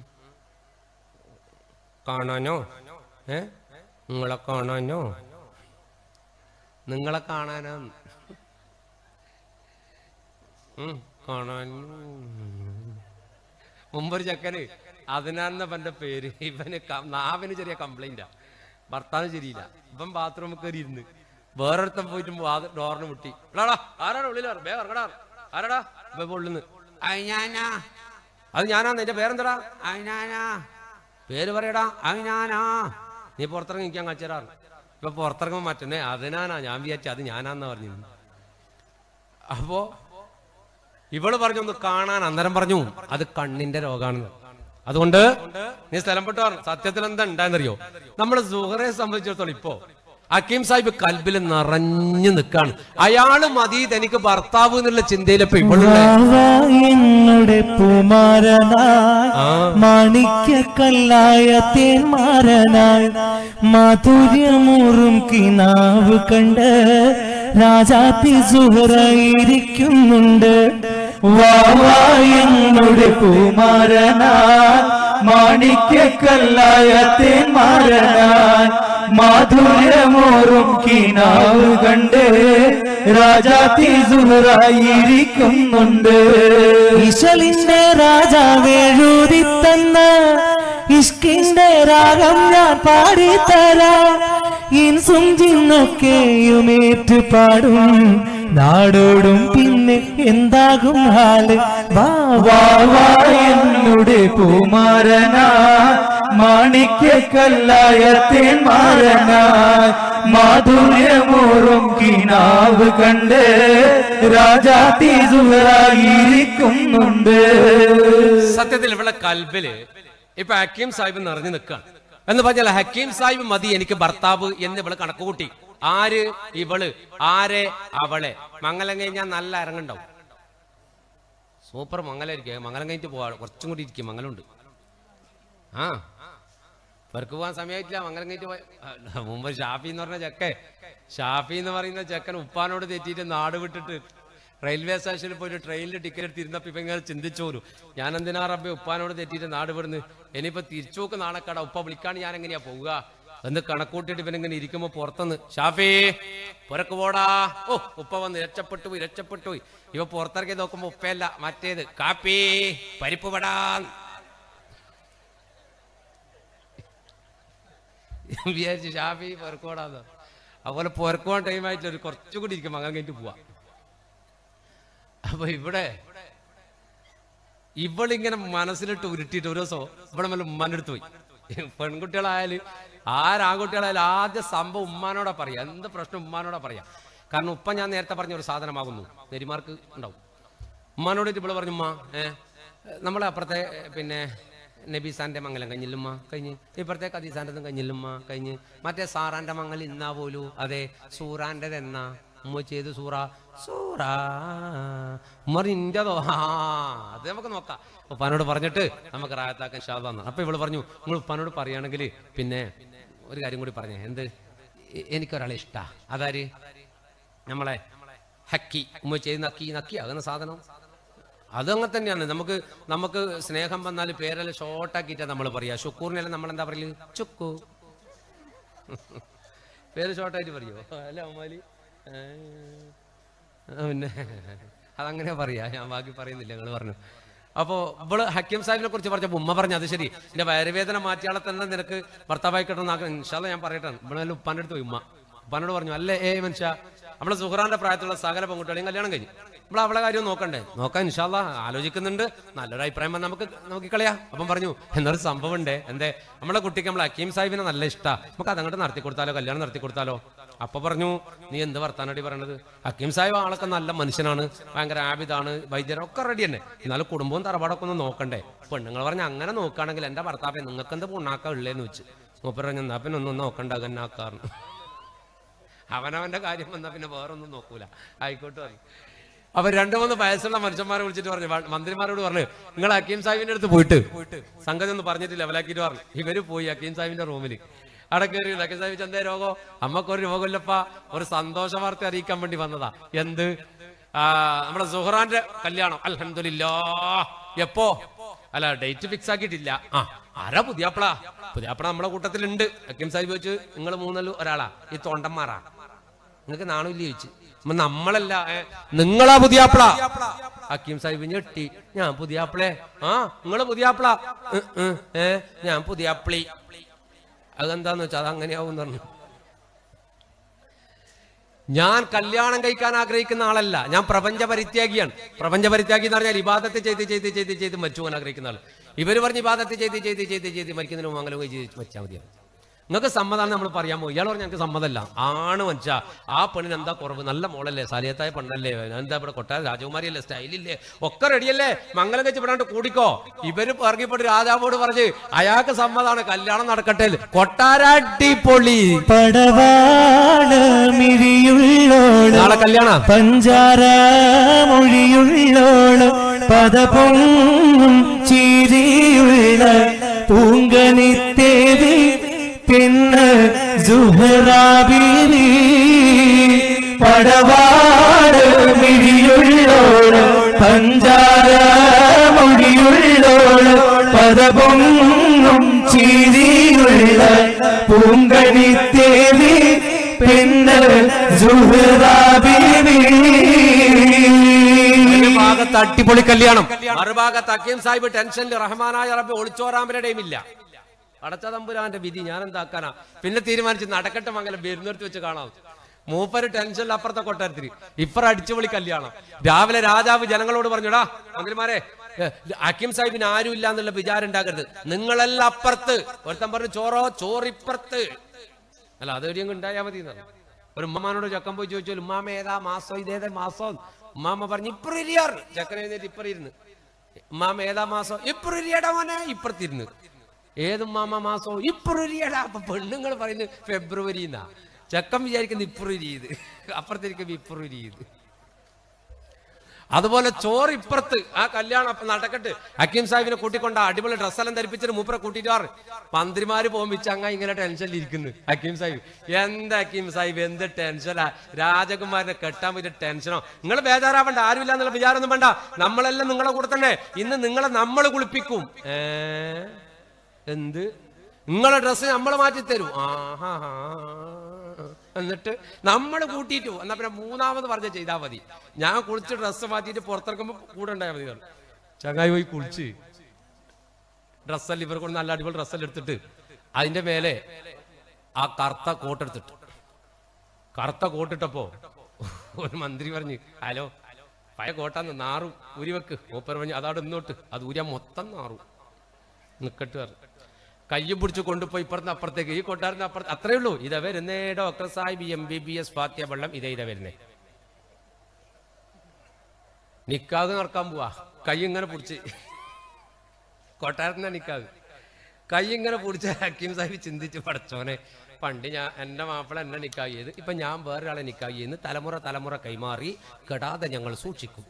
കാണാനോ ഏ നിങ്ങളെ കാണാനോ നിങ്ങളെ കാണാനോ ഉം, കാണാൻ മുമ്പൊരു ചെക്കന് അതിനാന്ന എന്റെ പേര് ഇവന് ക- നാവിന് ചെറിയ കംപ്ലൈന്റാ ഭർത്താവ് ശരിയില്ല ഇവൻ ബാത്റൂമിൽ കയറി ഇരുന്ന് വേറൊരുത്തൻ പോയിട്ട് വാത് ഡോറിന് മുട്ടി എടാടാ ആരാടാ ഉള്ളിൽ വേ ഇറങ്ങടാ ആരാടാ ഇപ്പൊ ഉള്ളിന്ന് അയ്യാനാ അത് ഞാനാന്ന് എന്റെ പേരെന്താടാ അയ്യാനാ പേര് പറയടാ അയ്യാനാ നീ പുറത്തിറങ്ങി നിൽക്കാൻ കാണിച്ചരാറ് ഇപ്പൊ പുറത്തിറങ്ങുമ്പോ മറ്റേ അതിനാനാ ഞാൻ വിചാരിച്ചു അത് ഞാനാന്നാ പറഞ്ഞിരുന്നു അപ്പോ ഇവള് പറഞ്ഞു ഒന്ന് കാണാൻ അന്നേരം പറഞ്ഞു അത് കണ്ണിന്റെ രോഗാണെന്ന് അതുകൊണ്ട് നീ സ്ഥലം പെട്ടു പറഞ്ഞു സത്യത്തിൽ എന്താ ഉണ്ടായെന്നറിയോ നമ്മള് സുഹറെ സംബന്ധിച്ചിടത്തോളം ഇപ്പോ അക്കീം സാഹിബ് കൽബിൽ നിറഞ്ഞു നിൽക്കാണ് അയാള് മതി എനിക്ക് ഭർത്താവ് എന്നുള്ള ചിന്തയിലിപ്പോ ഇവളുടെ എന്നുടെ പൂമാരനായി മാണിക്യക്കല്ലായ തേന്മാരനായി മാധുര്യമൂറും കിനാവ് കണ്ട് രാജാത്തി സുഹറായിരിക്കുന്നുണ്ട് വാവായെന്നുടെ പൂമാരനാൻ മാണിക്യക്കല്ലായ തേന്മാരനാൻ മാധുര്യമോറും കിനാവ് കണ്ട് രാജാത്തി സുഹറായിരിക്കുന്നുണ്ട് ഇശലിന്റെ രാജാവേഴുതി തന്ന ഇഷ്കിന്റെ രാഗം ഞാൻ പാടിത്തരാം ഇൻസും ജിന്നൊക്കെയുമേറ്റ് പാടും നാടോടും പിന്നെ എന്താകും ഹാല് വാ വാ വാവായെന്നുടെ പൂമാരനാ മാണിക്യക്കല്ലായ തേന്മാരനാൻ മാധുര്യമോറും കിനാവ് കണ്ട് രാജാത്തി സുഹറായിരിക്കുന്നുണ്ട് സത്യത്തിൽ ഇവിടെ കൽബില് ഇപ്പൊ ഹക്കീം സാഹിബ് നിറഞ്ഞു നിൽക്കാണ് എന്ന് പറഞ്ഞാൽ ഹക്കീം സാഹിബ് മതി എനിക്ക് ഭർത്താവ് എന്ന് ഇവള് കണക്ക് കൂട്ടി ആര് ഇവള് ആരെ അവളെ മംഗലം കഴിഞ്ഞാൽ നല്ല ഇറങ്ങുണ്ടാവും സൂപ്പർ മംഗലായിരിക്കും മംഗലം കഴിഞ്ഞിട്ട് പോവാ കുറച്ചും കൂടി ഇരിക്കും മംഗലുണ്ട് ആ ഇവർക്ക് പോകാൻ സമയമായിട്ടില്ല മംഗലം കഴിഞ്ഞിട്ട് പോയ ആ, മുമ്പ് ഷാഫി എന്ന് പറഞ്ഞ ചെക്കൻ ഷാഫി എന്ന് പറയുന്ന ചെക്കൻ ഉപ്പാനോട് തെറ്റിയിട്ട് നാട് വിട്ടിട്ട് റെയിൽവേ സ്റ്റേഷനിൽ പോയിട്ട് ട്രെയിനിൽ ടിക്കറ്റ് എടുത്തിരുന്നപ്പോ ഇപ്പൊ ഇങ്ങനെ ചിന്തിച്ചു പോലും ഞാൻ എന്തിനാ റബ്ബെ ഉപ്പാനോട് തെറ്റിയിട്ട് നാട് വിടുന്നു ഇനിയിപ്പോ തിരിച്ചു നോക്ക് നാണക്കട ഉപ്പ വിളിക്കാണ്ട് ഞാൻ എങ്ങനെയാ പോവുക എന്ന് കണക്കൂട്ടിട്ട് ഇവനിങ്ങനെ ഇരിക്കുമ്പോ പുറത്തുനിന്ന് ഷാഫി പുറക്ക് പോടാ ഓ ഉപ്പ വന്ന് രക്ഷപ്പെട്ടു പോയി രക്ഷപ്പെട്ടു പോയി ഇവ പുറത്തിറക്കി നോക്കുമ്പോ ഉപ്പയല്ല മറ്റേത് കാപ്പി പരിപ്പ് പെടാൻ വിചാരിച്ചു ഷാഫി പൊരക്കോടാന്ന് അതുപോലെ പൊരക്കോൺ ടൈം ആയിട്ടില്ല ഒരു കുറച്ചുകൂടി ഇരിക്കും മകൻ കഴിഞ്ഞിട്ട് പോവാ അപ്പൊ ഇവിടെ ഇവളിങ്ങനെ മനസ്സിലിട്ട് ഉരുട്ടിയിട്ട് ഒരു ദിവസം ഇവിടെ മെല്ലെ ഉമ്മാൻ്റെ അടുത്ത് പോയി പെൺകുട്ടികളായാലും ആരാൺകുട്ടികളായാലും ആദ്യ സംഭവം ഉമ്മാനോടാ പറയാ എന്ത് പ്രശ്നം ഉമ്മാനോടാ പറയാ കാരണം ഉപ്പ ഞാൻ നേരത്തെ പറഞ്ഞ ഒരു സാധനമാകുന്നു നെരിമാർക്ക് ഉണ്ടാവും ഉമ്മാനോട് ഇവിടെ പറഞ്ഞു ഉമ്മ ഏ നമ്മളെ അപ്പുറത്തെ ഏ, പിന്നെ നബീസാന്റെ മംഗലം കഴിഞ്ഞില്ലുമ്മ കഴിഞ്ഞ് ഇപ്പുറത്തെ കദീസാന്റെ കഴിഞ്ഞില്ലുമ്മ കഴിഞ്ഞ് മറ്റേ സാറാന്റെ മംഗൽ ഇന്നാ പോലു അതെ സൂറാന്റെ എന്നാ ഉമ്മ ചെയ്ത് സൂറ സൂറ ഉമ്മർ ഇന്റതോ ആ അത് നമുക്ക് നോക്കാം ഉപ്പാനോട് പറഞ്ഞിട്ട് നമുക്ക് റായത്താക്കാൻ ഷാദാന്ന് അപ്പൊ ഇവള് പറഞ്ഞു നിങ്ങൾ ഉപ്പാനോട് പറയുകയാണെങ്കിൽ പിന്നെ ഒരു കാര്യം കൂടി പറഞ്ഞേ എന്ത് എ- എനിക്കൊരാളെ ഇഷ്ടാ അതാര് നമ്മളെ ഹക്കി ഉമ്മ ചെയ്ത് നക്കി നക്കി ആകുന്ന സാധനം അത് അങ്ങനെ തന്നെയാണ് നമുക്ക് നമുക്ക് സ്നേഹം വന്നാൽ പേരെല്ലാം ഷോർട്ടാക്കിയിട്ടാണ് നമ്മൾ പറയാ ഷുക്കൂറിനെല്ലാം നമ്മൾ എന്താ പറയല് ചുക്കു പേര് ഷോർട്ടായിട്ട് പറയോ അല്ല അമ്മാലി ഏ, ആ, പിന്നെ അതങ്ങനെ പറയാ ഞാൻ ബാക്കി പറയുന്നില്ല നിങ്ങൾ പറഞ്ഞു അപ്പോ ഇവള് ഹക്കീം സാഹിബിനെ കുറിച്ച് പറഞ്ഞപ്പോ ഉമ്മ പറഞ്ഞു അത് ശരി എന്റെ വയറുവേദന മാറ്റിയാളെ തന്നെ നിനക്ക് ഭർത്താവായി കിട്ടണം ഇൻഷാല്ല ഞാൻ പറയട്ടെ ഇവിടെ ഉപ്പാൻ്റെ അടുത്ത് പോയി ഉമ്മ ഉപ്പാനോട് പറഞ്ഞു അല്ലേ ഏ മനുഷ്യ നമ്മളെ സുഹറാന്റെ പ്രായത്തിലുള്ള സകല പെൺകുട്ടികളെയും കല്യാണം കഴിഞ്ഞു നമ്മൾ അവളെ കാര്യം നോക്കണ്ടേ നോക്കാൻ ഇൻഷാല്ല ആലോചിക്കുന്നുണ്ട് നല്ലൊരു അഭിപ്രായം വന്നാൽ നമുക്ക് നോക്കി കളയാം അപ്പം പറഞ്ഞു എന്നൊരു സംഭവം ഉണ്ടേ എന്തേ നമ്മളെ കുട്ടിക്ക് നമ്മളെ ഹക്കീം സാഹിബിനെ നല്ല ഇഷ്ടാ നമുക്ക് അതങ്ങോട്ട് നടത്തി കൊടുത്താലോ കല്യാണം നടത്തി കൊടുത്താലോ അപ്പൊ പറഞ്ഞു നീ എന്ത് വർത്താനടി പറയണത് ഹക്കീം സാഹിബ് ആളൊക്കെ നല്ല മനുഷ്യനാണ് ഭയങ്കര ആബിദാണ് വൈദ്യരൊക്കെ റെഡി തന്നെ എന്നാലും കുടുംബവും തറവാടൊക്കെ ഒന്ന് നോക്കണ്ടേ പെണ്ണുങ്ങൾ പറഞ്ഞ അങ്ങനെ നോക്കുകയാണെങ്കിൽ എന്റെ ഭർത്താവെ നിങ്ങൾക്ക് എന്ത് പുണ്ണാക്ക ഉള്ളേന്ന് വെച്ച് മൂപ്പർ പറഞ്ഞു എന്നാ പിന്നെ ഒന്നും നോക്കണ്ട കന്നാക്കാറുണ്ട് അവനവന്റെ കാര്യം വന്നാൽ പിന്നെ വേറൊന്നും നോക്കൂല ആയിക്കോട്ടെ പറയും അപ്പൊ രണ്ടു മൂന്ന് വയസ്സുള്ള മനുഷ്യന്മാരെ വിളിച്ചിട്ട് പറഞ്ഞു വ- മന്ത്രിമാരോട് പറഞ്ഞു നിങ്ങൾ ഹക്കീം സാഹിബിന്റെ അടുത്ത് പോയിട്ട് സംഗതി ഒന്നും പറഞ്ഞിട്ട് ലെവലാക്കിയിട്ട് പറഞ്ഞു ഇവര് പോയി ഹക്കീം സാഹിബിന്റെ റൂമിൽ അവിടെ കയറി ഹക്കീം സാഹിബ് എന്തേ രോഗം അമ്മക്കൊരു രോഗമില്ലപ്പ ഒരു സന്തോഷ വാർത്ത അറിയിക്കാൻ വേണ്ടി വന്നതാ എന്ത് ആ നമ്മുടെ സുഹറാന്റെ കല്യാണം അൽഹംദുലില്ലാ എപ്പോ അല്ല ഡേറ്റ് ഫിക്സ് ആക്കിയിട്ടില്ല ആ ആരാ പുതിയാപ്പള പുതിയാപ്പള നമ്മളെ കൂട്ടത്തിലുണ്ട് ഹക്കീം സാഹിബ് വെച്ച് നിങ്ങൾ മൂന്നല്ലു ഒരാളാ ഈ തൊണ്ടന്മാരാ നിങ്ങൾക്ക് നാണമില്ല ചോദിച്ചു അപ്പൊ നമ്മളല്ല ഏ, നിങ്ങളാ പുതിയാപ്പിള ഹക്കീം സാഹിബ് ഞെട്ടി ഞാൻ പുതിയാപ്പിളെ ആ നിങ്ങള് പുതിയാപ്പിള ഉം, ഉം, ഏ ഞാൻ പുതിയാപ്പിളി അതെന്താന്ന് വെച്ചാൽ അത് അങ്ങനെയാവും പറഞ്ഞു ഞാൻ കല്യാണം കഴിക്കാൻ ആഗ്രഹിക്കുന്ന ആളല്ല ഞാൻ പ്രപഞ്ച പരിത്യാഗിയാണ് പ്രപഞ്ച പരിത്യാഗി എന്ന് പറഞ്ഞാൽ ഇബാദത്ത് ചെയ്ത് ചെയ്ത് ചെയ്ത് ചെയ്ത് മരിച്ചു പോകാൻ ആഗ്രഹിക്കുന്ന ആൾ ഇവര് പറഞ്ഞ് ഇബാദത്ത് ചെയ്ത് ചെയ്ത് ചെയ്ത് ചെയ്ത് മരിക്കുന്നതിന് മുമ്പ് അങ്ങനെ കഴിച്ച് മരിച്ചാൽ മതിയാണ് നിങ്ങൾക്ക് സമ്മതമാണ് നമ്മൾ പറയാമോ ഇയാൾ പറഞ്ഞ ഞങ്ങൾക്ക് സമ്മതമല്ല ആണ് മനുഷ്യ ആ പെണ്ണിന് എന്താ കുറവ് നല്ല മോളല്ലേ സാലിയത്തായ പെണ്ണല്ലേ എന്താ ഇവിടെ കൊട്ടാര രാജകുമാരിയല്ലേ സ്റ്റൈലില്ലേ ഒക്കെ റെഡിയല്ലേ മംഗലം കഴിച്ച് വിടാണ്ട് കൂടിക്കോ ഇവര് ഇറങ്ങിപ്പെട്ട് രാജാവോട് പറഞ്ഞ് അയാൾക്ക് സമ്മതാണ് കല്യാണം നടക്കട്ടെ കൊട്ടാരടിപൊളി പടവാള് മിഴിയുള്ളോള് നാളെ കല്യാണം പഞ്ചാര മൊഴിയുള്ളോള് പദപൊങ്ങും ചിരിയുള്ള പൂങ്കനിത്തേവി പിന്നെ സുഹറാബിനി പടവാട് മിഴിയുള്ളോള് പഞ്ചാര മൊഴിയുള്ളോള് പദപൊങ്ങും ചിരിയുള്ള പൂങ്കനിത്തേവി പിന്നെ ഒരു ഭാഗത്ത് അടിപൊളി കല്യാണം മറുഭാഗത്ത് അക്കീം സാഹിബ് ടെൻഷനിൽ റഹ്മാനായ റബ്ബ് ഒളിച്ചോറാമ്പരുടെ ടൈമില്ല അടച്ച തമ്പുരാന്റെ വിധി ഞാൻ എന്താക്കാനാ പിന്നെ തീരുമാനിച്ച് നടക്കട്ടെ മംഗലം വരുന്നിടത്ത് വെച്ച് കാണാം മൂപ്പര് ടെൻഷനിൽ അപ്പുറത്തെ കൊട്ടാരത്തിന് ഇപ്പറ അടിച്ചുപൊളി കല്യാണം രാവിലെ രാജാവ് ജനങ്ങളോട് പറഞ്ഞുടാ മന്ത്രിമാരെ ഏ, ഹക്കീം സാഹിബിന് ആരും ഇല്ല എന്നുള്ള വിചാരം ഉണ്ടാക്കരുത് നിങ്ങളെല്ലാം അപ്പുറത്ത് ഒരുത്തൻ പറഞ്ഞു ചോറോ ചോറിപ്പുറത്ത് അല്ല അതെവിടെയും ഉണ്ടായാൽ മതി എന്നാണ്. ഒരു ഉമ്മമാനോട് ചക്കൻ പോയി ചോദിച്ചു ഉമ്മാമ ഏതാ മാസം ഇതേതാ മാസം ഉമ്മാമ പറഞ്ഞു ഇപ്പുറം ഇരിയാർ ചക്കൻ എഴുന്നേറ്റ് ഇപ്പുറം ഇരുന്ന് ഉമ്മാമ ഏതാ മാസം ഇപ്പുറം ഇരിയടാ മോനെ ഇപ്പുറത്തിരുന്ന് ഏത് ഉമ്മാമ മാസവും ഇപ്പുറം ഇരിയടാ അപ്പൊ പെണ്ണുങ്ങൾ പറയുന്നത് ഫെബ്രുവരി എന്നാ ചക്കൻ വിചാരിക്കുന്നത് ഇപ്പുറം ഇരിയത് അപ്പുറത്തിരിക്കുമ്പോ ഇപ്പുറം ഇരിയത് അതുപോലെ ചോറ് ഇപ്പുറത്ത് ആ കല്യാണം അപ്പൊ നടക്കട്ടെ ഹക്കീം സാഹിബിനെ കൂട്ടിക്കൊണ്ട് ആ അടിപൊളി ഡ്രസ്സെല്ലാം ധരിപ്പിച്ചിട്ട് മൂപ്പരെ കൂട്ടിട്ട് വാറ് മന്ത്രിമാര് പോകുമ്പോ ചങ്ങ ഇങ്ങനെ ടെൻഷനിൽ ഇരിക്കുന്നു ഹക്കീം സാഹിബ് എന്ത് ഹക്കീം സാഹിബ് എന്ത് ടെൻഷനാ രാജകുമാരനെ കെട്ടാൻ പറ്റിയ ടെൻഷനോ നിങ്ങൾ ബേജാറാവണ്ട ആരുമില്ല എന്നുള്ള വിചാരമൊന്നും വേണ്ട നമ്മളെല്ലാം നിങ്ങളെ കൂടെ തന്നെ ഇന്ന് നിങ്ങളെ നമ്മൾ കുളിപ്പിക്കും ഏ എന്ത് നിങ്ങളെ ഡ്രസ്സ് നമ്മൾ മാറ്റി തരും ആഹാ എന്നിട്ട് നമ്മൾ കൂട്ടിയിട്ടു എന്നാ പിന്നെ മൂന്നാമത് പറഞ്ഞ ചെയ്താൽ മതി ഞാൻ കുളിച്ച് ഡ്രസ്സ് മാറ്റിയിട്ട് പുറത്തിറക്കുമ്പോൾ കൂടെ ഉണ്ടായാൽ മതി പറഞ്ഞു. ചങ്ങായി പോയി കുളിച്ച് ഡ്രസ്സെല്ലാം ഇവർ കൊണ്ട് നല്ല അടിപൊളി ഡ്രസ്സെല്ലാം എടുത്തിട്ട് അതിന്റെ മേലെ ആ കറുത്ത കോട്ടെടുത്തിട്ട് കറുത്ത കോട്ടിട്ടപ്പോ ഒരു മന്ത്രി പറഞ്ഞു ഹലോ പഴയ കോട്ടാന്ന് നാറും ഊരിവെക്ക് മൂപ്പർ പറഞ്ഞു അതവിടെ ഇന്നോട്ട് അത് ഊരിയാ മൊത്തം നാറും നിക്കട്ട് പറഞ്ഞു കയ്യും പിടിച്ച് കൊണ്ടുപോയി ഇപ്പുറത്ത് അപ്പുറത്തേക്ക് ഈ കൊട്ടാരത്തിന് അപ്പുറത്ത് അത്രേ ഉള്ളൂ ഇതാ വരുന്നേ doctor Sahib M B B S ഫാത്തിയ വെള്ളം ഇതേ ഇതാ വരുന്നേ നിക്കാതെ നടക്കാൻ പോവാ കൈ ഇങ്ങനെ പിടിച്ച് കൊട്ടാരത്തിന് നിക്കാതെ കൈ ഇങ്ങനെ പിടിച്ച് ഹക്കീം സാഹിബ് ചിന്തിച്ച് പഠിച്ചോനെ പണ്ട് ഞാൻ എൻ്റെ മാപ്പിള എന്നെ നിക്കാ ചെയ്ത് ഇപ്പൊ ഞാൻ വേറൊരാളെ നിക്കാ ചെയ്യുന്നു തലമുറ തലമുറ കൈമാറി കെടാതെ ഞങ്ങൾ സൂക്ഷിക്കും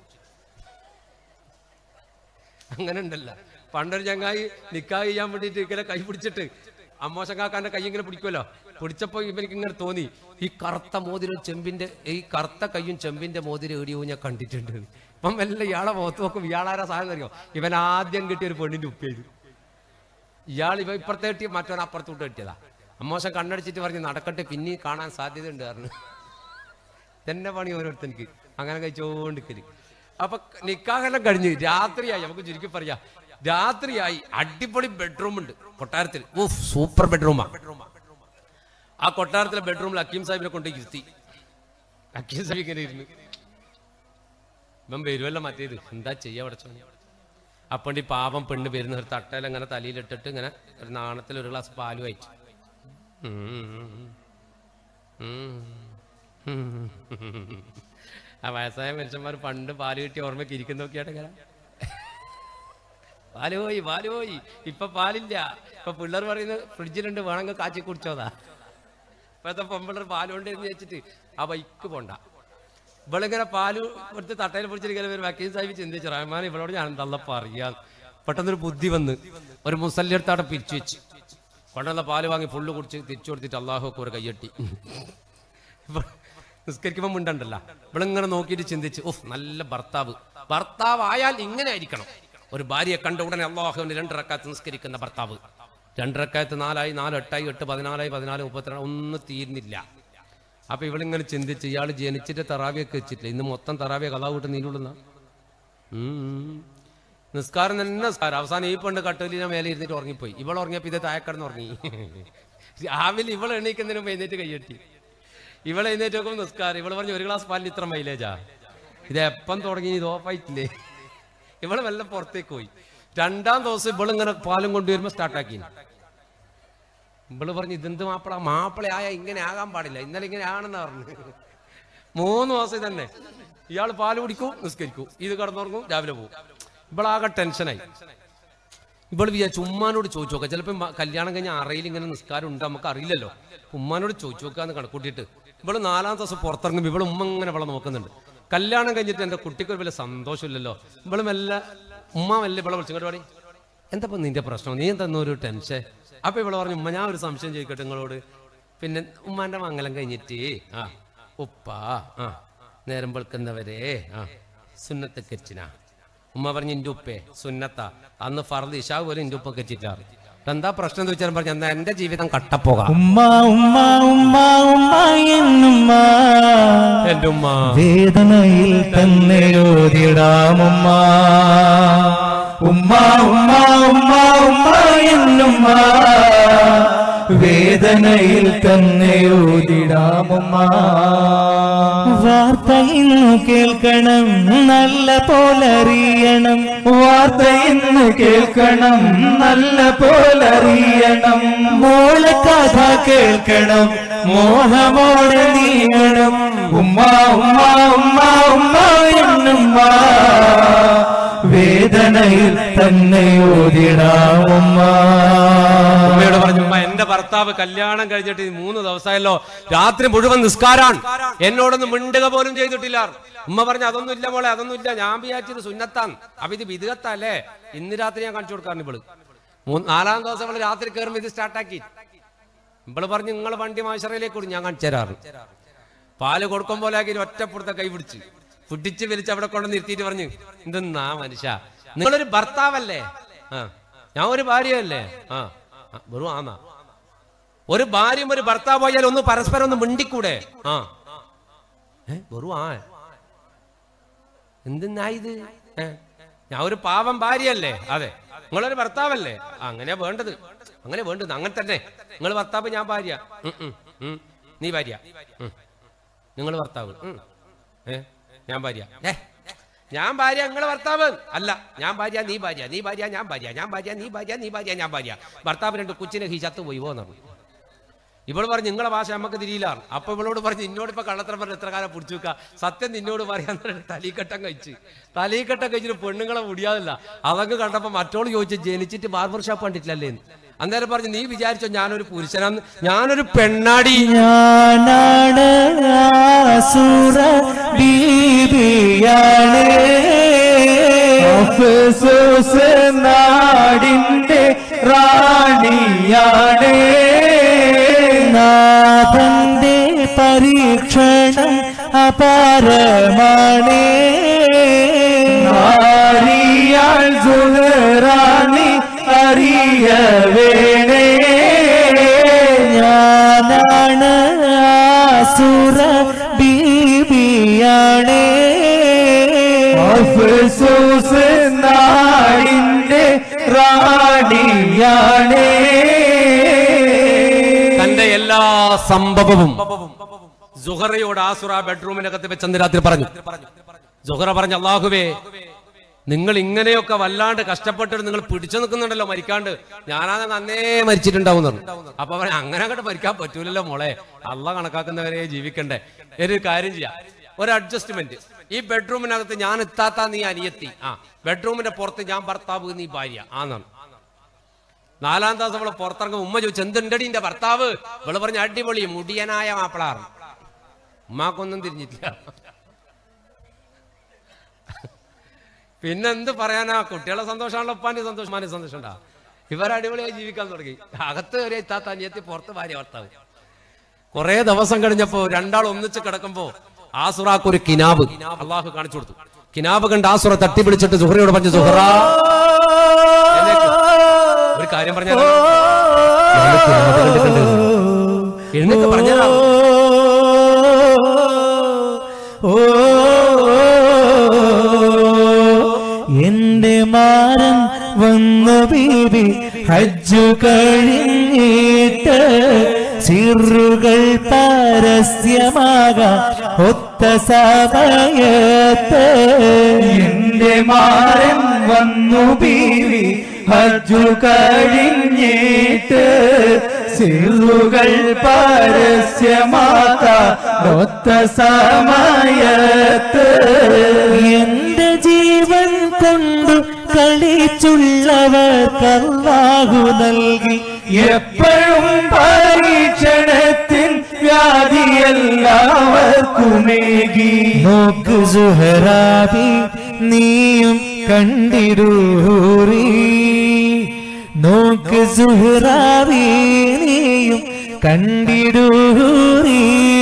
അങ്ങനെ ഉണ്ടല്ല പണ്ടൊരു ചങ്ങായി നിക്കാഹ് ചെയ്യാൻ വേണ്ടിയിട്ട് ഇങ്ങനെ കൈ പിടിച്ചിട്ട് അമ്മോശങ്കാക്കാന്റെ കൈ ഇങ്ങനെ പിടിക്കുമല്ലോ പിടിച്ചപ്പോ ഇവനിക്ക് ഇങ്ങനെ തോന്നി ഈ കറുത്ത മോതിരം ചെമ്പിന്റെ ഈ കറുത്ത കയ്യും ചെമ്പിന്റെ മോതിരം എടിയോ ഞാൻ കണ്ടിട്ടുണ്ട് ഇപ്പം വല്ല ഇയാളെ മുഖത്ത് നോക്കും ഇയാളാരാ സാധനം അറിയോ ഇവൻ ആദ്യം കിട്ടിയ ഒരു പെണ്ണിന്റെ ഉപ്പേര് ഇയാൾ ഇവ ഇപ്പുറത്തെ കിട്ടി മറ്റവൻ അപ്പുറത്തോട്ട് കിട്ടിയതാ അമ്മോശം കണ്ണടിച്ചിട്ട് പറഞ്ഞ് നടക്കട്ടെ പിന്നെ കാണാൻ സാധ്യതയുണ്ട് പറഞ്ഞു തന്നെ പണി ഓരോരുത്തർക്ക് അങ്ങനെ കഴിച്ചോണ്ടിക്കല് അപ്പൊ നിക്കാഹെല്ലാം കഴിഞ്ഞ് രാത്രിയായി നമുക്ക് ചുരുക്കി പറയാം രാത്രിയായി അടിപൊളി ബെഡ്റൂം ഉണ്ട് കൊട്ടാരത്തിൽ ഊഫ് സൂപ്പർ ബെഡ്റൂമാ ആ കൊട്ടാരത്തിലെ ബെഡ്റൂമിൽ അക്കീം സാഹിബിനെ കൊണ്ട് ഇരുത്തി അക്കീം സാഹിബ് ഇങ്ങനെ ഇരുന്ന് ഇവൻ വരുമല്ലോ മറ്റേത് എന്താ ചെയ്യാ പഠിച്ചോ അപ്പണ്ട് ഈ പാപം പെണ്ണ് വരുന്ന ഒരു തട്ടയിൽ അങ്ങനെ തലയിലിട്ടിട്ട് ഇങ്ങനെ ഒരു നാണത്തിൽ ഒരു ഗ്ലാസ് പാല് വായിച്ചു ആ വയസ്സായ മനുഷ്യന്മാർ പണ്ട് പാല് കിട്ടിയ ഓർമ്മയ്ക്ക് ഇരിക്കുന്നൊക്കെയായിട്ട് ഇങ്ങനെ പാല് പോയി പാല് പോയി ഇപ്പൊ പാലില്ല ഇപ്പൊ പിള്ളേർ പറയുന്നത് ഫ്രിഡ്ജിലുണ്ട് വേണമെങ്കിൽ കാച്ചി കുടിച്ചോതാ ഇപ്പോഴത്തെ പെമ്പിള്ളർ പാലുണ്ട് എന്ന് വെച്ചിട്ട് ആ ബൈക്ക് പോണ്ട ഇവളിങ്ങനെ പാല് കൊടുത്ത് തട്ടയിൽ പിടിച്ചിരിക്കുന്ന ഒരു വക്കീൽ സാഹിബ് ചിന്തിച്ചു റഹ്മാൻ ഇവളോട് ഞാൻ എന്താ പറയാ പെട്ടെന്നൊരു ബുദ്ധി വന്ന് ഒരു മുസല്ലിയെടുത്ത് അവിടെ പിരിച്ചു വെച്ച് കൊണ്ടുവന്ന പാല് വാങ്ങി ഫുള്ള് കുടിച്ച് തിരിച്ചു കൊടുത്തിട്ട് അള്ളാഹു ഒക്കെ ഒരു കയ്യട്ടി ഇവ- നിസ്കരിക്കുമ്പോൾ മുണ്ടണ്ടല്ല ഇവളിങ്ങനെ നോക്കിയിട്ട് ചിന്തിച്ച് ഓഹ് നല്ല ഭർത്താവ് ഭർത്താവ് ആയാൽ ഇങ്ങനെ ആയിരിക്കണം ഒരു ഭാര്യയെ കണ്ട ഉടനെ അള്ളാഹുവിന് രണ്ടിറക്കാത്ത് നിസ്കരിക്കുന്ന ഭർത്താവ് രണ്ടിറക്കാത്ത് നാലായി നാല് എട്ടായി എട്ട് പതിനാലായി പതിനാല് മുപ്പത്തിരണ്ട് ഒന്നും തീരുന്നില്ല അപ്പൊ ഇവളിങ്ങനെ ചിന്തിച്ച് ഇയാൾ ജനിച്ചിട്ട് തറാവിയൊക്കെ വെച്ചിട്ടില്ല ഇന്ന് മൊത്തം തറാവിയ കഥാ കൂട്ട് നീണ്ടുള്ളുന്ന നിസ്കാരം തന്നെ നിസ്കാരം അവസാനം ഈ പെണ്ണ് കട്ടലിനെ മേലെ ഇരുന്നിട്ട് ഉറങ്ങിപ്പോയി ഇവൾ ഉറങ്ങിയപ്പോ ഇത് താഴെക്കിടന്ന് ഉറങ്ങി രാവിലെ ഇവൾ എണീക്കുന്നതിന് മുമ്പ് എഴുന്നേറ്റ് കൈയെട്ടി ഇവളെ എഴുന്നേറ്റ് നോക്കുമ്പോൾ നിസ്കാരം ഇവള് പറഞ്ഞു ഒരു ഗ്ലാസ് പാലിന് ഇത്ര മൈലേജാ ഇത് എപ്പം തുടങ്ങി ഇത് ഓഫായിട്ടില്ലേ ഇവള് വല്ല പുറത്തേക്ക് പോയി രണ്ടാം ദിവസം ഇവളിങ്ങനെ പാലും കൊണ്ടുവരുമ്പോ സ്റ്റാർട്ടാക്കി ഇവള് പറഞ്ഞു ഇതെന്ത് മാപ്പിള മാപ്പിള ആയ ഇങ്ങനെ ആകാൻ പാടില്ല ഇന്നലെ ഇങ്ങനെ ആണെന്ന് പറഞ്ഞു മൂന്ന് ദിവസം തന്നെ ഇയാൾ പാല് കുടിക്കും നിസ്കരിക്കും ഇത് കിടന്നുറങ്ങും രാവിലെ പോകും ഇവളാകെ ടെൻഷനായി ഇവള് വിചാരിച്ചു ഉമ്മാനോട് ചോദിച്ചു നോക്കാം ചിലപ്പോൾ കല്യാണം കഴിഞ്ഞ അറയിൽ ഇങ്ങനെ നിസ്കാരം ഉണ്ട് നമുക്ക് അറിയില്ലല്ലോ ഉമ്മാനോട് ചോദിച്ചു നോക്കാന്ന് കണക്കൂട്ടിയിട്ട് ഇവള് നാലാം ദിവസം പുറത്തിറങ്ങും ഇവള് ഉമ്മ ഇങ്ങനെ ഇവളെ നോക്കുന്നുണ്ട് കല്യാണം കഴിഞ്ഞിട്ട് എൻ്റെ കുട്ടിക്ക് ഒരു വലിയ സന്തോഷമില്ലല്ലോ ഇവള് മെല്ലെ ഉമ്മ മെല്ലെ ഇവളെ വിളിച്ചു പരിപാടി എന്താ ഇപ്പൊ നിന്റെ പ്രശ്നം നീ എന്താ ഒരു ടെൻഷൻ അപ്പൊ ഇവള് പറഞ്ഞു ഉമ്മ ഞാൻ ഒരു സംശയം ചോദിക്കട്ടെ നിങ്ങളോട് പിന്നെ ഉമ്മാന്റെ മംഗലം കഴിഞ്ഞിട്ട് ആ ഉപ്പാ ആ നേരം വെളുക്കുന്നവരെ ആ സുന്നത്ത് കെച്ചിനാ ഉമ്മ പറഞ്ഞു ഇന്റെ ഉപ്പേ സുന്നത്ത അന്ന് ഫർദ് ഇഷാ പോലും ഇന്റെ ഉപ്പ കെച്ചിട്ടാറ് എന്താ പ്രശ്നം എന്ന് വെച്ചാൽ പറഞ്ഞു എന്നാ എന്റെ ജീവിതം കട്ടപ്പോകാം ഉമ്മ ഉമ്മ ഉമ്മ ഉമ്മ എന്നുമ്മ എന്റെ ഉമ്മ വേദനയിൽ തന്നെ ഓതിടാമുമ്മ ഉമ്മ ഉമ്മ ഉമ്മ ഉമ്മ എന്നുമ്മ വേദനയിൽ തന്നെ ഓതിടാമുമ്മ വാർത്ത ഇന്നു കേൾക്കണം നല്ല പോലറിയണം വാർത്ത ഇന്ന് കേൾക്കണം നല്ല പോലറിയണം മോളെ കഥ കേൾക്കണം മോഹമോടെ നീങ്ങണം ഉമ്മ ഉമ്മ ഉമ്മ ഉമ്മ എന്നുമ്മ വേദനയിൽ തന്നെ ഓതിടാമുമ്മ ഉമ്മയോട് പറഞ്ഞു ഉമ്മ എന്റെ ഭർത്താവ് കല്യാണം കഴിഞ്ഞിട്ട് ഈ മൂന്ന് ദിവസമായല്ലോ രാത്രി മുഴുവൻ നിസ്കാരാൻ എന്നോടൊന്നും മിണ്ടുക പോലും ചെയ്തിട്ടില്ല ഉമ്മ പറഞ്ഞു അതൊന്നും ഇല്ല മോളെ അതൊന്നും ഇല്ല ഞാൻ വിചാരിച്ചത് സുന്നത്താൻ അപ്പൊ ഇത് വിധുകത്തല്ലേ ഇന്ന് രാത്രി ഞാൻ കാണിച്ചു കൊടുക്കാറുണ്ട് ഇവള് മൂന്ന് നാലാം ദിവസം ഇവള് രാത്രി കയറുമ്പോ ഇത് സ്റ്റാർട്ടാക്കി ഇവള് പറഞ്ഞു നിങ്ങൾ വണ്ടി മാശറയിലേക്ക് കൊടുക്കും ഞാൻ കാണിച്ചു തരാറ് പാല് കൊടുക്കും പോലെ ആക്കി ഒറ്റപ്പുറത്തെ കൈ പിടിച്ച് പിടിച്ച് വലിച്ച് അവിടെ കൊണ്ട് നിർത്തിയിട്ട് പറഞ്ഞു ഇതെന്നാ മനുഷ്യ നിങ്ങളൊരു ഭർത്താവല്ലേ ആ ഞാൻ ഒരു ഭാര്യയല്ലേ ആ ആ, വെറും ആന്നാ ഒരു ഭാര്യയും ഒരു ഭർത്താവ് പോയാൽ ഒന്ന് പരസ്പരം ഒന്ന് മിണ്ടിക്കൂടെ ആ ഏ വെറും ആ എന്തിനാ ഇത് ഏ? ഞാൻ ഒരു പാവം ഭാര്യയല്ലേ അതെ നിങ്ങളൊരു ഭർത്താവല്ലേ ആ, അങ്ങനെയാ വേണ്ടത് അങ്ങനെ വേണ്ടത് അങ്ങനെ തന്നെ നിങ്ങൾ ഭർത്താവ് ഞാൻ ഭാര്യ ഉം, ഉം, ഉം. നീ ഭാര്യ നിങ്ങൾ ഭർത്താവ് ഉം. ഏ ഞാൻ ഭാര്യ ഏ ഞാൻ ഭാര്യ നിങ്ങളെ ഭർത്താവ് അല്ല ഞാൻ ഭാര്യ നീ ഭാര്യ നീ ഭാര്യ ഞാൻ ഭാര്യ ഞാൻ ഭാര്യ നീ ഭാര്യ നീ ഭാര്യ ഞാൻ ഭാര്യ ഭർത്താവ് രണ്ട് കൊച്ചിനെ ഹി ചത്തു പോയി പോന്നു ഇവള് പറഞ്ഞു നിങ്ങളെ ഭാഷ നമുക്ക് തിരിയിലാണ് അപ്പൊ ഇവളോട് പറഞ്ഞു നിന്നോട് ഇപ്പൊ കള്ളത്തരം പറഞ്ഞ് എത്ര കാലം പിടിച്ചു വെക്കുക സത്യം നിന്നോട് പറയാൻ തലീക്കട്ടം കഴിച്ച് തലീക്കട്ടം കഴിച്ചിട്ട് പെണ്ണുങ്ങളെ മുടിയാതില്ല അതങ്ങ് കണ്ടപ്പോ മറ്റോള് ചോദിച്ചു ജനിച്ചിട്ട് ബാർബർ ഷോപ്പ് കണ്ടിട്ടില്ലല്ലേ എന്ന് അന്നേരം പറഞ്ഞു നീ വിചാരിച്ചോ ഞാനൊരു പുരുഷനാന്ന് ഞാനൊരു പെണ്ണാടി ഞാനാണ് ആസുര ബീബിയാണ് അഫ്സോസ് നാടിന്റെ റാണിയാണ് നാഥന്റെ പരീക്ഷണം അപാരമാണ് നാരിയാൾ സുഹറാണി അറിയ വേണേ ഞാനാണ് ആസുര ബീബിയാണ് അഫ്സോസ് നാടിന്റെ റാണിയാണ് തന്റെ എല്ലാ സംഭവവും സുഹറയോട് ആസുറ ബെഡ്റൂമിനകത്ത് വെച്ച് അന്ന് രാത്രി പറഞ്ഞു സുഹറ പറഞ്ഞു അള്ളാഹുവേ നിങ്ങൾ ഇങ്ങനെയൊക്കെ വല്ലാണ്ട് കഷ്ടപ്പെട്ടിട്ട് നിങ്ങൾ പിടിച്ചു നിൽക്കുന്നുണ്ടല്ലോ മരിക്കാണ്ട് ഞാനാണെങ്കിൽ അന്നേ മരിച്ചിട്ടുണ്ടാവും എന്ന് പറഞ്ഞു അപ്പൊ പറഞ്ഞു അങ്ങനെ അങ്ങോട്ട് മരിക്കാൻ പറ്റൂലല്ലോ മോളെ അള്ള കണക്കാക്കുന്നവരെ ജീവിക്കണ്ടേ ഒരു കാര്യം ചെയ്യാം ഒരു അഡ്ജസ്റ്റ്മെന്റ് ഈ ബെഡ്റൂമിനകത്ത് ഞാൻ എത്താത്ത നീ അനിയത്തി ആ ബെഡ്റൂമിന്റെ പുറത്ത് ഞാൻ ഭർത്താവ് നീ ഭാര്യ ആന്നാണ് നാലാം ദിവസം അവള് പുറത്തിറങ്ങും ഉമ്മ ചോദിച്ചു എന്തുണ്ടടി എന്റെ ഭർത്താവ് ഇവള് പറഞ്ഞ അടിപൊളി മുടിയനായ മാപ്പിളാർ ഉമ്മാക്കൊന്നും തിരിഞ്ഞിട്ടില്ല പിന്നെ എന്ത് പറയാനാ കുട്ടികളെ സന്തോഷമാണല്ലോ ഉപ്പാന്റെ സന്തോഷം മാന്റെ സന്തോഷം ഉണ്ടാ ഇവർ അടിപൊളിയായി ജീവിക്കാൻ തുടങ്ങി അകത്ത് ഒരു ഇത്താത്ത അനിയത്തി പുറത്ത് ഭാര്യ ഭർത്താവ് കുറെ ദിവസം കഴിഞ്ഞപ്പോ രണ്ടാൾ ഒന്നിച്ച് കിടക്കുമ്പോ ആസുറാക്ക് ഒരു കിനാബ് അള്ളാഹു കാണിച്ചു കൊടുത്തു കിനാബ് കണ്ട് ആസുറ തട്ടി പിടിച്ചിട്ട് സുഹറയോട് പറഞ്ഞു സുഹറ എഴുന്നേക്ക്. ഒരു കാര്യം പറഞ്ഞാൽ എഴുന്നേക്ക് പറഞ്ഞാ എന്റെ മാരൻ വന്നു ബീബി ഹജ്ജു കഴിഞ്ഞിട്ട് ചിറുകൾ പരസ്യമാകാം ഒത്ത സമയത്ത് എന്റെ മാരൻ വന്നു ബീവി ഹജ്ജു കഴിഞ്ഞിട്ട് സിറുകൾ പരസ്യമാക്കാത്ത സമയത്ത് എന്റെ ജീവൻ കൊണ്ടു കളിച്ചുള്ളവർക്കല്ലാഹു നൽകി എപ്പോഴും പരീക്ഷണത്തിൻ വ്യാധി എല്ലാവർക്കുമേകി നോക്ക് സുഹറാബി നീയും കണ്ടിരൂറി നോക്ക് സുഹറാബി നീയും കണ്ടിരൂറി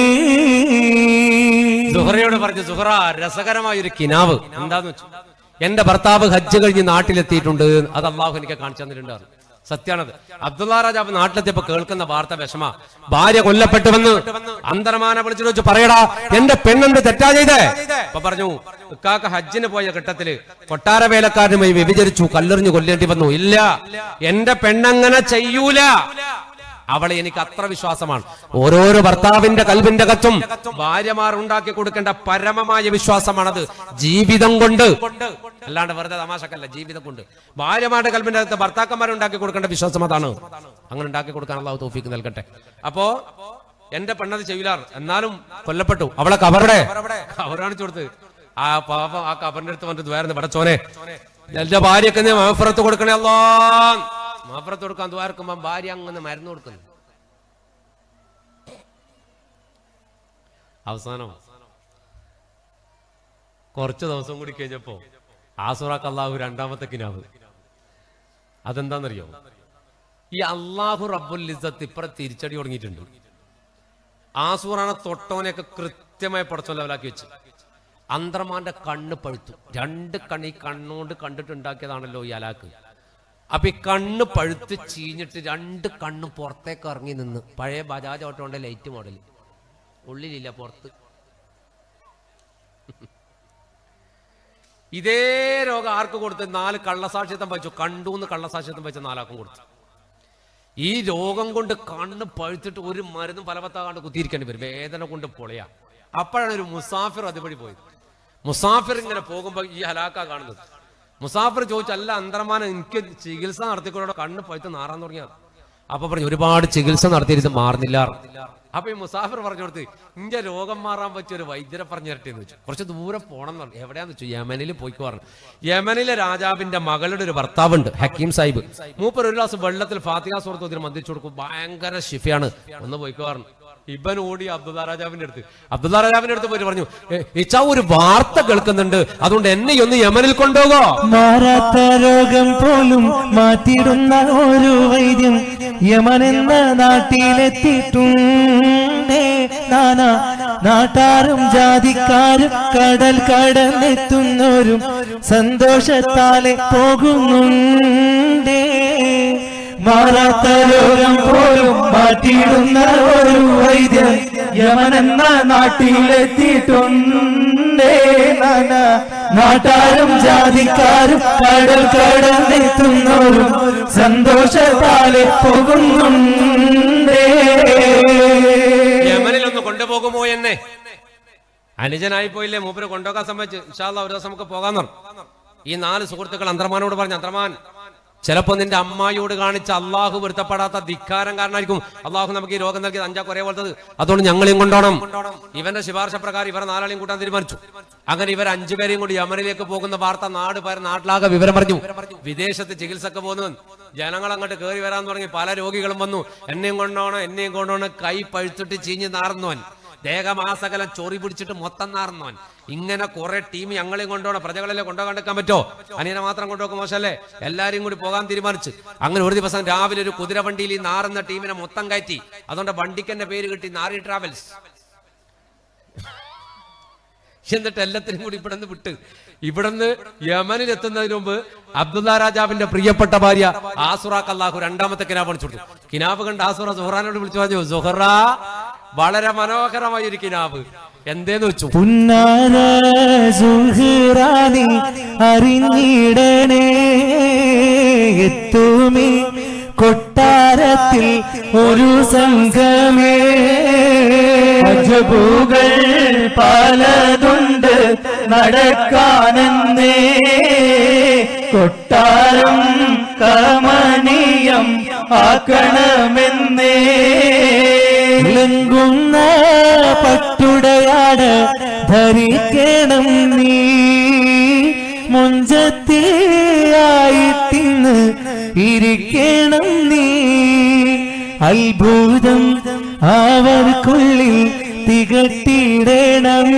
സുഹറയോട് പറഞ്ഞു സുഹറ രസകരമായ ഒരു കിനാവ് എന്താന്ന് വെച്ചു എന്റെ ഭർത്താവ് ഹജ്ജ് കഴിഞ്ഞ് നാട്ടിലെത്തിയിട്ടുണ്ട് അത് അള്ളാഹു എനിക്ക് കാണിച്ചു തന്നിട്ടുണ്ട് സത്യാണത് അബ്ദുള്ള രാജാവ് നാട്ടിലെത്തിയപ്പോ കേൾക്കുന്ന വാർത്ത വിഷമ ഭാര്യ കൊല്ലപ്പെട്ടുവെന്ന് അന്തർമാന വിളിച്ചു വെച്ച് പറയടാ എന്റെ പെണ്ണെന്ത് തെറ്റാ ചെയ്തേ അപ്പൊ പറഞ്ഞു ഉക്കാക്ക ഹജ്ജിന് പോയ ഘട്ടത്തില് കൊട്ടാര വേലക്കാരനുമായി വ്യഭിചരിച്ചു കല്ലെറിഞ്ഞു കൊല്ലേണ്ടി വന്നു ഇല്ല എന്റെ പെണ്ണങ്ങനെ ചെയ്യൂല അവളെ എനിക്ക് അത്ര വിശ്വാസമാണ് ഓരോരോ ഭർത്താവിന്റെ കൽവിന്റെ കത്തും ഭാര്യമാർ ഉണ്ടാക്കി കൊടുക്കേണ്ട പരമമായ വിശ്വാസമാണത് ജീവിതം കൊണ്ട് അല്ലാണ്ട് വെറുതെ തമാശക്കല്ല ജീവിതം കൊണ്ട് ഭാര്യമാരുടെ കൽവിന്റെ അകത്ത് ഭർത്താക്കന്മാർ ഉണ്ടാക്കി കൊടുക്കേണ്ട വിശ്വാസം അതാണ് അങ്ങനെ ഉണ്ടാക്കി കൊടുക്കാൻ അള്ളാഹു തോഫിക്ക് നൽകട്ടെ അപ്പോ എന്റെ പെണ്ണത് ചെയ്യില്ലാർ എന്നാലും കൊല്ലപ്പെട്ടു അവളെ കവറുടെ കവറാണ് കൊടുത്ത് ആ പാപം ആ കബറിന്റെ അടുത്ത് വന്നിട്ട് വേറെ പടച്ചോനെ എന്റെ ഭാര്യക്ക് നീ മാഫറത്ത് കൊടുക്കണേ അല്ലോ മാഫറത്ത് കൊടുക്കാൻ ദ്വാരക്കുമ്പോ ഭാര്യ അങ്ങനെ മരുന്ന് കൊടുക്കുന്നു അവസാനം കുറച്ച് ദിവസം കൂടി കഴിഞ്ഞപ്പോ ആസുറാക്ക് അള്ളാഹു രണ്ടാമത്തെ കിനാവ് അതെന്താണെന്നറിയോ ഈ അള്ളാഹു റബ്ബുൽ ഇസ്സത്ത് ഇപ്പറ തിരിച്ചടി തുടങ്ങിയിട്ടുണ്ട് ആസൂറാണ് തൊട്ടോനെയൊക്കെ കൃത്യമായി പടച്ചോ ലെവലാക്കി വെച്ച് അന്തർമാന്റെ കണ്ണ് പഴുത്തു രണ്ട് കണ്ണ് ഈ കണ്ണുകൊണ്ട് കണ്ടിട്ടുണ്ടാക്കിയതാണല്ലോ ഈ അലാക്ക് അപ്പൊ ഈ കണ്ണ് പഴുത്ത് ചീഞ്ഞിട്ട് രണ്ട് കണ്ണും പുറത്തേക്ക് ഇറങ്ങി നിന്ന് പഴയ ബജാജ് ഓട്ടോന്റെ ലൈറ്റ് മോഡൽ ഉള്ളിലില്ല പുറത്ത് ഇതേ രോഗം ആർക്ക് കൊടുത്ത് നാല് കള്ളസാക്ഷ്യത്വം വഹിച്ചു കണ്ടു എന്ന് കള്ളസാക്ഷ്യത്വം വെച്ച നാലാക്കും കൊടുത്തു ഈ രോഗം കൊണ്ട് കണ്ണ് പഴുത്തിട്ട് ഒരു മരുന്നും ഫലവത്താകാണ്ട് കുത്തിയിരിക്കേണ്ടി വരും വേദന കൊണ്ട് പൊളയാ അപ്പോഴാണ് ഒരു മുസാഫിർ അതുവഴി പോയത് മുസാഫിർ ഇങ്ങനെ പോകുമ്പോൾ ഈ ഹലാക്ക കാണുന്നത് മുസാഫിർ ചോദിച്ചല്ല അന്തർമാനം എനിക്ക് ചികിത്സ നടത്തിക്കൂടെ കണ്ണ് പഴുത്ത് നാറാൻ തുടങ്ങിയത് അപ്പൊ പറഞ്ഞു ഒരുപാട് ചികിത്സ നടത്തിയിട്ട് ഇത് മാറുന്നില്ല അപ്പൊ ഈ മുസാഫിർ പറഞ്ഞു കൊടുത്ത് ഇന്റെ രോഗം മാറാൻ പറ്റിയ ഒരു വൈദ്യരെ പറഞ്ഞു തരട്ടെ എന്ന് വെച്ചു കുറച്ച് ദൂരെ പോകണം എന്ന് പറഞ്ഞു എവിടെയാന്ന് വെച്ചു യമനിൽ പോയിക്കോ പറഞ്ഞു യമനിലെ രാജാവിന്റെ മകളുടെ ഒരു ഭർത്താവുണ്ട് ഹക്കീം സാഹിബ് മൂപ്പർ ഒരു ഗ്ലാസ് വെള്ളത്തിൽ ഫാത്തിക സുഹൃത്തുത്തിന് മന്ദിച്ചു കൊടുക്കും ഭയങ്കര ഷിഫയാണ് ഒന്ന് പോയിക്കോ പറഞ്ഞു ഇബൻ ഓടി അബ്ദുല്ല രാജാവിന്റെ അടുത്ത് അബ്ദുല്ല രാജാവിന്റെ അടുത്ത് പോയിട്ട് പറഞ്ഞു "ഏ, ഇച്ചാ ഒരു വാർത്ത കേൾക്കുന്നുണ്ട് അതുകൊണ്ട് എന്നെ ഒന്ന് യമനിൽ കൊണ്ടുപോകോ മാറാത്ത രോഗം പോലും മാറ്റിയിടുന്ന ഒരു വൈദ്യം യമനെന്ന നാട്ടിലെത്തിയിട്ടുണ്ടേ നാനാ നാട്ടാരും ജാതിക്കാരും കടൽ കടന്നെത്തുന്നവരും സന്തോഷത്താലെ പോകുന്നുണ്ടേ മാറാത്ത രോഗം പോലും മാറ്റിയിടുന്ന ഒരു വൈദ്യൻ യമനെന്ന നാട്ടിലെത്തിയിട്ടുണ്ടേ നാന നാട്ടാരും ജാതിക്കാരും കടൽ കടന്നെത്തുന്നവരും സന്തോഷത്താലെ പോകുന്നുണ്ടേ യമനിൽ ഒന്ന് കൊണ്ടുപോകുമോ എന്നെ അനുജനായി പോയില്ലേ മൂപ്പര് കൊണ്ടുപോകാൻ സംബന്ധിച്ച് ഇൻഷാല്ല ഒരു ദിവസം നമുക്ക് പോകാൻ പറഞ്ഞു ഈ നാല് സുഹൃത്തുക്കൾ അന്തർമാനോട് പറഞ്ഞു അന്തർമാൻ ചിലപ്പോ നിന്റെ അമ്മായിയോട് കാണിച്ച അള്ളാഹു പൊരുത്തപ്പെടാത്ത ധിക്കാരം കാരണമായിരിക്കും അള്ളാഹു നമുക്ക് ഈ രോഗം നൽകിയത് അഞ്ചാ കുറേ പോലത്തത് അതുകൊണ്ട് ഞങ്ങളെയും കൊണ്ടോണം ഇവന്റെ ശുപാർശ പ്രകാരം ഇവരെ നാലാളെയും കൂട്ടാൻ തീരുമാനിച്ചു അങ്ങനെ ഇവർ അഞ്ചുപേരെയും കൂടി യമനിലേക്ക് പോകുന്ന വാർത്ത നാട് പേർ നാട്ടിലാകെ വിവരം പറഞ്ഞു വിദേശത്ത് ചികിത്സക്ക് പോകുന്നു ജനങ്ങൾ അങ്ങോട്ട് കയറി വരാൻ തുടങ്ങി പല രോഗികളും വന്നു എന്നെയും കൊണ്ടോണം എന്നെയും കൊണ്ടോണം കൈ പഴുത്തിട്ട് ചീഞ്ഞ് നാർന്നവൻ ദേഹമാസകലം ചൊറി പിടിച്ചിട്ട് മൊത്തം നാർന്നവൻ ഇങ്ങനെ കുറെ ടീം ഞങ്ങളെയും കൊണ്ടുപോകണം പ്രജകളെ കൊണ്ടുപോകാണ്ടിരിക്കാൻ പറ്റോ അനിയനെ മാത്രം കൊണ്ടുപോകും മോശമല്ലേ എല്ലാരെയും കൂടി പോകാൻ തീരുമാനിച്ചു അങ്ങനെ ഒരു ദിവസം രാവിലെ ഒരു കുതിര വണ്ടിയിൽ ഈ നാറുന്ന ടീമിനെ മൊത്തം കയറ്റി അതുകൊണ്ട് വണ്ടിക്കെന്നെ പേര് കിട്ടി നാറി ട്രാവൽസ് എന്നിട്ട് എല്ലാത്തിനും കൂടി ഇവിടെ നിന്ന് വിട്ട് ഇവിടുന്ന് യമനിൽ എത്തുന്നതിന് മുമ്പ് അബ്ദുല്ല രാജാവിന്റെ പ്രിയപ്പെട്ട ഭാര്യ ആസുറാഖ് അള്ളാഹു രണ്ടാമത്തെ കിനാബ് കാണിച്ചു കൊടുത്തു കിനാബ് കണ്ട് ആസുറ സുഹറാനോട് വിളിച്ചു പറഞ്ഞു സുഹറ വളരെ മനോഹരമായ ഒരു കിനാബ് എന്തേന്ന് വെച്ചു പുന്നാര സുഹൃറാനി അറിഞ്ഞിടണേ എത്തുമി കൊട്ടാരത്തിൽ ഒരു സംഘമേ അജബുകൾ പലതുണ്ട് നടക്കാനെന്നേ കൊട്ടാരം കമനീയം നീയം ആക്കണമെന്നേ വിളങ്ങുന്ന പട്ടുടയാട് ധരിക്കണം നീ മുഞ്ചത്തിയായിട്ടിന്ന് ഇരിക്കണം നീ അത്ഭുതം അവർക്കുള്ളിൽ തികട്ടിടണം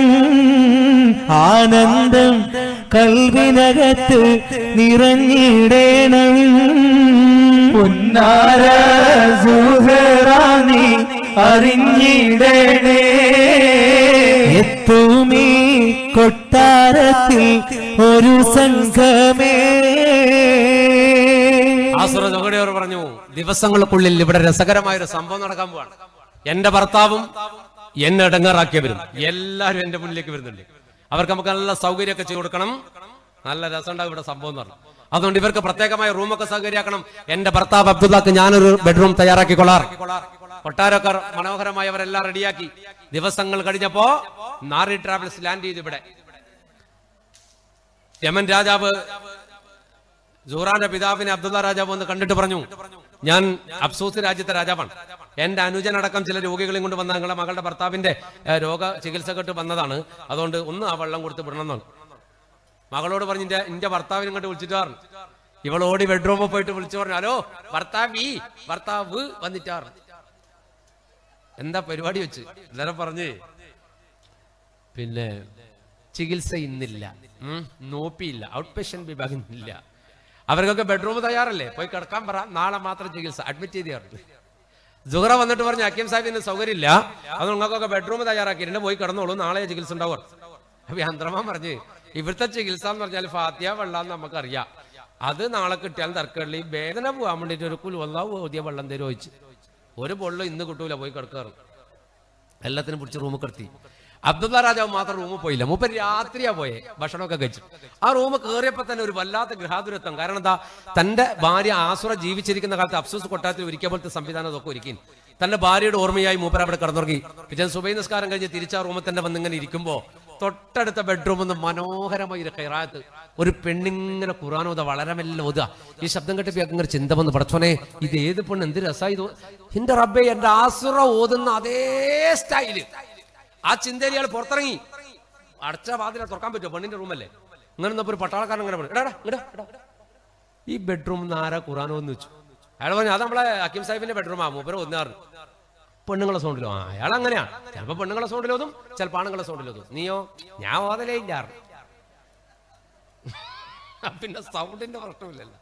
ആനന്ദം കൽവിനകത്ത് നിറഞ്ഞിടണം പൊന്നാര സുഹറാനി അറിഞ്ഞിടണേ എത്തുമീ കൊട്ടാരത്തിൽ ഒരു സംഘമേ ആസുര ജോഗടിയവർ പറഞ്ഞു ദിവസങ്ങൾക്കുള്ളിൽ ഇവിടെ രസകരമായ ഒരു സംഭവം നടക്കാൻ പോവാണ് എന്റെ ഭർത്താവും എന്നെ ഇടങ്ങാറാക്കിയവരും എല്ലാവരും എന്റെ മുന്നിലേക്ക് വരുന്നുണ്ട് അവർക്ക് നമുക്ക് നല്ല സൗകര്യമൊക്കെ ചെയ്തു കൊടുക്കണം നല്ല രസമുണ്ടാവും ഇവിടെ സംഭവം എന്ന് പറഞ്ഞു അതുകൊണ്ട് ഇവർക്ക് പ്രത്യേകമായ റൂമൊക്കെ സൗകര്യമാക്കണം എന്റെ ഭർത്താവ് അബ്ദുള്ളക്ക് ഞാനൊരു ബെഡ്റൂം തയ്യാറാക്കിക്കൊള്ളാർ കൊട്ടാരക്കാർ മനോഹരമായി അവരെല്ലാം റെഡിയാക്കി ദിവസങ്ങൾ കഴിഞ്ഞപ്പോ നാറി ട്രാവൽസ് ലാൻഡ് ചെയ്തു ഇവിടെ യമൻ രാജാവ് സൂറാന്റെ പിതാവിനെ അബ്ദുള്ള രാജാവ് ഒന്ന് കണ്ടിട്ട് പറഞ്ഞു ഞാൻ അഫ്സൂസ് രാജ്യത്തെ രാജാവാണ് എന്റെ അനുജനടക്കം ചില രോഗികളെയും കൊണ്ട് വന്ന നിങ്ങളുടെ മകളുടെ ഭർത്താവിന്റെ ഏഹ്, രോഗ ചികിത്സക്കെട്ട് വന്നതാണ് അതുകൊണ്ട് ഒന്ന് ആ വെള്ളം കൊടുത്ത് വിടണം എന്നാണ് മകളോട് പറഞ്ഞു എന്റെ എന്റെ ഭർത്താവിനെ ഇങ്ങോട്ട് വിളിച്ചിട്ട് പറഞ്ഞു ഇവളോടി ബെഡ്റൂമിൽ പോയിട്ട് വിളിച്ചു പറഞ്ഞു ഹലോ ഭർത്താവി ഭർത്താവ് വന്നിട്ടാറ് എന്താ പരിപാടി വെച്ച് എല്ലാരും പറഞ്ഞേ പിന്നെ ചികിത്സ ഇന്നില്ല ഉം, നോപ്പിയില്ല ഔട്ട് പേഷ്യന്റ് വിഭാഗം ഇല്ല അവർക്കൊക്കെ ബെഡ്റൂം തയ്യാറല്ലേ പോയി കിടക്കാൻ പറ നാളെ മാത്രം ചികിത്സ അഡ്മിറ്റ് ചെയ്ത് ജുഹറ വന്നിട്ട് പറഞ്ഞു അക്കിം സാഹിബിന് സൗകര്യമില്ല അത് നിങ്ങൾക്കൊക്കെ ബെഡ്റൂം തയ്യാറാക്കിയിട്ടുണ്ട് പോയി കിടന്നോളൂ നാളെ ചികിത്സ ഉണ്ടാവും അപ്പൊ അന്ത്രമാൻ പറഞ്ഞു ഇവിടുത്തെ ചികിത്സ എന്ന് പറഞ്ഞാൽ ഫാത്തിയ വെള്ളം നമുക്കറിയാം അത് നാളെ കിട്ടിയാൽ തർക്കമില്ല ഈ വേദന പോകാൻ വേണ്ടിട്ട് ഒരു കുലു വന്നാ ഓതിയ വെള്ളം തരും ചോദിച്ചു ഒരു പൊള്ളും ഇന്ന് കിട്ടൂല പോയി കിടക്കാറ് എല്ലാത്തിനും പിടിച്ച് റൂമിൽ കിടത്തി അബ്ദുള്ള രാജാവ് മാത്രം റൂമിൽ പോയില്ല മൂപ്പർ രാത്രിയാ പോയെ ഭക്ഷണമൊക്കെ കഴിച്ചു ആ റൂം കയറിയപ്പോ തന്നെ ഒരു വല്ലാത്ത ഗൃഹാതുരത്വം കാരണം എന്താ തന്റെ ഭാര്യ ആസുറ ജീവിച്ചിരിക്കുന്ന കാലത്ത് അഫ്സൂസ് കൊട്ടാരത്തിൽ ഒരിക്കൽ പോലത്തെ സംവിധാനം അതൊക്കെ ഒരുക്കി തന്റെ ഭാര്യയുടെ ഓർമ്മയായി മൂപ്പർ അവിടെ കിടന്നുറങ്ങി പിറ്റേ സുബൈ നിസ്കാരം കഴിഞ്ഞ് തിരിച്ചാ റൂമിൽ തന്നെ വന്നിങ്ങനെ ഇരിക്കുമ്പോ തൊട്ടടുത്ത ബെഡ്റൂമിൽ നിന്ന് മനോഹരമായ ഒരു കൈറാത്ത് ഒരു പെണ്ണിങ്ങനെ ഖുറാനോത വളരെ മെല്ലെ ഓതുക ഈ ശബ്ദം കേട്ടപ്പോ ഇങ്ങനെ ചിന്ത വന്ന് പടച്ചോനെ ഇത് ഏത് പെണ്ണ് എന്ത് രസമായി എന്റെ റബ്ബെ എന്റെ ആസുറ ഓതുന്ന അതേ സ്റ്റൈല് ആ ചിന്തയിൽ ഇയാൾ പുറത്തിറങ്ങി അടച്ച വാതില തുറക്കാൻ പറ്റുമോ പെണ്ണിന്റെ റൂമല്ലേ ഇങ്ങനെ നിന്നപ്പോ ഒരു പട്ടാളക്കാരൻ ഇങ്ങനെ പറഞ്ഞു, എടാ എടാ, ഇങ്ങടാ, ഇടാ, ഇടാ. ഈ ബെഡ്റൂം ആരാ ഖുറാനോ എന്ന് വെച്ചു അയാൾ പറഞ്ഞു അത് നമ്മളെ അക്കിം സാഹിബിന്റെ ബെഡ്റൂമാ മൂപ്പര് ഒന്നാറുണ്ട് പെണ്ണുങ്ങളെ സൗണ്ടിലോ ആ അയാൾ അങ്ങനെയാണ് ചിലപ്പോ പെണ്ണുങ്ങളെ സൗണ്ടിലോതും ചിലപ്പോൾ ആണുങ്ങളെ സൗണ്ടിലോതും നീയോ ഞാൻ ഓതലേ ഇല്ലാറ് പിന്നെ സൗണ്ടിന്റെ പ്രശ്നമില്ലല്ലോ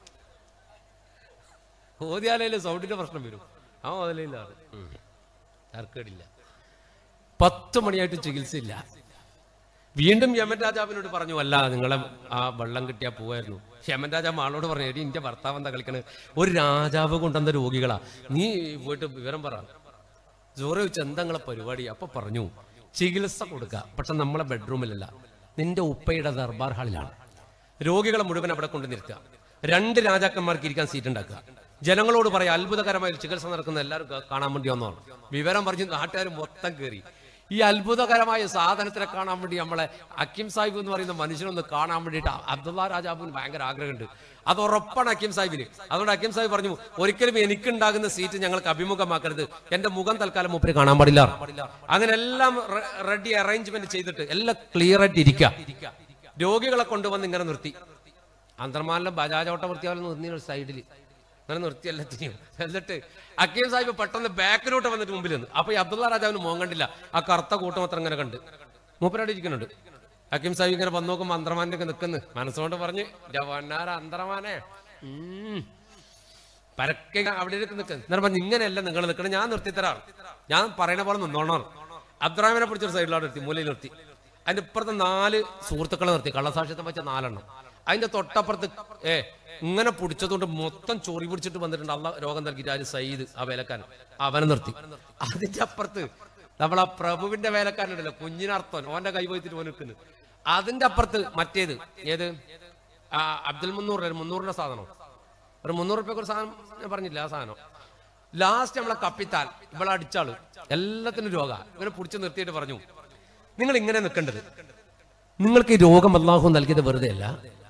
ഓതിയാലേ സൗണ്ടിന്റെ പ്രശ്നം വരും ആ ഓതലേ ഇല്ലാറ് തർക്കേടില്ല പത്ത് മണിയായിട്ട് ചികിത്സയില്ല വീണ്ടും യമൻ രാജാവിനോട് പറഞ്ഞു അല്ല നിങ്ങളെ ആ വെള്ളം കിട്ടിയാ പോവായിരുന്നു യമൻ രാജാവ് ആളോട് പറഞ്ഞു എടി എന്റെ ഭർത്താവ് എന്താ കളിക്കണത് ഒരു രാജാവ് കൊണ്ടുവന്ന രോഗികളാ നീ പോയിട്ട് വിവരം പറ ജോറ് വെച്ച് എന്താ നിങ്ങളെ പരിപാടി അപ്പൊ പറഞ്ഞു ചികിത്സ കൊടുക്കുക പക്ഷെ നമ്മളെ ബെഡ്റൂമിലല്ല നിന്റെ ഉപ്പയുടെ ദർബാർ ഹാളിലാണ് രോഗികളെ മുഴുവൻ അവിടെ കൊണ്ട് നിർത്തുക രണ്ട് രാജാക്കന്മാർക്ക് ഇരിക്കാൻ സീറ്റ് ഉണ്ടാക്കുക ജനങ്ങളോട് പറയാം അത്ഭുതകരമായ ഒരു ചികിത്സ നടക്കുന്ന എല്ലാവരും കാ- കാണാൻ വേണ്ടി വന്നതാണ് വിവരം പറഞ്ഞ് നാട്ടുകാർ മൊത്തം കയറി ഈ അത്ഭുതകരമായ സാധനത്തിനെ കാണാൻ വേണ്ടി നമ്മളെ അക്കിം സാഹിബ് എന്ന് പറയുന്ന മനുഷ്യനൊന്ന് കാണാൻ വേണ്ടിയിട്ട് അബ്ദുള്ള രാജാവിന് ഭയങ്കര ആഗ്രഹമുണ്ട് അത് ഉറപ്പാണ് അക്കിം സാഹിബിന് അതുകൊണ്ട് അക്കിം സാഹിബ് പറഞ്ഞു ഒരിക്കലും എനിക്കുണ്ടാകുന്ന സീറ്റ് ഞങ്ങൾക്ക് അഭിമുഖമാക്കരുത് എന്റെ മുഖം തൽക്കാലം മൂപ്പര് കാണാൻ പാടില്ല അങ്ങനെ എല്ലാം റെഡി അറേഞ്ച്മെന്റ് ചെയ്തിട്ട് എല്ലാം ക്ലിയർ ആയിട്ട് ഇരിക്കുക രോഗികളെ കൊണ്ടുവന്ന് ഇങ്ങനെ നിർത്തി അന്തർമാനിലെ ബജാജ് ഓട്ട വൃത്തിയാലും നിർത്തി ഒരു സൈഡിൽ അങ്ങനെ നിർത്തി എല്ലാത്തിനെയും എന്നിട്ട് അക്കീം സാഹിബ് പെട്ടെന്ന് ബാക്കിലോട്ട് വന്നിട്ട് മുമ്പിൽ നിന്ന് അപ്പൊ ഈ അബ്ദുള്ള രാജാവിന് മോൻ കണ്ടില്ല ആ കറുത്ത കൂട്ടം മാത്രം ഇങ്ങനെ കണ്ട് മൂപ്പരായിട്ട് ഇരിക്കുന്നുണ്ട് അക്കീം സാഹിബ് ഇങ്ങനെ വന്ന് നോക്കുമ്പോൾ അന്തർമാന്റെ ഒക്കെ നിൽക്കുന്നു മനസ്സുകൊണ്ട് പറഞ്ഞ് ജവാനാര അന്തർമാനെ ഉം. പരക്കെ അവിടെ ഇരുന്ന് നിൽക്കുന്നു എന്നിട്ട് പറഞ്ഞു ഇങ്ങനെയല്ല നിങ്ങൾ നിൽക്കണം ഞാൻ നിർത്തിത്തരാം ഞാൻ പറയണ പോലെ നിന്നോണം അബ്ദുറാമിനെ പിടിച്ചൊരു സൈഡിലാണ് നിർത്തി മൂലയിൽ നിർത്തി അതിന്റെ ഇപ്പുറത്തെ നാല് സുഹൃത്തുക്കളെ നിർത്തി കള്ളസാക്ഷ്യത്തെ വെച്ച നാലെണ്ണം അതിന്റെ തൊട്ടപ്പുറത്ത് ഏ ഇങ്ങനെ പിടിച്ചതുകൊണ്ട് മൊത്തം ചൊറി പിടിച്ചിട്ട് വന്നിട്ടുണ്ട് അള്ള രോഗം നൽകിയിട്ട് ആര് സയ്യിദ് ആ വേലക്കാരൻ അവനെ നിർത്തി അതിന്റെ അപ്പുറത്ത് നമ്മൾ ആ പ്രഭുവിന്റെ വേലക്കാരനുണ്ടല്ലോ കുഞ്ഞിനർത്ഥൻ ഓന്റെ കൈ പോയിട്ട് ഓൻ നിൽക്കുന്നു അതിന്റെ അപ്പുറത്ത് മറ്റേത് ഏത് ആ, അബ്ദുൽ മുന്നൂർ ഒരു മുന്നൂറിന്റെ സാധനം ഒരു മുന്നൂറ് റുപ്യക്ക് ഒരു സാധനം ഞാൻ പറഞ്ഞില്ല ആ സാധനം ലാസ്റ്റ് നമ്മളെ കപ്പിത്താൽ ഇവളെ അടിച്ചാള് എല്ലാത്തിനും രോഗ ഇവനെ പിടിച്ച് നിർത്തിയിട്ട് പറഞ്ഞു നിങ്ങൾ ഇങ്ങനെ നിൽക്കേണ്ടത് നിങ്ങൾക്ക് ഈ രോഗം അള്ളാഹു നൽകിയത് വെറുതെ അല്ല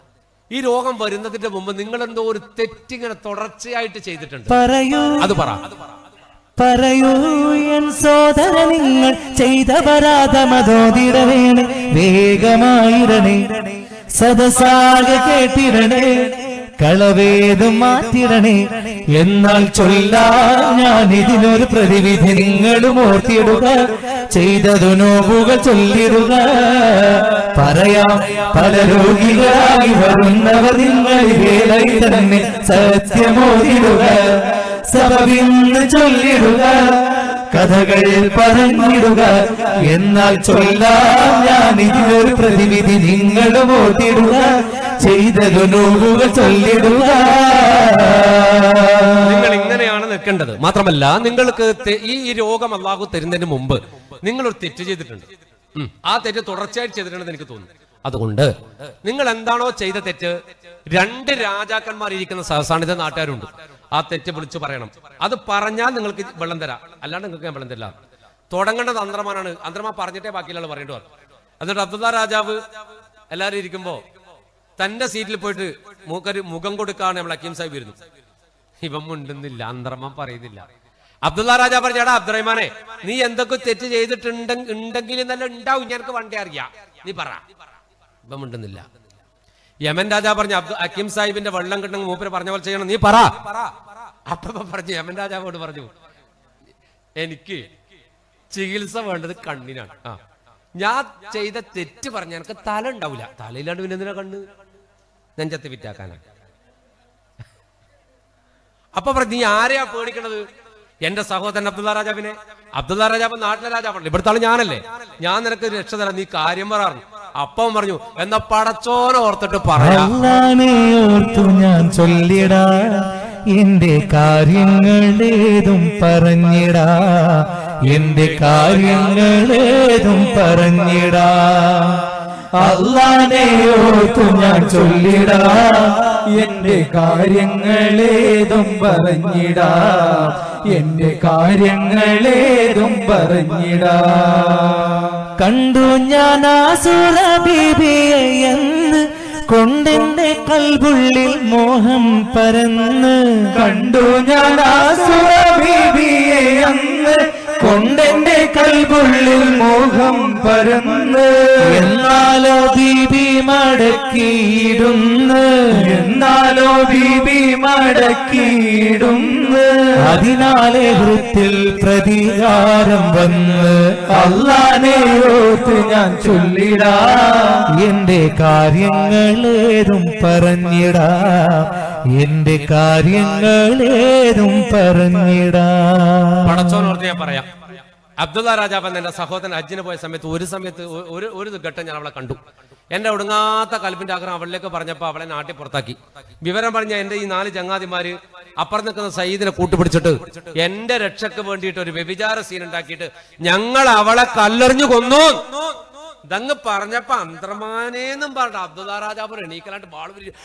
ഈ രോഗം വരുന്നതിന്റെ മുമ്പ് നിങ്ങൾ എന്തോ ഒരു തെറ്റിങ്ങനെ തുടർച്ചയായിട്ട് ചെയ്തിട്ടുണ്ട് പറയൂ അത് പറ പറയൂ എൻ സോദര നിങ്ങൾ ചെയ്ത പരാതമതോതിടവേണേ വേഗമായിരണേ സദസാകെ കേട്ടിടണേ കളവേതും മാറ്റിടണേ എന്നാൽ ചൊല്ലാൻ ഞാൻ ഇതിനൊരു പ്രതിവിധി നിങ്ങളും ഓർത്തിടുക ചെയ്തതു നോവുകൾ ചൊല്ലിടുക പറയാം പല രോഗികളായി വരുന്നവർ നിങ്ങൾ വേളയിൽ തന്നെ സത്യമോതിടുക സഭവിന്ന് ചൊല്ലിടുക കഥകൾ പറഞ്ഞിടുക എന്നാൽ ചൊല്ലാം ഞാൻ ഇതിനൊരു പ്രതിവിധി നിങ്ങളും ഓർത്തിടുക ചെയ്തതു നോവുകൾ ചൊല്ലിടുക നിങ്ങൾ ഇങ്ങനെയാണ് നിൽക്കേണ്ടത് മാത്രമല്ല നിങ്ങൾക്ക് തെ- ഈ ഈ രോഗം അള്ളാഹു തരുന്നതിന് മുമ്പ് നിങ്ങൾ ഒരു തെറ്റ് ചെയ്തിട്ടുണ്ട് ഉം. ആ തെറ്റ് തുടർച്ചയായിട്ട് ചെയ്തിട്ടുണ്ടെന്ന് എനിക്ക് തോന്നുന്നു അതുകൊണ്ട് നിങ്ങൾ എന്താണോ ചെയ്ത തെറ്റ് രണ്ട് രാജാക്കന്മാർ ഇരിക്കുന്ന സഹസാണിത നാട്ടുകാരുണ്ട് ആ തെറ്റ് വിളിച്ചു പറയണം അത് പറഞ്ഞാൽ നിങ്ങൾക്ക് വെള്ളം തരാം അല്ലാണ്ട് നിങ്ങൾക്ക് ഞാൻ വെള്ളം തരില്ല തുടങ്ങേണ്ടത് അന്ത്രമാനാണ് അന്ത്രമാ പറഞ്ഞിട്ടേ ബാക്കിയുള്ള പറയേണ്ടി വരും എന്നിട്ട് അബ്ദുള്ള രാജാവ് എല്ലാവരും ഇരിക്കുമ്പോ തന്റെ സീറ്റിൽ പോയിട്ട് മൂക്കൊരു മുഖം കൊടുക്കാണ് നമ്മൾ അക്കീം സാഹിബ് വരുന്നു ഇവൻ മുണ്ടുന്നില്ല അന്തർമ്മ പറയുന്നില്ല അബ്ദുള്ള രാജാ പറഞ്ഞാടാ അബ്ദുറഹ്മാനെ നീ എന്തൊക്കെ തെറ്റ് ചെയ്തിട്ടുണ്ട് ഉണ്ടെങ്കിൽ നല്ല ഉണ്ടാവും ഞങ്ങൾക്ക് വണ്ടേ അറിയാം നീ പറ ഇവൻ മുണ്ടുന്നില്ല യമൻ രാജാ പറഞ്ഞു അബ്ദു അക്കീം സാഹിബിന്റെ വെള്ളം കിട്ടുന്ന മൂപ്പര് പറഞ്ഞ പോലെ ചെയ്യണം നീ പറ അപ്പൊ ഇവൻ പറഞ്ഞു യമൻ രാജാവോട് പറഞ്ഞു എനിക്ക് ചികിത്സ വേണ്ടത് കണ്ണിനാണ് ആ ഞാൻ ചെയ്ത തെറ്റ് പറഞ്ഞ എനിക്ക് തല ഉണ്ടാവില്ല തലയിലാണ്ട് പിന്നെ എന്തിനാ കണ്ണ് നെഞ്ചത്ത് വിറ്റാക്കാനാണ് അപ്പൊ പറഞ്ഞു നീ ആരെയാ പേടിക്കണത് എന്റെ സഹോദരൻ അബ്ദുള്ള രാജാവിനെ അബ്ദുള്ള രാജാവ് നാട്ടിലെ രാജാവല്ലേ ഇവിടുത്തെ ആള് ഞാനല്ലേ ഞാൻ നിനക്ക് രക്ഷ തരാം നീ കാര്യം പറയാറുണ്ട് അപ്പം പറഞ്ഞു എന്നാ പടച്ചോനെ ഓർത്തിട്ട് പറയാ അല്ലാനെ ഓർത്തു ഞാൻ ചൊല്ലിടാ എന്റെ കാര്യങ്ങളേതും പറഞ്ഞിടാ എന്റെ കാര്യങ്ങളേതും പറഞ്ഞിടാ അല്ലാനെ ഓർത്തു ഞാൻ ചൊല്ലിടാ എന്റെ കാര്യങ്ങളേതും പറഞ്ഞിടാ എന്റെ കാര്യങ്ങളേതും പറഞ്ഞിടാ കണ്ടു ഞാൻ ആസുര ബീബിയെ എന്ന് കൊണ്ടെന്റെ കൽബുള്ളിൽ മോഹം പരന്ന് കണ്ടു ഞാൻ ആസുര ബീബിയെ എന്ന് കൊണ്ടെന്റെ കൽബുള്ളിൽ മോഹം പരന്ന് എന്നാലോ ബീബി മടക്കിയിടുന്ന് എന്നാലോ ബീബി മടക്കിയിടുന്ന് അതിനാലെ ഹൃത്തിൽ പ്രതികാരം വന്ന് അല്ലാനെ ഓർത്ത് ഞാൻ ചൊല്ലിടാ എന്റെ കാര്യങ്ങളേതും പറഞ്ഞിടാ എന്റെ കാര്യങ്ങളേതും പറഞ്ഞിടാ പടച്ചോൻ ഓർത്ത് ഞാൻ പറയാം അബ്ദുള്ള രാജാവ് എന്ന എന്റെ സഹോദരൻ ഹജ്ജിന് പോയ സമയത്ത് ഒരു സമയത്ത് ഒ- ഒരു ഒരു ഘട്ടം ഞാൻ അവളെ കണ്ടു എന്റെ ഒടുങ്ങാത്ത കൽപ്പിന്റെ ആഗ്രഹം അവളിലേക്ക് പറഞ്ഞപ്പോ അവളെ നാട്ടിൽ പുറത്താക്കി വിവരം പറഞ്ഞ എന്റെ ഈ നാല് ചങ്ങാതിമാര് അപ്പുറം നിൽക്കുന്ന സയ്യിദിനെ കൂട്ടുപിടിച്ചിട്ട് എന്റെ രക്ഷക്ക് വേണ്ടിയിട്ട് ഒരു വ്യഭിചാര സീൻ ഉണ്ടാക്കിയിട്ട് ഞങ്ങൾ അവളെ കല്ലെറിഞ്ഞു കൊന്നു ഇതങ്ങ് പറഞ്ഞപ്പോ അന്തർമാനേന്നും പറഞ്ഞു അബ്ദുള്ള രാജാവ് എണീക്കലാണ്ട് ബാള് പിരിച്ച്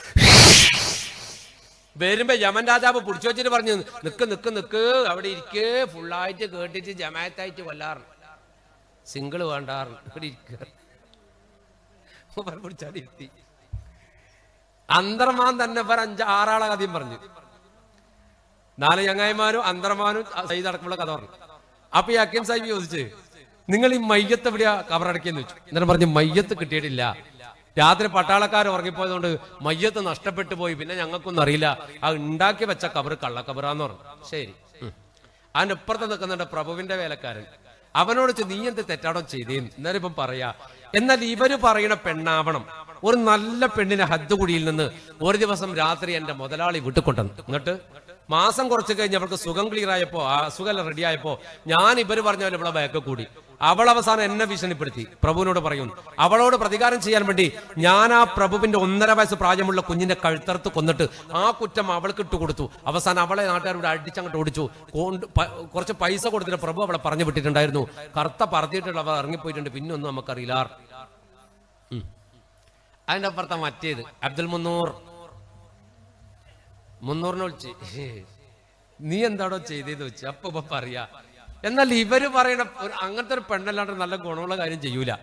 വരുമ്പോ യമൻ രാജാവ് പിടിച്ചു വെച്ചിട്ട് പറഞ്ഞു നിക്ക് നിക്ക് നിക്ക് അവിടെ ഇരിക്കേ ഫുള്ളായിട്ട് കേട്ടിട്ട് ജമായത്തായിട്ട് കൊല്ലാറ് സിംഗിൾ വേണ്ടാറ് ഇവിടെ ഇരിക്കുക പിടിച്ചാടി ഇരുത്തി അന്തർമാൻ തന്നെ ഇവർ അഞ്ച് ആറാളെ കഥയും പറഞ്ഞു നാല് ചങ്ങായിമാരും അന്തർമാനും സൈദ് അടക്കമുള്ള കഥ പറഞ്ഞു അപ്പൊ ഈ അക്കിം സാഹിബ് ചോദിച്ച് നിങ്ങൾ ഈ മയ്യത്ത് എവിടെയാ കബറടക്കിയെന്ന് വെച്ചു എന്നിട്ട് പറഞ്ഞു മയ്യത്ത് കിട്ടിയിട്ടില്ല രാത്രി പട്ടാളക്കാർ ഉറങ്ങിപ്പോയതുകൊണ്ട് മയ്യത്ത് നഷ്ടപ്പെട്ടു പോയി പിന്നെ ഞങ്ങൾക്കൊന്നും അറിയില്ല ആ ഉണ്ടാക്കി വെച്ച കബറ് കള്ളക്കബറാന്ന് പറഞ്ഞു ശരി ഉം. അതിന്റെ ഇപ്പുറത്ത് നിൽക്കുന്നുണ്ട് പ്രഭുവിന്റെ വേലക്കാരൻ അവനോട് ചോ- നീ എന്ത് തെറ്റാടോ ചെയ്തേന്ന് എന്നാലും ഇപ്പം പറയാ എന്നാൽ ഇവര് പറയണ പെണ്ണാവണം ഒരു നല്ല പെണ്ണിനെ ഹദ്ദുകുടിയിൽ നിന്ന് ഒരു ദിവസം രാത്രി എന്റെ മുതലാളി വിട്ടുകൊണ്ടെന്ന് എന്നിട്ട് മാസം കുറച്ച് കഴിഞ്ഞ് അവൾക്ക് സുഖം ക്ലിയർ ആയപ്പോ ആ സുഖം റെഡി ആയപ്പോ ഞാൻ ഇവര് പറഞ്ഞ പോലെ ഇവിടെ ബാക്ക് കൂടി അവൾ അവസാനം എന്നെ ഭീഷണിപ്പെടുത്തി പ്രഭുവിനോട് പറയുന്നു അവളോട് പ്രതികാരം ചെയ്യാൻ വേണ്ടി ഞാൻ ആ പ്രഭുവിന്റെ ഒന്നര വയസ്സ് പ്രായമുള്ള കുഞ്ഞിന്റെ കഴുത്തറുത്ത് കൊന്നിട്ട് ആ കുറ്റം അവൾക്ക് ഇട്ട് കൊടുത്തു അവസാനം അവളെ നാട്ടുകാരോട് അടിച്ചങ്ങോട്ട് ഓടിച്ചു കൊണ്ട് പ- കുറച്ച് പൈസ കൊടുത്തിട്ട് പ്രഭു അവളെ പറഞ്ഞു വിട്ടിട്ടുണ്ടായിരുന്നു കറുത്ത പറത്തിയിട്ടുള്ള അവൾ ഇറങ്ങിപ്പോയിട്ടുണ്ട് പിന്നെ ഒന്നും നമുക്കറിയില്ല ഉം. അതിന്റെ അപ്പുറത്തെ മറ്റേത് അബ്ദുൽ മുന്നൂർ മുന്നൂറിനെ വിളിച്ച് നീ എന്താടോ ചെയ്തേന്ന് വെച്ച് അപ്പൊ ഇപ്പൊ പറയാ എന്നാൽ ഇവര് പറയണ ഒരു അങ്ങനത്തെ ഒരു പെണ്ണല്ലാണ്ട് നല്ല ഗുണമുള്ള കാര്യം ചെയ്യൂല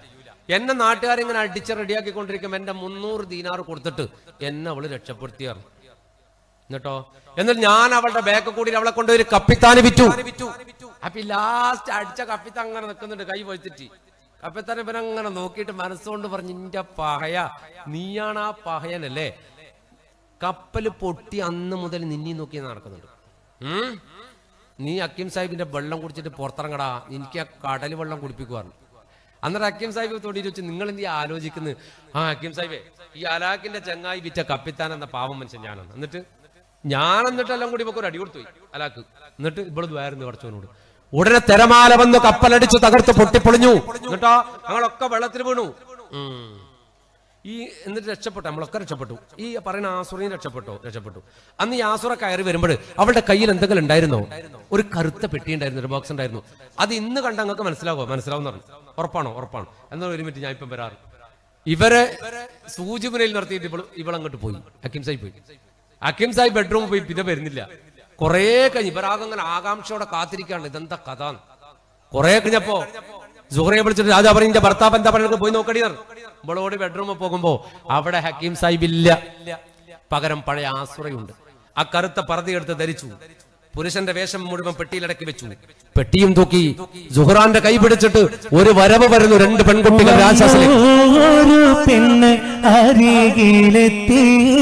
എന്നെ നാട്ടുകാരിങ്ങനെ അടിച്ച് റെഡിയാക്കിക്കൊണ്ടിരിക്കുമ്പോൾ എന്റെ മുന്നൂറ് ദീനാറ് കൊടുത്തിട്ട് എന്നെ അവള് രക്ഷപ്പെടുത്തിയാറ് എന്നിട്ടോ എന്നിട്ട് ഞാൻ അവളുടെ ബാക്ക് കൂടി അവളെ കൊണ്ട് ഒരു കപ്പിത്താന് വിറ്റു അപ്പൊ ലാസ്റ്റ് അടിച്ച കപ്പിത്താൻ അങ്ങനെ നിൽക്കുന്നുണ്ട് കൈ പോയിച്ചിട്ട് കപ്പിത്താൻ ഇവനങ്ങനെ നോക്കിയിട്ട് മനസ്സുകൊണ്ട് പറഞ്ഞു നിന്റെ പഹയ നീയാണ് ആ പഹയനല്ലേ കപ്പല് പൊട്ടി അന്ന് മുതൽ നിന്നി നോക്കി നടക്കുന്നുണ്ട് ഉം? നീ അക്കിം സാഹിബിന്റെ വെള്ളം കുടിച്ചിട്ട് പുറത്തിറങ്ങടാ എനിക്ക് ആ കടൽ വെള്ളം കുടിപ്പിക്കുവാറുണ്ട് അന്നേരം അക്കിം സാഹിബ് തൊടിയിട്ട് വെച്ച് നിങ്ങൾ എന്ത് ആലോചിക്കുന്നത് ആ അക്കിം സാഹിബേ ഈ അലാക്കിന്റെ ചങ്ങായി വിറ്റ കപ്പിത്താൻ എന്ന പാവം മനുഷ്യൻ ഞാനാണ് എന്നിട്ട് ഞാൻ എന്നിട്ടെല്ലാം കൂടി ഇവക്ക് ഒരു അടി കൊടുത്തു പോയി അലാക്ക് എന്നിട്ട് ഇവിടെ വേറുന്നു കുറച്ചവനോട് ഉടനെ തിരമാല വന്ന് കപ്പലടിച്ച് തകർത്ത് പൊട്ടിപ്പൊളിഞ്ഞു എന്നിട്ടോ ഞങ്ങളൊക്കെ വെള്ളത്തിൽ വീണു ഉം. ഈ എന്നിട്ട് രക്ഷപ്പെട്ടു നമ്മളൊക്കെ രക്ഷപ്പെട്ടു ഈ പറയുന്ന ആസുറയും രക്ഷപ്പെട്ടു രക്ഷപ്പെട്ടു അന്ന് ഈ ആസുറ കയറി വരുമ്പോൾ അവളുടെ കയ്യിൽ എന്തെങ്കിലും ഉണ്ടായിരുന്നോ ഒരു കറുത്ത പെട്ടി ഉണ്ടായിരുന്നു ഒരു ബോക്സ് ഉണ്ടായിരുന്നു അത് ഇന്ന് കണ്ട അങ്ങക്ക് മനസ്സിലാവോ മനസ്സിലാവും പറഞ്ഞു ഉറപ്പാണോ ഉറപ്പാണ് എന്നാൽ ഒരു മിനിറ്റ് ഞാൻ ഇപ്പം വരാറ് ഇവരെ സൂചിമുനയിൽ നിർത്തിയിട്ട് ഇവൾ ഇവളങ്ങോട്ട് പോയി അക്കിം സാഹിബ് പോയി അക്കിം സാഹിബ് ബെഡ്റൂമിൽ പോയി പിന്നെ വരുന്നില്ല കുറേ കഴിഞ്ഞ് ഇവരാകെ അങ്ങനെ ആകാംക്ഷയോടെ കാത്തിരിക്കാണ് ഇതെന്താ കഥ കുറെ കഴിഞ്ഞപ്പോ സുഹറയെ വിളിച്ചിട്ട് രാജാ പറഞ്ഞ ഭർത്താവ് എന്താ പറയുന്നത് പോയി നോക്കടി ഇവളോട് ബെഡ്റൂമിൽ പോകുമ്പോ അവിടെ ഹക്കീം സാഹിബ് ഇല്ല പകരം പഴയ ആസുറയുണ്ട് ആ കറുത്ത പർദ്ദയെടുത്ത് ധരിച്ചു പുരുഷന്റെ വേഷം മുഴുവൻ പെട്ടിയിലടക്കി വെച്ചു പെട്ടിയും തൂക്കി സുഹറാന്റെ കൈ പിടിച്ചിട്ട് ഒരു വരവ് വരുന്നു രണ്ട് പെൺകുട്ടികൾ രാജാസിലേക്ക് ഒരു പെണ്ണ് അരികിലെത്തി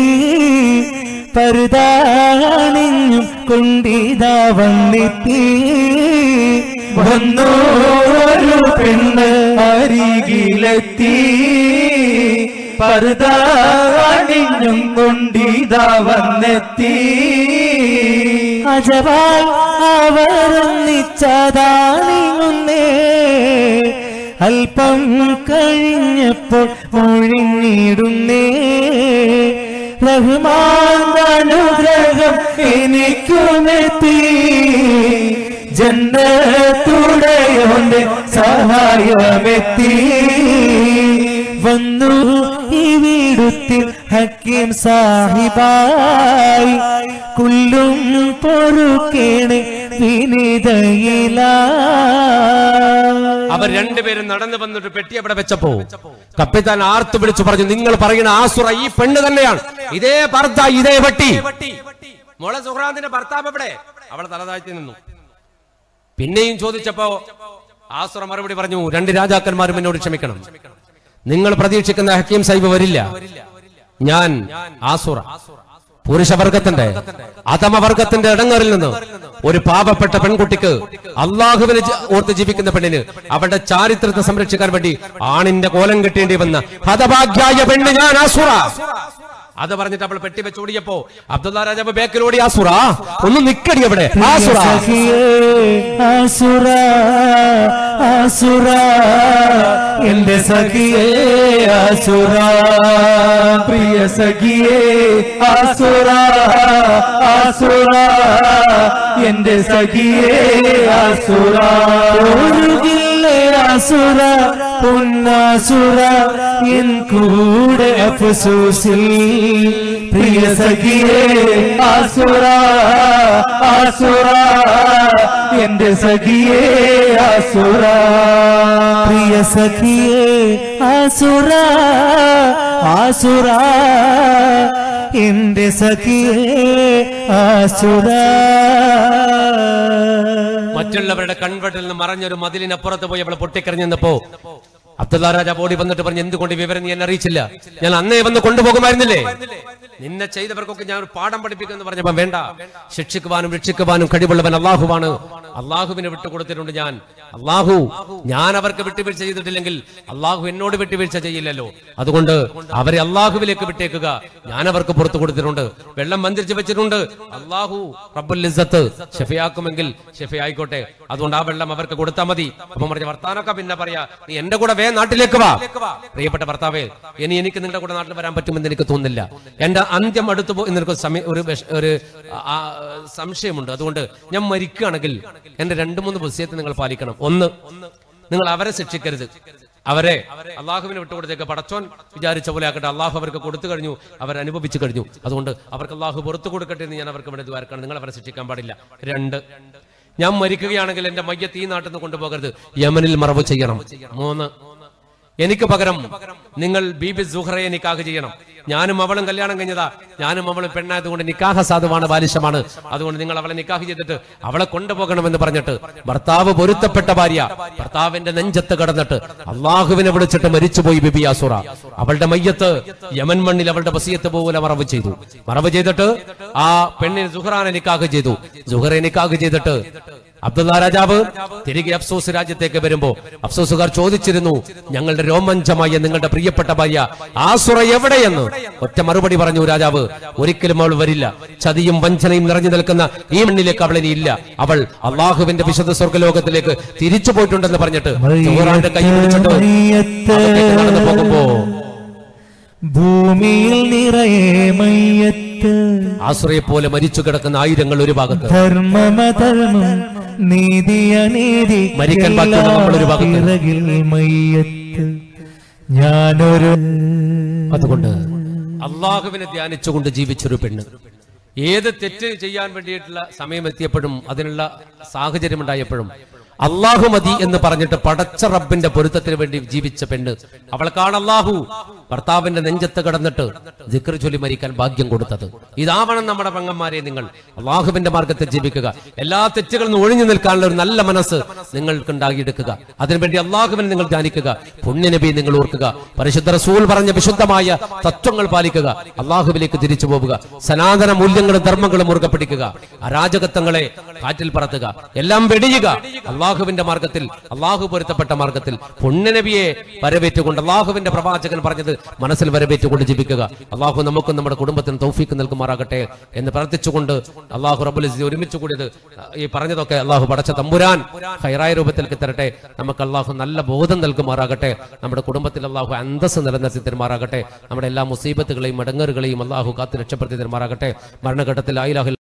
പരുതാണിഞ്ഞും കൊണ്ടിതാ വന്നെത്തി വന്നു ഒരു പെണ്ണ് അരികിലെത്തി പരുതാണിഞ്ഞും കൊണ്ടിതാ വന്നെത്തി അജവായി അവരൊന്നിച്ചതാണിങ്ങുന്നേ അല്പം കഴിഞ്ഞപ്പോൾ മൊഴിഞ്ഞിടുന്നേ റഹ്മാന്റെ അനുഗ്രഹം എനിക്കുമെത്തി ജന്നത്തുടയോന്റെ സഹായമെത്തി വന്നു ഈ വീടുത്തിൽ ഹക്കീം സാഹിബായി കുല്ലും പൊറുക്കേണ് വിനിതയില അവർ രണ്ടുപേരും നടന്നു വന്നിട്ട് പെട്ടി അവിടെ വെച്ചപ്പോ കപ്പിത്താൻ ആർത്തു വിളിച്ചു പറഞ്ഞു നിങ്ങൾ പറയുന്ന ആസുറ ഈ പെണ്ണ് തന്നെയാണ് ഇതേ ഭർത്ത ഇതേ പെട്ടി മോളെ സുഹ്രാന്തിന്റെ ഭർത്താവ് എവിടെ അവളെ തലതാഴ്ത്തി നിന്നു പിന്നെയും ചോദിച്ചപ്പോ ആസുറ മറുപടി പറഞ്ഞു രണ്ട് രാജാക്കന്മാരും എന്നോട് ക്ഷമിക്കണം നിങ്ങൾ പ്രതീക്ഷിക്കുന്ന ഹക്കീം സാഹിബ് വരില്ല ഞാൻ ആസുറ പുരുഷവർഗത്തിന്റെ അധമവർഗത്തിന്റെ ഇടങ്ങറിൽ നിന്ന് ഒരു പാപപ്പെട്ട പെൺകുട്ടിക്ക് അള്ളാഹുവിനെ ജ- ഓർത്ത് ജീവിക്കുന്ന പെണ്ണിന് അവളുടെ ചാരിത്രത്തെ സംരക്ഷിക്കാൻ വേണ്ടി ആണിന്റെ കോലം കെട്ടേണ്ടി വന്ന ഹതഭാഗ്യായ പെണ്ണ് ഞാൻ ആസുറ അത് പറഞ്ഞിട്ട് അവൾ പെട്ടി വെച്ച് ഓടിയപ്പോ അബ്ദുള്ള രാജാവ് ബേക്കിലോടി ആസുറ ഒന്ന് നിക്കടി അവിടെ ആസുറ സഖിയേ ആസുര ആസുര എന്റെ സഖിയേ ആസുര പ്രിയ സഖിയേ ആസുര ആസുര എന്റെ സഖിയേ ആസുര ഒരുകില്ലേ ആസുര പൊന്നാസുര എൻ കൂടെ അഫ്സൂസിൽ പ്രിയ സഖിയേ ആസുര ആസുര എന്റെ സഖിയേ ആസുര പ്രിയ സഖിയേ ആസുര ആസുര എന്റെ സഖിയേ ആസുര മറ്റുള്ളവരുടെ കൺവെട്ടിൽ നിന്ന് മറഞ്ഞൊരു മതിലിനപ്പുറത്ത് പോയി അവൾ പൊട്ടിക്കറിഞ്ഞപ്പോ അബ്ദുള്ള രാജാവ് ഓടി വന്നിട്ട് പറഞ്ഞു എന്തുകൊണ്ട് ഈ വിവരം നീ എന്നെ അറിയിച്ചില്ല ഞാൻ അന്നേ വന്ന് കൊണ്ടുപോകുമായിരുന്നില്ലേ നിന്നെ ചെയ്തവർക്കൊക്കെ ഞാൻ ഒരു പാഠം പഠിപ്പിക്കുമെന്ന് പറഞ്ഞപ്പോ വേണ്ട ശിക്ഷിക്കുവാനും രക്ഷിക്കുവാനും കഴിവുള്ളവൻ അള്ളാഹുവാണ് അള്ളാഹുവിനെ വിട്ടുകൊടുത്തിട്ടുണ്ട് ഞാൻ അള്ളാഹു ഞാൻ അവർക്ക് വിട്ടുവീഴ്ച ചെയ്തിട്ടില്ലെങ്കിൽ അള്ളാഹു എന്നോട് വിട്ടുവീഴ്ച ചെയ്യില്ലല്ലോ അതുകൊണ്ട് അവരെ അള്ളാഹുവിലേക്ക് വിട്ടേക്കുക ഞാൻ അവർക്ക് പുറത്തു കൊടുത്തിട്ടുണ്ട് വെള്ളം മന്ത്രിച്ച് വെച്ചിട്ടുണ്ട് അള്ളാഹു റബ്ബുൽ ഇസ്സത്ത് ഷെഫിയാക്കുമെങ്കിൽ ഷെഫി ആയിക്കോട്ടെ അതുകൊണ്ട് ആ വെള്ളം അവർക്ക് കൊടുത്താൽ മതി അപ്പൊ പറഞ്ഞ വർത്താനൊക്കെ പിന്നെ പറയാ നീ എന്റെ കൂടെ വേ നാട്ടിലേക്ക് വാ പ്രിയപ്പെട്ട ഭർത്താവേ ഇനി എനിക്ക് നിങ്ങളുടെ കൂടെ നാട്ടിൽ വരാൻ പറ്റുമെന്ന് എനിക്ക് തോന്നുന്നില്ല എന്റെ അന്ത്യം അടുത്തു പോ എന്നൊരു സമയം ഒരു വിഷ- ഒരു ആ, സംശയമുണ്ട് അതുകൊണ്ട് ഞാൻ മരിക്കുകയാണെങ്കിൽ എന്റെ രണ്ടു മൂന്ന് വിഷയത്തെ നിങ്ങൾ പാലിക്കണം ഒന്ന് നിങ്ങൾ അവരെ ശിക്ഷിക്കരുത് അവരെ അള്ളാഹുവിനെ വിട്ടുകൊടുത്തേക്ക് പടച്ചോൻ വിചാരിച്ച പോലെ ആക്കട്ടെ അള്ളാഹു അവർക്ക് കൊടുത്തു കഴിഞ്ഞു അവർ അനുഭവിച്ചു കഴിഞ്ഞു അതുകൊണ്ട് അവർക്ക് അള്ളാഹു പുറത്തു കൊടുക്കട്ടെ എന്ന് ഞാൻ അവർക്ക് വേണ്ടി ദ്വാരക്കാണ് നിങ്ങൾ അവരെ ശിക്ഷിക്കാൻ പാടില്ല രണ്ട് ഞാൻ മരിക്കുകയാണെങ്കിൽ എന്റെ മയ്യത്ത് ഈ നാട്ടിൽ നിന്ന് കൊണ്ടുപോകരുത് യമനിൽ മറവ് ചെയ്യണം മൂന്ന് എനിക്ക് പകരം നിങ്ങൾ ബീബി സുഹറയെ നിക്കാഹ് ചെയ്യണം ഞാനും അവളും കല്യാണം കഴിഞ്ഞതാ ഞാനും അവളും പെണ്ണായതുകൊണ്ട് നിക്കാഹ സാധുവാണ് ബാലിശമാണ് അതുകൊണ്ട് നിങ്ങൾ അവളെ നിക്കാഹ് ചെയ്തിട്ട് അവളെ കൊണ്ടുപോകണമെന്ന് പറഞ്ഞിട്ട് ഭർത്താവ് പൊരുത്തപ്പെട്ട ഭാര്യ ഭർത്താവിന്റെ നെഞ്ചത്ത് കടന്നിട്ട് അള്ളാഹുവിനെ വിളിച്ചിട്ട് മരിച്ചുപോയി ബിബി ആസുറ അവളുടെ മയ്യത്ത് യമൻ മണ്ണിൽ അവളുടെ വസിയത്ത് പോലെ മറവ് ചെയ്തു മറവ് ചെയ്തിട്ട് ആ പെണ്ണിന് സുഹറാനെ നിക്കാഹ് ചെയ്തു സുഹറെ നിക്കാഹ് ചെയ്തിട്ട് അബ്ദുള്ള രാജാവ് തിരികെ അഫ്സോസ് രാജ്യത്തേക്ക് വരുമ്പോ അഫ്സോസുകാർ ചോദിച്ചിരുന്നു ഞങ്ങളുടെ രോമാഞ്ചമായ നിങ്ങളുടെ പ്രിയപ്പെട്ട ഭാര്യ ആസുറ എവിടെയെന്ന് ഒറ്റ മറുപടി പറഞ്ഞു രാജാവ് ഒരിക്കലും അവൾ വരില്ല ചതിയും വഞ്ചനയും നിറഞ്ഞു നിൽക്കുന്ന ഈ മണ്ണിലേക്ക് അവൾ ഇനി ഇല്ല അവൾ അള്ളാഹുവിന്റെ വിശുദ്ധ സ്വർഗ്ഗലോകത്തിലേക്ക് തിരിച്ചു പോയിട്ടുണ്ടെന്ന് പറഞ്ഞിട്ട് സുഹറാന്റെ കൈ പിടിച്ചിട്ട് അകത്തേക്ക് നടന്നു പോകുമ്പോ ഭൂമിയിൽ നിറയെ മയ്യത്ത് ആസുറയെ പോലെ മരിച്ചു കിടക്കുന്ന ആയിരങ്ങൾ ഒരു ഭാഗത്ത് ധർമ്മമധർമ്മം നീതിയ നീതി മരിക്കാൻ ബാക്കിയുള്ള നമ്മളൊരു ഭാഗത്ത്. പിറകിൽ മയ്യത്ത് ഞാനൊരു അതുകൊണ്ട് അള്ളാഹുവിനെ ധ്യാനിച്ചുകൊണ്ട് ജീവിച്ചൊരു പെണ്ണ് ഏത് തെറ്റ് ചെയ്യാൻ വേണ്ടിയിട്ടുള്ള സമയം എത്തിയപ്പോഴും അതിനുള്ള സാഹചര്യം ഉണ്ടായപ്പോഴും അള്ളാഹു മതി എന്ന് പറഞ്ഞിട്ട് പടച്ച റബ്ബിന്റെ പൊരുത്തത്തിന് വേണ്ടി ജീവിച്ച പെണ്ണ് അവൾക്കാണ് അള്ളാഹു ഭർത്താവിന്റെ നെഞ്ചത്ത് കിടന്നിട്ട് ദിക്ർ ചൊല്ലി മരിക്കാൻ ഭാഗ്യം കൊടുത്തത് ഇതാവണം നമ്മുടെ പെങ്ങന്മാരെ നിങ്ങൾ അള്ളാഹുവിന്റെ മാർഗത്തിൽ ജീവിക്കുക എല്ലാ തെറ്റുകളിൽ നിന്ന് ഒഴിഞ്ഞു നിൽക്കാനുള്ള ഒരു നല്ല മനസ്സ് നിങ്ങൾക്ക് ഉണ്ടാക്കിയെടുക്കുക അതിനുവേണ്ടി അള്ളാഹുവിനെ നിങ്ങൾ ധ്യാനിക്കുക പുണ്യനബി നിങ്ങൾ ഓർക്കുക പരിശുദ്ധ റസൂൽ പറഞ്ഞ വിശുദ്ധമായ തത്വങ്ങൾ പാലിക്കുക അള്ളാഹുവിലേക്ക് തിരിച്ചു പോവുക സനാതന മൂല്യങ്ങളും ധർമ്മങ്ങളും മുറുകെ പിടിക്കുക അരാജകത്വങ്ങളെ കാറ്റിൽ പറത്തുക എല്ലാം വെടിയുക അള്ളാഹുവിന്റെ മാർഗത്തിൽ അള്ളാഹു പൊരുത്തപ്പെട്ട മാർഗത്തിൽ പുണ്യനബിയെ വരവേറ്റുകൊണ്ട് അള്ളാഹുവിന്റെ പ്രവാചകൻ പറഞ്ഞത് മനസ്സിൽ വരവേറ്റുകൊണ്ട് ജീവിക്കുക അള്ളാഹു നമുക്കും നമ്മുടെ കുടുംബത്തിന് തൗഫീക്ക് നൽകുമാറാകട്ടെ എന്ന് പ്രാർത്ഥിച്ചുകൊണ്ട് അള്ളാഹു റബ്ബുൽ ഇസ്സ ഒരുമിച്ച് കൂടിയത് ഈ പറഞ്ഞതൊക്കെ അള്ളാഹു പടച്ച തമ്പുരാൻ ഹൈറായ രൂപത്തിലേക്ക് തരട്ടെ നമുക്ക് അള്ളാഹു നല്ല ബോധം നൽകുമാറാകട്ടെ നമ്മുടെ കുടുംബത്തിൽ അള്ളാഹു അന്തസ് നിലനിർത്തി തരുമാറാകട്ടെ നമ്മുടെ എല്ലാ മുസീബത്തുകളെയും മടങ്ങറുകളെയും അള്ളാഹു കാത്ത് രക്ഷപ്പെടുത്തി തരുമാറാകട്ടെ മരണഘട്ടത്തിൽ ആയിലാഹിൽ